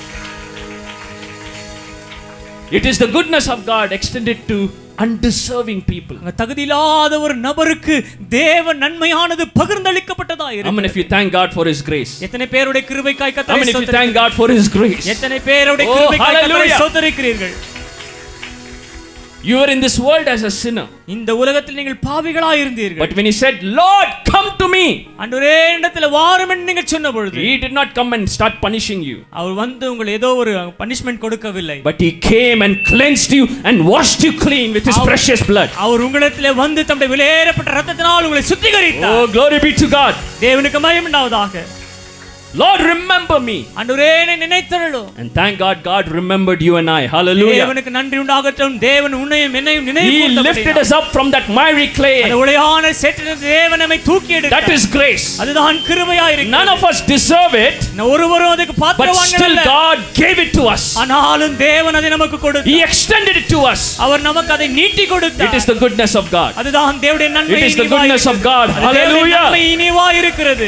It is the goodness of God extended to undeserving people. அங்க தகுதியில்லாத ஒரு நபருக்கு தேவ நன்மையானது பகிர்ந்தளிக்கப்பட்டதா How இருக்கு many of you thank God for His grace? எத்தனை பேருடைய கிருபைக்காய் How கத்தரை many of you thank ஸ்தோத்திரிக்கிறீர்கள்? God for His grace? எத்தனை பேருடைய Oh, கிருபைக்காய் கத்தரை hallelujah. ஸ்தோத்திரிக்கிறீர்கள் You were in this world as a sinner. இந்த உலகத்தில் நீங்கள் பாவிகளாய் இருந்தீர்கள் But when He said, Lord, come to me, அன்றுரே இடத்துல வாரும் என்று நீங்கள் சொன்ன பொழுது He did not come and start punishing you. அவர் வந்து உங்களை ஏதோ ஒரு பனிஷ்மெண்ட் கொடுக்கவில்லை But He came and cleansed you and washed you clean with His Our- precious blood. அவர் உங்களிடத்தில் வந்து தம்முடைய விலையேறப்பட்ட ரத்தத்தினால் உங்களை சுத்திகரித்தார் Oh, glory be to God. தேவனுக்கு மயம் உண்டாவதாக Lord, remember me. ஆண்டவரே என்னை நினைத்தருளும் And thank God, God remembered you and I. Hallelujah. தேவனுக்கு நன்றி உண்டாகட்டும் தேவன் உன்னையும் என்னையும் He நினைவு lifted us up from that miry அந்த clay. உளையான சேற்றிலிருந்து தேவன் நம்மை தூக்கி That எடுத்தார் is grace. அதுதான் கிருபையா None இருக்கிறது of us deserve it, நான் ஒருவரும் அதுக்கு but பாத்திரவான்கள் still அல்ல God gave it to us. ஆனாலும் தேவன் அதை நமக்கு He கொடுத்தார் extended it to us. அவர் நமக்கு அதை நீட்டி It கொடுத்தார் is the goodness of God. அதுதான் தேவனுடைய நன்மை It is the இனிவா goodness of இருக்கிறது. God. அது தேவனுடைய Hallelujah. நன்மை இனிவா இருக்கிறது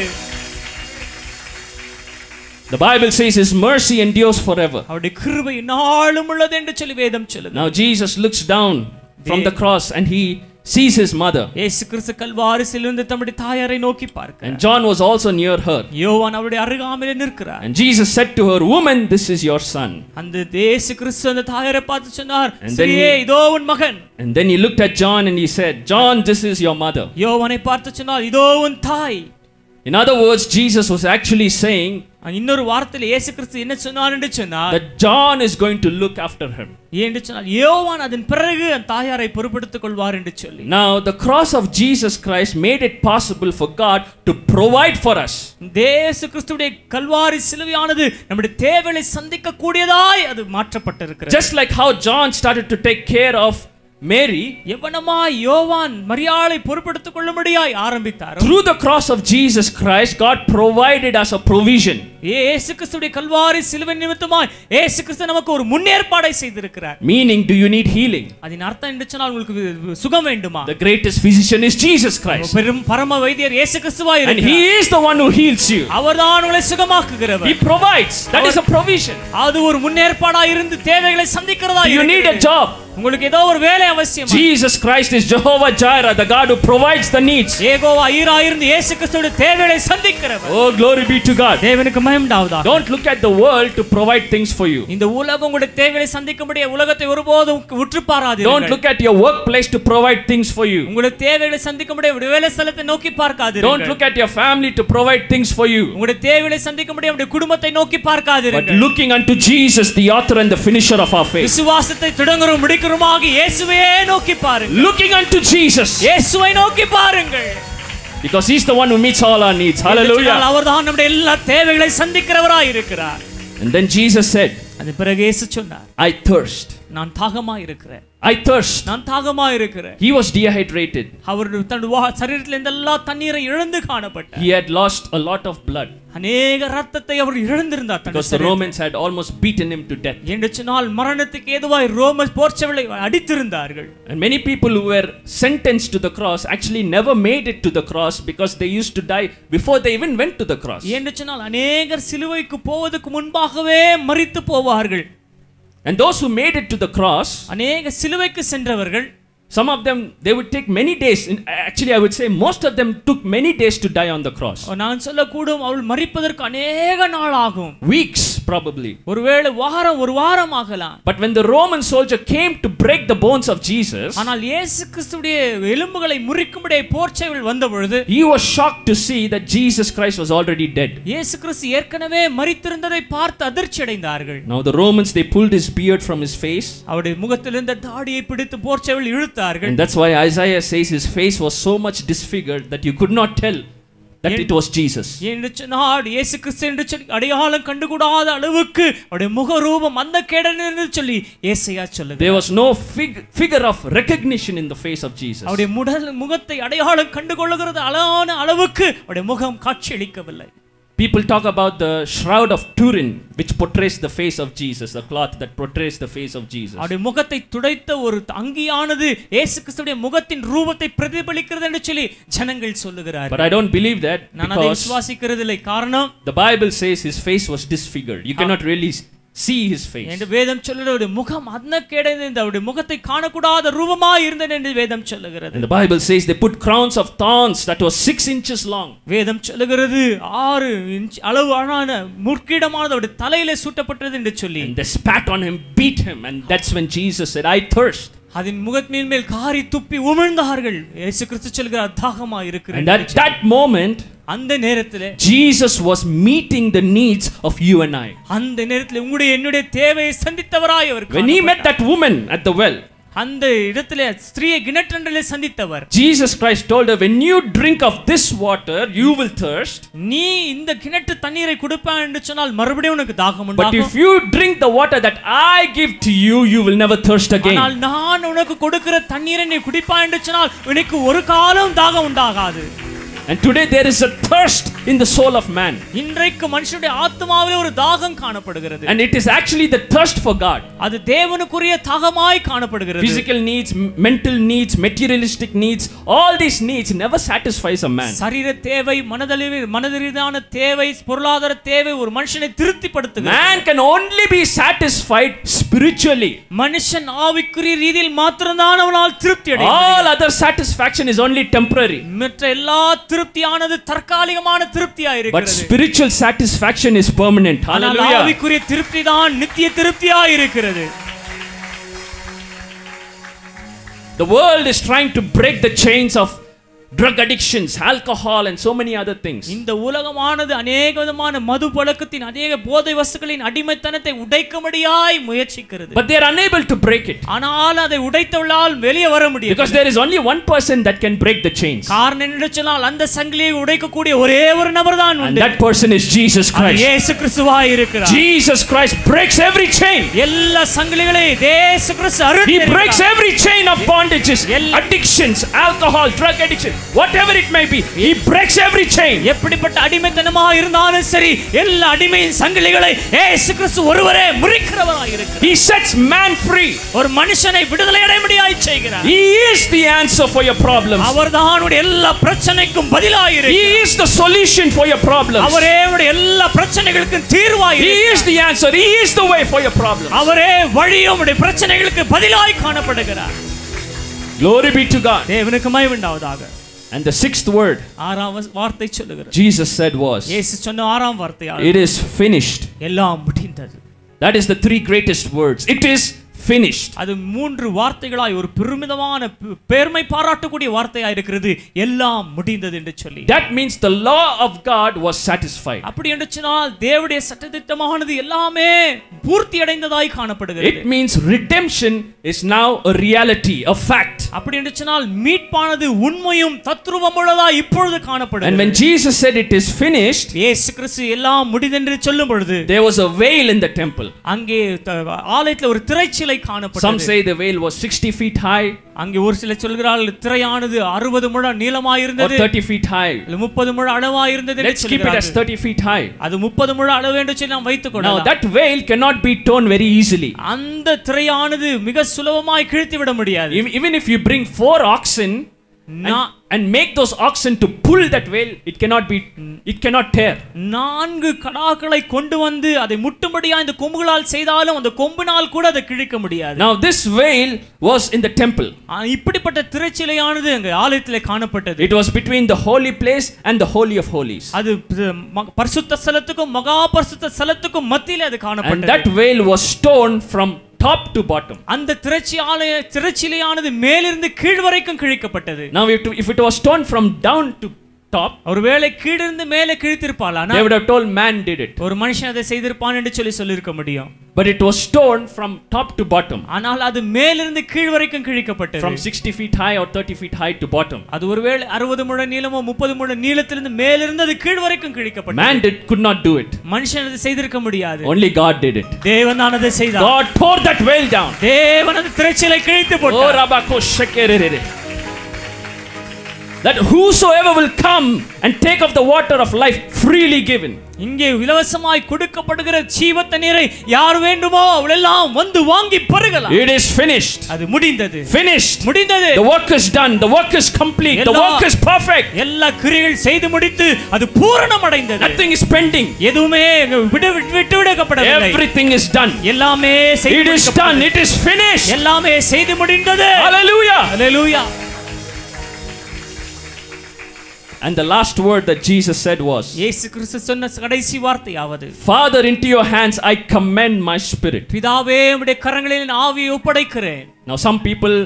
The Bible says His mercy endures forever. அவருடைய கிருபை நாளும் உள்ளது என்று சொல்லி வேதம் சொல்லுது Now Jesus looks down from the cross and He sees His mother. இயேசு கிறிஸ்து கல்வாரிசிலிருந்து தம்முடைய தாயாரை நோக்கி பார்க்க And John was also near her. யோவான் அவருடைய அருகாமையிலே நிற்கிறார் And Jesus said to her, Woman, this is your son. அந்த இயேசு கிறிஸ்து அந்த தாயாரை பார்த்து சொன்னார் And then ஸ்திரியே he- இதோ உன் மகன் And then He looked at John and He said, John, this is your mother. யோவானை பார்த்து சொன்னார் இதோ உன் தாய் In other words, Jesus was actually saying இன்னொரு வார்த்தையில இயேசு கிறிஸ்து என்ன சொன்னார் என்று சொன்னார் that John is going to look after him. என்று சொன்னால் யோவான் அதன் பிறகு அந்த தாயாரை பொறுப்படுத்திக் கொள்வார் என்று சொல்லி Now, the cross of Jesus Christ made it possible for God to provide for us. தேசு கிறிஸ்துடைய கல்வாரி சிலுவையானது நம்முடைய தேவைகளை சந்திக்க கூடியதாய் அது மாற்றப்பட்டிருக்கிறது Just like how John started to take care of Mary, எவனமாய் யோவான் மரியாளை பொறுப்படுத்திக் கொள்ளும்படியாய் ஆரம்பித்தார் through the cross of Jesus Christ, God provided us a provision. ஏசு கிறிஸ்துடைய கல்வாரி சிலுவை நிமித்தமாய் ஏசு கிறிஸ்து நமக்கு ஒரு முன்னேற்பாடை செய்திருக்கிறார் Meaning, do you need healing? அதன் அர்த்தம் என்று சொன்னால் உங்களுக்கு வி- சுகம் வேண்டுமா The greatest physician is Jesus Christ. பெரும் பரம வைத்தியர் இயேசு கிறிஸ்துவாய் And இருக்கிறார் He is the one who heals you. அவர்தான் உங்களை சுகமாக்குகிறவர் He provides. That is a provision. அது ஒரு முன்னேற்பாடா இருந்து தேவைகளை சந்திக்கிறதா You need a இருக்கிறது. job. உங்களுக்கு ஏதோ ஒரு வேலை அவசியம் Jesus Christ is Jehovah Jireh, the God who provides the needs. Jehovah ஈரா இருந்து இயேசு கிறிஸ்துவோட தேவைகளை சந்திக்கிறவர் Oh, glory be to God. தேவனுக்கு மயம்டாவதா Don't look at the world to provide things for you. இந்த உலகம் உங்களுடைய தேவைகளை சந்திக்கும்படிய உலகத்தை ஒருபோதும் உற்று பாராது Don't look at your workplace to provide things for you. உங்களுடைய தேவைகளை சந்திக்கும்படிய உங்களுடைய வேலை ஸ்தலத்தை நோக்கி பார்க்காது Don't look at your family to provide things for you. உங்களுடைய தேவைகளை சந்திக்கும்படிய உங்களுடைய குடும்பத்தை நோக்கி But பார்க்காது looking unto Jesus, the author and the finisher of our faith. விசுவாசத்தை தொடங்குறோம் முடிக்கிறோமாக இயேசுவே நோக்கி பாருங்க Looking unto Jesus, இயேசுவை நோக்கி பாருங்கள் because He's the one who meets all our needs. Hallelujah. அவர்தான் நம்முடைய எல்லா தேவைகளை சந்திக்கிறவராய் இருக்கிறார் And then Jesus said, அது பிறகு இயேசு சொன்னார் I thirst. நான் தாகமா இருக்கிறேன் I thirst. நான் தாகமா இருக்கிறேன் He was dehydrated. அவர் தன்னுடைய வா- சரீரத்தில் இருந்த எல்லா தண்ணீரை இழந்து காணப்பட்டார் He had lost a lot of blood அநேக ரத்தத்தை அவர் இழந்திருந்தார் தன்னுடைய because the சரீரத்தில். Romans had almost beaten him to death. என்று சொன்னால் மரணத்துக்கு ஏதுவாய் ரோம போர்ச்சவளை அடித்திருந்தார்கள் And many people who were sentenced to the cross actually never made it to the cross because they used to die before they even went to the cross. என்று சொன்னால் அநேகர் சிலுவைக்கு போவதற்கு முன்பாகவே மரித்து போவார்கள் And those who made it to the cross, அநேக சிலுவைக்கு சென்றவர்கள் some of them, they would take many days. In- Actually, I would say most of them took many days to die on the cross. நான் சொல்லக்கூடும் அவள் மரிப்பதற்கு அநேக நாள் ஆகும் Weeks, probably. ஒருவேளை வாரம் ஒரு வாரம் ஆகலாம் But when the Roman soldier came to break the bones of Jesus, ஆனால் இயேசு கிறிஸ்துடைய எலும்புகளை முறிக்கும்படிய போர்ச்சைகள் வந்த பொழுது he was shocked to see that Jesus Christ was already dead. இயேசு கிறிஸ்து ஏற்கனவே மரித்திருந்ததை பார்த்து அதிர்ச்சி அடைந்தார்கள் Now, the Romans, they pulled his beard from his face. அவருடைய முகத்தில் இருந்த தாடியை பிடித்து போர்ச்சைகள் இழுத்தார்கள் And that's why Isaiah says his face was so much disfigured that you could not tell that it was Jesus. என்று சொன்னால் இயேசு கிறிஸ்து என்று சொல்லி அடையாளம் கண்டுகூடாத அளவுக்கு அவருடைய முகரூபம் அந்த கேடன் என்று சொல்லி ஏசையா சொல்லுது There was no fig- figure of recognition in the face of Jesus. அவருடைய முடல் முகத்தை அடையாளம் கண்டுகொள்ளுகிறது அழகான அளவுக்கு அவருடைய முகம் காட்சியளிக்கவில்லை People talk about the shroud of Turin, which portrays the face of Jesus, the cloth that portrays the face of Jesus. அவருடைய முகத்தை துடைத்த ஒரு அங்கியானது இயேசு கிறிஸ்துடைய முகத்தின் ரூபத்தை பிரதிபலிக்கிறது என்று சொல்லி ஜனங்கள் But சொல்லுகிறார்கள் I don't believe that நான் அதை because விசுவாசிக்கிறது இல்லை காரணம் the Bible says his face was disfigured. You cannot really s- see his face. என்று வேதம் சொல்லுகிற அவருடைய முகம் அந்த கிடைந்த அவருடைய முகத்தை காணக்கூடாத ரூபமாய் இருந்தது என்று வேதம் சொல்லுகிறது And the Bible says they put crowns of thorns that was six inches long. வேதம் சொல்லுகிறது ஆறு இன்ச் அளவு ஆனான முற்கிடமானது அவருடைய தலையிலே சூட்டப்பட்டது என்று சொல்லி And they spat on him, beat him, and that's when Jesus said, I thirst. அதன் முகத்தின் மேல் காரி துப்பி உமிழ்ந்தார்கள் இயேசு கிறிஸ்து சொல்கிறார் தாகமா And இருக்கிறது at that moment, அந்த நேரத்திலே Jesus was meeting the needs of you and I. அந்த நேரத்தில் உங்களுடைய என்னுடைய தேவையை சந்தித்தவராய் அவர் When he met that woman at the well, அந்த இடத்திலே ஸ்திரீயை கிணற்றண்டிலே சந்தித்தவர் Jesus Christ told her, When you drink of this water, you will thirst. நீ இந்த கிணற்று தண்ணீரை கொடுப்பான் என்று சொன்னால் மறுபடியும் உனக்கு தாகம் But உண்டாகும் if you drink the water that I give to you, you will never thirst again. ஆனால் நான் உனக்கு கொடுக்கிற தண்ணீரை நீ குடிப்பாய் என்று சொன்னால் உனக்கு ஒரு காலம் தாகம் உண்டாகாது And today there is a thirst in the soul of man. இன்றைக்கு மனுஷனுடைய ஆத்மாவிலே ஒரு தாகம் காணப்படுகிறது And it is actually the thirst for God. அது தேவனுக்குரிய தாகமாய் காணப்படுகிறது Physical needs, m- mental needs, materialistic needs, all these needs never satisfies a man. சரீர தேவை மனதளவில் மனதரீதான தேவை பொருளாதார தேவை ஒரு மனுஷனை திருப்திப்படுத்துகிறது Man can only be satisfied spiritually. மனுஷன் ஆவிக்குரிய ரீதியில் மாத்திரம்தான் அவனால் திருப்தி அடைய All other satisfaction is only temporary. மற்ற எல்லா திருப்தியானது தற்காலிகமான திருப்தியா But இருக்கிறது spiritual satisfaction is permanent. ஆனால் Hallelujah. ஆவிக்குரிய திருப்தி தான் நித்திய திருப்தியா இருக்கிறது The world is trying to break the chains of drug addictions, alcohol, and so many other things. இந்த உலகமானது அநேக விதமான மது பழக்கத்தின் அநேக போதை வஸ்துக்களின் அடிமைத்தனத்தை உடைக்கும்படியாய் முயற்சிக்கிறது But they are unable to break it. ஆனால் அதை உடைத்தவளால் வெளியே வர முடியும் Because there is only one person that can break the chains. காரணம் என்ன சொன்னால் அந்த சங்கிலியை உடைக்கக்கூடிய ஒரே ஒரு நபர் தான் And உண்டு that person is Jesus our Christ. இயேசு கிறிஸ்துவாய் இருக்கிறார் Jesus Christ breaks every chain. எல்லா சங்கிலிகளையும் இயேசு கிறிஸ்து He அறுத்து breaks every chain of bondages, El- addictions, alcohol, drug addiction, whatever it may be. He breaks every chain. எப்படிப்பட்ட அடிமைத்தனமாக இருந்தாலும் சரி எல்லா அடிமையின் சங்கிலிகளை இயேசு கிறிஸ்து ஒருவரே முறிக்கிறவராய் இருக்கிறார் He sets man free. ஒரு மனுஷனை விடுதலை அடைமுடியாய் செய்கிறார் He is the answer for your problems. அவர்தான் உடைய எல்லா பிரச்சனைக்கும் பதிலாய் He இருக்கிறார் is the solution for your problems. அவரே உடைய எல்லா பிரச்சனைகளுக்கும் தீர்வாய் He இருக்கிறார். is the answer. He is the way for your problems. அவரே வழியும் உடைய பிரச்சனைகளுக்கு பதிலாய் காணப்படுகிறார் Glory be to God. தேவனுக்கு மயவுண்டாவதாக And the sixth word ஆறாம் வஸ்- வார்த்தை சொல்லுகிறது Jesus said was, இயேசு சொன்ன ஆறாம் வார்த்தையாக It is finished. எல்லாம் முடிந்தது That is the three greatest words. It is finished. அது மூன்று வார்த்தைகளாய் ஒரு பெருமிதமான பெ- பெருமை பாராட்டக்கூடிய வார்த்தையா இருக்கிறது எல்லாம் முடிந்தது என்று சொல்லி That means the law of God was satisfied. அப்படி என்று சொன்னால் தேவனுடைய சட்டத்திட்டமானது எல்லாமே பூர்த்தி அடைந்ததாய் காணப்படுகிறது It means redemption is now a reality, a fact. அப்படி என்று சொன்னால் மீட்பானது உண்மையும் தத்ரூபமுள்ளதாய் இப்பொழுது And when காணப்படுகிறது Jesus said it is finished, இயேசு கிறிஸ்து எல்லாம் முடிதென்று சொல்லும் பொழுது there was a veil in the temple. அங்கே த- ஆலயத்துல ஒரு திரைச்சிலை Some காணப்பட்டது say the veil was 60 feet high அங்கே ஒரு சிலர் சொல்கிறார்கள் திரையானது அறுபது முழம் நீளமாய் or இருந்தது 30 feet high. முப்பது முழ அளவாய் இருந்தது என்று Let's keep it as சொல்கிறார்கள். 30 feet high. அது முப்பது முழ அளவு என்று சொல்லி நாம் வைத்துக் Now கொள்ளலாம் that veil cannot be torn very easily. அந்த திரையானது மிக சுலபமாய் கிழித்து விட முடியாது Ev- Even if you bring four oxen and, நா- and make those oxen to pull that veil, it cannot be, it cannot tear. நான்கு கடாக்களை கொண்டு வந்து அதை முட்டும்படியா இந்த கொம்புகளால் செய்தாலும் அந்த கொம்பினால் கூட அதை கிழிக்க முடியாது Now this veil was in the temple. ஆ, இப்படிப்பட்ட திரைச்சிலையானது அங்க ஆலயத்திலே காணப்பட்டது It was between the holy place and the holy of holies. அது ப- ம- பரிசுத்த ஸ்தலத்துக்கும் மகா பரிசுத்த ஸ்தலத்துக்கும் மத்தியிலே அது And காணப்பட்டது that veil was torn from top to bottom. அந்த திரைச்சி ஆலய திரைச்சிலையானது மேலிருந்து கீழ் வரைக்கும் கிழிக்கப்பட்டது Now if it, if it was torn from down to top, ஒருவேளை கீழிருந்து மேலே கிழித்திருப்பாள் they would have told man did it. ஒரு மனுஷன் அதை செய்திருப்பான் என்று சொல்லி சொல்லியிருக்க முடியும் But it was torn from top to bottom. ஆனால் அது மேலிருந்து கீழ் வரைக்கும் கிழிக்கப்பட்டது From 60 feet high or 30 feet high to bottom. அது ஒருவேளை அறுபது முழ நீளமோ முப்பது முழ நீளத்திலிருந்து மேலிருந்து அது கீழ் வரைக்கும் கிழிக்கப்பட்டது Man did, could not do it. மனுஷன் அதை செய்திருக்க முடியாது Only God did it. தேவன் தான் அதை செய்தார் God tore that veil down. தேவன் அந்த திரைச்சலை கிழித்து Oh, போட்டார் Rabako shekerere. That whosoever will come and take of the water of life freely given. இங்கே இலவசமாய் கொடுக்கப்படுகிற ஜீவ தண்ணீரை யார் வேண்டுமோ அவளெல்லாம் வந்து வாங்கி பருகலாம் It is finished. அது முடிந்தது Finished. முடிந்தது The work is done. The work is complete. The எல்லா- work is perfect. எல்லா கிரிகள் செய்து முடித்து அது பூரணம் அடைந்தது Nothing is pending. எதுவுமே விட்டு விட்டு விடக்கப்படவில்லை Everything is done. எல்லாமே செய்து It is done. முடிக்கப்பட்டது. It is finished. எல்லாமே செய்து முடிந்தது Hallelujah. Hallelujah And the last word that Jesus said was, இயேசு கிறிஸ்து சொன்ன கடைசி வார்த்தையாவது Father, into your hands I commend my spirit. பிதாவே உம்முடைய கரங்களில் என் ஆவியை ஒப்படைக்கிறேன் Now, some people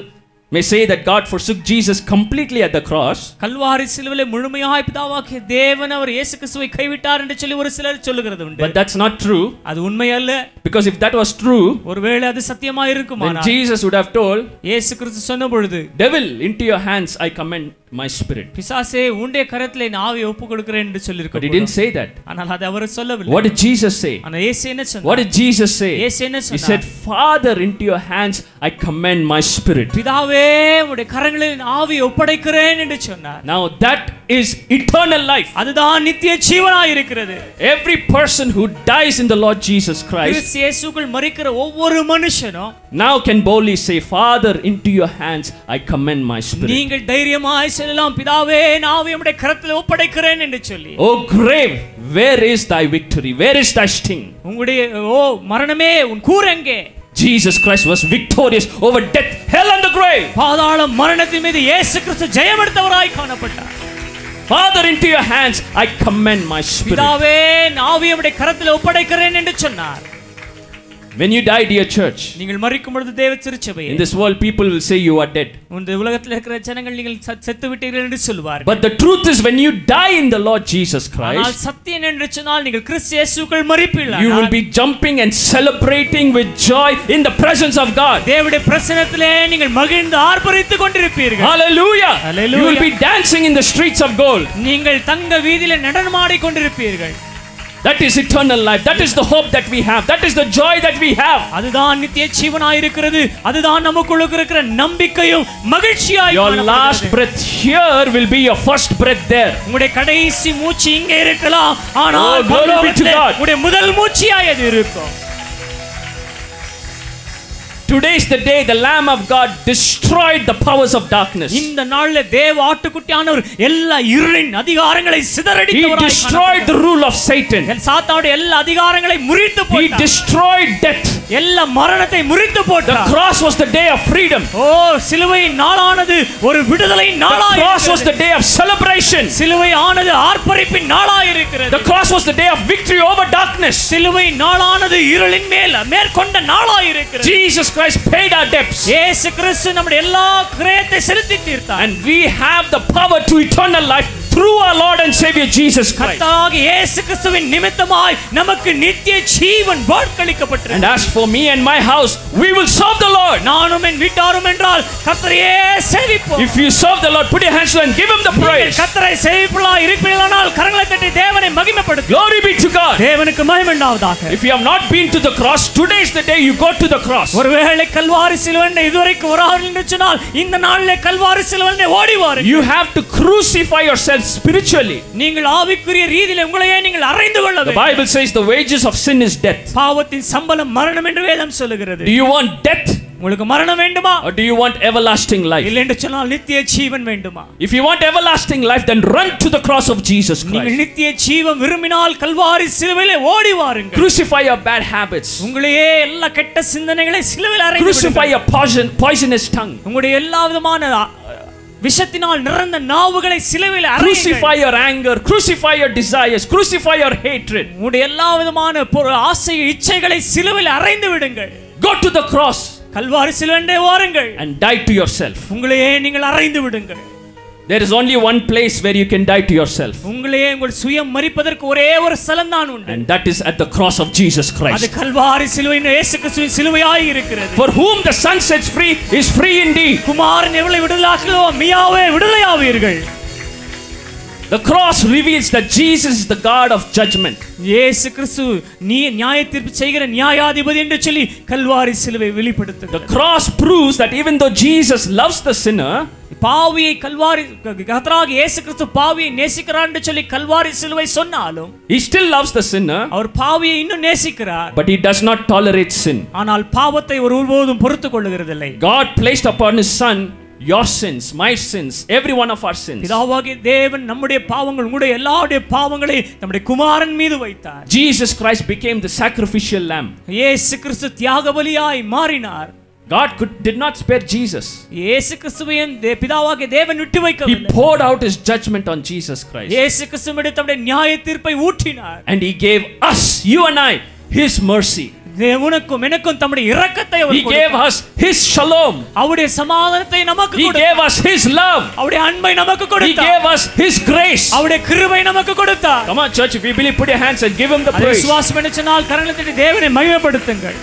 may say that God forsook Jesus completely at the cross, Kalvari சிலுவிலே முழுமையாய் பிதாவாகிய தேவன் அவர் இயேசு கிறிஸ்துவை கைவிட்டார் என்று சொல்லி ஒரு சிலர் சொல்லுகிறது உண்டு but that's not true அது உண்மை அல்ல because if that was true, ஒருவேளை அது சத்தியமா then இருக்குமானால் Jesus would have told, இயேசு கிறிஸ்து சொன்ன பொழுது Devil, into your hands I commend my spirit. பிசாசே உன்னுடைய கரத்திலே நான் ஆவியை ஒப்பு கொடுக்கிறேன் என்று But he சொல்லியிருக்க didn't say that. ஆனால் அது அவர் சொல்லவில்லை What did Jesus say? ஆனா இயேசு என்ன What சொன்னார் did Jesus say? இயேசு என்ன He சொன்னார் said, Father, into your hands I commend my spirit. பிதாவே உடைய கரங்களில் என் ஆவியை ஒப்படைக்கிறேன் என்று சொன்னார் Now that is eternal life. அதுதான் நித்திய ஜீவனாய் இருக்கிறது Every person who dies in the Lord Jesus Christ கிறிஸ்து இயேசுக்குள் மறிக்கிற ஒவ்வொரு மனுஷனும் now can boldly say, Father, into your hands I commend my spirit. நீங்கள் தைரியமாய் சொல்லலாம் பிதாவே நான் ஆவியை உம்முடைய கரத்தில் ஒப்படைக்கிறேன் என்று சொல்லி O grave, where is thy victory? Where is thy sting? உங்களுடைய ஓ மரணமே உன் கூர் எங்கே Jesus Christ was victorious over death, hell, and the grave. பாதாளம் மரணத்தின் மீது இயேசு கிறிஸ்து ஜெயமெடுத்தவராய் காணப்பட்டார் Father, into your hands I commend my spirit. பிதாவே நான் ஆவியை உம்முடைய கரத்தில் ஒப்படைக்கிறேன் என்று சொன்னார் When you die, dear church, நீங்கள் மறிக்கும் பொழுது தேவ திருச்சபையே in this world people will say you are dead. இந்த உலகத்தில் இருக்கிற ஜனங்கள் நீங்கள் ச- செத்து விட்டீர்கள் என்று சொல்வார்கள் But the truth is, when you die in the Lord Jesus ஆனால் Christ, சத்தியம் என்று சொன்னால் நீங்கள் கிறிஸ்து இயேசுக்குள் மறிப்பீர்கள் you will be jumping and celebrating with joy in the presence of God. தேவனுடைய பிரசனத்திலே நீங்கள் மகிழ்ந்து ஆர்ப்பரித்துக் கொண்டிருப்பீர்கள் Hallelujah. Hallelujah. You will be dancing in the streets of gold. நீங்கள் தங்க வீதியில நடனமாடிக் கொண்டிருப்பீர்கள் That is eternal life. That is the hope that we have. That is the joy that we have. அதுதான் நித்திய ஜீவனாய் இருக்கிறது அதுதான் நமக்குள்ள இருக்கிற நம்பிக்கையும் மகிழ்ச்சியாய் Your காணப்படுகிறது. last breath here will be your first breath there. உங்களுடைய கடைசி மூச்சு இங்கே இருக்கலாம் ஆனால் Oh, glory be to பரலோகத்திலே God. உங்களுடைய முதல் மூச்சியாய் அது இருக்கும் Today is the day the Lamb of God destroyed the powers of darkness. He இந்த நாள்ல தேவ ஆட்டுக்குட்டியானவர் எல்லா இருளின் அதிகாரங்களை சிதறடித்தவராய் destroyed the rule of Satan. காணப்படுகிறார். சாத்தானுடைய எல்லா அதிகாரங்களை முறித்து He போட்டார் destroyed death. எல்லா மரணத்தை முறித்து The போட்டார் cross was the day of freedom. ஓ சிலுவையின் நாளானது ஒரு விடுதலை The நாளாய் cross was the இருக்கிறது. day of celebration. சிலுவை ஆனது ஆர்ப்பரிப்பின் நாளாய் இருக்கிறது The cross was the day of victory over darkness. சிலுவை நாளானது இருளின் மேல் மேற்கொண்ட நாளாய் இருக்கிறது Jesus Christ paid our debts. இயேசு கிறிஸ்து நம்முடைய எல்லா கிரயத்தை செலுத்தி தீர்த்தார் And we have the power to eternal life through our Lord and Savior Jesus Christ. கர்த்தராகிய இயேசு கிறிஸ்துவின் நிமித்தமாய் நமக்கு நித்திய ஜீவன் And வாக்களிக்கப்பட்டிருக்கிறது as for me and my house, we will serve the Lord. நானும் என் வீட்டாரும் என்றால் கர்த்தரையே சேவிப்போம் If you serve the Lord, put your hands together and give him the நீங்கள் praise. கர்த்தரை சேவிப்பலா இருப்பீர்களானால் கரங்களை தட்டி தேவனை மகிமைப்படுத்து Glory be to God. தேவனுக்கு மகிமைண்டாவதாக If you have not been to the cross, today is the day you go to the cross. ஒருவேளை கல்வாரி சிலுவனை இதுவரைக்கும் வராமல் என்று சொன்னால் இந்த நாளிலே கல்வாரி சிலுவனை ஓடி வாருங்கள் You have to crucify yourself spiritually. நீங்கள் ஆவிக்குரிய ரீதியில உங்களையே நீங்கள் அறைந்து கொள்ள The வேண்டும் Bible says the wages of sin is death. பாவத்தின் சம்பளம் மரணம் என்று வேதம் சொல்லுகிறது Do you want death உங்களுக்கு மரணம் வேண்டுமா or do you want everlasting life? இல்லை என்று சொன்னால் நித்திய ஜீவன் வேண்டுமா If you want everlasting life, then run to the cross of Jesus நீங்கள் Christ. நித்திய ஜீவன் விரும்பினால் கல்வாரி சிலுவையிலே ஓடி வாருங்கள் Crucify your bad habits. உங்களையே எல்லா கெட்ட சிந்தனைகளை சிலுவையில் அறைந்து Crucify விடுங்கள். your poison, poisonous tongue. உங்களுடைய எல்லா விதமான அ, விஷத்தினால் நிறந்த நாவுகளை சிலுவையில் Crucify அறையுங்கள் your anger. Crucify your desires. Crucify your hatred. உங்களுடைய எல்லா விதமான பொரு- ஆசை இச்சைகளை சிலுவையில் அறைந்து விடுங்கள் Go to the cross Kalvari சிலுவண்டே வாருங்கள் and die to yourself. உங்களையே நீங்கள் அறைந்து விடுங்கள் There is only one place where you can die to yourself, உங்களையே உங்கள் சுயம் மறிப்பதற்கு ஒரே ஒரு ஸ்தலம் தான் உண்டு and that is at the cross of Jesus அது Christ. கல்வாரி சிலுவையின் இயேசு கிறிஸ்துவின் சிலுவையாய் இருக்கிறது For whom the Son sets free is free indeed. குமாரன் எவ்வளவு விடுதலாக்கலோ மியாவே விடுதலையாவீர்கள் The cross reveals that Jesus is the God of judgment. இயேசு கிறிஸ்து நீ நியாய தீர்ப்பு செய்கிற நியாயாதிபதி என்று சொல்லி கல்வாரி சிலுவை The வெளிப்படுத்துகிறது cross proves that even though Jesus loves the sinner, பாவியை கல்வாரி கத்தராக இயேசு கிறிஸ்து பாவியை நேசிக்கிறார் என்று சொல்லி கல்வாரி சிலுவை சொன்னாலும் he still loves the sinner, அவர் பாவியை இன்னும் நேசிக்கிறார் but he does not tolerate sin. ஆனால் பாவத்தை ஒரு ஒருபோதும் பொறுத்துக் கொள்ளுகிறதில்லை God placed upon his son your sins, my sins, every one of our sins. பிதாவாகிய தேவன் நம்முடைய பாவங்கள் உங்களுடைய எல்லாருடைய பாவங்களை நம்முடைய குமாரன் மீது வைத்தார் Jesus Christ became the sacrificial lamb. இயேசு கிறிஸ்து தியாக பலியாய் மாறினார் God could, did not spare Jesus. இயேசு கிறிஸ்துவையும் தே- பிதாவாகிய தேவன் விட்டு He வைக்கவில்லை poured out his judgment on Jesus Christ. இயேசு கிறிஸ்துவிடம் தம்முடைய நியாய தீர்ப்பை ஊற்றினார் And he gave us, you and I, his mercy. தே- உனக்கும் எனக்கும் தம்முடைய இரக்கத்தை அவர் He gave கொடுத்தார். us His shalom. அவருடைய சமாதானத்தை நமக்கு He கொடுத்தார். gave us His love. அவருடைய அன்பை நமக்கு He கொடுத்தார் gave us His grace. அவருடைய கிருபை நமக்கு கொடுத்தார் Come on, church, if you believe, put your hands and give Him the அதை praise. விசுவாசம் என்று சொன்னால் கரங்களை தட்டி தேவனை மகிமைப்படுத்துங்கள்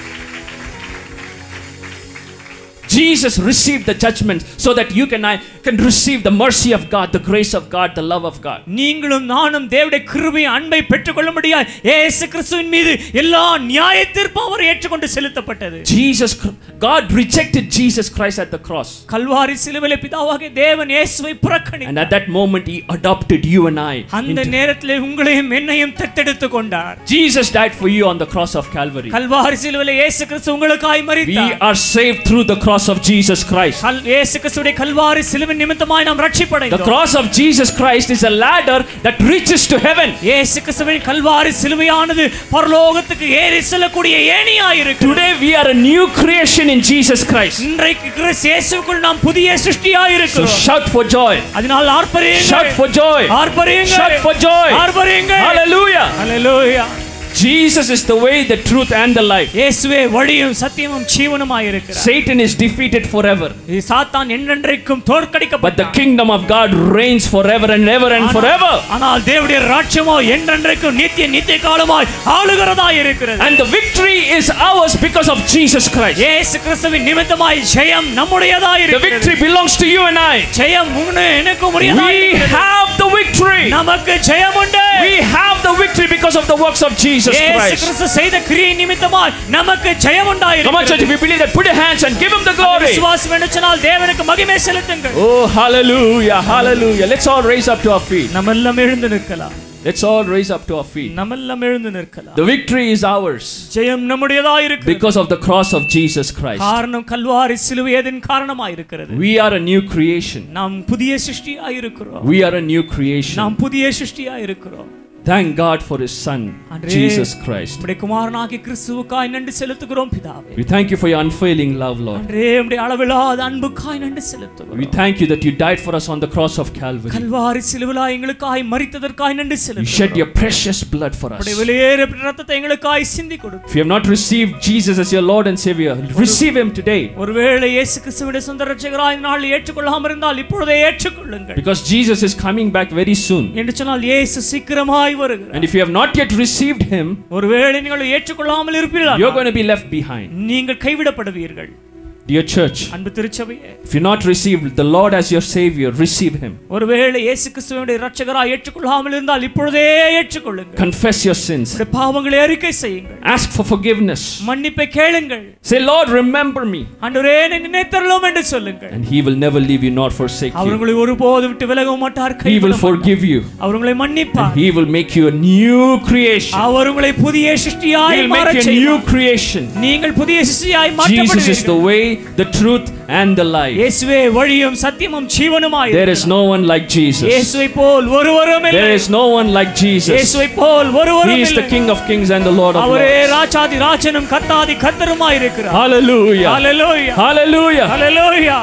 Jesus received the judgment so that you can I can receive the mercy of God, the grace of God, the love of God. நீங்களும் நானும் தேவனுடைய கிருபை அன்பை பெற்றுக்கொள்ள முடியாது இயேசு கிறிஸ்துவின் மீது எல்லா நியாய தீர்ப்பும் அவர் ஏற்றுக்கொண்டு செலுத்தப்பட்டது Jesus, God rejected Jesus Christ at the cross. Kalvari சிலுவையிலே பிதாவாகிய தேவன் இயேசுவை புறக்கணி And at that moment, He adopted you and I. அந்த into- நேரத்திலே உங்களையும் என்னையும் தத்தெடுத்து கொண்டார் Jesus died for you on the cross of Calvary. Kalvari சிலுவையிலே இயேசு கிறிஸ்து உங்களுக்காய் We மரித்தார் are saved through the cross of Jesus Christ. கல்- இயேசு கிறிஸ்துடைய கல்வாரி சிலுவை நிமித்தமாய் நாம் The ரட்சிப்படைந்தோம் cross of Jesus Christ is a ladder that reaches to heaven. இயேசு கிறிஸ்துவின் கல்வாரி சிலுவையானது பரலோகத்துக்கு ஏறி செல்லக்கூடிய ஏணியாய் இருக்கு Today we are a new creation in Jesus Christ. இன்றைக்கு கிறிஸ்து இயேசுக்குள் நாம் புதிய சிருஷ்டியாய் So இருக்கிறோம் shout for joy. அதனால் Shout ஆர்ப்பரியுங்கள் for joy. ஆர்ப்பரியுங்கள் Shout for joy. ஆர்ப்பரியுங்கள் Hallelujah. Hallelujah Jesus is the way, the truth, and the life. இயேசுவே வழியும் சத்தியமும் ஜீவனுமாய் இருக்கிறார் Satan is defeated forever. இது சாத்தான் என்றென்றைக்கும் But the தோற்கடிக்கப்பட்டான் kingdom of God reigns forever and ever and ஆனால்- forever. ஆனால் தேவனுடைய ராஜ்யமோ என்றென்றைக்கும் நித்திய நித்திய காலமாய் ஆளுகிறதாய் இருக்கிறது And the victory is ours because of Jesus Christ. இயேசு கிறிஸ்துவின் நிமித்தமாய் ஜெயம் நம்முடையதாய் The இருக்கிறது victory belongs to you and I. ஜெயம் உன்னு எனக்கு உரியதாய் We இருக்கிறது. have the victory. நமக்கு ஜெயம் உண்டு We have the victory because of the works of Jesus இயேசு Christ. கிறிஸ்து செய்த கிரியை நிமித்தமாய் நமக்கு ஜெயம் Come on, church, உண்டாயிருக்கிறது if you believe that, put your hands and give him the glory. விசுவாசம் என்று சொன்னால் தேவனுக்கு மகிமை செலுத்துங்கள் Oh, hallelujah, hallelujah. Let's all raise up to our feet. நம்ம எல்லாம் எழுந்து நிற்கலாம் Let's all raise up to our feet. நம்ம எல்லாம் எழுந்து நிற்கலாம் The victory is ours ஜெயம் நம்முடையதாய் இருக்கிறது because of the cross of Jesus Christ. காரணம் கல்வாரி சிலுவையதின் காரணமாய் இருக்கிறது We are a new creation. நாம் புதிய சிருஷ்டியாய் இருக்கிறோம் We are a new creation. நாம் புதிய சிருஷ்டியாய் இருக்கிறோம் Thank God for His Son, அன்றே, Jesus Christ. உம்முடைய குமாரனாகி கிறிஸ்துவுக்காய் நன்றி செலுத்துகிறோம் பிதாவே We thank you for your unfailing love, Lord. அன்றே உம்முடைய அளவிலாத அன்புக்காய் நன்றி செலுத்துகிறோம் We thank you that you died for us on the cross of Calvary. Kalvari சிலுவிலா எங்களுக்காய் மரித்ததற்காய் நன்றி You shed செலுத்துகிறோம் your precious blood for us. உம்முடைய விலையேற ரத்தத்தை எங்களுக்காய் சிந்தி கொடுத்து If you have not received Jesus as your Lord and Savior, receive Him today. ஒருவேளை இயேசு கிறிஸ்துவிடைய சொந்த ரட்சகராய் இந்த நாளில் ஏற்றுக்கொள்ளாமல் இருந்தால் இப்பொழுதே ஏற்றுக்கொள்ளுங்கள் Because Jesus is coming back very soon. என்று சொன்னால் இயேசு சீக்கிரமாய் வருகிறார் And if you have not yet received Him, ஒருவேளை நீங்கள் ஏற்றுக்கொள்ளாமல் இருப்பீர்கள் you're going to be left behind. நீங்கள் கைவிடப்படுவீர்கள் Dear church, அன்பு திருச்சபையே if you're not received the Lord as your Savior, receive Him. ஒருவேளை இயேசு கிறிஸ்துவனுடைய ரட்சகராய் ஏற்றுக்கொள்ளாமல் இருந்தால் இப்பொழுதே ஏற்றுக்கொள்ளுங்கள் Confess your sins. உம்முடைய பாவங்களை அறிக்கை செய்யுங்கள் Ask for forgiveness. மன்னிப்பை கேளுங்கள் Say, Lord, remember me. ஆண்டவரே என்னை நினைத்தருளும் என்று சொல்லுங்கள் And He will never leave you nor forsake our you. உங்களை ஒருபோது விட்டு விலகவும் மாட்டார் He கைவிட will மாட்டார். forgive you. அவர் உங்களை மன்னிப்பார் He will make you a new creation. அவர் உங்களை புதிய He சிருஷ்டியாய் will make மாறச் you a new செய்வார். creation. நீங்கள் புதிய சிருஷ்டியாய் Jesus is the மாற்றப்படுவீர்கள் way, the truth, and the life. இயேசுவே வழியும் சத்தியமும் ஜீவனுமாய் There is no one like Jesus. இயேசுவை போல் ஒருவரும் இல்லை There is no one like Jesus. இயேசுவை போல் ஒருவரும் He is the இல்லை King of kings and the Lord of அவரே lords. ராஜாதி ராஜனும் கர்த்தாதி கர்த்தருமாய் இருக்கிறார் Hallelujah. Hallelujah Hallelujah. Hallelujah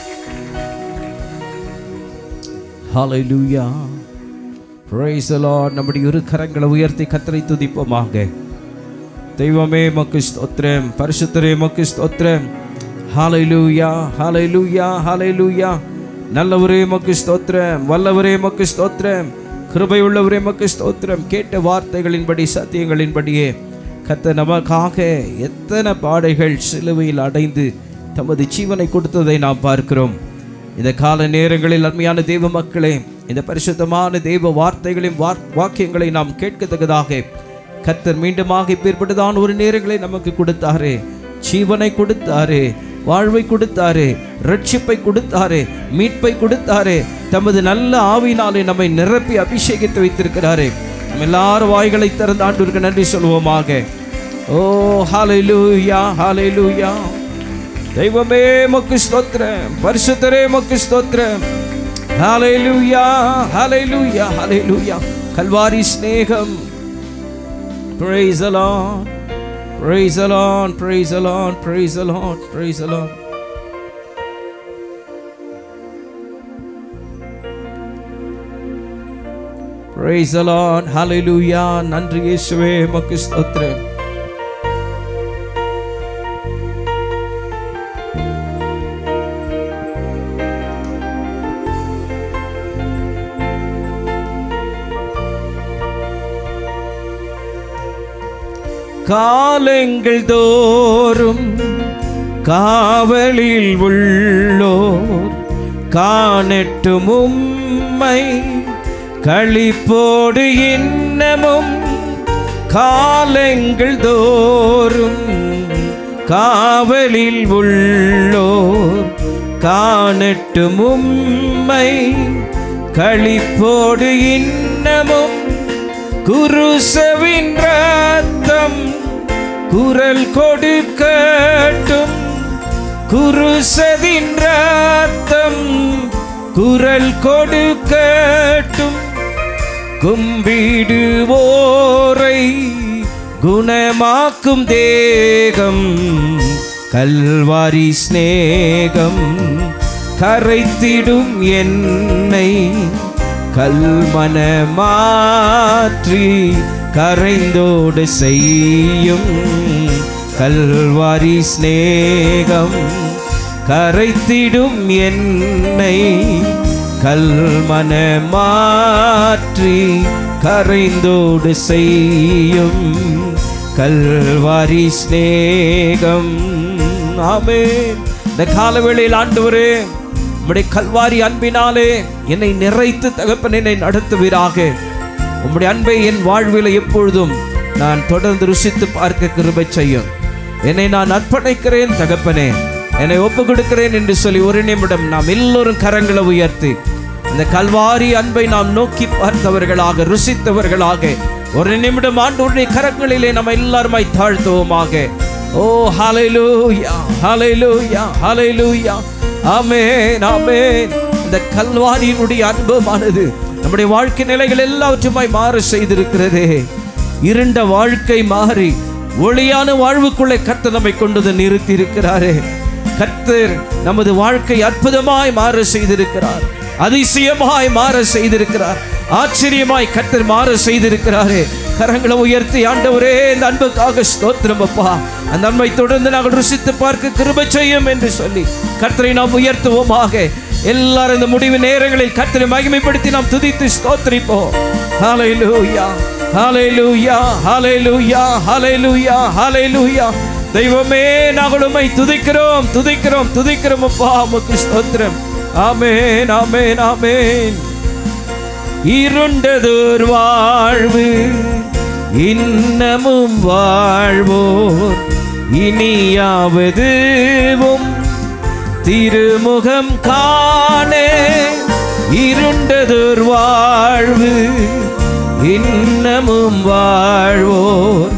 hallelujah praise the lord நம்முடைய இரு கரங்களை உயர்த்தி கத்தரை துதிப்போமாக தெய்வமே மக்கு ஸ்தோத்திரம் பரிசுத்தரே மக்கு ஸ்தோத்திரம் ஹalleluya ஹalleluya ஹalleluya நல்லவரே மக்கு ஸ்தோத்திரம் வல்லவரே மக்கு ஸ்தோத்திரம் கிருபை உள்ளவரே மக்கு ஸ்தோத்திரம் கேட்ட வார்த்தைகளின்படி சத்தியங்களின்படியே கத்த நமக்காக எத்தனை பாடைகள் சிலுவையில் அடைந்து தமது ஜீவனை கொடுத்ததை நாம் பார்க்கிறோம் இந்த கால நேரங்களில் அருமையான தெய்வ மக்களே இந்த பரிசுத்தமான தெய்வ வார்த்தைகளையும் வார் வாக்கியங்களை நாம் கேட்கத்தக்கதாக கர்த்தர் மீண்டுமாக இப்பேற்பட்டதான ஒரு நேரங்களை நமக்கு கொடுத்தாரே ஜீவனை கொடுத்தாரே வாழ்வை கொடுத்தாரே ரட்சிப்பை கொடுத்தாரே மீட்பை கொடுத்தாரே தமது நல்ல ஆவியினாலே நம்மை நிரப்பி அபிஷேகித்து வைத்திருக்கிறாரே நம்ம எல்லாரும் வாய்களை திறந்து ஆண்டவருக்கு நன்றி சொல்வோமாக ஓ ஹalleluya ஹalleluya தெய்வமே மக்கு ஸ்தோத்திரம் பரிசுத்தரே மக்கு ஸ்தோத்திரம் ஹalleluya ஹalleluya ஹalleluya கல்வாரி ஸ்நேகம் praise the lord praise the lord praise the lord praise the lord praise the lord praise the lord hallelujah நன்றி இயேசுவே மக்கு ஸ்தோத்திரம் காலங்கள் தோறும் காவலில் உள்ளோர் காணட்டும் உம்மை களிப்போடு இன்னமும் காலங்கள் தோறும் காவலில் உள்ளோர் காணட்டும் உம்மை களிப்போடு இன்னமும் குருசவின் ரத்தம் குரல் கொடுக்கட்டும் குருசதின் ரத்தம் குரல் கொடுக்கட்டும் கும்பிடுவோரை குணமாக்கும் தேகம் கல்வாரி சிநேகம் கரைத்திடும் என்னை கல்மன மாற்றி கரைந்தோடு செய்யும் கல்வாரி சிநேகம் கரைத்திடும் என்னை கல்மன மாற்றி கரைந்தோடு செய்யும் கல்வாரி சிநேகம் ஆமென் இந்த காலவேளையில் ஆண்டவரே உம்முடைய கல்வாரி அன்பினாலே என்னை நிறைத்து தகப்பன் என்னை நடத்துவீராக உம்முடைய அன்பை என் வாழ்வில் எப்பொழுதும் நான் தொடர்ந்து ருசித்து பார்க்க கிருபை செய்யும் என்னை நான் அர்ப்பணிக்கிறேன் தகப்பனே என்னை ஒப்பு கொடுக்கிறேன் என்று சொல்லி ஒரு நிமிடம் நாம் எல்லோரும் கரங்களை உயர்த்தி இந்த கல்வாரி அன்பை நாம் நோக்கி பார்த்தவர்களாக ருசித்தவர்களாக ஒரு நிமிடம் ஆண்டவருடைய கரங்களிலே நம்ம எல்லாருமாய் தாழ்த்துவோமாக ஓ ஹalleluya ஹalleluya ஹalleluya ஆமென் ஆமென் இந்த கல்வாரியினுடைய அன்பமானது நம்முடைய வாழ்க்கை நிலைகள் எல்லாவற்றுமாய் மாற செய்திருக்கிறதே இருண்ட வாழ்க்கை மாறி ஒளியான வாழ்வுக்குள்ளே கர்த்தர் நம்மை கொண்டு நிறுத்தி இருக்கிறாரே கர்த்தர் நமது வாழ்க்கை அற்புதமாய் மாற செய்திருக்கிறார் அதிசயமாய் மாற செய்திருக்கிறார் ஆச்சரியமாய் கர்த்தர் மாற செய்திருக்கிறாரே கரங்களை உயர்த்தி ஆண்டவரே இந்த அன்புக்காக ஸ்தோத்திரம் அப்பா அந்த அன்பை தொடர்ந்து நாங்கள் ருசித்து பார்க்க கிருபை செய்யும் என்று சொல்லி கர்த்தரை நாம் உயர்த்துவோமாக எல்லாரும் இந்த முடிவு நேரங்களில் கர்த்தரை மகிமைப்படுத்தி நாம் துதித்து ஸ்தோத்திரிப்போம் ஹalleluya ஹalleluya ஹalleluya ஹalleluya ஹalleluya தெய்வமே நாங்கள் உம்மை துதிக்கிறோம் துதிக்கிறோம் துதிக்கிறோம் அப்பா உமக்கு ஸ்தோத்திரம் ஆமென் ஆமென் ஆமென் இருண்டதோர் வாழ்வு இன்னமும் வாழ்வோர் இனியாவதுவும் திருமுகம் காண இருண்டதோர் வாழ்வு இன்னமும் வாழ்வோர்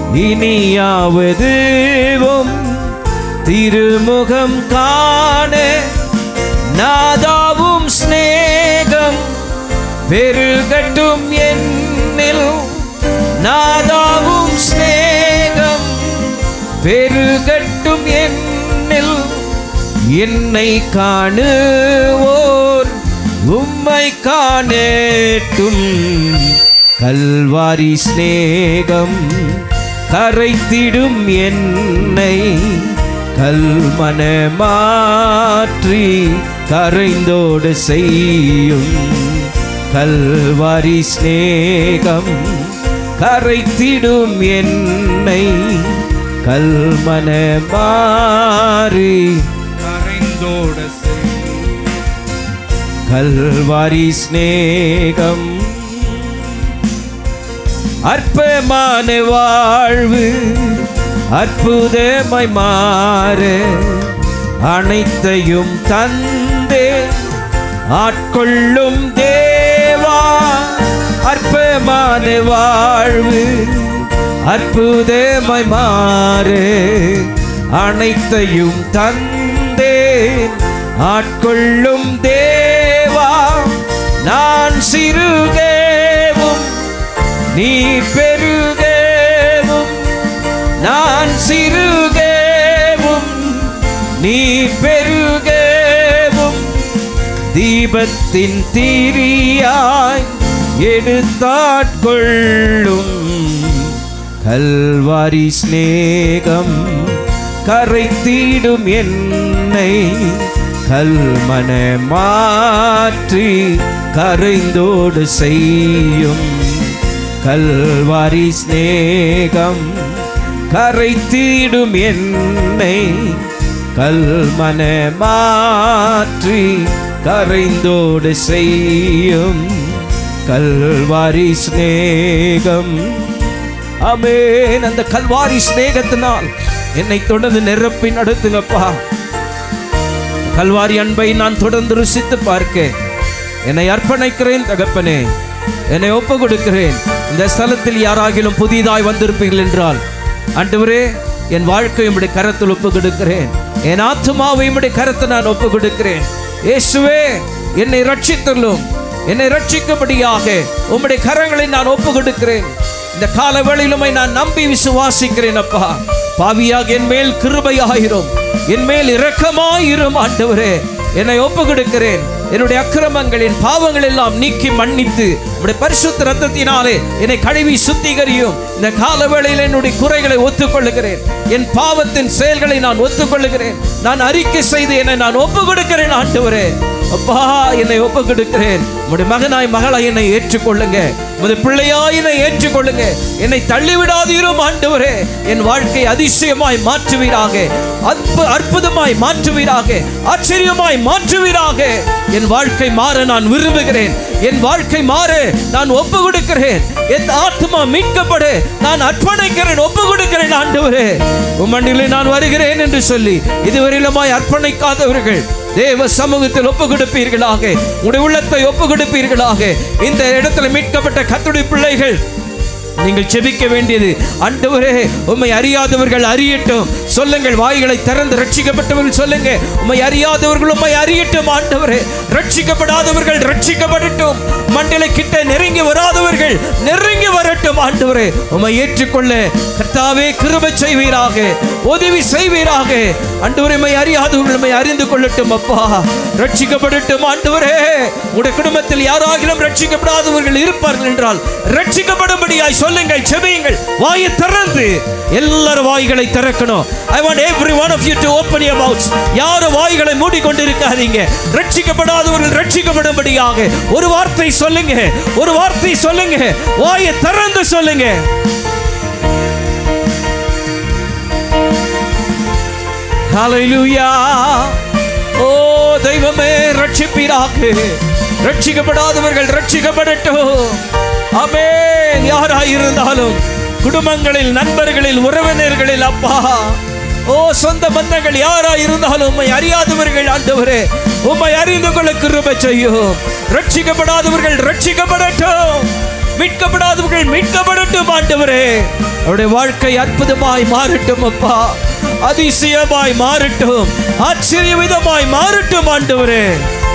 இனியாவதுவும் திருமுகம் காண நாதாவும் சிநேகம் பெருகட்டும் என்னில் நாதாவும் சிநேகம் பெருகட்டும் என்னில் என்னை காணுவோர் உம்மை காணட்டும் கல்வாரி சிநேகம் கரைத்திடும் என்னை கல்மன மாற்றி கரைந்தோடு செய்யும் கல்வாரி சிநேகம் கரைத்திடும் என்னை கல்மன மாறி கரைந்தோட செய் கல்வாரி சிநேகம் அற்பமான வாழ்வு அற்புதமாய் மாற அனைத்தையும் தந்தே ஆட்கொள்ளும் தேவா அற்பமான வாழ்வு அற்புதமாய் மாற அனைத்தையும் தந்தேன் ஆட்கொள்ளும் தேவா நான் சிறுகேவும் நீ பெருகேவும் நான் சிறுகேவும் நீ பெருகேவும் தீபத்தின் தீரியாய் எடுத்தாட்கொள்ளும் கல்வாரி சிநேகம் கரைத்தீடும் என்னை கல்மன மாற்றி கரைந்தோடு செய்யும் கல்வாரி சிநேகம் கரைத்திடும் என்னை கல்மன மாற்றி கரைந்தோடு செய்யும் கல்வாரி சிநேகம் ஆமென் அந்த கல்வாரி சிநேகத்தினால் என்னை தொடர்ந்து நிரப்பி நடத்துங்கப்பா கல்வாரி அன்பை நான் தொடர்ந்து ருசித்து பார்க்க என்னை அர்ப்பணிக்கிறேன் தகப்பனே என்னை ஒப்பு கொடுக்கிறேன் இந்த ஸ்தலத்தில் யாராகிலும் புதிதாய் வந்திருப்பீர்கள் என்றால் ஆண்டவரே என் வாழ்க்கை உம்முடைய கரத்தில் ஒப்பு கொடுக்கிறேன் என் ஆத்மாவை உம்முடைய கரத்தை நான் ஒப்பு கொடுக்கிறேன் இயேசுவே என்னை ரட்சித்துள்ளும் என்னை ரட்சிக்கும்படியாக உம்முடைய கரங்களை நான் ஒப்பு கொடுக்கிறேன் இந்த கால வேளையிலுமை நான் நம்பி விசுவாசிக்கிறேன் அப்பா பாவியாக என் மேல் கிருபையாயிரும் என் மேல் இரக்கமாயிரும் ஆண்டவரே என்னை ஒப்பு கொடுக்கிறேன் என்னுடைய அக்கிரமங்களின் பாவங்கள் எல்லாம் நீக்கி மன்னித்து உடைய பரிசுத்த ரத்தத்தினாலே என்னை கழுவி சுத்திகரியும் இந்த கால வேளையில் என்னுடைய குறைகளை ஒத்துக்கொள்ளுகிறேன் என் பாவத்தின் செயல்களை நான் ஒத்துக்கொள்ளுகிறேன் நான் அறிக்கை செய்து என்னை நான் ஒப்பு கொடுக்கிறேன் ஆண்டவரே அப்பா என்னை ஒப்பு கொடுக்கிறேன் உடைய மகனாய் மகளாய் என்னை ஏற்றுக்கொள்ளுங்க உமது பிள்ளையாய் என்னை ஏற்றுக்கொள்ளுங்க என்னை தள்ளிவிடாதீரும் ஆண்டவரே என் வாழ்க்கை அதிசயமாய் மாற்றுவீராக அற்ப அற்புதமாய் மாற்றுவீராக ஆச்சரியமாய் மாற்றுவீராக என் வாழ்க்கை மாற நான் விரும்புகிறேன் என் வாழ்க்கை மாற நான் ஒப்பு கொடுக்கிறேன் என் ஆத்மா மீட்கப்பட நான் அர்ப்பணிக்கிறேன் ஒப்பு கொடுக்கிறேன் ஆண்டவரே உம்மண்ணிலே நான் வருகிறேன் என்று சொல்லி இதுவரையிலுமாய் அர்ப்பணிக்காதவர்கள் தேவ சமூகத்தில் ஒப்பு கொடுப்பீர்களாக உடைய உள்ளத்தை ஒப்பு கொடுப்பீர்களாக இந்த இடத்துல மீட்கப்பட்ட கத்துடைய பிள்ளைகள் நீங்கள் செபிக்க வேண்டியது ஆண்டவரே உம்மை அறியாதவர்கள் அறியட்டும் சொல்லுங்கள் வாய்களை திறந்து ரட்சிக்கப்பட்டவர்கள் சொல்லுங்க உம்மை அறியாதவர்கள் உம்மை அறியட்டும் ஆண்டவரே ரட்சிக்கப்படாதவர்கள் ரட்சிக்கப்படட்டும் மண்டலை கிட்ட நெருங்கி வராதவர்கள் நெருங்கி வரட்டும் ஆண்டவரே உம்மை ஏற்றுக்கொள்ள கர்த்தாவே கிருபை செய்வீராக உதவி செய்வீராக ஆண்டவரே உம்மை அறியாதவர்கள் உம்மை அறிந்து கொள்ளட்டும் அப்பா ரட்சிக்கப்படட்டும் ஆண்டவரே உடைய குடும்பத்தில் யாராகிலும் ரட்சிக்கப்படாதவர்கள் இருப்பார்கள் என்றால் ரட்சிக்கப்படும்படியாய் சொல்லுங்கள் செபியுங்கள் வாயை திறந்து எல்லாரும் வாய்களை திறக்கணும் I want every one of you to open your mouths யாரும் வாய்களை மூடிக்கொண்டிருக்காதீங்க ரட்சிக்கப்படாதவர்கள் ரட்சிக்கப்படும்படியாக ஒரு வார்த்தை சொல்லுங்க ஒரு வார்த்தை சொல்லுங்க வாயை திறந்து சொல்லுங்க ஹalleluya ஓ தெய்வமே ரட்சிப்பீராக ரட்சிக்கப்படாதவர்கள் ரட்சிக்கப்படட்டும் ஆமென் யாராய் இருந்தாலும் குடும்பங்களில் நண்பர்களில் உறவினர்களில் அப்பா ஓ சொந்த பந்தங்கள் யாரா இருந்தாலும் உம்மை அறியாதவர்கள் ஆண்டவரே உம்மை அறிந்து கொள்ள கிருபை செய்யும் ரட்சிக்கப்படாதவர்கள் ரட்சிக்கப்படட்டும் மீட்கப்படாதவர்கள் மீட்கப்படட்டும் ஆண்டவரே அவருடைய வாழ்க்கை அற்புதமாய் மாறட்டும் அப்பா அதிசயமாய் மாறட்டும் ஆச்சரிய விதமாய் மாறட்டும் ஆண்டவரே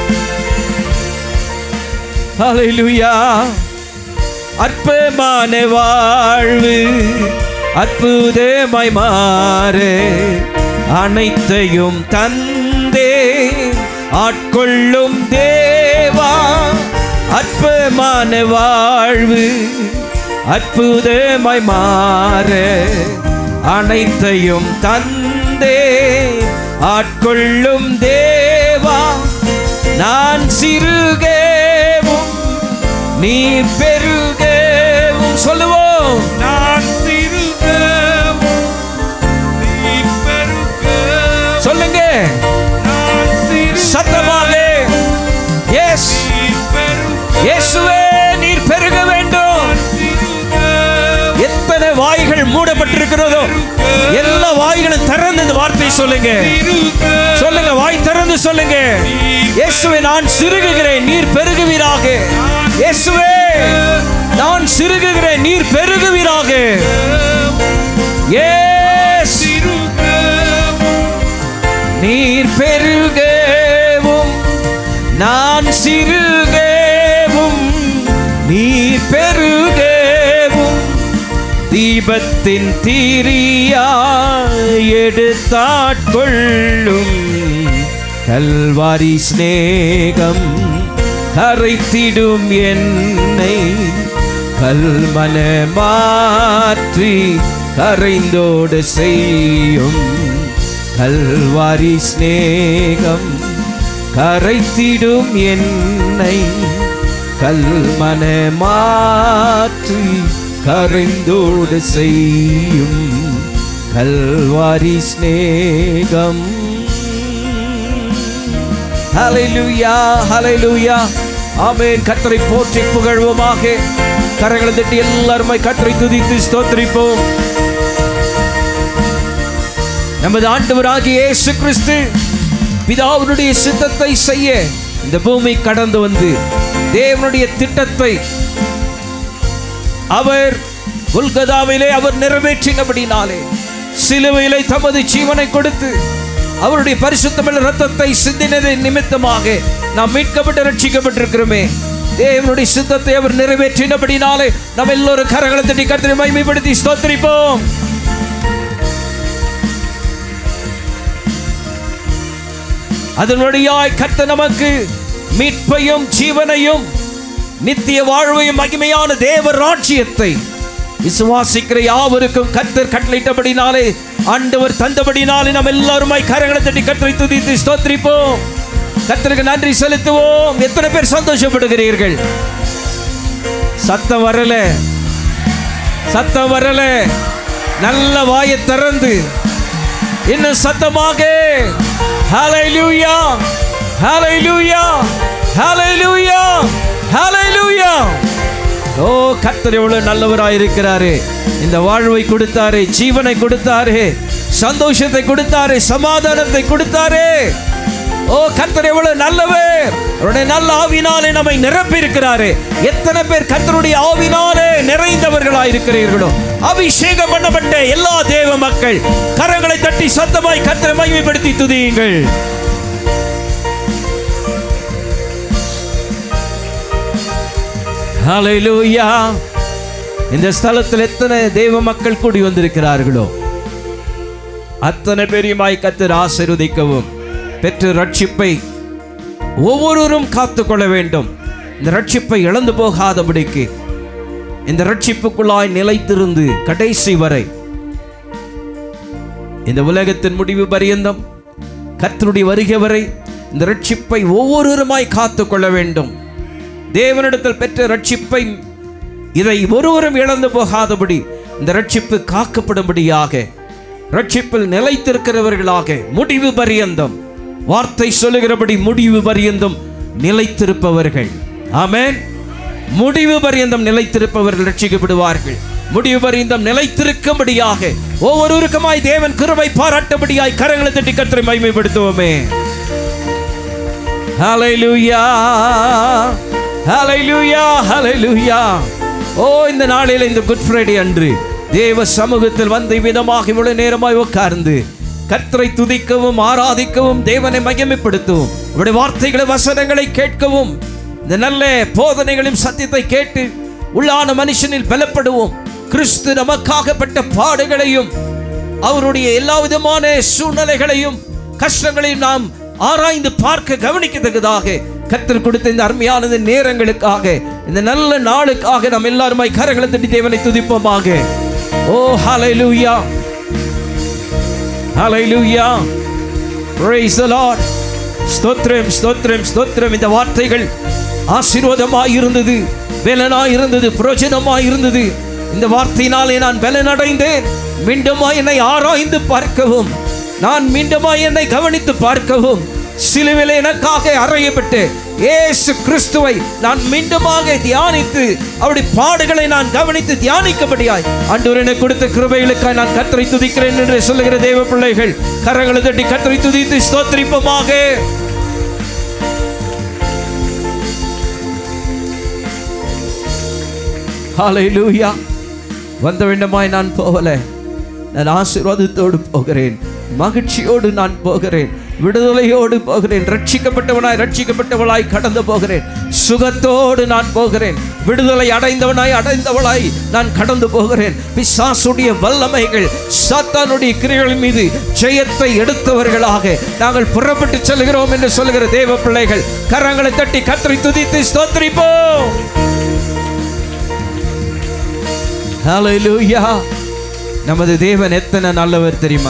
ஹalleluya அற்பமான வாழ்வு அற்புதமாய் மாறு அனைத்தையும் தந்தே ஆட்கொள்ளும் தேவா அற்பமான வாழ்வு அற்புதமாய் மாறு அனைத்தையும் தந்தே ஆட்கொள்ளும் தேவா நான் சிறுகேவும் நீ பெருகேவும் சொல்லுவோம் நான் சிறுகவும் நீ பெருக சொல்லுங்க நான் சிறு சத்தமாக எஸ் நீ பெருக இயேசுவே நீர் பெருக வேண்டும் சிறுக எத்தனை வாய்கள் மூடப்பட்டிருக்கிறதோ எல்லா வாய்களும் திறந்து இந்த வார்த்தை சொல்லுங்க சிறுக சொல்லுங்க வாய் திறந்து சொல்லுங்க இயேசுவே நான் சிறுகுகிறேன் நீர் பெருகுவீராக இயேசுவே நான் சிறுகுகிறேன் நீர் பெருகுவீராக எஸ் நீர் பெருகவும் நான் சிறுகேவும் நீர் பெருகேவும் தீபத்தின் தீரியா எடுத்தாட்கொள்ளும் கல்வாரி சிநேகம் கரைத்திடும் என்னை கல்மன மாற்றி கரைந்தோடு செய்யும் கல்வாரி சிநேகம் கரைத்திடும் என்னை கல்மன மாற்றி கரைந்தோடு செய்யும் கல்வாரி ஸ்நேகம் ஹalleluya ஹalleluya ஆமென் கர்த்தரை போற்றி புகழ்வோமாக கரங்களை தட்டி எல்லாருமே கர்த்தரை துதித்து ஸ்தோத்திரிப்போம் நமது ஆண்டவராகிய இயேசு கிறிஸ்து பிதாவினுடைய சித்தத்தை செய்ய இந்த பூமி கடந்து வந்து தேவனுடைய திட்டத்தை அவர் குல்கதாவிலே அவர் நிறைவேற்றினபடினாலே சிலுவையிலே தமது ஜீவனை கொடுத்து அவருடைய பரிசுத்தமிழ் ரத்தத்தை சிந்தினதின் நிமித்தமாக நாம் மீட்கப்பட்டு ரட்சிக்கப்பட்டிருக்கிறோமே தேவனுடைய சித்தத்தை அவர் நிறைவேற்றினபடினாலே நாம் எல்லோரும் கரங்களை தட்டி கர்த்தரை மகிமைப்படுத்தி ஸ்தோத்திரிப்போம் அதன் வழியாய் கர்த்த நமக்கு மீட்பையும் ஜீவனையும் நித்திய வாழ்வையும் மகிமையான தேவ ராஜ்யத்தை விசுவாசிக்கிற யாவருக்கும் கர்த்தர் கட்டளையிட்டபடினாலே ஆண்டவர் தந்தபடினாலே நாம் எல்லாருமாய் கரங்களை தட்டி கர்த்தரை துதித்து ஸ்தோத்திரிப்போம் கர்த்தருக்கு நன்றி செலுத்துவோம் எத்தனை பேர் சந்தோஷப்படுகிறீர்கள் சத்தம் வரல சத்தம் வரல நல்ல வாயை திறந்து இன்னும் சத்தமாக ஹalleluya ஹalleluya ஹalleluya ஹalleluya ஓ கர்த்தர் எவ்வளவு நல்லவராய் இருக்கிறாரு இந்த வாழ்வை கொடுத்தாரு ஜீவனை கொடுத்தாரு சந்தோஷத்தை கொடுத்தாரு சமாதானத்தை கொடுத்தாரு ஓ கர்த்தர் எவ்வளவு நல்லவர் அவருடைய நல்ல ஆவினாலே நம்மை நிரப்பி இருக்கிறாரு எத்தனை பேர் கர்த்தருடைய ஆவினாலே நிறைந்தவர்களாய் இருக்கிறீர்களோ அபிஷேகம் பண்ணப்பட்ட எல்லா தேவ மக்கள் கரங்களை தட்டி சத்தமாய் கர்த்தரை மகிமைப்படுத்தி துதியுங்கள் ஹalleluya இந்த ஸ்தலத்தில் எத்தனை தேவ மக்கள் கூடி வந்திருக்கிறார்களோ அத்தனை பெரியமாய் கத்தர் ஆசீர்வதிக்கவும் பெற்று ரட்சிப்பை ஒவ்வொருவரும் காத்துக்கொள்ள வேண்டும் இந்த ரட்சிப்பை இழந்து போகாதபடிக்கு இந்த ரட்சிப்புக்குள்ளாய் நிலைத்திருந்து கடைசி வரை இந்த உலகத்தின் முடிவு பரியந்தம் கர்த்தருடைய வருகை வரை இந்த ரட்சிப்பை ஒவ்வொருவருமாய் காத்துக்கொள்ள வேண்டும் தேவனிடத்தில் பெற்ற ரட்சிப்பை இதை ஒருவரும் இழந்து போகாதபடி இந்த ரட்சிப்பு காக்கப்படும்படியாக ரட்சிப்பில் நிலைத்திருக்கிறவர்களாக முடிவு பரியந்தம் வார்த்தை சொல்லுகிறபடி முடிவு பரியந்தம் நிலைத்திருப்பவர்கள் ஆமென் முடிவு பரியந்தம் நிலைத்திருப்பவர்கள் ரட்சிக்கப்படுவார்கள் முடிவு பரியந்தம் நிலைத்திருக்கும்படியாக ஒவ்வொருவருக்குமாய் தேவன் கிருபை பாராட்டபடியாய் கரங்களை தட்டி கர்த்தரை மகிமைப்படுத்துவோமே ஹalleluya ஹalleluya ஹalleluya ஓ இந்த நாளில் இந்த குட் ஃப்ரைடே அன்று தேவ சமூகத்தில் வந்து விதமாக இவ்வளவு நேரமாய் உட்கார்ந்து கர்த்தரை துதிக்கவும் ஆராதிக்கவும் தேவனை மகிமைப்படுத்தவும் அவருடைய வார்த்தைகளை வசனங்களை கேட்கவும் இந்த நல்ல போதனைகளையும் சத்தியத்தை கேட்டு உள்ளான மனுஷனில் பலப்படுவோம் கிறிஸ்து நமக்காகப்பட்ட பாடுகளையும் அவருடைய எல்லா விதமான சூழ்நிலைகளையும் கஷ்டங்களையும் நாம் ஆராய்ந்து பார்க்க கவனிக்கத்தக்கதாக கத்தர் கொடுத்த இந்த அருமையான இந்த நேரங்களுக்காக இந்த நல்ல நாளுக்காக நாம் எல்லாருமாய் கரங்களை தட்டி தேவனை துதிப்போமாக ஓ ஹalleluya ஹalleluya praise the lord ஸ்தோத்திரம் ஸ்தோத்திரம் ஸ்தோத்திரம் இந்த வார்த்தைகள் ஆசீர்வாதமாய் இருந்தது பலனாய் இருந்தது பிரயோஜனமாய் இருந்தது இந்த வார்த்தையினாலே நான் பலனடைந்தேன் மீண்டுமா என்னை ஆராய்ந்து பார்க்கவும் நான் மீண்டுமா என்னை கவனித்து பார்க்கவும் சிலுவிலே எனக்காக அறையப்பட்டு இயேசு கிறிஸ்துவை நான் மீண்டுமாக தியானித்து அவருடைய பாடுகளை நான் கவனித்து தியானிக்கபடியாய் ஆண்டவர் எனக்கு கொடுத்த கிருபைகளுக்காய் நான் கத்தரை துதிக்கிறேன் என்று சொல்லுகிற தேவ பிள்ளைகள் கரங்களை தட்டி கத்தரை துதித்து ஸ்தோத்திரிப்பமாக ஹalleluya வந்த வேண்டுமாய் நான் போகல நான் ஆசீர்வாதத்தோடு போகிறேன் மகிழ்ச்சியோடு நான் போகிறேன் விடுதலையோடு போகிறேன் ரட்சிக்கப்பட்டவனாய் ரட்சிக்கப்பட்டவளாய் கடந்து போகிறேன் சுகத்தோடு நான் போகிறேன் விடுதலை அடைந்தவனாய் அடைந்தவளாய் நான் கடந்து போகிறேன் பிசாசுடைய வல்லமைகள் சாத்தானுடைய கிரிகள் மீது ஜெயத்தை எடுத்தவர்களாக நாங்கள் புறப்பட்டு செல்கிறோம் என்று சொல்லுகிற தேவ பிள்ளைகள் கரங்களை தட்டி கத்தரை துதித்து ஸ்தோத்திரிப்போம் ஹalleluya நமது தேவன் எத்தனை நல்லவர் தெரியுமா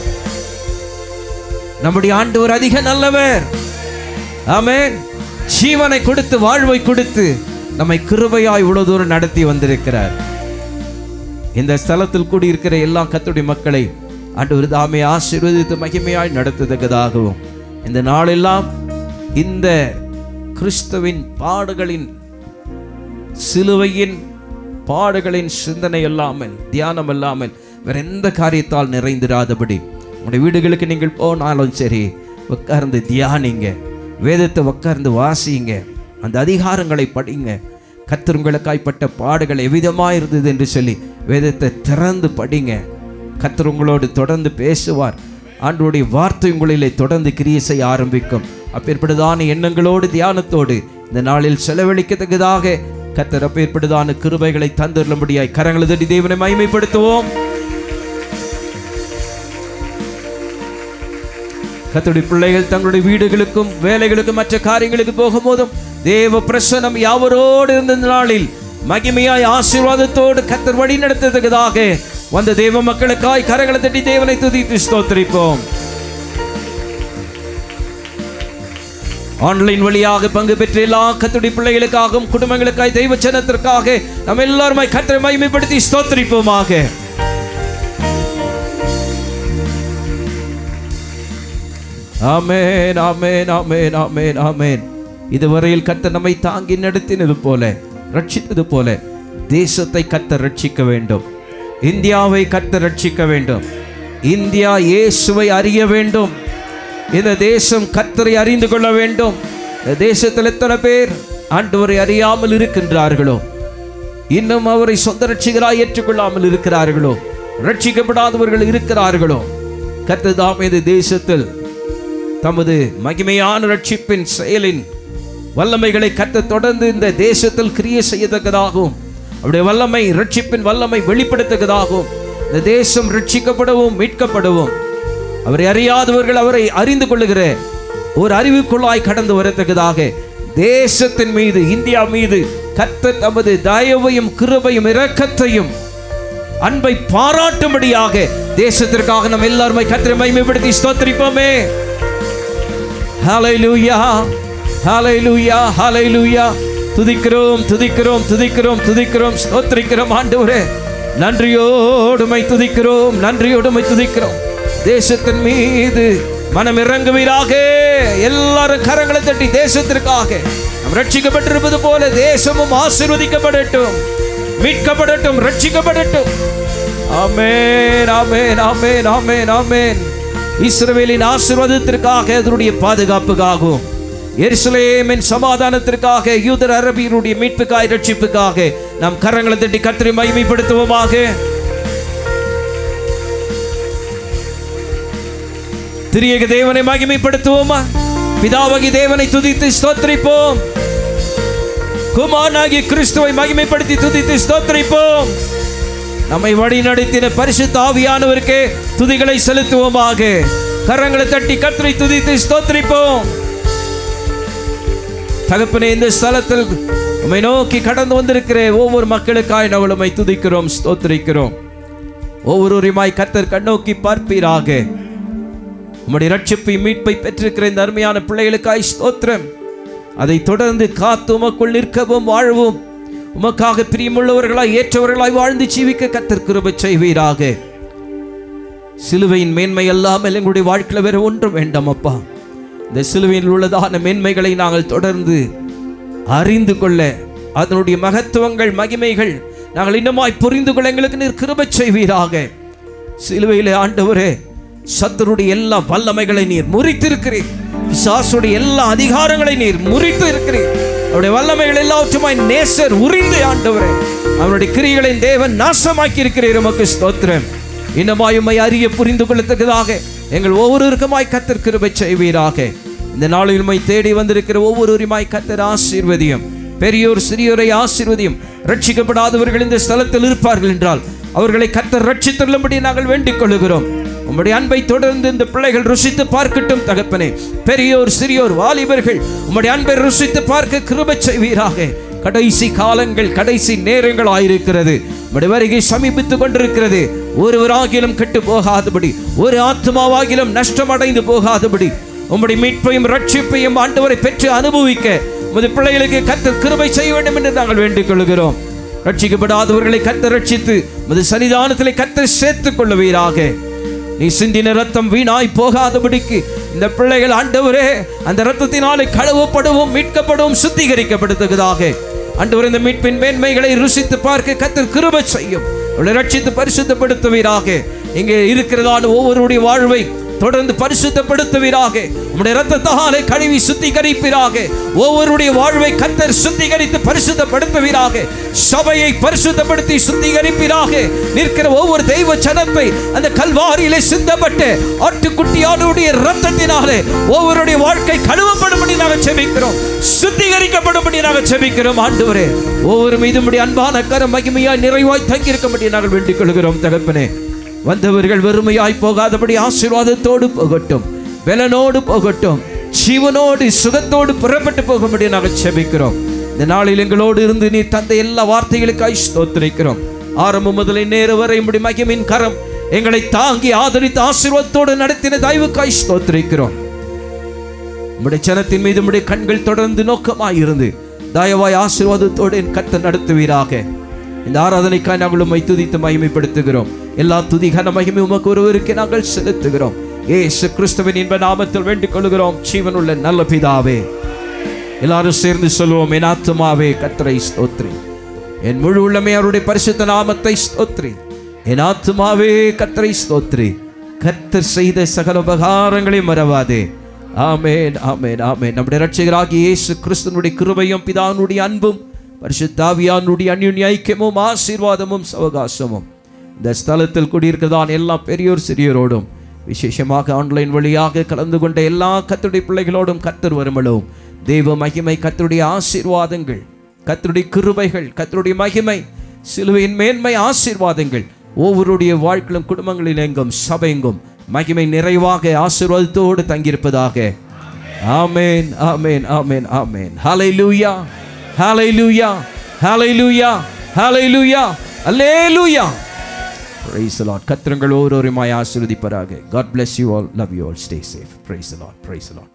நம்முடைய ஆண்டவர் அதிக நல்லவர் ஆமென் ஜீவனை கொடுத்து வாழ்வை கொடுத்து நம்மை கிருபையாய் இவ்வளவு தூரம் நடத்தி வந்திருக்கிறார் இந்த ஸ்தலத்தில் கூடியிருக்கிற எல்லா கத்துடைய மக்களை ஆண்டவர் தாமே ஆசீர்வதித்து மகிமையாய் நடத்தத்தக்கதாகவும் இந்த நாளெல்லாம் இந்த கிறிஸ்துவின் பாடுகளின் சிலுவையின் பாடுகளின் சிந்தனை இல்லாமல் தியானம் இல்லாமல் வேற எந்த காரியத்தால் நிறைந்திராதபடி உங்களுடைய வீடுகளுக்கு நீங்கள் போனாலும் சரி உட்கார்ந்து தியானிங்க வேதத்தை உட்கார்ந்து வாசிங்க அந்த அதிகாரங்களை படிங்க கர்த்தர் உங்களுக்காய்ப்பட்ட பாடுகள் எவ்விதமாக இருந்தது என்று சொல்லி வேதத்தை திறந்து படிங்க கர்த்தர் உங்களோடு தொடர்ந்து பேசுவார் ஆண்டவருடைய வார்த்தை உங்களிலே தொடர்ந்து கிரியை செய்ய ஆரம்பிக்கும் அப்பேற்பட்டதான எண்ணங்களோடு தியானத்தோடு இந்த நாளில் செலவழிக்கத்தக்கதாக கர்த்தர் அப்பேற்பட்டதான கிருபைகளை தந்துள்ளபடியாய் கரங்களை தட்டி தேவனை மகிமைப்படுத்துவோம் கர்த்தருடைய பிள்ளைகள் தங்களுடைய வீடுகளுக்கும் வேலைகளுக்கும் மற்ற காரியங்களுக்கு போகும்போதும் தேவ பிரசனம் யாவரோடு இருந்த இந்த நாளில் மகிமையாய் ஆசீர்வாதத்தோடு கத்தர் வழி நடத்தத்தக்கதாக வந்த தேவ மக்களுக்காய் கரங்களை தட்டி தேவனை துதித்து ஸ்தோத்திரிப்போம் ஆன்லைன் வழியாக பங்கு பெற்ற எல்லா கத்துடைய பிள்ளைகளுக்காகவும் குடும்பங்களுக்காய் தெய்வ சனத்திற்காக நம்ம எல்லாருமாய் கத்தரை மகிமைப்படுத்தி ஸ்தோத்திரிப்போமாக ஆமென் ஆமென் ஆமென் ஆமென் ஆமென் இதுவரையில் கர்த்தர் நம்மை தாங்கி நடத்தினது போல ரட்சித்தது போல தேசத்தை கர்த்தர் ரட்சிக்க வேண்டும் இந்தியாவை கர்த்தர் ரட்சிக்க வேண்டும் இந்தியா இயேசுவை அறிய வேண்டும் இந்த தேசம் கர்த்தரை அறிந்து கொள்ள வேண்டும் இந்த தேசத்தில் எத்தனை பேர் ஆண்டவரை அறியாமல் இருக்கின்றார்களோ இன்னும் அவரை சொந்த ரட்சிகராய் ஏற்றுக்கொள்ளாமல் இருக்கிறார்களோ ரட்சிக்கப்படாதவர்கள் இருக்கிறார்களோ கர்த்தர் தாம் இந்த தேசத்தில் தமது மகிமையான ரட்சிப்பின் செயலின் வல்லமைகளை கத்த தொடர்ந்து இந்த தேசத்தில் கிரியை செய்யத்தக்கதாகவும் அவருடைய வல்லமை ரட்சிப்பின் வல்லமை வெளிப்படுத்தக்கதாகவும் இந்த தேசம் ரட்சிக்கப்படவும் மீட்கப்படவும் அவரை அறியாதவர்கள் அவரை அறிந்து கொள்ளுகிற ஒரு அறிவுக்குள்ளாய் கடந்து வரத்தக்கதாக தேசத்தின் மீது இந்தியா மீது கத்த தமது தயவையும் கிருபையும் இரக்கத்தையும் அன்பை பாராட்டும்படியாக தேசத்திற்காக நம்ம எல்லாருமே கத்திரை மகிமைப்படுத்தி ஸ்தோத்திரிப்போமே ஹalleluya ஹalleluya ஹalleluya துதிக்கிறோம் துதிக்கிறோம் துதிக்கிறோம் துதிக்கிறோம் ஸ்தோத்திரிக்கிறோம் ஆண்டவரே நன்றியோடுமை துதிக்கிறோம் நன்றியோடுமை துதிக்கிறோம் தேசத்தின் மீது மனம் இறங்குவீராக எல்லாரும் கரங்களை தட்டி தேசத்திற்காக நாம் ரட்சிக்கப்பட்டிருப்பது போல தேசமும் ஆசீர்வதிக்கப்படட்டும் மீட்கப்படட்டும் ரட்சிக்கப்படட்டும் ஆமென் ஆமென் ஆமென் ஆமென் ஆமென் இஸ்ரவேலின் ஆசீர்வாதத்திற்காக அதனுடைய பாதுகாப்புக்காகவும் எருசலேமின் சமாதானத்திற்காக யூதர் அரபியருடைய மீட்புக்காய் ரட்சிப்புக்காக நாம் கரங்களை தட்டி கத்திரி மகிமைப்படுத்துவோமாக திரியக தேவனை மகிமைப்படுத்துவோமா பிதாவகி தேவனை துதித்து ஸ்தோத்திரிப்போம் குமாரனாகி கிறிஸ்துவை மகிமைப்படுத்தி துதித்து ஸ்தோத்திரிப்போம் நம்மை வழி நடத்தின பரிசுத்த ஆவியானவருக்கே துதிகளை செலுத்துவோமாக கரங்களை தட்டி கத்திரை துதித்து ஸ்தோத்திரிப்போம் தகப்பனே இந்த ஸ்தலத்தில் உம்மை நோக்கி கடந்து வந்திருக்கிற ஒவ்வொரு மக்களுக்காய் நாங்கள் உம்மை துதிக்கிறோம் ஸ்தோத்திரிக்கிறோம் ஒவ்வொருவரையுமாய் கத்தர் கண்ணோக்கி பார்ப்பீராக உம்முடைய ரட்சிப்பை மீட்பை பெற்றிருக்கிற இந்த அருமையான பிள்ளைகளுக்காய் ஸ்தோத்திரம் அதை தொடர்ந்து காத்து உமக்குள் நிற்கவும் வாழவும் உமக்காக பிரியமுள்ளவர்களாய் ஏற்றவர்களாய் வாழ்ந்து ஜீவிக்க கத்தர் கிருபை செய்வீராக சிலுவையின் மேன்மை அல்லாமல் எங்களுடைய வாழ்க்கையில் வேற ஒன்றும் வேண்டாம் அப்பா இந்த சிலுவையில் உள்ளதான மேன்மைகளை நாங்கள் தொடர்ந்து அறிந்து கொள்ள அதனுடைய மகத்துவங்கள் மகிமைகள் நாங்கள் இன்னமாய் புரிந்து கொள்ள எங்களுக்கு நீர் கிருபை செய்வீராக சிலுவையிலே ஆண்டவரே சத்துருடைய எல்லா வல்லமைகளை நீர் முறித்திருக்கிறீர் பிசாசுடைய எல்லா அதிகாரங்களை நீர் முறித்து இருக்கிறீர் அவருடைய வல்லமைகள் எல்லாவற்றுமாய் நேசர் உரிந்து ஆண்டவரே அவருடைய கிரிகளின் தேவன் நாசமாக்கி இருக்கிறீர் உமக்கு ஸ்தோத்திரம் இன்னமாய் உம்மை அறிய புரிந்து கொள்ளத்தக்கதாக எங்கள் ஒவ்வொருவருக்குமாய் கத்தர் கிருபை செய்வீராக இந்த நாளில் உம்மை தேடி வந்திருக்கிற ஒவ்வொருவருமாய் கத்தர் ஆசீர்வதியும் பெரியோர் சிறியோரை ஆசீர்வதியும் ரட்சிக்கப்படாதவர்கள் இந்த ஸ்தலத்தில் இருப்பார்கள் என்றால் அவர்களை கத்தர் ரட்சித்துள்ளபடி நாங்கள் வேண்டிக் கொள்ளுகிறோம் உம்முடைய அன்பை தொடர்ந்து இந்த பிள்ளைகள் ருசித்து பார்க்கட்டும் தகப்பனே பெரியோர் சிறியோர் வாலிபர்கள் உம்முடைய அன்பை ருசித்து பார்க்க கிருபை செய்வீராக கடைசி காலங்கள் கடைசி நேரங்கள் ஆயிருக்கிறது உம்முடைய வருகை சமீபித்துக் கொண்டிருக்கிறது ஒருவராகிலும் கெட்டு போகாதபடி ஒரு ஆத்மாவாகிலும் நஷ்டமடைந்து போகாதபடி உம்முடைய மீட்பையும் ரட்சிப்பையும் ஆண்டவரை பெற்று அனுபவிக்க உமது பிள்ளைகளுக்கு கத்தர் கிருபை செய்ய வேண்டும் என்று நாங்கள் வேண்டிக் கொள்கிறோம் ரட்சிக்கப்படாதவர்களை கத்தர் ரட்சித்து உமது சன்னிதானத்திலே கத்தர் சேர்த்துக் கொள்ளுவீராக நீ சிந்தின ரத்தம் வீணாய் போகாதபடிக்கு இந்த பிள்ளைகள் ஆண்டவரே அந்த ரத்தத்தினாலே கழுவப்படவும் மீட்கப்படவும் சுத்திகரிக்கப்படுத்துவதாக ஆண்டவர் இந்த மீட்பின் மேன்மைகளை ருசித்து பார்க்க கத்தர் கிருபை செய்யும் உங்களை ரட்சித்து பரிசுத்தப்படுத்துவீராக இங்கே இருக்கிறதான ஒவ்வொருடைய வாழ்வை தொடர்ந்து பரிசுத்தப்படுத்துவீராக உம்முடைய ரத்தத்தாலே கழுவி சுத்திகரிப்பீராக ஒவ்வொருடைய வாழ்வை கத்தர் சுத்திகரித்து பரிசுத்தப்படுத்துவீராக சபையை பரிசுத்தப்படுத்தி சுத்திகரிப்பீராக நிற்கிற ஒவ்வொரு தெய்வ சனத்தை அந்த கல்வாரியிலே சிந்தப்பட்ட ஆட்டுக்குட்டியானுடைய ரத்தத்தினாலே ஒவ்வொருடைய வாழ்க்கை கழுவப்படும்படி நாங்கள் செபிக்கிறோம் சுத்திகரிக்கப்படும்படி நாங்கள் செபிக்கிறோம் ஆண்டவரே ஒவ்வொரு மீதும் அன்பான கரம் மகிமையாய் நிறைவாய் தங்கியிருக்கும்படி நாங்கள் வேண்டிக் கொள்கிறோம் தகப்பனே வந்தவர்கள் வெறுமையாய் போகாதபடி ஆசீர்வாதத்தோடு போகட்டும் பலனோடு போகட்டும் ஜீவனோடு சுகத்தோடு புறப்பட்டு போகும்படி நாங்கள் செபிக்கிறோம் இந்த நாளில் எங்களோடு இருந்து நீ தந்த எல்லா வார்த்தைகளுக்காய் ஸ்தோத்திரிக்கிறோம் ஆரம்பம் முதலை நேரு வரை முடி மகிமின் கரம் எங்களை தாங்கி ஆதரித்து ஆசீர்வாதத்தோடு நடத்தின தயவுக்காய் ஸ்தோத்திரிக்கிறோம் உம்முடைய ஜனத்தின் மீது உம்முடைய கண்கள் தொடர்ந்து நோக்கமாய் இருந்து தயவாய் ஆசீர்வாதத்தோடு என் கத்தை நடத்துவீராக இந்த ஆராதனைக்காய் நாங்கள் உம்மை துதித்து மகிமைப்படுத்துகிறோம் எல்லா துதி கன மகிமை உமக்கு ஒருவருக்கு நாங்கள் செலுத்துகிறோம் ஏசு கிறிஸ்துவின் இன்ப நாமத்தில் வேண்டிக் கொள்கிறோம் ஜீவனுள்ள நல்ல பிதாவே எல்லாரும் சேர்ந்து சொல்லுவோம் என் ஆத்துமாவே கத்தரை ஸ்தோத்ரி என் முழு உள்ளமே அவருடைய பரிசுத்த நாமத்தை ஸ்தோத்ரி என் ஆத்துமாவே கத்தரை ஸ்தோத்ரி கர்த்தர் செய்த சகல உபகாரங்களை மறவாதே ஆமேன் ஆமேன் ஆமேன் நம்முடைய ரட்சகராகிய இயேசு கிறிஸ்துவனுடைய கிருபையும் பிதானுடைய அன்பும் பரிசுத்தாவியானுடைய அந்யுன்ய ஐக்கியமும் ஆசீர்வாதமும் சவகாசமும் இந்த ஸ்தலத்தில் குடியிருக்கிறதான் எல்லா பெரியோர் சிறியோரோடும் விசேஷமாக ஆன்லைன் வழியாக கலந்து கொண்ட எல்லா கத்துடைய பிள்ளைகளோடும் கத்தர் வருமளவும் தெய்வ மகிமை கத்தருடைய ஆசீர்வாதங்கள் கத்தருடைய கிருபைகள் கத்தருடைய மகிமை சிலுவையின் மேன்மை ஆசீர்வாதங்கள் ஒவ்வொருடைய வாழ்க்கையிலும் குடும்பங்களில் எங்கும் சபையெங்கும் மகிமை நிறைவாக ஆசீர்வாதத்தோடு தங்கியிருப்பதாக ஆமேன் ஆமேன் ஆமேன் ஆமேன் ஹalleluya ஹalleluya ஹalleluya ஹalleluya அல்லேலூயா praise the lord கத்திரங்கள் ஒவ்வொருவருமாய் ஆசீர்வதிப்பாராக god bless you all love you all stay safe praise the lord praise the lord